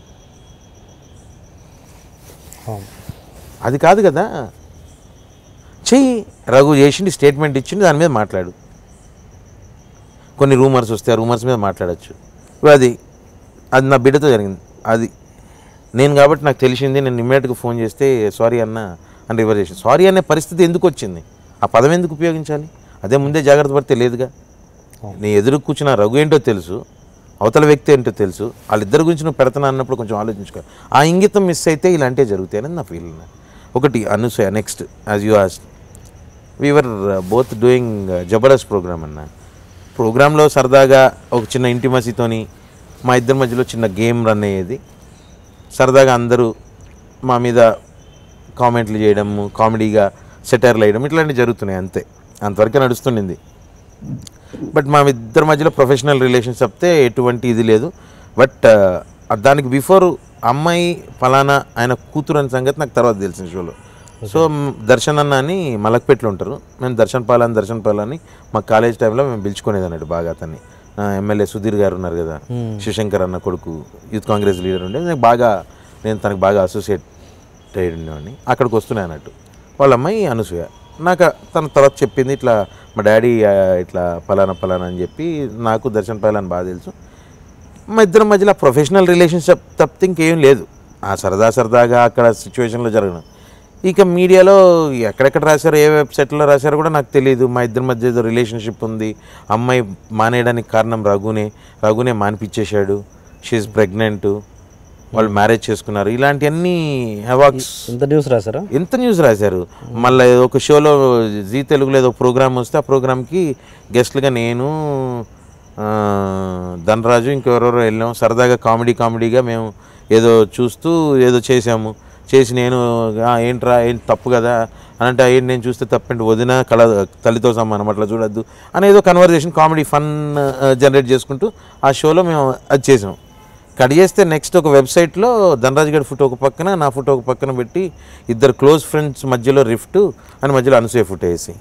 అవును అది కాదు కదా చెయ్యి రఘు చేసిండి స్టేట్మెంట్ ఇచ్చిండి దాని మీద మాట్లాడు కొన్ని రూమర్స్ వస్తే ఆ రూమర్స్ మీద మాట్లాడచ్చు ఇప్పుడు అది అది నా బిడ్డతో జరిగింది అది నేను కాబట్టి నాకు తెలిసింది నేను ఇమ్మీడియట్గా ఫోన్ చేస్తే సారీ అన్న అని రివర్ చేసి సారీ అనే పరిస్థితి ఎందుకు వచ్చింది ఆ పదం ఎందుకు ఉపయోగించాలి అదే ముందే జాగ్రత్త పడితే లేదుగా నీ ఎదురు కూర్చున్న రఘు ఏంటో తెలుసు అవతల వ్యక్తి ఏంటో తెలుసు వాళ్ళిద్దరి గురించి నువ్వు పెడతాను అన్నప్పుడు కొంచెం ఆలోచించుకో ఆ ఇంగితం మిస్ అయితే ఇలాంటివి జరుగుతాయి అని నా ఫీల్ ఒకటి Anasuya next as you as we're both doing Jabardasth program అన్న ప్రోగ్రాంలో సరదాగా ఒక చిన్న ఇంటిమసీతోని మా ఇద్దరి మధ్యలో చిన్న గేమ్ రన్ అయ్యేది సరదాగా అందరూ మా మీద కామెంట్లు చేయడము కామెడీగా సెటైర్లు వేయడం ఇట్లాంటివి జరుగుతున్నాయి అంతే అంతవరకే నడుస్తుండింది బట్ మా ఇద్దరి మధ్యలో ప్రొఫెషనల్ రిలేషన్స్ చెప్తే ఎటువంటి ఇది లేదు బట్ దానికి బిఫోర్ అమ్మాయి ఫలానా ఆయన కూతురు అనే సంగతి నాకు తర్వాత తెలిసిన షోలో సో మ్, దర్శన్ అన్న అని మలక్పేటలో ఉంటారు మేము దర్శన్ పాలని దర్శన్ పాలని మా కాలేజ్ టైంలో మేము పిలుచుకునేది అన్నట్టు బాగా అతన్ని ఆ, ఎమ్మెల్యే సుధీర్ గారు ఉన్నారు కదా శివశంకర్ అన్న కొడుకు యూత్ కాంగ్రెస్ లీడర్ ఉండే నాకు బాగా నేను తనకు బాగా అసోసియేట్ అయ్యి ఉండేవాడిని అక్కడికి వస్తున్నాయి అన్నట్టు వాళ్ళ అమ్మాయి అనసూయ నాకు తన తర్వాత చెప్పింది ఇట్లా మా డాడీ ఆ, ఇట్లా పలానా పలానా అని చెప్పి నాకు దర్శన్ పలానా బాగా తెలుసు మా ఇద్దరి మధ్యలో ప్రొఫెషనల్ రిలేషన్షిప్ తప్పితే ఇంకేం లేదు ఆ సరదా సరదాగా అక్కడ సిచ్యువేషన్లో జరగడం ఇక మీడియాలో ఎక్కడెక్కడ రాశారో ఏ వెబ్సైట్లో రాశారో కూడా నాకు తెలియదు మా ఇద్దరి మధ్య ఏదో రిలేషన్షిప్ ఉంది అమ్మాయి మానేయడానికి కారణం రఘునే రఘునే మానిపించేశాడు షీఈ్ ప్రెగ్నెంట్ వాళ్ళు మ్యారేజ్ చేసుకున్నారు ఇలాంటివన్నీ హెవాక్స్ ఇంత న్యూస్ రాసారా ఎంత న్యూస్ రాశారు మళ్ళీ ఒక షోలో జీ తెలుగులో ఏదో ప్రోగ్రామ్ వస్తే ఆ ప్రోగ్రామ్కి గెస్ట్లుగా నేను ఆ, ధనరాజు ఇంకెవరెవరో వెళ్ళాం సరదాగా కామెడీ కామెడీగా మేము ఏదో చూస్తూ ఏదో చేసాము చేసి నేను "ఆ, ఏంట్రా ఏంటి తప్పు కదా అని అంటే ఏంటి నేను చూస్తే తప్పండి వదిన కళ తల్లితో సమానం అట్లా చూడొద్దు అని ఏదో కన్వర్జేషన్ కామెడీ ఫన్ జనరేట్ చేసుకుంటూ ఆ షోలో మేము అది చేసాం కట్ చేస్తే నెక్స్ట్ ఒక వెబ్సైట్లో ధనరాజ్ గారి ఫోటో ఒక పక్కన నా ఫోటో ఒక పక్కన పెట్టి ఇద్దరు క్లోజ్ ఫ్రెండ్స్ మధ్యలో రిఫ్ట్ అని మధ్యలో అనసూయ ఫోటో వేసి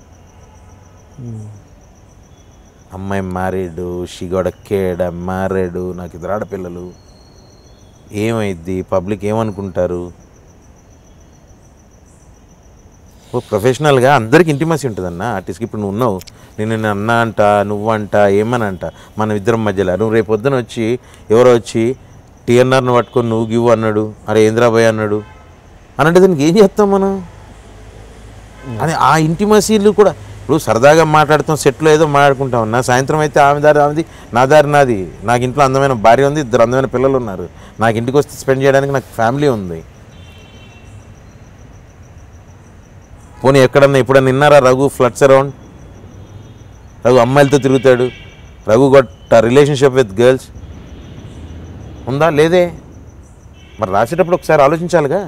అమ్మాయి మ్యారీడ్ షిగోడ కేడ మ్యారీడ్ నాకు ఇద్దరు ఆడపిల్లలు ఏమైద్ది పబ్లిక్ ఏమనుకుంటారు ఓ ప్రొఫెషనల్గా అందరికి ఇంటిమసీ ఉంటుందన్న ఆర్టిస్ట్కి ఇప్పుడు నువ్వు ఉన్నావు నేను నిన్ను అన్న అంట నువ్వు అంట ఏమని అంట మన ఇద్దరం మధ్యలో నువ్వు రేపు పొద్దున వచ్చి ఎవరో వచ్చి టీఎన్ఆర్ను పట్టుకొని నువ్వు గివ్వు అన్నాడు అరే ఇంద్రాబాయ్ అన్నాడు అని అంటే దానికి ఏం చేస్తాం మనం అని ఆ ఇంటిమసీలు కూడా ఇప్పుడు సరదాగా మాట్లాడుతాం సెట్లో ఏదో మాట్లాడుకుంటాం నా సాయంత్రం అయితే ఆమె దారి ఆమెది నా దారి నాది నాకు ఇంట్లో అందమైన భార్య ఉంది ఇద్దరు అందమైన పిల్లలు ఉన్నారు నాకు ఇంటికి వస్తే స్పెండ్ చేయడానికి నాకు ఫ్యామిలీ ఉంది పోనీ ఎక్కడన్నా ఎప్పుడన్నా విన్నారా రఘు ఫ్లడ్స్ అరౌండ్ రఘు అమ్మాయిలతో తిరుగుతాడు Raghu got relationship with girls ఉందా లేదే మరి రాసేటప్పుడు ఒకసారి ఆలోచించాలిగా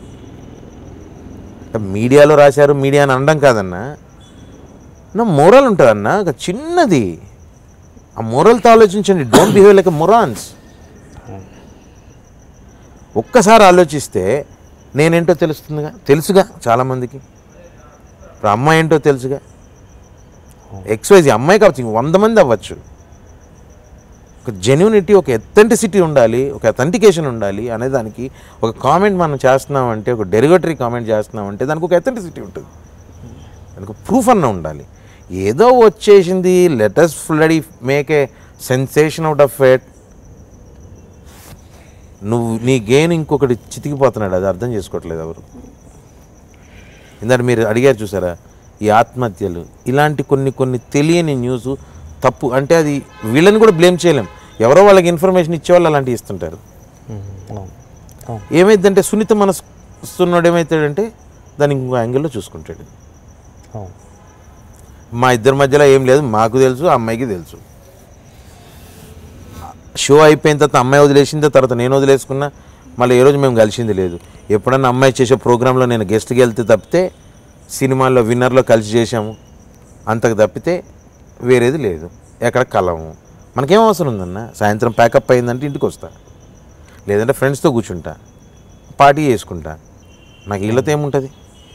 మీడియాలో రాశారు మీడియా అని అనడం కాదన్నా నా మోరల్ ఉంటుందన్నా ఒక చిన్నది ఆ మోరల్తో ఆలోచించండి డోంట్ బిహేవ్ లైక్ మొరాన్స్ ఒక్కసారి ఆలోచిస్తే నేనేంటో తెలుస్తుందిగా తెలుసుగా చాలామందికి ఇప్పుడు అమ్మాయి ఏంటో తెలుసుగా ఎక్స్వైజ్ అమ్మాయి కావచ్చు ఇంక వంద మంది అవ్వచ్చు ఒక జెన్యునిటీ ఒక ఎథెంటిసిటీ ఉండాలి ఒక అథెంటికేషన్ ఉండాలి అనే దానికి ఒక కామెంట్ మనం చేస్తున్నామంటే ఒక డెరిగేటరీ కామెంట్ చేస్తున్నామంటే దానికి ఒక అథెంటిసిటీ ఉంటుంది దానికి ప్రూఫ్ అన్న ఉండాలి ఏదో వచ్చేసింది let us bloody make a sensation out of it నువ్వు నీ గెయిన్ ఇంకొకటి చితికిపోతున్నాడు అది అర్థం చేసుకోవట్లేదు ఎవరు ఇందాక మీరు అడిగారు చూసారా ఈ ఆత్మహత్యలు ఇలాంటి కొన్ని కొన్ని తెలియని న్యూస్ తప్పు అంటే అది వీళ్ళని కూడా బ్లేమ్ చేయలేం ఎవరో వాళ్ళకి ఇన్ఫర్మేషన్ ఇచ్చేవాళ్ళు అలాంటివి ఇస్తుంటారు అవును అవును ఏమైందంటే సున్నిత మనసున్నోడు ఏమవుతాడంటే దాన్ని ఇంకో యాంగిల్లో చూసుకుంటాడు అవును మా ఇద్దరి మధ్యలో ఏం లేదు మాకు తెలుసు ఆ అమ్మాయికి తెలుసు షో అయిపోయిన తర్వాత అమ్మాయి వదిలేసిన తర్వాత నేను వదిలేసుకున్నా మళ్ళీ ఏ రోజు మేము కలిసింది లేదు ఎప్పుడన్నా అమ్మాయి చేసే ప్రోగ్రాంలో నేను గెస్ట్కి వెళ్తే తప్పితే సినిమాల్లో విన్నర్లో కలిసి చేసాము అంతకు తప్పితే వేరేది లేదు ఎక్కడ కలము మనకేం అవసరం ఉందన్న సాయంత్రం ప్యాకప్ అయిందంటే ఇంటికి వస్తా లేదంటే ఫ్రెండ్స్తో కూర్చుంటా పార్టీ చేసుకుంటా నాకు వీళ్ళతో ఏముంటుంది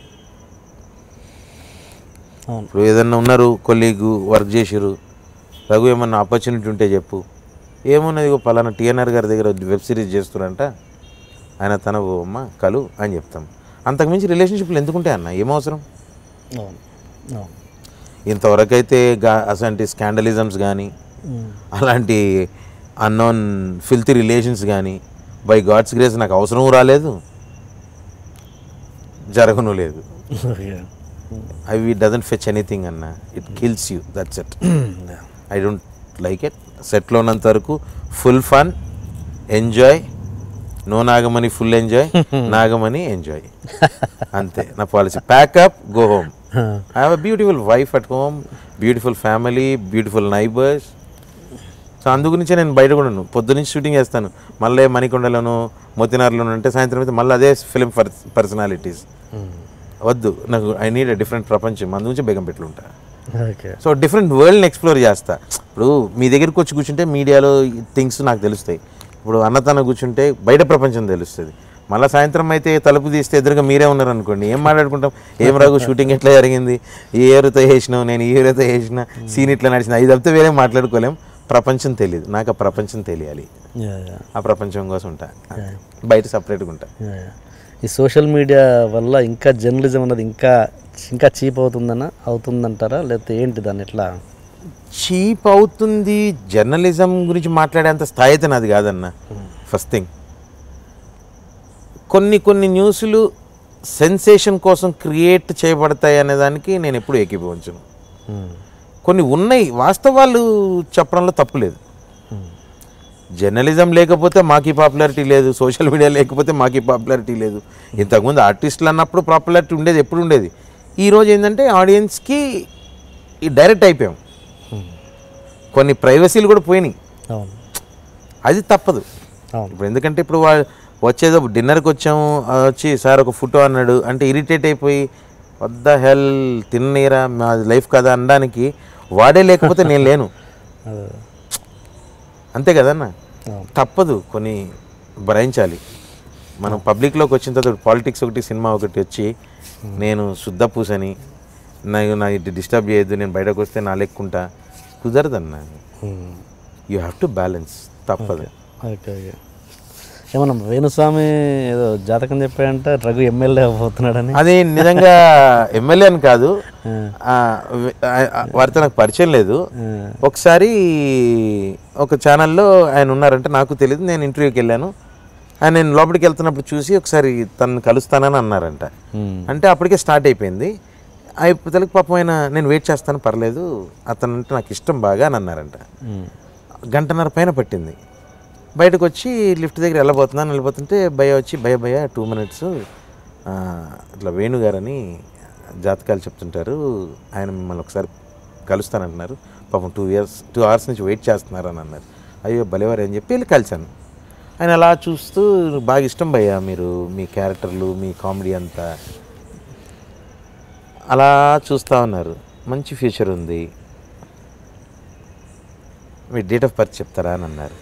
అవును ఇప్పుడు ఏదన్నా ఉన్నారు కొలీగు వర్క్ చేసిరు రఘు ఏమన్నా ఆపర్చునిటీ ఉంటే చెప్పు ఏమున్నది ఇగో పలానా టీఎన్ఆర్ గారి దగ్గర వెబ్ సిరీస్ చేస్తురంట ఆయన తన ఓ అమ్మ కలు అని చెప్తాం అంతకుమించి రిలేషన్షిప్లు ఎందుకుంటాయి అన్న ఏమవసరం అవును అవును ఇంతవరకు అయితే గా అసంటి స్కాండలిజమ్స్ కానీ అలాంటి అన్నోన్ ఫిల్తీ రిలేషన్స్ కానీ బై గాడ్స్ గ్రేస్ నాకు అవసరం రాలేదు జరగను లేదు అవి డజంట్ ఫెచ్ ఎనీథింగ్ అన్న it kills you that's it I don't like it సెట్లో ఉన్నంత వరకు full fun enjoy no Nagamani full enjoy Nagamani enjoy అంతే నా policy pack up go home I have a beautiful wife at home beautiful family beautiful neighbours so అందు గురించే నేను బయట కూడా ఉన్నాను పొద్దునుంచి షూటింగ్ చేస్తాను మళ్ళీ మణికొండలోను మోతినార్లోను అంటే సాయంత్రం అయితే మళ్ళీ అదే ఫిలిం పర్సనాలిటీస్ వద్దు నాకు ఐ నీడ్ ఎ డిఫరెంట్ ప్రపంచం అందు నుంచి బేగం పెట్లుంటా ఓకే సో డిఫరెంట్ వరల్డ్ని ఎక్స్ప్లోర్ చేస్తా ఇప్పుడు మీ దగ్గరికి వచ్చి కూర్చుంటే మీడియాలో థింగ్స్ నాకు తెలుస్తాయి ఇప్పుడు అన్నతన కూర్చుంటే బయట ప్రపంచం తెలుస్తుంది మళ్ళీ సాయంత్రం అయితే తలుపు తీస్తే ఎదురుగా మీరే ఉన్నారు అనుకోండి ఏం మాట్లాడుకుంటాం ఏం రాగు షూటింగ్ ఎట్లా జరిగింది ఈ ఏరుతో వేసినావు నేను ఈ ఏరుతో వేసిన సీన్ ఇట్లా నడిచిన ఇది తప్పితే వేరే మాట్లాడుకోలేం ప్రపంచం తెలియదు నాకు ఆ ప్రపంచం తెలియాలి యా యా ఆ ప్రపంచం కోసం ఉంటా బయట సపరేట్గా ఉంటా యా, యా. ఈ సోషల్ మీడియా వల్ల ఇంకా జర్నలిజం అన్నది ఇంకా ఇంకా చీప్ అవుతుందనా అవుతుందంటారా లేకపోతే ఏంటి దాన్ని ఎట్లా చీప్ అవుతుంది జర్నలిజం గురించి మాట్లాడేంత స్థాయి అయితే నాది కాదన్న ఫస్ట్ థింగ్ కొన్ని కొన్ని న్యూస్లు సెన్సేషన్ కోసం క్రియేట్ చేయబడతాయి అనే దానికి నేను ఎప్పుడు ఏకీభవించను కొన్ని ఉన్నాయి వాస్తవాలు చెప్పడంలో తప్పు లేదు జర్నలిజం లేకపోతే మాకు పాపులారిటీ లేదు సోషల్ మీడియా లేకపోతే మాకు పాపులారిటీ లేదు ఇంతకుముందు ఆర్టిస్టులు అన్నప్పుడు పాపులారిటీ ఉండేది ఎప్పుడు ఉండేది ఈరోజు ఏంటంటే ఆడియన్స్కి ఈ డైరెక్ట్ అయిపోయాం కొన్ని ప్రైవసీలు కూడా పోయినాయి అవును అది తప్పదు అవును ఇప్పుడు ఎందుకంటే ఇప్పుడు వా వచ్చేదో డిన్నర్కి వచ్చాము ఆ వచ్చి సార్ ఒక ఫోటో అన్నాడు అంటే ఇరిటేట్ అయిపోయి వద్ద హెల్ తిన్నీరా మా లైఫ్ కదా అనడానికి వాడే లేకపోతే నేను లేను అదే అంతే కదన్న అవును తప్పదు కొన్ని భరించాలి మనం పబ్లిక్లోకి వచ్చిన తర్వాత పాలిటిక్స్ ఒకటి సినిమా ఒకటి వచ్చి నేను శుద్ధ పూసని నాకు నా ఇది డిస్టర్బ్ చేయొద్దు నేను బయటకు వస్తే నా లెక్కుంటా కుదరదన్న um. You have to balance తప్పదు ఓకే ఓకే ఏమన్నా వేణుస్వామి ఏదో జాతకం చెప్పాడంట రఘు ఎమ్మెల్యే అవ్వబోతున్నాడని అది నిజంగా ఎమ్మెల్యే అని కాదు ఆ. ఆ, వి- ఆ- ఆ, వారితో నాకు పరిచయం లేదు ఆ. ఒకసారి ఒక ఛానల్లో ఆయన ఉన్నారంటే నాకు తెలియదు నేను ఇంటర్వ్యూకి వెళ్ళాను ఆయన నేను లోపలికి వెళ్తున్నప్పుడు చూసి ఒకసారి తను కలుస్తానని అన్నారంట ఉమ్. అంటే అప్పటికే స్టార్ట్ అయిపోయింది అయిపోతలకి పాపం ఆయన నేను వెయిట్ చేస్తాను పర్లేదు అతను అంటే నాకు ఇష్టం బాగా అని అన్నారంట ఉమ్. గంటన్నర పైన పట్టింది బయటకు వచ్చి లిఫ్ట్ దగ్గర వెళ్ళబోతున్నాను వెళ్ళిపోతుంటే భయ వచ్చి భయ భయ టూ మినిట్స్ ఇట్లా వేణుగారని జాతకాలు చెప్తుంటారు ఆయన మిమ్మల్ని ఒకసారి కలుస్తానంటున్నారు పాపం టూ ఇయర్స్ టూ అవర్స్ నుంచి వెయిట్ చేస్తున్నారు అని అన్నారు అయ్యో భలేవారు అని చెప్పి వెళ్ళి కలిశాను ఆయన అలా చూస్తూ బాగా ఇష్టం భయ్యా మీరు మీ క్యారెక్టర్లు మీ కామెడీ అంతా అలా చూస్తూ ఉన్నారు మంచి ఫ్యూచర్ ఉంది మీ డేట్ ఆఫ్ బర్త్ చెప్తారా అని అన్నారు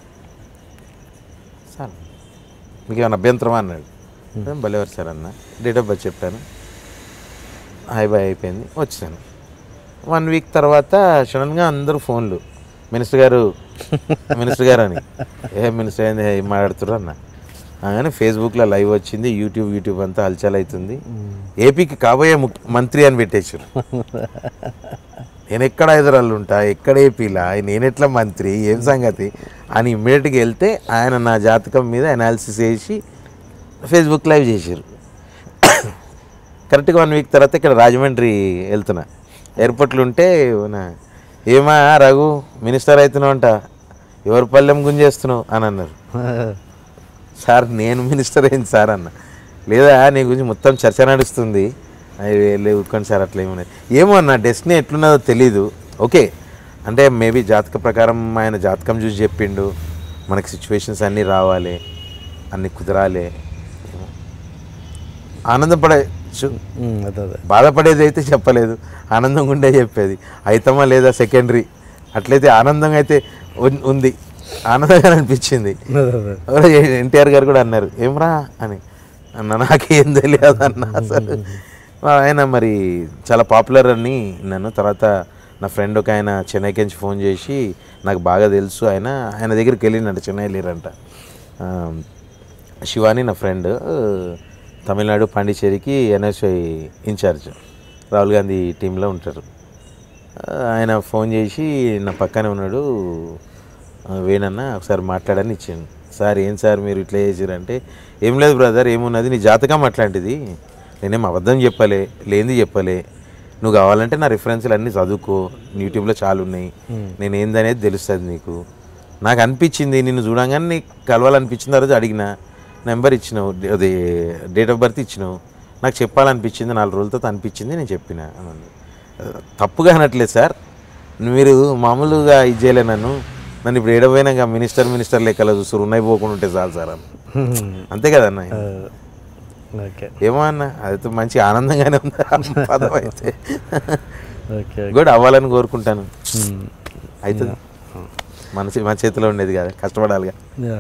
సార్ మీకు ఏమైనా అభ్యంతరమా అన్నాడు "ఏం భలేవారు సార్ అన్న డేట్ ఆఫ్ బర్త్ చెప్పాను హాయ్ బాయ్ అయిపోయింది వచ్చాను వన్ వీక్ తర్వాత సడన్గా అందరూ ఫోన్లు మినిస్టర్ గారు మినిస్టర్ గారు అని ఏ మినిస్టర్ ఏంది ఏం మాట్లాడుతుర్రు అన్న కానీ ఫేస్బుక్లో లైవ్ వచ్చింది యూట్యూబ్ యూట్యూబ్ అంతా హల్చల్ అవుతుంది ఏపీకి కాబోయే ముఖ్య మంత్రి అని పెట్టేశారు నేను ఎక్కడ హైదరాబాద్ ఉంటా ఎక్కడ ఏపీలా నేను ఎట్లా మంత్రి ఏం సంగతి అని ఇమ్మీడియట్గా వెళ్తే ఆయన నా జాతకం మీద అనాలిసిస్ చేసి ఫేస్బుక్ లైవ్ చేశారు కరెక్ట్గా వన్ వీక్ తర్వాత ఇక్కడ రాజమండ్రి వెళ్తున్నా ఎయిర్పోర్ట్లో ఉంటే నా ఏమా రఘు మినిస్టర్ అవుతున్నావు అంట ఎవరి పల్లెం గుంజేస్తున్నావు అని అన్నారు సార్ నేను మినిస్టర్ అయింది సార్ అన్న లేదా నీ గురించి మొత్తం చర్చ నడుస్తుంది అయ్యి లేవు కొన్ని సార్ అట్లా ఏమన్నది ఏమో అన్న డెస్టినీ ఎట్లున్నదో తెలీదు ఓకే అంటే మేబీ జాతక ప్రకారం ఆయన జాతకం చూసి చెప్పిండు మనకి సిచ్యువేషన్స్ అన్నీ రావాలి అన్నీ కుదరాలి ఏమో. ఆనందపడచ్చు ఉమ్, అదే అదే బాధపడేది అయితే చెప్పలేదు ఆనందంగా ఉండే చెప్పేది అయితమా లేదా సెకండరీ అట్లయితే ఆనందంగా అయితే ఉన్- ఉంది ఆనందంగా అనిపించింది అదే అదే ఎవరో ఎన్టీఆర్ గారు కూడా అన్నారు ఏమ్రా అని అన్న నాకేం తెలియదు అన్న అసలు ఆయన మరి చాలా పాపులర్ అని నన్ను తర్వాత నా ఫ్రెండ్ ఒక ఆయన చెన్నైకి నుంచి ఫోన్ చేసి నాకు బాగా తెలుసు ఆయన ఆయన దగ్గరికి వెళ్ళిండంట చెన్నై లేరంట ఆ, శివాని నా ఫ్రెండ్ తమిళనాడు పాండిచేరికి ఎన్ఎస్ఐ ఇన్ఛార్జ్ రాహుల్ గాంధీ టీంలో ఉంటారు ఆ, ఆయన ఫోన్ చేసి నా పక్కనే ఉన్నాడు "ఆ, వేణన్న ఒకసారి మాట్లాడని ఇచ్చాను సార్ ఏం సార్ మీరు ఇట్లా చేసారంటే ఏం లేదు బ్రదర్ ఏమున్నది నీ జాతకం అట్లాంటిది నేనేం అబద్ధం చెప్పలే లేనిది చెప్పలే నువ్వు కావాలంటే నా రిఫరెన్స్లు అన్నీ చదువుకో యూట్యూబ్లో చాలా ఉన్నాయి నేను ఏందనేది తెలుస్తుంది నీకు నాకు అనిపించింది నిన్ను చూడంగానే నీకు కలవాలనిపించిన తర్వాత అడిగిన నెంబర్ ఇచ్చినావు అది డేట్ ఆఫ్ బర్త్ ఇచ్చినావు నాకు చెప్పాలనిపించింది నాలుగు రోజుల తర్వాత అనిపించింది నేను చెప్పిన అనంది. తప్పుగా అనట్లేదు సార్ మీరు మామూలుగా ఇది చేయలే నన్ను నన్ను ఇప్పుడు ఏడపోయినాక మినిస్టర్ మినిస్టర్ లెక్కలో చూస్తారు ఉన్నాయి పోకుండా ఉంటే చాలు సార్ అన్న అంతే కదన్న ఓకే ఏమో అన్న అది మంచి ఆనందంగానే ఉంది ఆ పదం అయితే ఓకే కూడా అవ్వాలని కోరుకుంటాను అవుతుంది మన చే- మన చేతిలో ఉండేది కదా కష్టపడాలిగా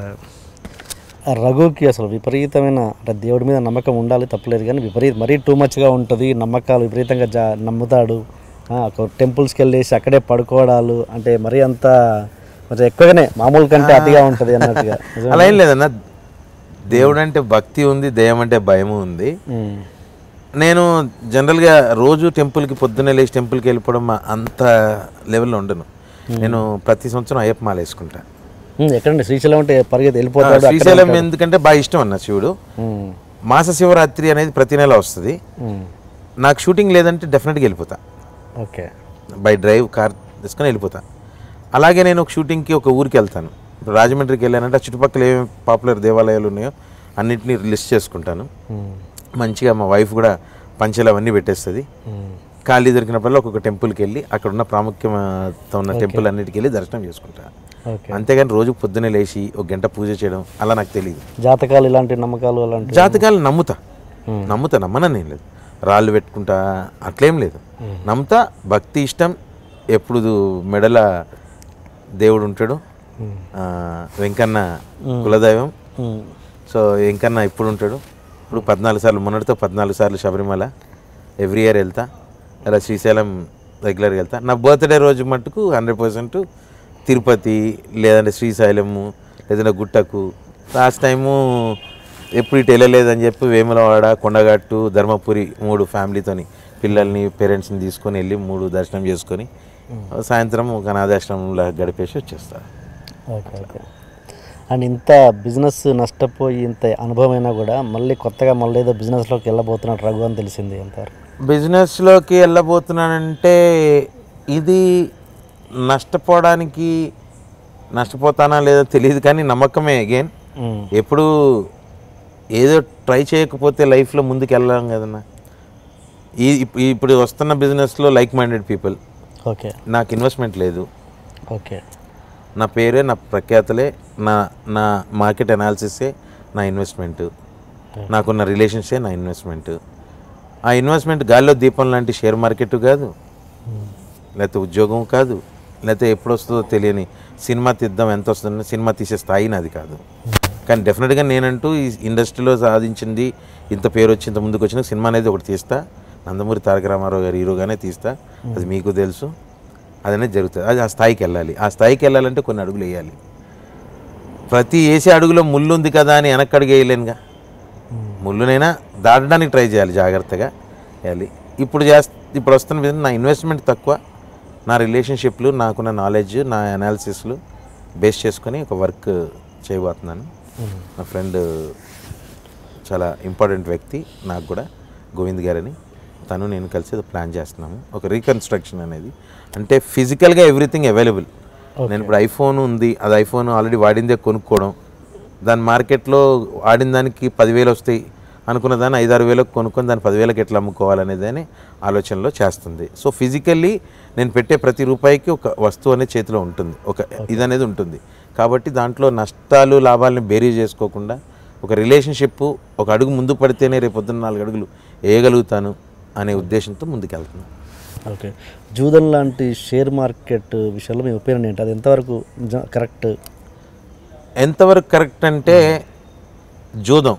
ఆ రఘుకి అసలు విపరీతమైన అంటే దేవుడి మీద నమ్మకం ఉండాలి తప్పలేదు కానీ విపరీత మరీ టూ మచ్గా ఉంటుంది నమ్మకాలు విపరీతంగా జా నమ్ముతాడు ఆ, ఒక టెంపుల్స్కి వెళ్ళేసి అక్కడే పడుకోవడాలు అంటే మరీ అంత కొంచెం ఎక్కువగానే మామూలు కంటే అతిగా ఉంటుంది అన్నట్టుగా నిజమే? అలా ఏం లేదన్న దేవుడు అంటే భక్తి ఉంది దయ్యం అంటే భయం ఉంది ఉమ్. నేను జనరల్గా రోజు టెంపుల్కి పొద్దున్నే లేచి టెంపుల్కి వెళ్ళిపోవడం మా అంత లెవెల్లో ఉండను నేను ప్రతి సంవత్సరం అయ్యప్ప మాల వేసుకుంటా ఉమ్, ఎక్కడండి శ్రీశైలం అంటే పరిగెత్తి వెళ్ళిపోతాడు అక్కడే శ్రీశైలం ఉంటాడు. ఎందుకంటే బాగా ఇష్టం అన్న శివుడు ఉమ్, మాస శివరాత్రి అనేది ప్రతి నెల వస్తుంది ఉమ్. నాకు షూటింగ్ లేదంటే డెఫినెట్గా వెళ్ళిపోతా ఓకే బై డ్రైవ్ కార్ తీసుకొని వెళ్ళిపోతా అలాగే నేను ఒక షూటింగ్కి ఒక ఊరికి వెళ్తాను ఇప్పుడు రాజమండ్రికి వెళ్ళానంటే ఆ చుట్టుపక్కల ఏమేమి పాపులర్ దేవాలయాలు ఉన్నాయో అన్నింటినీ లిస్ట్ చేసుకుంటాను ఉమ్, మంచిగా మా వైఫ్ కూడా పంచెలు అవన్నీ పెట్టేస్తుంది ఉమ్. ఖాళీ దొరికినప్పుడల్లా ఒక్కొక్క టెంపుల్కి వెళ్ళి అక్కడ ఉన్న ప్రాముఖ్యత ఉన్న టెంపుల్ అన్నిటికి వెళ్ళి దర్శనం చేసుకుంటా ఓకే అంతేగాని రోజు పొద్దున్నే లేచి ఒక గంట పూజ చేయడం అలా నాకు తెలియదు జాతకాలు ఇలాంటి నమ్మకాలు అలాంటి జాతకాలు నమ్ముతా నమ్ముతా నమ్మనని ఏం లేదు రాళ్ళు పెట్టుకుంటా అట్లేం లేదు నమ్ముతా భక్తి ఇష్టం ఎప్పుడు మెడల దేవుడు ఉంటాడు ఆ, వెంకన్న కులదైవం ఉమ్, సో వెంకన్న ఇప్పుడు ఉంటాడు ఇప్పుడు పద్నాలుగు సార్లు మొన్నటితో పద్నాలుగు సార్లు శబరిమల ఎవ్రీ ఇయర్ వెళ్తా అలా శ్రీశైలం రెగ్యులర్గా వెళ్తా నా బర్త్డే రోజు మట్టుకు హండ్రెడ్ పర్సెంట్ తిరుపతి లేదంటే శ్రీశైలము లేదంటే గుట్టకు లాస్ట్ టైము ఎప్పుడు ఇటు వెళ్ళలేదని చెప్పి వేములవాడ కొండగట్టు ధర్మపురి మూడు ఫ్యామిలీతోని పిల్లల్ని పేరెంట్స్ని తీసుకొని వెళ్ళి మూడు దర్శనం చేసుకొని సాయంత్రం ఒక అనాథాశ్రమంలో గడిపేసి వచ్చేస్తా ఓకే ఓకే అండ్ ఇంత బిజినెస్ నష్టపోయి ఇంత అనుభవం అయినా కూడా మళ్ళీ కొత్తగా మళ్ళీ ఏదో బిజినెస్లోకి వెళ్ళబోతున్నట్టు రఘు అని తెలిసింది అంటారు బిజినెస్లోకి వెళ్ళబోతున్నానంటే ఇది నష్టపోవడానికి నష్టపోతానా లేదో తెలియదు కానీ నమ్మకమే అగైన్ ఎప్పుడు ఏదో ట్రై చేయకపోతే లైఫ్లో ముందుకు వెళ్ళాం కదన్నా ఈ ఇప్- ఇప్పుడు వస్తున్న బిజినెస్లో లైక్ మైండెడ్ పీపుల్ ఓకే నాకు ఇన్వెస్ట్మెంట్ లేదు ఓకే నా పేరే నా ప్రఖ్యాతలే నా నా మార్కెట్ అనాలిసిసే నా ఇన్వెస్ట్మెంట్ నాకున్న రిలేషన్సే నా ఇన్వెస్ట్మెంట్ ఆ ఇన్వెస్ట్మెంట్ గాలిలో దీపం లాంటి షేర్ మార్కెట్ కాదు లేకపోతే ఉద్యోగం కాదు లేకపోతే ఎప్పుడు వస్తుందో తెలియని సినిమా తీద్దాం ఎంత వస్తుందో సినిమా తీసే స్థాయి నాది కాదు కానీ డెఫినెట్గా నేనంటూ ఈ ఇండస్ట్రీలో సాధించింది ఇంత పేరు వచ్చి ఇంత ముందుకు వచ్చిన సినిమా అనేది ఒకటి తీస్తా నందమూరి తారక రామారావు గారు హీరోగానే తీస్తా అది మీకు తెలుసు అదనేది జరుగుతుంది అది ఆ స్థాయికి వెళ్ళాలి ఆ స్థాయికి వెళ్ళాలంటే కొన్ని అడుగులు వేయాలి ప్రతి వేసే అడుగులో ముళ్ళు ఉంది కదా అని వెనక్కి అడుగు వేయలేనుగా ముళ్ళునైనా దాటడానికి ట్రై చేయాలి జాగ్రత్తగా వేయాలి ఇప్పుడు చేస్త ఇప్పుడు వస్తున్న విధంగా నా ఇన్వెస్ట్మెంట్ తక్కువ నా రిలేషన్షిప్లు నాకున్న నాలెడ్జ్ నా అనాలిసిస్లు బేస్ చేసుకొని ఒక వర్క్ చేయబోతున్నాను నా ఫ్రెండ్ చాలా ఇంపార్టెంట్ వ్యక్తి నాకు కూడా గోవింద్ గారని తను నేను కలిసి అది ప్లాన్ చేస్తున్నాము ఒక రీకన్స్ట్రక్షన్ అనేది అంటే ఫిజికల్గా ఎవ్రీథింగ్ అవైలబుల్ నేను ఇప్పుడు ఐఫోన్ ఉంది అది ఐఫోన్ ఆల్రెడీ వాడిందే కొనుక్కోవడం దాని మార్కెట్లో వాడిన దానికి పదివేలు వస్తాయి అనుకున్న దాన్ని ఐదారు వేలకు కొనుక్కొని దాన్ని పదివేలకు ఎట్లా అమ్ముకోవాలనేది అని ఆలోచనలో చేస్తుంది సో ఫిజికల్లీ నేను పెట్టే ప్రతి రూపాయికి ఒక వస్తువు అనేది చేతిలో ఉంటుంది ఒక ఇది అనేది ఉంటుంది కాబట్టి దాంట్లో నష్టాలు లాభాలని బేరీ చేసుకోకుండా ఒక రిలేషన్షిప్ ఒక అడుగు ముందు పడితేనే రేపు పొద్దున్న నాలుగు అడుగులు వేయగలుగుతాను అనే ఉద్దేశంతో ముందుకెళ్తున్నాను ఓకే జూదన్ లాంటి షేర్ మార్కెట్ విషయంలో మీ ఒపీనియన్ ఏంటి అది ఎంతవరకు నిజం- కరెక్ట్ ఎంతవరకు కరెక్ట్ అంటే జూదం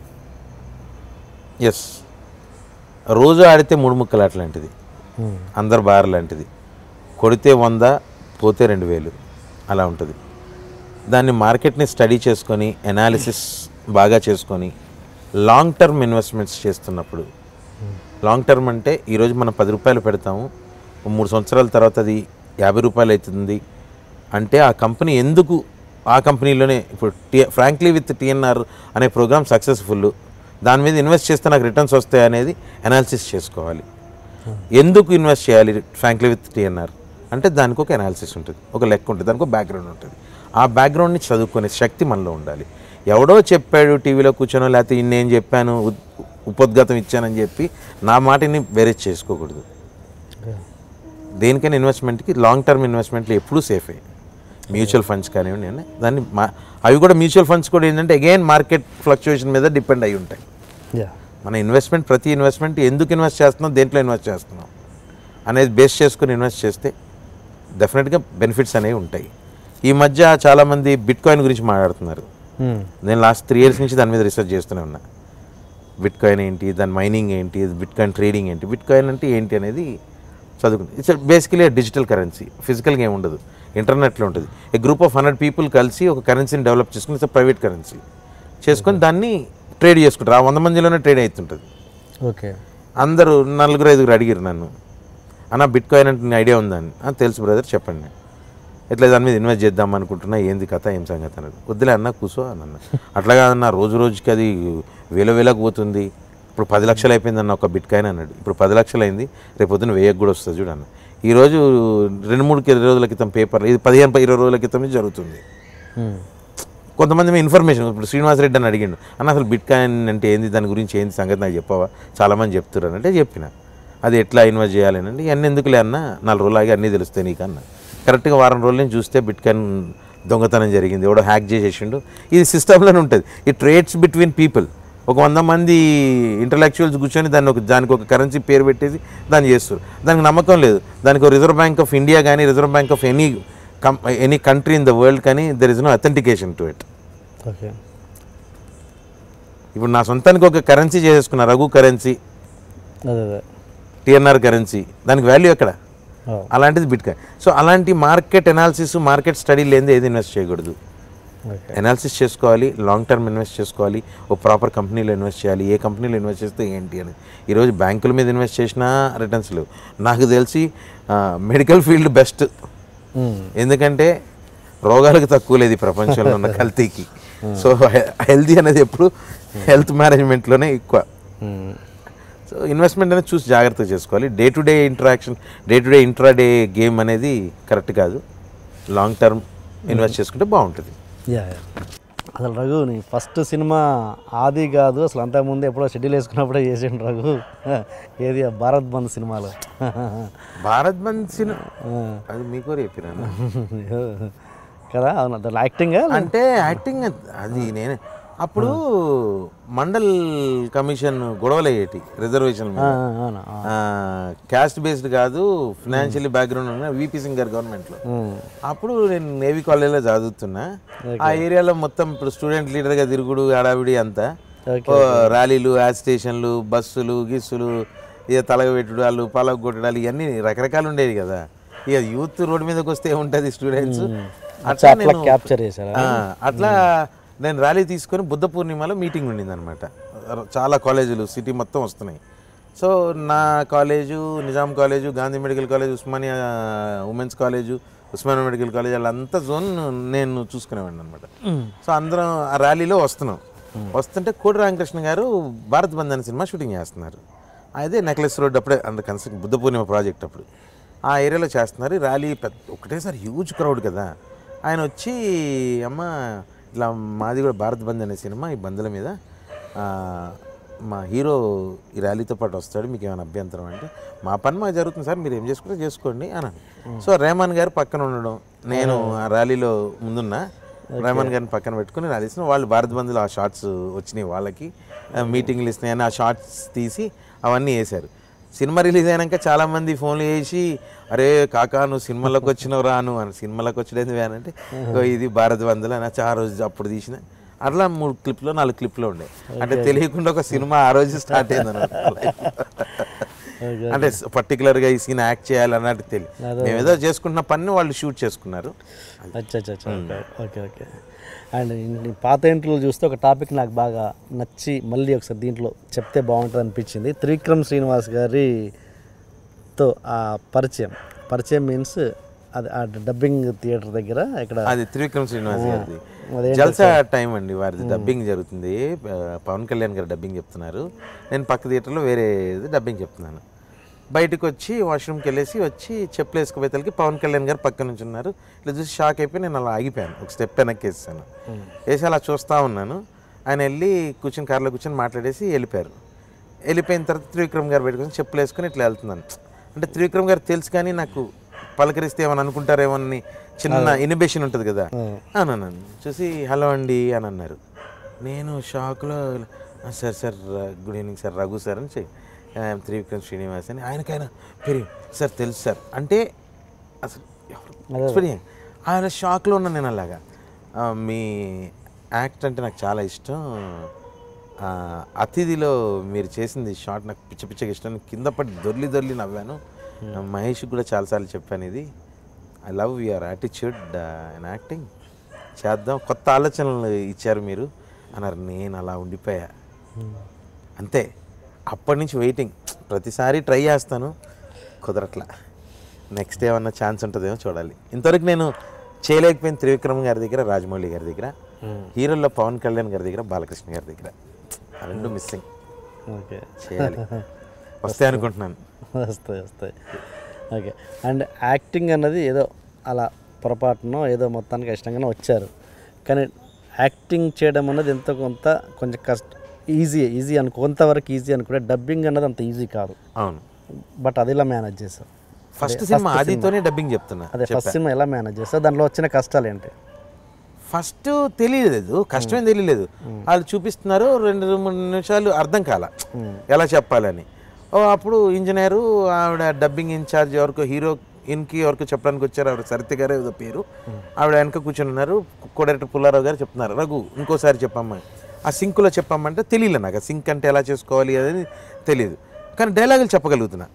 ఎస్ రోజు ఆడితే మూడు ముక్కలు అట్లాంటిది అందరు బార్ లాంటిది కొడితే వంద పోతే రెండు వేలు అలా ఉంటుంది దాన్ని మార్కెట్ని స్టడీ చేసుకొని అనాలిసిస్ బాగా చేసుకొని లాంగ్ టర్మ్ ఇన్వెస్ట్మెంట్స్ చేస్తున్నప్పుడు లాంగ్ టర్మ్ అంటే ఈరోజు మనం పది రూపాయలు పెడతాము ఓ మూడు సంవత్సరాల తర్వాత అది యాభై రూపాయలు అవుతుంది అంటే ఆ కంపెనీ ఎందుకు ఆ కంపెనీలోనే ఇప్పుడు టీ ఫ్రాంక్లీ విత్ టీఎన్ఆర్ అనే ప్రోగ్రామ్ సక్సెస్ఫుల్ దాని మీద ఇన్వెస్ట్ చేస్తే నాకు రిటర్న్స్ వస్తాయి అనేది అనాలిసిస్ చేసుకోవాలి ఎందుకు ఇన్వెస్ట్ చేయాలి ఫ్రాంక్లీ విత్ టీఎన్ఆర్ అంటే దానికి ఒక అనాలిసిస్ ఉంటుంది ఒక లెక్క ఉంటుంది దానికి ఒక బ్యాక్గ్రౌండ్ ఉంటుంది ఆ బ్యాక్గ్రౌండ్ని చదువుకునే శక్తి మనలో ఉండాలి ఎవడో చెప్పాడు టీవీలో కూర్చొనో లేకపోతే నేను చెప్పాను ఉద్- ఉపోద్ఘాతం ఇచ్చానని చెప్పి నా మాటని బెరేజ్ చేసుకోకూడదు దేనికైనా ఇన్వెస్ట్మెంట్కి లాంగ్ టర్మ్ ఇన్వెస్ట్మెంట్లు ఎప్పుడూ సేఫే మ్యూచువల్ ఫండ్స్ కానివ్వండి అన్నీ. దాన్ని మా అవి కూడా మ్యూచువల్ ఫండ్స్ కూడా ఏంటంటే అగైన్ మార్కెట్ ఫ్లక్చుయేషన్ మీద డిపెండ్ అయి ఉంటాయి యా మన ఇన్వెస్ట్మెంట్ ప్రతి ఇన్వెస్ట్మెంట్ ఎందుకు ఇన్వెస్ట్ చేస్తున్నాం దేంట్లో ఇన్వెస్ట్ చేస్తున్నాం అనేది బేస్ చేసుకుని ఇన్వెస్ట్ చేస్తే డెఫినెట్గా బెనిఫిట్స్ అనేవి ఉంటాయి ఈ మధ్య చాలామంది బిట్ కాయిన్ గురించి మాట్లాడుతున్నారు నేను లాస్ట్ త్రీ ఇయర్స్ నుంచి దాని మీద రీసెర్చ్ చేస్తూనే ఉన్నా బిట్ కాయిన్ ఏంటి దాని మైనింగ్ ఏంటి బిట్ కాయిన్ ట్రేడింగ్ ఏంటి బిట్ కాయిన్ అంటే ఏంటి అనేది చదువుకుని ఇట్స్ బేసికలీ డిజిటల్ కరెన్సీ ఫిజికల్గా ఏమి ఉండదు ఇంటర్నెట్లో ఉంటుంది a group of hundred people కలిసి ఒక కరెన్సీని డెవలప్ చేసుకుని ఇట్స్ ప్రైవేట్ కరెన్సీ చేసుకొని దాన్ని ట్రేడ్ చేసుకుంటారు ఆ వంద మందిలోనే ట్రేడ్ అవుతుంటుంది ఓకే అందరూ నలుగురు ఐదుగురు అడిగారు నన్ను అన్న బిట్ కాయిన్ అంటే నీ ఐడియా ఉందని "ఆ, తెలుసు బ్రదర్ చెప్పండి ఎట్లా దాని మీద ఇన్వెస్ట్ చేద్దాం అనుకుంటున్నా ఏంది కథ ఏం సంగతి అన్నాడు వద్దులే అన్న కూసో అని అన్న అట్లా కాదన్న రోజు రోజుకి అది వేల వేలకు పోతుంది ఇప్పుడు పది లక్షలు అయిపోయింది అన్న ఒక బిట్ కాయిన్ అన్నాడు ఇప్పుడు పది లక్షలు అయింది రేపు పొద్దున్న వెయ్యకు కూడా వస్తుంది చూడన్న ఈరోజు రెండు మూడు కి- రోజుల క్రితం పేపర్ ఇది పదిహేను ఇరవై రోజుల క్రితం నుంచి జరుగుతుంది కొంతమంది మీ ఇన్ఫర్మేషన్ ఇప్పుడు శ్రీనివాస్ రెడ్డి అని అడిగిండు అన్న అసలు బిట్ కాయిన్ అంటే ఏంది దాని గురించి ఏంది సంగతి నాకు చెప్పవా చాలామంది చెప్తున్నారు అంటే చెప్పిన అది ఎట్లా ఇన్వెస్ట్ చేయాలి అని అంటే ఇవన్నీ ఎందుకులే అన్న నాలుగు రోజులు ఆగి అన్నీ తెలుస్తాయి నీకు అన్న కరెక్ట్గా వారం రోజుల నుంచి చూస్తే బిట్ కాయిన్ దొంగతనం జరిగింది ఎవడో హ్యాక్ చేసేసిండు ఇది సిస్టంలోనే ఉంటుంది ఈ ట్రేడ్స్ బిట్వీన్ పీపుల్ ఒక వంద మంది ఇంటలెక్చువల్స్ కూర్చొని దాన్ని ఒక దానికి ఒక కరెన్సీ పేరు పెట్టేసి దాన్ని చేస్తారు దానికి నమ్మకం లేదు దానికి ఒక రిజర్వ్ బ్యాంక్ ఆఫ్ ఇండియా కానీ Reserve Bank of any come any country in the world కానీ there is no authentication to it okay ఇప్పుడు నా సొంతానికి ఒక కరెన్సీ చేసేసుకున్నా రఘు కరెన్సీ అదే అదే టిఎన్ఆర్ కరెన్సీ దానికి వాల్యూ ఎక్కడ ఓ, అలాంటిది బిట్ కాయిన్ సో అలాంటి మార్కెట్ అనాలిసిస్ మార్కెట్ స్టడీ లేనిది ఏది ఇన్వెస్ట్ చేయకూడదు ఓకే అనాలిసిస్ చేసుకోవాలి లాంగ్ టర్మ్ ఇన్వెస్ట్ చేసుకోవాలి ఓ ప్రాపర్ కంపెనీలో ఇన్వెస్ట్ చేయాలి ఏ కంపెనీలో ఇన్వెస్ట్ చేస్తే ఏంటి అని ఈరోజు బ్యాంకుల మీద ఇన్వెస్ట్ చేసినా రిటర్న్స్ లేవు నాకు తెలిసి మెడికల్ ఫీల్డ్ బెస్ట్ మ్మ్. ఎందుకంటే రోగాలకు తక్కువ లేదు ఈ ప్రపంచంలో ఉన్న కల్తీకి సో హెల్తీ అనేది ఎప్పుడు హెల్త్ మేనేజ్మెంట్లోనే ఎక్కువ మ్మ్. సో ఇన్వెస్ట్మెంట్ అనేది చూసి జాగ్రత్తగా చేసుకోవాలి day to day interaction day to day intraday game అనేది కరెక్ట్ కాదు లాంగ్ టర్మ్ ఇన్వెస్ట్ చేసుకుంటే బాగుంటుంది యా యా. అసలు రఘు నీ ఫస్ట్ సినిమా ఆది కాదు అసలు అంతకుముందు ఎప్పుడో షెడ్యూల్ వేసుకున్నప్పుడే చేసిండు రఘు ఏది ఆ భారత్ బంద్ సినిమాలో భారత్ బంద్ సినిమా అది మీకు చెప్పినాను కదా అవును దాంట్లో యాక్టింగ్ అంటే యాక్టింగ్ అది నేనే అప్పుడు మండల్ కమిషన్ గొడవలు అయ్యేటి రిజర్వేషన్ అవును క్యాస్ట్ బేస్డ్ కాదు ఫినాన్షియల్లీ బ్యాక్గ్రౌండ్ ఉన్న విపి సింగ్ గారి గవర్నమెంట్లో అప్పుడు నేను నేవీ కాలేజీలో చదువుతున్నా ఆ ఏరియాలో మొత్తం ఇప్పుడు స్టూడెంట్ లీడర్గా తిరుగుడు హడావిడి అంతా Okay. ఓ ర్యాలీలు యాడ్ స్టేషన్లు బస్సులు గిస్సులు ఇక తలగబెట్టుడు వాళ్ళు పలగ కొట్టడాలు ఇవన్నీ రకరకాలు ఉండేవి కదా ఇక యూత్ రోడ్డు మీదకి వస్తే ఉంటుంది స్టూడెంట్స్ అట్లా అట్లా క్యాప్చర్ చేశారా ఆ, అట్లా నేను ర్యాలీ తీసుకొని బుద్ధ పూర్ణిమలో మీటింగ్ ఉండింది అనమాట చాలా కాలేజీలు సిటీ మొత్తం వస్తున్నాయి సో నా college Nizam college Gandhi medical college Osmania women's college Osmania medical college వాళ్ళంతా జోన్ నేను చూసుకునేవాడిని అనమాట సో అందరం ఆ ర్యాలీలో వస్తున్నాం వస్తుంటే కోటి రామకృష్ణ గారు భారత్ బంద్ అనే సినిమా షూటింగ్ చేస్తున్నారు అదే నెక్లెస్ రోడ్ అప్పుడే అంత కన్స్ట్రక్ట్ బుద్ధ పూర్ణిమ ప్రాజెక్ట్ అప్పుడు ఆ ఏరియాలో చేస్తున్నారు ఈ ర్యాలీ పెద్ద ఒకటేసారి హ్యూజ్ క్రౌడ్ కదా ఆయన వచ్చి అమ్మ ఇట్లా మాది కూడా భారత్ బంద్ అనే సినిమా ఈ బంద్ల మీద ఆ, మా హీరో ఈ ర్యాలీతో పాటు వస్తాడు మీకు ఏమైనా అభ్యంతరం అంటే మా పని మాకు జరుగుతుంది సార్ మీరు ఏం చేసుకుంటే చేసుకోండి అని సో రెహమాన్ గారు పక్కన ఉండడం నేను ఆ ర్యాలీలో ముందున్నా రెహమాన్ గారిని పక్కన పెట్టుకుని ర్యాలీ ఇస్తున్నా. వాళ్ళు భారత్ బంద్లో ఆ షార్ట్స్ వచ్చినాయి వాళ్ళకి ఆ, మీటింగ్లు ఇస్తున్నాయని ఆ షార్ట్స్ తీసి అవన్నీ వేశారు సినిమా రిలీజ్ అయినాక చాలా మంది ఫోన్లు చేసి అరే కాకా నువ్వు సినిమాలోకి వచ్చినావు రాను అని సినిమాలోకి వచ్చేది అంటే "ఇగో ఇది భారత్ బంధులు అని ఆ రోజు అప్పుడు తీసిన అట్లా మూడు క్లిప్లో నాలుగు క్లిప్లో ఉండే అంటే తెలియకుండా ఒక సినిమా ఆ రోజు స్టార్ట్ అయింది Okay. అంటే పర్టికులర్గా ఈ సీన్ యాక్ట్ చేయాలి అన్నట్టు తెలియదు మేము ఏదో చేసుకుంటున్న పని వాళ్ళు షూట్ చేసుకున్నారు అచ్చా అచ్చా అచ్చా ఓకే ఓకే అండ్ ఈ పాత ఇంటర్వ్యూలు చూస్తే ఒక టాపిక్ నాకు బాగా నచ్చి మళ్ళీ ఒకసారి దీంట్లో చెప్తే బాగుంటుంది అనిపించింది త్రివిక్రమ్ శ్రీనివాస్ గారితో ఆ పరిచయం పరిచయం మీన్స్ అది ఆ డబ్బింగ్ థియేటర్ దగ్గర ఇక్కడ అది త్రివిక్రమ్ శ్రీనివాస్ గారిది అదేంటో జల్సా టైం అండి వారిది డబ్బింగ్ జరుగుతుంది ఆ, పవన్ కళ్యాణ్ గారు డబ్బింగ్ చెప్తున్నారు నేను పక్క థియేటర్లో వేరే డబ్బింగ్ చెప్తున్నాను బయటకు వచ్చి వాష్రూమ్కి వెళ్ళేసి వచ్చి చెప్పులు వేసుకుపోయేతలకి పవన్ కళ్యాణ్ గారు పక్కన నుంచి ఉన్నారు ఇట్లా చూసి షాక్ అయిపోయి నేను అలా ఆగిపోయాను ఒక స్టెప్ వెనక్కి వేసాను వేసి అలా చూస్తూ ఉన్నాను ఆయన వెళ్ళి కూర్చొని కార్లో కూర్చొని మాట్లాడేసి వెళ్ళిపోయారు వెళ్ళిపోయిన తర్వాత త్రివిక్రమ్ గారు బయటకు వచ్చి చెప్పులు వేసుకొని ఇట్లా వెళ్తున్నాను అంటే త్రివిక్రమ్ గారు తెలుసు కానీ నాకు పలకరిస్తే ఏమని అనుకుంటారేమో అని చిన్న ఇనిబేషన్ ఉంటుంది కదా అని అన్నాను చూసి హలో అండి అని అన్నారు నేను షాక్లో "ఆ, sir sir good evening sir Raghu sir అని చెయ్యి "ఐఎమ్ త్రివిక్రమ్ శ్రీనివాస్ అని ఆయనకైనా పెరి సార్ తెలుసు సార్ అంటే అసలు ఎక్స్పీరియన్స్ ఆయన షాక్లో ఉన్నాను నేను అలాగా "ఆ, మీ యాక్ట్ అంటే నాకు చాలా ఇష్టం ఆ, అతిథిలో మీరు చేసింది షార్ట్ నాకు పిచ్చ పిచ్చగా ఇష్టం కింద పడి దొర్లి దొర్లి నవ్వాను మహేష్ కూడా చాలాసార్లు చెప్పాను ఇది I love your attitude and acting చేద్దాం కొత్త ఆలోచనలు ఇచ్చారు మీరు అన్నారు నేను అలా ఉండిపోయా అంతే అప్పటి నుంచి వెయిటింగ్ ప్రతిసారి ట్రై చేస్తాను కుదరట్లా నెక్స్ట్ ఏమన్నా ఛాన్స్ ఉంటుందేమో చూడాలి ఇంతవరకు నేను చేయలేకపోయిన త్రివిక్రమ్ గారి దగ్గర రాజమౌళి గారి దగ్గర హీరోల్లో పవన్ కళ్యాణ్ గారి దగ్గర బాలకృష్ణ గారి దగ్గర ఆ రెండు మిస్సింగ్ ఓకే చేయాలి వస్తాయి అనుకుంటున్నాను వస్తాయి వస్తాయి ఓకే అండ్ యాక్టింగ్ అన్నది ఏదో అలా పొరపాటునో ఏదో మొత్తానికి ఇష్టంగానే వచ్చారు కానీ యాక్టింగ్ చేయడం అన్నది ఎంతో కొంత కొంచెం కష్ట ఈజీ ఈజీ అను కొంతవరకు ఈజీ అనుకుంటే డబ్బింగ్ అన్నది అంత ఈజీ కాదు అవును బట్ అది ఇలా మేనేజ్ చేస్తాం ఫస్ట్ సినిమా ఆదితోనే డబ్బింగ్ చెప్తున్నా అదే ఫస్ట్ సినిమా ఎలా మేనేజ్ చేస్తావు దాంట్లో వచ్చిన కష్టాలు ఏంటి ఫస్ట్ తెలియలేదు కష్టమేం తెలియలేదు వాళ్ళు చూపిస్తున్నారు రెండు మూడు నిమిషాలు అర్థం కాల ఎలా చెప్పాలని ఓ అప్పుడు ఇంజనీరు ఆవిడ డబ్బింగ్ ఇన్ఛార్జ్ ఎవరికో హీరో ఇన్కి ఎవరికో చెప్పడానికి వచ్చారు ఆవిడ సరిత గారు ఏదో పేరు ఆవిడ వెనక కూర్చొని ఉన్నారు కోడైరెక్టర్ పుల్లారావు గారు చెప్తున్నారు రఘు ఇంకోసారి చెప్పమ్మా ఆ సింక్లో చెప్పమ్మంటే తెలియలే నాకు ఆ సింక్ అంటే ఎలా చేసుకోవాలి అనేది తెలియదు కానీ డైలాగులు చెప్పగలుగుతున్నా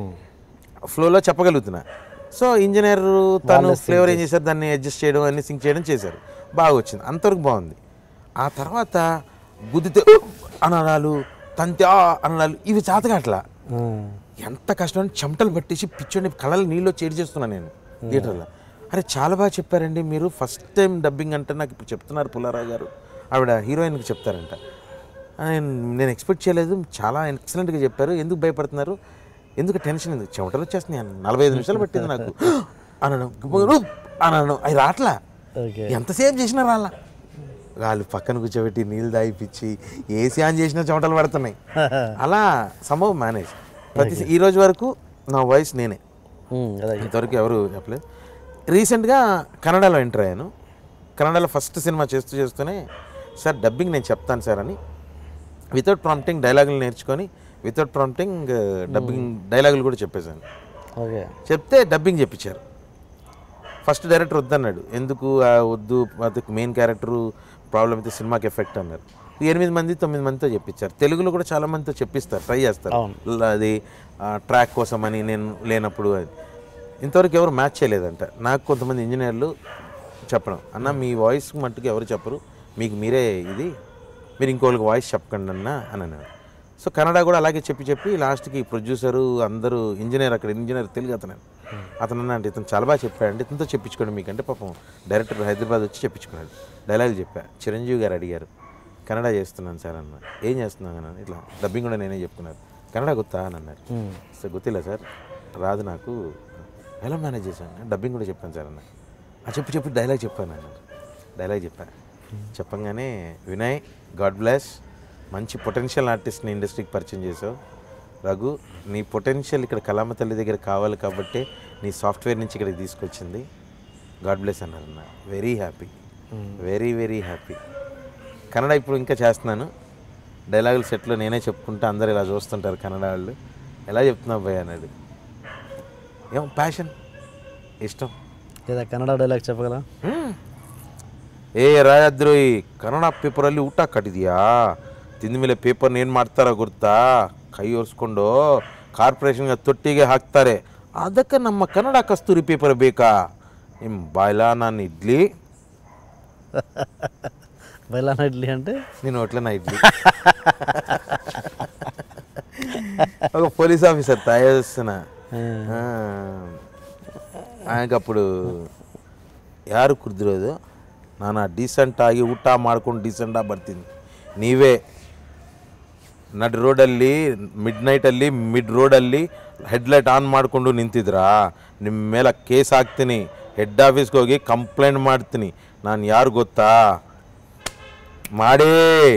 ఫ్లోలో చెప్పగలుగుతున్నా సో ఇంజనీర్ తను ఫ్లేవర్ ఏం చేశారు దాన్ని అడ్జస్ట్ చేయడం అన్ని సింక్ చేయడం చేశారు బాగా వచ్చింది అంతవరకు బాగుంది ఆ తర్వాత గుద్దితే "ఉప్" అనడాలు తంతే "ఆ" అనడాలు ఇవి చాతగాట్లా ఎంత కష్టం అంటే చెమటలు పట్టేసి పిచ్చోని కళ్ళలో నీళ్ళు చేడి చేస్తున్నాను నేను థియేటర్లో అరే చాలా బాగా చెప్పారండి మీరు ఫస్ట్ టైం డబ్బింగ్ అంటే నాకు ఇప్పుడు చెప్తున్నారు పుల్లారావు గారు ఆవిడ హీరోయిన్కి చెప్తారంట ఆయన నేను ఎక్స్పెక్ట్ చేయలేదు చాలా ఎక్సలెంట్గా చెప్పారు ఎందుకు భయపడుతున్నారు ఎందుకు టెన్షన్ ఎందుకు చెమటలు వచ్చేస్తున్నాయి అన్న నలభై ఐదు నిమిషాలు పట్టింది నాకు అనడం గుబ్బగురు అనడం అవి రాట్లా ఓకే ఎంతసేపు చేసినా రాలా వాళ్ళు పక్కన కూర్చోబెట్టి నీళ్ళు దాయిపిచ్చి ఏసీ ఆన్ చేసినా చెమటలు పడుతున్నాయి అలా సంభవం మేనేజ్ ప్రతి ఈ రోజు వరకు నా వాయిస్ నేనే అదే ఇంతవరకు ఎవరు చెప్పలేదు రీసెంట్గా కన్నడలో ఎంటర్ అయ్యాను కన్నడలో ఫస్ట్ సినిమా చేస్తూ చేస్తూనే సార్ డబ్బింగ్ నేను చెప్తాను సార్ అని వితౌట్ ప్రాంప్టింగ్ డైలాగులు నేర్చుకొని వితౌట్ ప్రాంప్టింగ్ డబ్బింగ్ డైలాగులు కూడా చెప్పేశాను ఓకే చెప్తే డబ్బింగ్ చెప్పించారు ఫస్ట్ డైరెక్టర్ వద్దన్నాడు ఎందుకు ఆ వద్దు అతనికి మెయిన్ క్యారెక్టరు ప్రాబ్లం అయితే సినిమాకి ఎఫెక్ట్ అన్నారు ఎనిమిది మంది తొమ్మిది మందితో చెప్పించారు తెలుగులో కూడా చాలా మందితో చెప్పిస్తారు ట్రై చేస్తారు ల- అది ట్రాక్ కోసం అని నేను లేనప్పుడు అది ఇంతవరకు ఎవరు మ్యాచ్ చేయలేదంట నాకు కొంతమంది ఇంజనీర్లు చెప్పడం అన్న మీ వాయిస్ మట్టుకు ఎవరు చెప్పరు మీకు మీరే ఇది మీరు ఇంకోళ్ళకి వాయిస్ చెప్పకండి అన్న అని అన్నాడు సో కన్నడ కూడా అలాగే చెప్పి చెప్పి లాస్ట్కి ప్రొడ్యూసరు అందరూ ఇంజనీర్ అక్కడ ఇంజనీర్ తెలుగు అతను అతను అన్న అంటే ఇతను చాలా బాగా చెప్పాడంటే ఇతనితో చెప్పించుకోండి మీకంటే పాపం డైరెక్టర్ హైదరాబాద్ వచ్చి చెప్పించుకున్నాడు డైలాగ్ చెప్పా చిరంజీవి గారు అడిగారు కన్నడ చేస్తున్నాను సార్ అన్న ఏం చేస్తున్నాను అన్నాను ఇట్లా డబ్బింగ్ కూడా నేనే చెప్తున్నారు కన్నడ గుర్తా అని అన్నారు సార్ గుర్తిలే సార్ రాదు నాకు ఎలా మేనేజ్ చేశాను డబ్బింగ్ కూడా చెప్పాను సార్ అన్న ఆ చెప్పు చెప్పు డైలాగ్ చెప్పాను అన్నారు డైలాగ్ చెప్పాను చెప్పంగానే వినయ్ గాడ్ బ్లెస్ మంచి పొటెన్షియల్ ఆర్టిస్ట్ని ఇండస్ట్రీకి పరిచయం చేసావు రఘు నీ పొటెన్షియల్ ఇక్కడ కలామ తల్లి దగ్గర కావాలి కాబట్టి నీ సాఫ్ట్వేర్ నుంచి ఇక్కడికి తీసుకొచ్చింది గాడ్ బ్లెస్ అన్నారు అన్న very happy very very happy Kannada ఇప్పుడు ఇంకా చేస్తున్నాను డైలాగులు సెట్లో నేనే చెప్పుకుంటా అందరు ఇలా చూస్తుంటారు కన్నడ వాళ్ళు ఎలా చెప్తున్నావు భయ్ అన్నాడు ఏం ప్యాషన్ ఇష్టం లేదా కన్నడ డైలాగ్ చెప్పగలరా ಏ ರಾಯದ್ರೋಹಿ ಕನ್ನಡ ಪೇಪರಲ್ಲಿ ಊಟ ಕಟ್ಟಿದ್ಯಾ ತಿಂದ ಮೇಲೆ ಪೇಪರ್ನ ಏನು ಮಾಡ್ತಾರ ಗೊತ್ತಾ ಕೈ ಒರೆಸ್ಕೊಂಡು ಕಾರ್ಪೊರೇಷನ್ಗೆ ತೊಟ್ಟಿಗೆ ಹಾಕ್ತಾರೆ ಅದಕ್ಕೆ ನಮ್ಮ ಕನ್ನಡ ಕಸ್ತೂರಿ ಪೇಪರ್ ಬೇಕಾ ನಿಮ್ಮ ಬಾಯ್ಲ ನಾನು ಇಡ್ಲಿ బయలానా ఇడ్లీ అంటే నేను ఒట్ల నా ఇడ్లీ ఒక పోలీస్ ఆఫీసర్ తయారు చేస్తున్నా ఆయనకు ಅప్పుడు ಯಾರು ಕುಡ್ದಿರೋದು ನಾನು ಡೀಸೆಂಟ್ ಆಗಿ ಊಟ ಮಾಡ್ಕೊಂಡು ಡೀಸೆಂಟಾಗಿ ಬರ್ತೀನಿ ನೀವೇ ನಡ್ ರೋಡಲ್ಲಿ ಮಿಡ್ ನೈಟಲ್ಲಿ ಮಿಡ್ ರೋಡಲ್ಲಿ ಹೆಡ್ ಲೈಟ್ ಆನ್ ಮಾಡ್ಕೊಂಡು ನಿಂತಿದ್ರಾ ನಿಮ್ಮ ಮೇಲೆ ಕೇಸ್ ಹಾಕ್ತೀನಿ ಹೆಡ್ ಆಫೀಸ್ಗೆ ಹೋಗಿ ಕಂಪ್ಲೇಂಟ್ ಮಾಡ್ತೀನಿ ನಾನು ಯಾರು ಗೊತ್ತಾ ಮಾಡೇ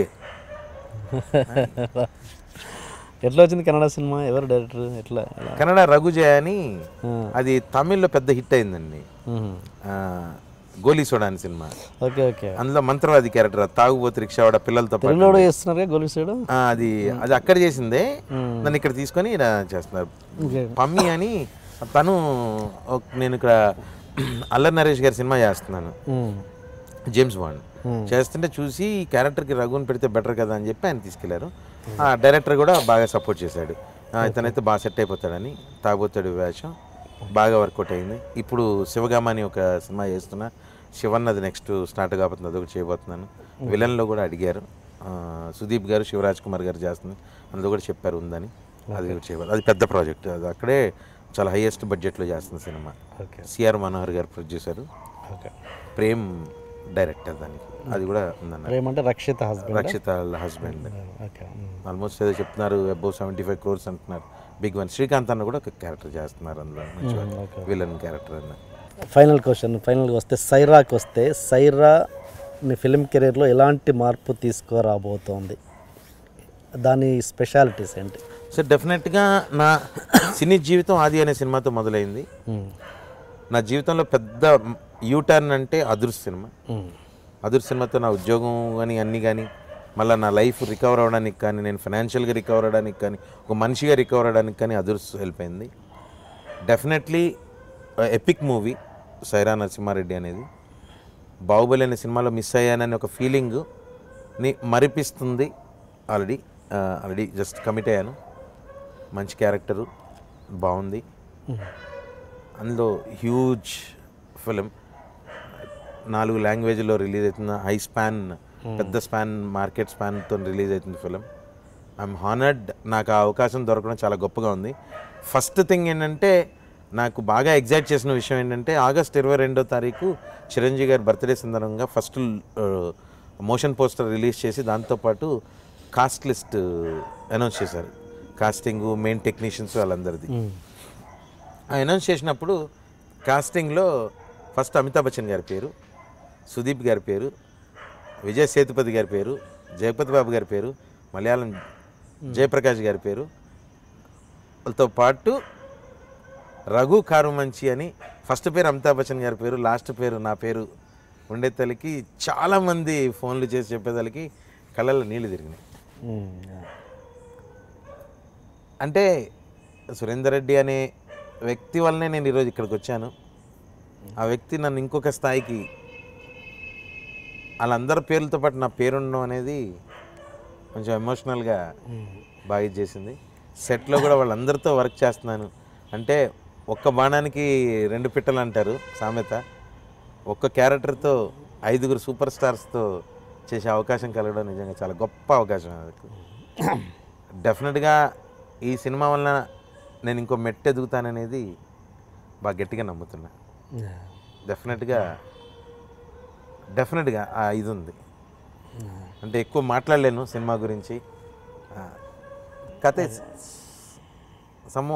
ఎట్లా వచ్చింది కన్నడ సినిమా ఎవరు డైరెక్టర్ ఎట్లా ఎలా కన్నడ రఘుజయ అని ఆ. అది తమిళ్లో పెద్ద హిట్ అయిందండి మ్మ్. ఆ, గోలీ సోడా అని సినిమా ఓకే ఓకే అందులో మంత్రవాది క్యారెక్టర్ తాగుబోతు రిక్షావాడ పిల్లలతో పాటు తెలుగులో కూడా చేస్తున్నారుగా గోలి సైడ్ ఆ, అది అది అక్కడ చేసిందే నన్ను ఇక్కడ తీసుకొని ఇలా చేస్తున్నారు ఓకే పమ్మి అని తను ఒక- నేను ఇక్కడ అల్లరి నరేష్ గారి సినిమా చేస్తున్నాను మ్మ్. జేమ్స్ బాండ్ చేస్తుంటే చూసి ఈ క్యారెక్టర్కి రఘుని పెడితే బెటర్ కదా అని చెప్పి ఆయన తీసుకెళ్లారు ఆ డైరెక్టర్ కూడా బాగా సపోర్ట్ చేశాడు ఆ, ఇతనైతే బాగా సెట్ అయిపోతాడని తాగోతాడు వేషం బాగా వర్కౌట్ అయింది ఇప్పుడు శివగామ అని ఒక సినిమా చేస్తున్నా శివన్నది నెక్స్ట్ స్టార్ట్ కాబోతుంది అదొకటి చేయబోతున్నాను విలన్లో కూడా అడిగారు ఆ, సుదీప్ గారు శివరాజ్ కుమార్ గారు చేస్తుంది అందులో కూడా చెప్పారు ఉందని అది కూడా చేయబోతుంది అది పెద్ద ప్రాజెక్ట్ అది అక్కడే చాలా హైయెస్ట్ బడ్జెట్లో చేస్తున్న సినిమా ఓకే సిఆర్ మనోహర్ గారు ప్రొడ్యూసరు ఓకే ప్రేమ్ డైరెక్టర్ దానికి అది కూడా ఉందన్న ఏమంటే Rakshita husband Rakshita husband okay మ్మ్. ఆల్మోస్ట్ ఏదో చెప్తున్నారు అబౌవ్ సెవెంటీ ఫైవ్ క్రోర్స్ అంటున్నారు బిగ్ వన్ శ్రీకాంత్ అన్న కూడా ఒక క్యారెక్టర్ చేస్తున్నారు అందులో మంచిగా okay. విలన్ క్యారెక్టర్ అన్న ఫైనల్ క్వశ్చన్ ఫైనల్గా వస్తే సైరాకి వస్తే సైరా నీ ఫిలిం కెరీర్లో ఎలాంటి మార్పు తీసుకురాబోతోంది దాని స్పెషాలిటీస్ ఏంటి సో డెఫినెట్గా నా సినీ జీవితం ఆది అనే సినిమాతో మొదలైంది మ్మ్. నా జీవితంలో పెద్ద యూటర్న్ అంటే అదుర్స్ సినిమా మ్మ్. అదుర్ సినిమాతో నా ఉద్యోగం కానీ అన్నీ కానీ మళ్ళీ నా లైఫ్ రికవర్ అవ్వడానికి కానీ నేను ఫైనాన్షియల్గా రికవర్ అవ్వడానికి కానీ ఒక మనిషిగా రికవర్ అవ్వడానికి కానీ అదుర్స్ హెల్ప్ అయింది definitely epic movie Sye Raa Narasimha Reddy అనేది బాహుబలి అనే సినిమాలో మిస్ అయ్యానని ఒక ఫీలింగ్ని మరిపిస్తుంది ఆల్రెడీ ఆల్రెడీ జస్ట్ కమిట్ అయ్యాను మంచి క్యారెక్టరు బాగుంది అందులో హ్యూజ్ ఫిలిం నాలుగు లాంగ్వేజ్లో రిలీజ్ అవుతున్న హై స్పాన్ పెద్ద స్పాన్ మార్కెట్ స్పాన్తో రిలీజ్ అవుతుంది ఫిలిం ఐఎమ్ హానర్డ్ నాకు ఆ అవకాశం దొరకడం చాలా గొప్పగా ఉంది ఫస్ట్ థింగ్ ఏంటంటే నాకు బాగా ఎగ్జైట్ చేసిన విషయం ఏంటంటే ఆగస్ట్ ఇరవై రెండో తారీఖు చిరంజీవి గారి బర్త్డే సందర్భంగా ఫస్ట్ మోషన్ పోస్టర్ రిలీజ్ చేసి దాంతోపాటు కాస్ట్ లిస్ట్ అనౌన్స్ చేశారు కాస్టింగ్ మెయిన్ టెక్నీషియన్స్ వాళ్ళందరిది ఆ అనౌన్స్ చేసినప్పుడు కాస్టింగ్లో ఫస్ట్ అమితాబ్ బచ్చన్ గారి పేరు సుదీప్ గారి పేరు విజయ్ సేతుపతి గారి పేరు జగపతి బాబు గారి పేరు మలయాళం జయప్రకాష్ గారి పేరు వాళ్ళతో పాటు రఘు కారుమంచి అని ఫస్ట్ పేరు అమితాబ్ బచ్చన్ గారి పేరు లాస్ట్ పేరు నా పేరు ఉండే తల్లికి చాలామంది ఫోన్లు చేసి చెప్పేదానికి కళ్ళల్లో నీళ్ళు తిరిగినాయి మ్మ్. అంటే సురేందర్ రెడ్డి అనే వ్యక్తి వల్లనే నేను ఈరోజు ఇక్కడికి వచ్చాను ఆ వ్యక్తి నన్ను ఇంకొక స్థాయికి వాళ్ళందరి పేర్లతో పాటు నా పేరు ఉండడం అనేది కొంచెం ఎమోషనల్గా బాగా ఇది చేసింది సెట్లో కూడా వాళ్ళందరితో వర్క్ చేస్తున్నాను అంటే ఒక్క బాణానికి రెండు పిట్టలు అంటారు సామెత ఒక్క క్యారెక్టర్తో ఐదుగురు సూపర్ స్టార్స్తో చేసే అవకాశం కలగడం నిజంగా చాలా గొప్ప అవకాశం నాకు డెఫినెట్గా ఈ సినిమా వలన నేను ఇంకో మెట్టు ఎదుగుతాననేది బాగా గట్టిగా నమ్ముతున్నా డెఫినెట్గా డెఫినెట్గా ఆ ఇది ఉంది అంటే ఎక్కువ మాట్లాడలేను సినిమా గురించి ఆ, కథ సమ్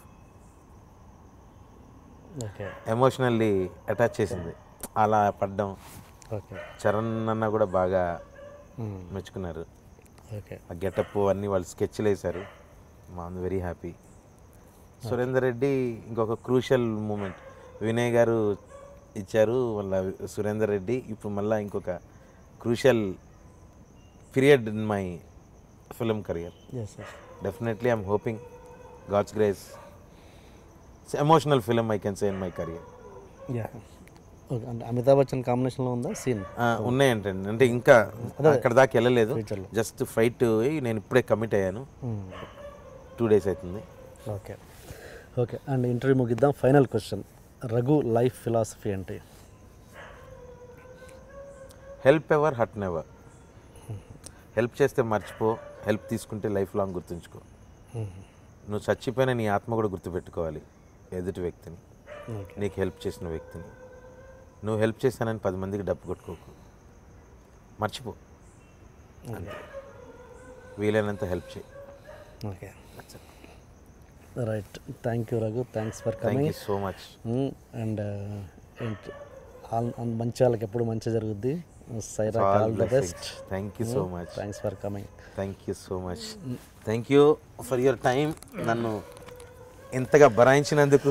ఓకే ఎమోషనల్లీ అటాచ్ చేసింది అలా పడ్డం ఓకే చరణ్ అన్న కూడా బాగా మెచ్చుకున్నారు ఓకే ఆ గెటప్ అన్నీ వాళ్ళు స్కెచ్లు వేశారు మా వెరీ హ్యాపీ సురేందర్ రెడ్డి ఇంకొక క్రూషియల్ మూమెంట్ వినయ్ గారు ఇచ్చారు వాళ్ళ సురేందర్ రెడ్డి ఇప్పుడు మళ్ళీ ఇంకొక crucial period in my film career yes yes definitely I'm hoping God's grace emotional film I can say in my career ya okay అంటే అమితాబ్ బచ్చన్ కాంబినేషన్లో ఉందా సీన్ ఉన్నాయంటండి అంటే ఇంకా అక్కడ దాకా వెళ్ళలేదు Future లో. జస్ట్ ఫైట్ నేను ఇప్పుడే కమిట్ అయ్యాను టూ డేస్ అవుతుంది ఓకే ఓకే అండ్ ఇంటర్వ్యూ ముగిద్దాం final question Raghu life philosophy ఏంటి help ever hurt never help చేస్తే మర్చిపో హెల్ప్ తీసుకుంటే లైఫ్ లాంగ్ గుర్తుంచుకో నువ్వు చచ్చిపోయిన నీ ఆత్మ కూడా గుర్తుపెట్టుకోవాలి ఎదుటి వ్యక్తిని ఓకే నీకు హెల్ప్ చేసిన వ్యక్తిని నువ్వు హెల్ప్ చేశానని పది మందికి డబ్బు కొట్టుకోకు మర్చిపో అంతే వీలైనంత హెల్ప్ చేయి okay That's it. Right thank you Raghu thanks for thank coming you so much and ఏంటి ఆల్ మంచి వాళ్ళకి ఎప్పుడు మంచి జరుగుద్ది Sye Raa All all the blessings. Best Thank you so much. Thanks for coming thank you so much thank you for your time నన్ను ఇంతగా భరాయించినందుకు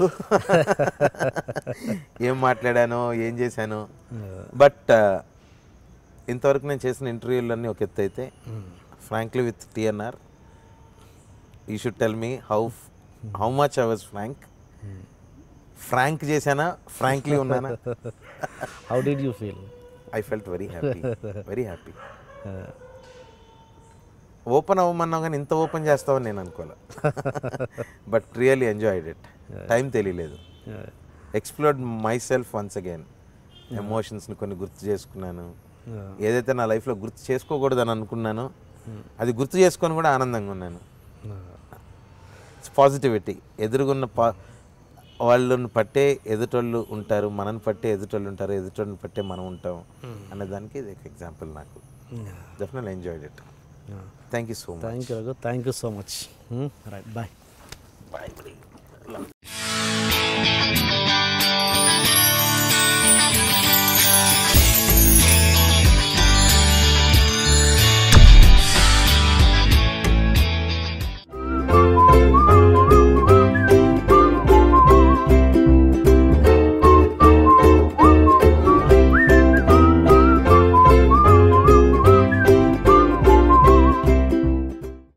ఏం మాట్లాడానో ఏం చేశానో బట్ ఇంతవరకు నేను చేసిన ఇంటర్వ్యూలన్నీ ఒక ఎత్తు అయితే frankly with TNR you should tell me how how much I was frank frank చేశానా ఫ్రాంక్లీ ఉన్నానా how did you feel I felt very happy very happy open అవ్వమన్నావు కానీ ఇంత ఓపెన్ చేస్తావని నేను అనుకోలే but really enjoyed it time తెలియలేదు explored myself once again ఎమోషన్స్ని కొన్ని గుర్తు చేసుకున్నాను ఏదైతే నా లైఫ్లో గుర్తు చేసుకోకూడదని అనుకున్నానో అది గుర్తు చేసుకొని కూడా ఆనందంగా ఉన్నాను పాజిటివిటీ ఎదురుగున్న పా వాళ్ళని పట్టే ఎదుటోళ్ళు ఉంటారు మనని పట్టే ఎదుటోళ్ళు ఉంటారు ఎదుటోళ్ళని పట్టే మనం ఉంటాం అనే దానికి ఇది ఒక ఎగ్జాంపుల్ నాకు definitely enjoyed it thank you so much thank you Raghu thank you so much right bye bye